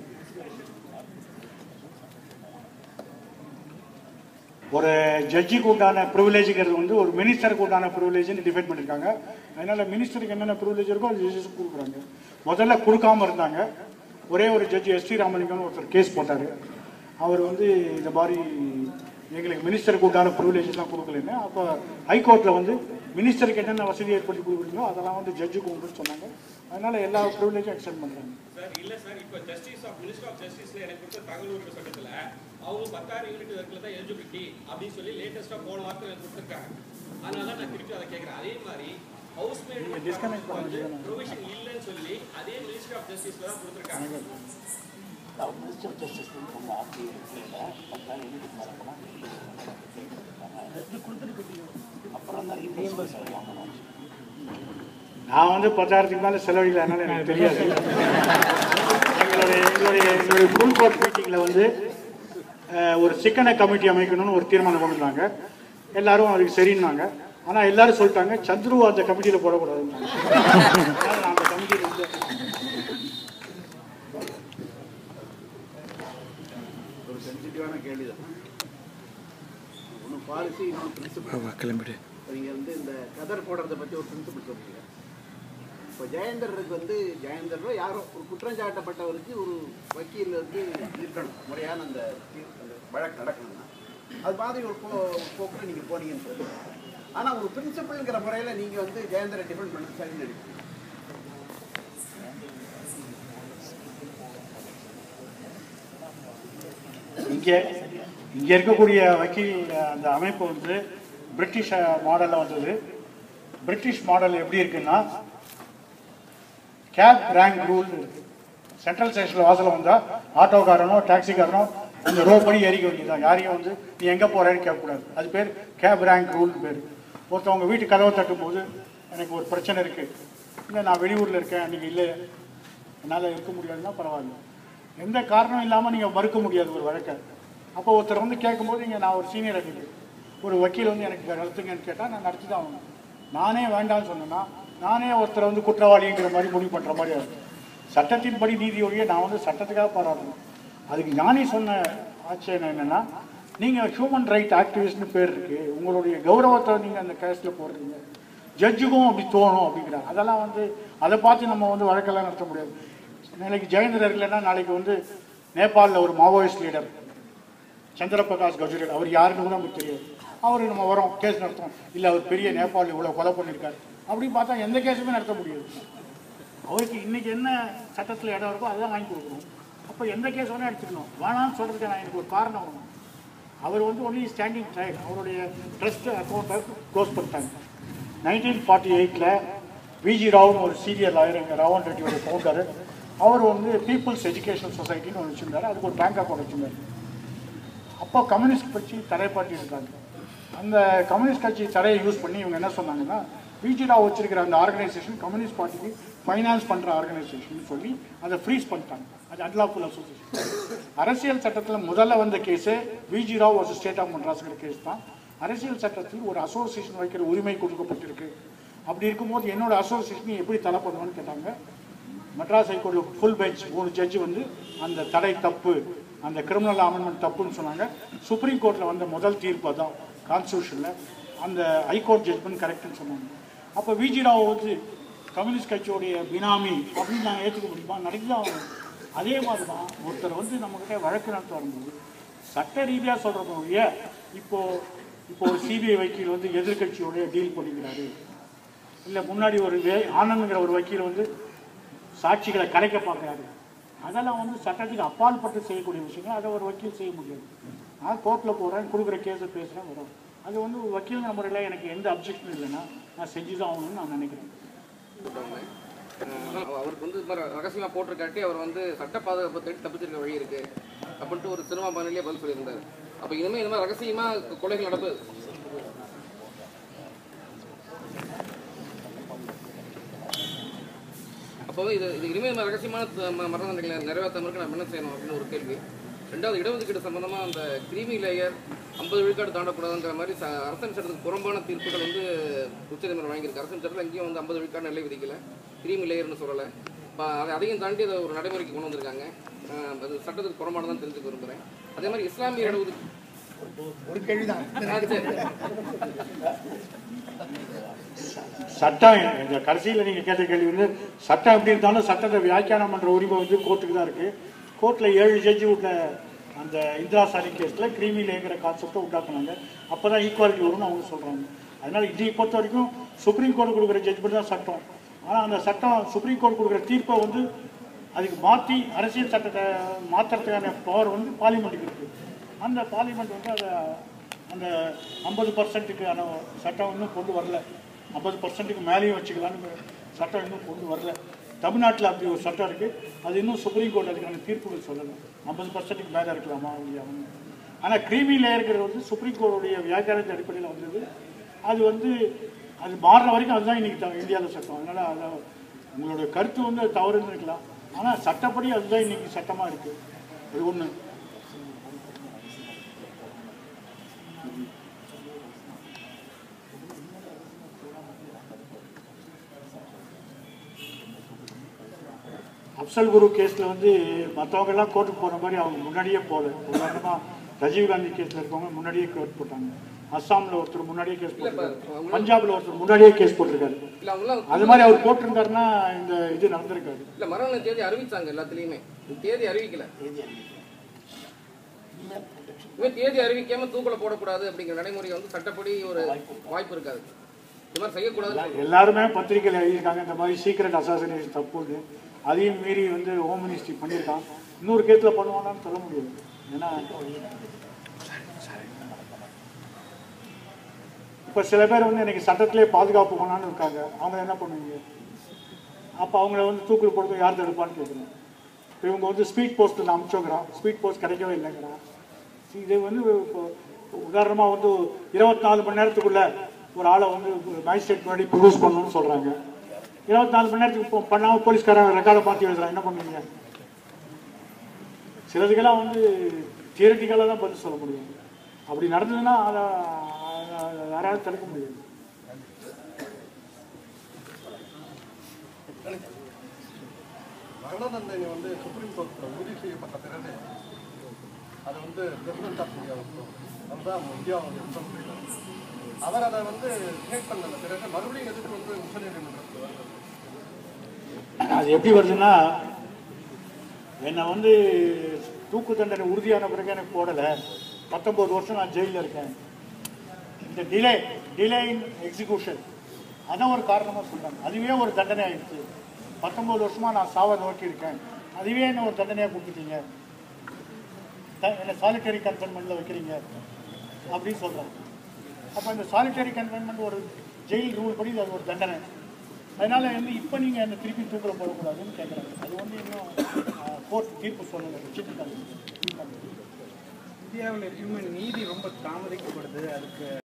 ஒரு ஜட்ஜிக்கு உண்டான ப்ரிவிலேஜுங்கிறது வந்து ஒரு மினிஸ்டருக்கு உண்டான ப்ரிவிலேஜ்னு டிஃபைன் பண்ணியிருக்காங்க அதனால மினிஸ்டருக்கு என்னென்ன ப்ரிவிலேஜ் இருக்கோ அது ஜட்ஜஸுக்கு கொடுக்குறாங்க முதல்ல கொடுக்காம இருந்தாங்க ஒரே ஒரு ஜட்ஜி எஸ் டி ராமலிங்கம்னு ஒருத்தர் கேஸ் போட்டார் அவர் வந்து இந்த மாதிரி எங்களுக்கு மினிஸ்டருக்கு உண்டான ப்ரிவிலேஜஸ்லாம் கொடுக்கலன்னு அப்போ ஹைகோர்ட்டில் வந்து மினிஸ்டருக்கு என்னென்ன வசதி ஏற்படுத்தி கொடுக்குறீங்களோ அதெல்லாம் வந்து ஜட்ஜுக்கு உண்டுன்னு சொன்னாங்க அதனால எல்லா ப்ரிவிலேஜும் எக்ஸ்டெண்ட் பண்ணுறாங்க சார் இல்ல சார் இப்ப ஜஸ்டிஸ் ஆஃப் மினிஸ்டர் ஆஃப் ஜஸ்டிஸ்ல எனக்கு கொடுத்த தகவல் உரிமை சட்டத்துல அவங்க பத்தாயிரம் யூனிட் வரைக்கும் தான் எலிஜிபிலிட்டி அப்படின்னு சொல்லி லேட்டஸ்டா போன வாரத்தில் எனக்கு கொடுத்துருக்காங்க அதனால நான் திருப்பி அதை கேட்கறேன் அதே மாதிரி ஹவுஸ் மேட் disconnect பண்ண வந்து வேண்டியதுதானே? ப்ரொவிஷன் இல்லைன்னு சொல்லி அதே மினிஸ்டர் ஆஃப் ஜஸ்டிஸ்ல தான் கொடுத்துருக்காங்க நான் மினிஸ்டர் ஆஃப் ஜஸ்டிஸ் வந்து உங்க ஆர்டி இருக்குல்ல பத்தாயிரம் யூனிட்டுக்கு மேலே போனால் அப்புறம் தான் ரீஎம்பர்ஸ்மெண்ட் வாங்கணும் நான் வந்து பத்தாயிரத்துக்கு மேலே செலவழிக்கல அதனால எனக்கு தெரியாது எங்களுடைய எங்களுடைய எங்களுடைய ஃபுல் கோர்ட் மீட்டிங்கில் வந்து அஹ், ஒரு சிக்கன கமிட்டி அமைக்கணும்னு ஒரு தீர்மானம் கொண்டு வந்தாங்க எல்லாரும் அதுக்கு சரின்னாங்க ஆனால் எல்லாரும் சொல்லிட்டாங்க சந்துரு அந்த கமிட்டியில் போடக்கூடாதுன்னாங்க அதனால நான் அந்த கமிட்டியில் வந்து ஒரு சென்சிட்டிவான கேள்வி தான் ஒன்று பாலிசி இன்னொன்று பிரின்சிபல் கிளம்பிடு நீங்கள் வந்து இந்த கதர் போடுறத பற்றி ஒரு பிரின்சிபல் சொல்றீங்க இப்போ ஜெயந்தருக்கு வந்து ஜெயந்தரோ யாரோ ஒரு குற்றம் சாட்டப்பட்டவருக்கு ஒரு வக்கீல் வந்து இருக்கணும் முறையான அந்த தீர்- அந்த வழக்கு நடக்கணும்னா அது மாதிரி ஒரு போ போக்கில் நீங்கள் போனீங்கன்னு சொல்லி ஆனால் ஒரு பிரின்சிபல்ங்கிற முறையில் நீங்கள் வந்து ஜெயந்தரை டிஃபெண்ட் பண்ண சரி நினைக்கிறீங்க இங்கே இங்கே இருக்கக்கூடிய வக்கீல் அந்த அமைப்பு வந்து பிரிட்டிஷ் மாடலில் வந்தது பிரிட்டிஷ் மாடல் எப்படி இருக்குன்னா கேப் ரேங்க் ரூல் இருக்கு சென்ட்ரல் ஸ்டேஷனில் வாசல் வந்தால் ஆட்டோக்காரனோ டாக்ஸிக்காரனோ அந்த ரோ படி ஏறிக்க வேண்டியதுதான் யாரையும் வந்து நீ எங்கே போகிறேன்னு கேட்கக்கூடாது அது பேர் கேப் ரேங்க் ரூல்னு பேர் ஒருத்தவங்க வீட்டு கதவை தட்டும் போது எனக்கு ஒரு பிரச்சனை இருக்குது இல்லை நான் வெளியூரில் இருக்கேன் நீங்கள் இல்லை என்னால் இருக்க முடியாதுன்னா பரவாயில்ல எந்த காரணம் இல்லாமல் நீங்கள் மறுக்க முடியாது ஒரு வழக்கை அப்போ ஒருத்தர் வந்து கேட்கும்போது இங்கே நான் ஒரு சீனியர் அட்வொகேட் ஒரு வக்கீல் வந்து எனக்கு நடத்துங்கன்னு கேட்டால் நான் நடத்தி தான் ஆகணும் நானே வேண்டாம்னு சொன்னேன்னா நானே ஒருத்தரை வந்து குற்றவாளிங்கிற மாதிரி முடிவு பண்ணுற மாதிரி ஆகும் சட்டத்தின்படி நீதியோடைய நான் வந்து சட்டத்துக்காக போராடணும் அதுக்கு ஞானி சொன்ன ஆச்சரியம் என்னென்னா நீங்கள் ஹியூமன் ரைட் ஆக்டிவிஸ்ட்னு பேர் இருக்குது உங்களுடைய கௌரவத்தை நீங்கள் அந்த கேஸில் போடுறீங்க ஜட்ஜுக்கும் அப்படி தோணும் அப்படிங்கிறாங்க அதெல்லாம் வந்து அதை பார்த்து நம்ம வந்து வழக்கெல்லாம் நடத்த முடியாது நாளைக்கு ஜெயேந்திரர் இல்லைன்னா நாளைக்கு வந்து நேபாளில் ஒரு மாவோயிஸ்ட் லீடர் சந்திரபிரகாஷ் கஜுரியல் அவர் யாருன்னு கூட நமக்கு தெரியாது அவர் நம்ம வரோம் கேஸ் நடத்துவோம் இல்லை அவர் பெரிய நேபாளில் இவ்வளோ கொலை பண்ணியிருக்காரு அப்படின்னு பார்த்தா எந்த கேஸுமே நடத்த முடியாது அவருக்கு இன்னைக்கு என்ன சட்டத்தில் இடம் இருக்கோ அதுதான் வாங்கி கொடுக்கணும் அப்போ எந்த கேஸ் வேணால் எடுத்துக்கணும் வேணாம்னு சொல்கிறதுக்கு நான் எனக்கு ஒரு காரணம் வேணும் அவர் வந்து ஒன்லி ஸ்டாண்டிங் ட்ரையல் அவருடைய ட்ரஸ்ட் அக்கௌண்ட்டை க்ளோஸ் பண்ணிட்டாங்க நைன்டீன் ஃபார்ட்டி எயிட்டில் விஜி ராவ்னு ஒரு சீனியர் லாயர் எங்கள் ராவன் ரெட்டியோட ஃபவுண்டர் அவர் வந்து பீப்புள்ஸ் எஜுகேஷன் சொசைட்டின்னு ஒன்று வச்சுருந்தாரு அதுக்கு ஒரு பேங்க் அக்கௌண்ட் வச்சுருந்தாரு அப்போ கம்யூனிஸ்ட் கட்சி தடைப்பாட்டி இருக்காங்க அந்த கம்யூனிஸ்ட் கட்சி தடையை யூஸ் பண்ணி இவங்க என்ன சொன்னாங்கன்னா விஜிடா வச்சிருக்கிற அந்த ஆர்கனைசேஷன் கம்யூனிஸ்ட் பார்ட்டிக்கு ஃபைனான்ஸ் பண்ணுற ஆர்கனைசேஷன் சொல்லி அதை ஃப்ரீஸ் பண்ணிட்டாங்க அது அட்லாஃபுல் அசோசியேஷன் அரசியல் சட்டத்தில் முதல்ல வந்த case V G Row versus state of மட்ராஸ்ங்கிற கேஸ் தான் அரசியல் சட்டத்தில் ஒரு அசோசியேஷன் வைக்கிற உரிமை கொடுக்கப்பட்டிருக்கு அப்படி இருக்கும்போது என்னோட அசோசியேஷன் எப்படி தடை பண்ணுவேன்னு கேட்டாங்க மெட்ராஸ் ஹைகோர்ட்டில் ஃபுல் பெஞ்ச் மூணு ஜட்ஜி வந்து அந்த தடை தப்பு அந்த கிரிமினல் அமெண்ட்மெண்ட் தப்புன்னு சொன்னாங்க சுப்ரீம் கோர்ட்டில் வந்த முதல் தீர்ப்பு தான் கான்ஸ்டியூஷனில் அந்த ஹைகோர்ட் ஜட்மெண்ட் கரெக்ட்னு சொன்னாங்க அப்போ விஜி ராவ் வந்து கம்யூனிஸ்ட் கட்சியோடைய பினாமி அப்படின்னு நான் ஏற்றுக்க முடியுமா நடத்தி தான் ஆகணும். அதே மாதிரி தான் ஒருத்தர் வந்து நம்மக்கிட்ட வழக்கு நடத்த வரும்போது சட்ட ரீதியாக சொல்கிறப்ப ஒழிய இப்போ இப்போ ஒரு சிபிஐ வக்கீல் வந்து எதிர்க்கட்சியோடைய டீல் பண்ணிக்கிறாரு இல்லை முன்னாடி ஒரு வே ஆனந்துங்கிற ஒரு வக்கீல் வந்து சாட்சிகளை கலைக்க பார்க்குறாரு அதெல்லாம் வந்து சட்டத்துக்கு அப்பாற்பட்டு செய்யக்கூடிய விஷயங்கள் அதை ஒரு வக்கீல் செய்ய முடியாது நான் கோர்ட்டில் போகிறேன் கொடுக்குற கேஸை பேசுகிறேன் வரும் அது வந்து ஒரு வக்கீல் முறையில் எனக்கு எந்த அப்ஜெக்ஷனும் இல்லைன்னா நான் செஞ்சு தான் ஆகணும்னு நான் நினைக்கிறேன் அஹ் அவருக்கு வந்து இது மாதிரி ரகசியமாக போட்டிருக்காட்டி அவர் வந்து சட்ட பாதுகாப்பு தேடி தப்பிச்சிருக்க வழி இருக்கு அப்படின்ட்டு ஒரு சினிமா பாணிலேயே பதில் சொல்லியிருந்தார் அப்போ இனிமேல் இந்த மாதிரி ரகசியமாக கொலைகள் நடப்பு அப்போ இது இது இனிமேல் இந்த மாதிரி ரகசியமான த- ம- மரண தண்டனைகளை நிறைவேற்றாம நம்ம என்ன செய்யணும் அப்படின்னு ஒரு கேள்வி ரெண்டாவது இடஒதுக்கீடு சம்பந்தமா அந்த கிரீமி லேயர் ஐம்பது விழுக்காடு தாண்டக்கூடாதுங்கிற மாதிரி ச- அரசியல் சட்டத்துக்கு புறம்பான தீர்ப்புகள் வந்து உச்சநீதிமன்றம் வாங்கியிருக்கு அரசியல் சட்டத்தில் எங்கேயும் வந்து ஐம்பது விழுக்காடு நிலை விதிக்கல கிரீமி லேயர்னு சொல்லலை இப்போ அதை அதையும் தாண்டி அதை ஒரு நடைமுறைக்கு கொண்டு வந்திருக்காங்க அஹ் அது சட்டத்துக்கு புறம்பானதான் தெரிஞ்சுக்க விரும்புகிறேன் அதே மாதிரி இஸ்லாமிய இடஒதுக்கீடு ஒரு கேள்விதான் ஆ, சரி. சட்டம் இந்த கடைசியில் நீங்கள் கேட்ட கேள்வி வந்து சட்டம் எப்படி இருந்தாலும் சட்டத்தை வியாக்கியானம் பண்ணுற உரிமை வந்து கோர்ட்டுக்கு தான் இருக்குது கோர்ட்டில் ஏழு ஜட்ஜி விட்ட அந்த இந்திரா சாலி கேஸில் கிரீமி லேங்கிற கான்செப்டை உண்டாக்குனாங்க அப்போ தான் ஈக்குவாலிட்டி வரும்னு அவங்க சொல்கிறாங்க அதனால் இதை பொறுத்த வரைக்கும் சுப்ரீம் கோர்ட் கொடுக்குற ஜட்ஜ்மெண்ட் தான் சட்டம் ஆனால் அந்த சட்டம் சுப்ரீம் கோர்ட் கொடுக்குற தீர்ப்பை வந்து அதுக்கு மாற்றி அரசியல் சட்டத்தை மாற்றுறதுக்கான பவர் வந்து பார்லிமெண்ட்டுக்கு இருக்குது அந்த பார்லிமெண்ட் வந்து அதை அந்த ஐம்பது பர்சன்ட்டுக்கான சட்டம் இன்னும் கொண்டு வரல ஐம்பது பர்சன்ட்டுக்கு மேலேயும் வச்சுக்கலான்னு சட்டம் இன்னும் கொண்டு வரல தமிழ்நாட்டில் அப்படி ஒரு சட்டம் இருக்குது அது இன்னும் சுப்ரீம் கோர்ட் அதுக்கான தீர்ப்புகள் சொல்லணும் ஐம்பது பர்சன்ட்டுக்கு மேலே இருக்கலாமா இல்லையாமனு ஆனால் கிரீமி லேயருங்கிறது வந்து சுப்ரீம் கோர்ட்டுடைய வியாக்கியானத்தின் அடிப்படையில் வந்தது அது வந்து அது மாறுற வரைக்கும் அதுதான் இன்னைக்கு இந்தியாவில் சட்டம் அதனால் அதை உங்களோட கருத்து வந்து அது தவறுன்னு இருக்கலாம் ஆனால் சட்டப்படி அதுதான் இன்னைக்கு சட்டமாக இருக்குது அது ஒன்று அப்சல் குரு கேஸில் வந்து மற்றவங்க எல்லாம் கோர்ட்டுக்கு போன மாதிரி அவங்க முன்னாடியே போகல உதாரணமாக ராஜீவ்காந்தி கேஸில் இருக்கவங்க முன்னாடியே கோர்ட் போட்டாங்க அஸ்ஸாமில் ஒருத்தர் முன்னாடியே கேஸ் போட்டிருக்காரு பஞ்சாப்ல ஒருத்தர் முன்னாடியே கேஸ் போட்டிருக்காரு இல்லை அவங்களாம் அது மாதிரி அவர் போட்டிருந்தாருன்னா இந்த இது நடந்திருக்காரு இல்லை மரண தேதி அறிவிச்சாங்க எல்லாத்துலேயுமே தேதி அறிவிக்கல இனிமே தேதி அறிவிக்காம தூக்கல போடக்கூடாது அப்படிங்கிற நடைமுறை வந்து சட்டப்படி ஒரு வாய்ப்பு இருக்காது இது மாதிரி செய்யக்கூடாது எல்லாருமே பத்திரிக்கையில் எழுதியிருக்காங்க இந்த மாதிரி சீக்கிரட் அசாசினேஷன் தப்புன்னு அதையும் மீறி வந்து ஹோம் மினிஸ்ட்ரி பண்ணியிருக்கான் இன்னொரு கேஸில் பண்ணுவாங்கன்னு சொல்ல முடியாது ஏன்னா இப்போ சில பேர் வந்து எனக்கு சட்டத்திலே பாதுகாப்பு பண்ணான்னு இருக்காங்க அவங்க என்ன பண்ணுவீங்க அப்போ அவங்கள வந்து தூக்கில் போடுறது யார் தடுப்பான்னு கேட்குறேன் இப்போ இவங்க வந்து ஸ்பீட் போஸ்ட்டில் அனுப்பிச்சோங்கிறான் ஸ்பீட் போஸ்ட் கிடைக்கவே இல்லைங்கிறான் இது வந்து இப்போ உதாரணமாக வந்து இருபத்தி நாலு மணி நேரத்துக்குள்ள ஒரு ஆளை வந்து மேஜிஸ்ட்ரேட் முன்னாடி ப்ரொடியூஸ் பண்ணணும்னு சொல்கிறாங்க இருபத்தி நாலு மணி நேரத்துக்கு இப்போ பண்ணாமல் போலீஸ்காரன் ரெக்கார்டை மாற்றி எழுதுறான் என்ன பண்ணுவீங்க சிலதுக்கெல்லாம் வந்து தியரட்டிக்கலாக தான் பதில் சொல்ல முடியும் அப்படி நடந்ததுன்னா அதை அதை யாராவது தடுக்க முடியாது மரண தண்டனை வந்து சுப்ரீம் கோர்ட்டில் உறுதி செய்யப்பட்ட பிறகு அது வந்து பிரசிடென்ட் ஆஃப் இந்தியாவுக்கு அதுதான் இந்தியாவுடைய உச்சம் அவர் அதை வந்து கிரியேட் பண்ணல பிறகு மறுபடியும் எதுக்கு வந்து உச்சநீதிமன்றத்துக்கு வருது அது எப்படி வருதுன்னா என்னை வந்து தூக்கு தண்டனை உறுதியான பிறகு எனக்கு போடலை பத்தொன்பது வருஷம் நான் ஜெயிலில் இருக்கேன் இந்த டிலே டிலே இன் எக்ஸிகூஷன் அதான் ஒரு காரணமாக சொல்கிறாங்க அதுவே ஒரு தண்டனை ஆயிடுச்சு பத்தொன்பது வருஷமா நான் சாவை நோக்கி இருக்கேன் அதுவே என்ன ஒரு தண்டனையாக கொடுத்துட்டீங்க த- என்னை சாலிட்டரி கன்ஃபைன்மெண்ட்டில் வைக்கிறீங்க அப்படின்னு சொல்கிறாங்க அப்போ இந்த சாலிட்டரி கன்ஃபைன்மெண்ட் ஒரு ஜெயில் ரூல் படி அது ஒரு தண்டனை அதனால வந்து இப்போ நீங்கள் என்ன திருப்பி தூக்கில் போடக்கூடாதுன்னு கேட்குறாங்க அது வந்து இன்னும் கோர்ட் தீர்ப்பு சொல்லலை வச்சுட்டு இந்தியாவில் எப்பயுமே நீதி ரொம்ப தாமதிக்கப்படுது அதுக்கு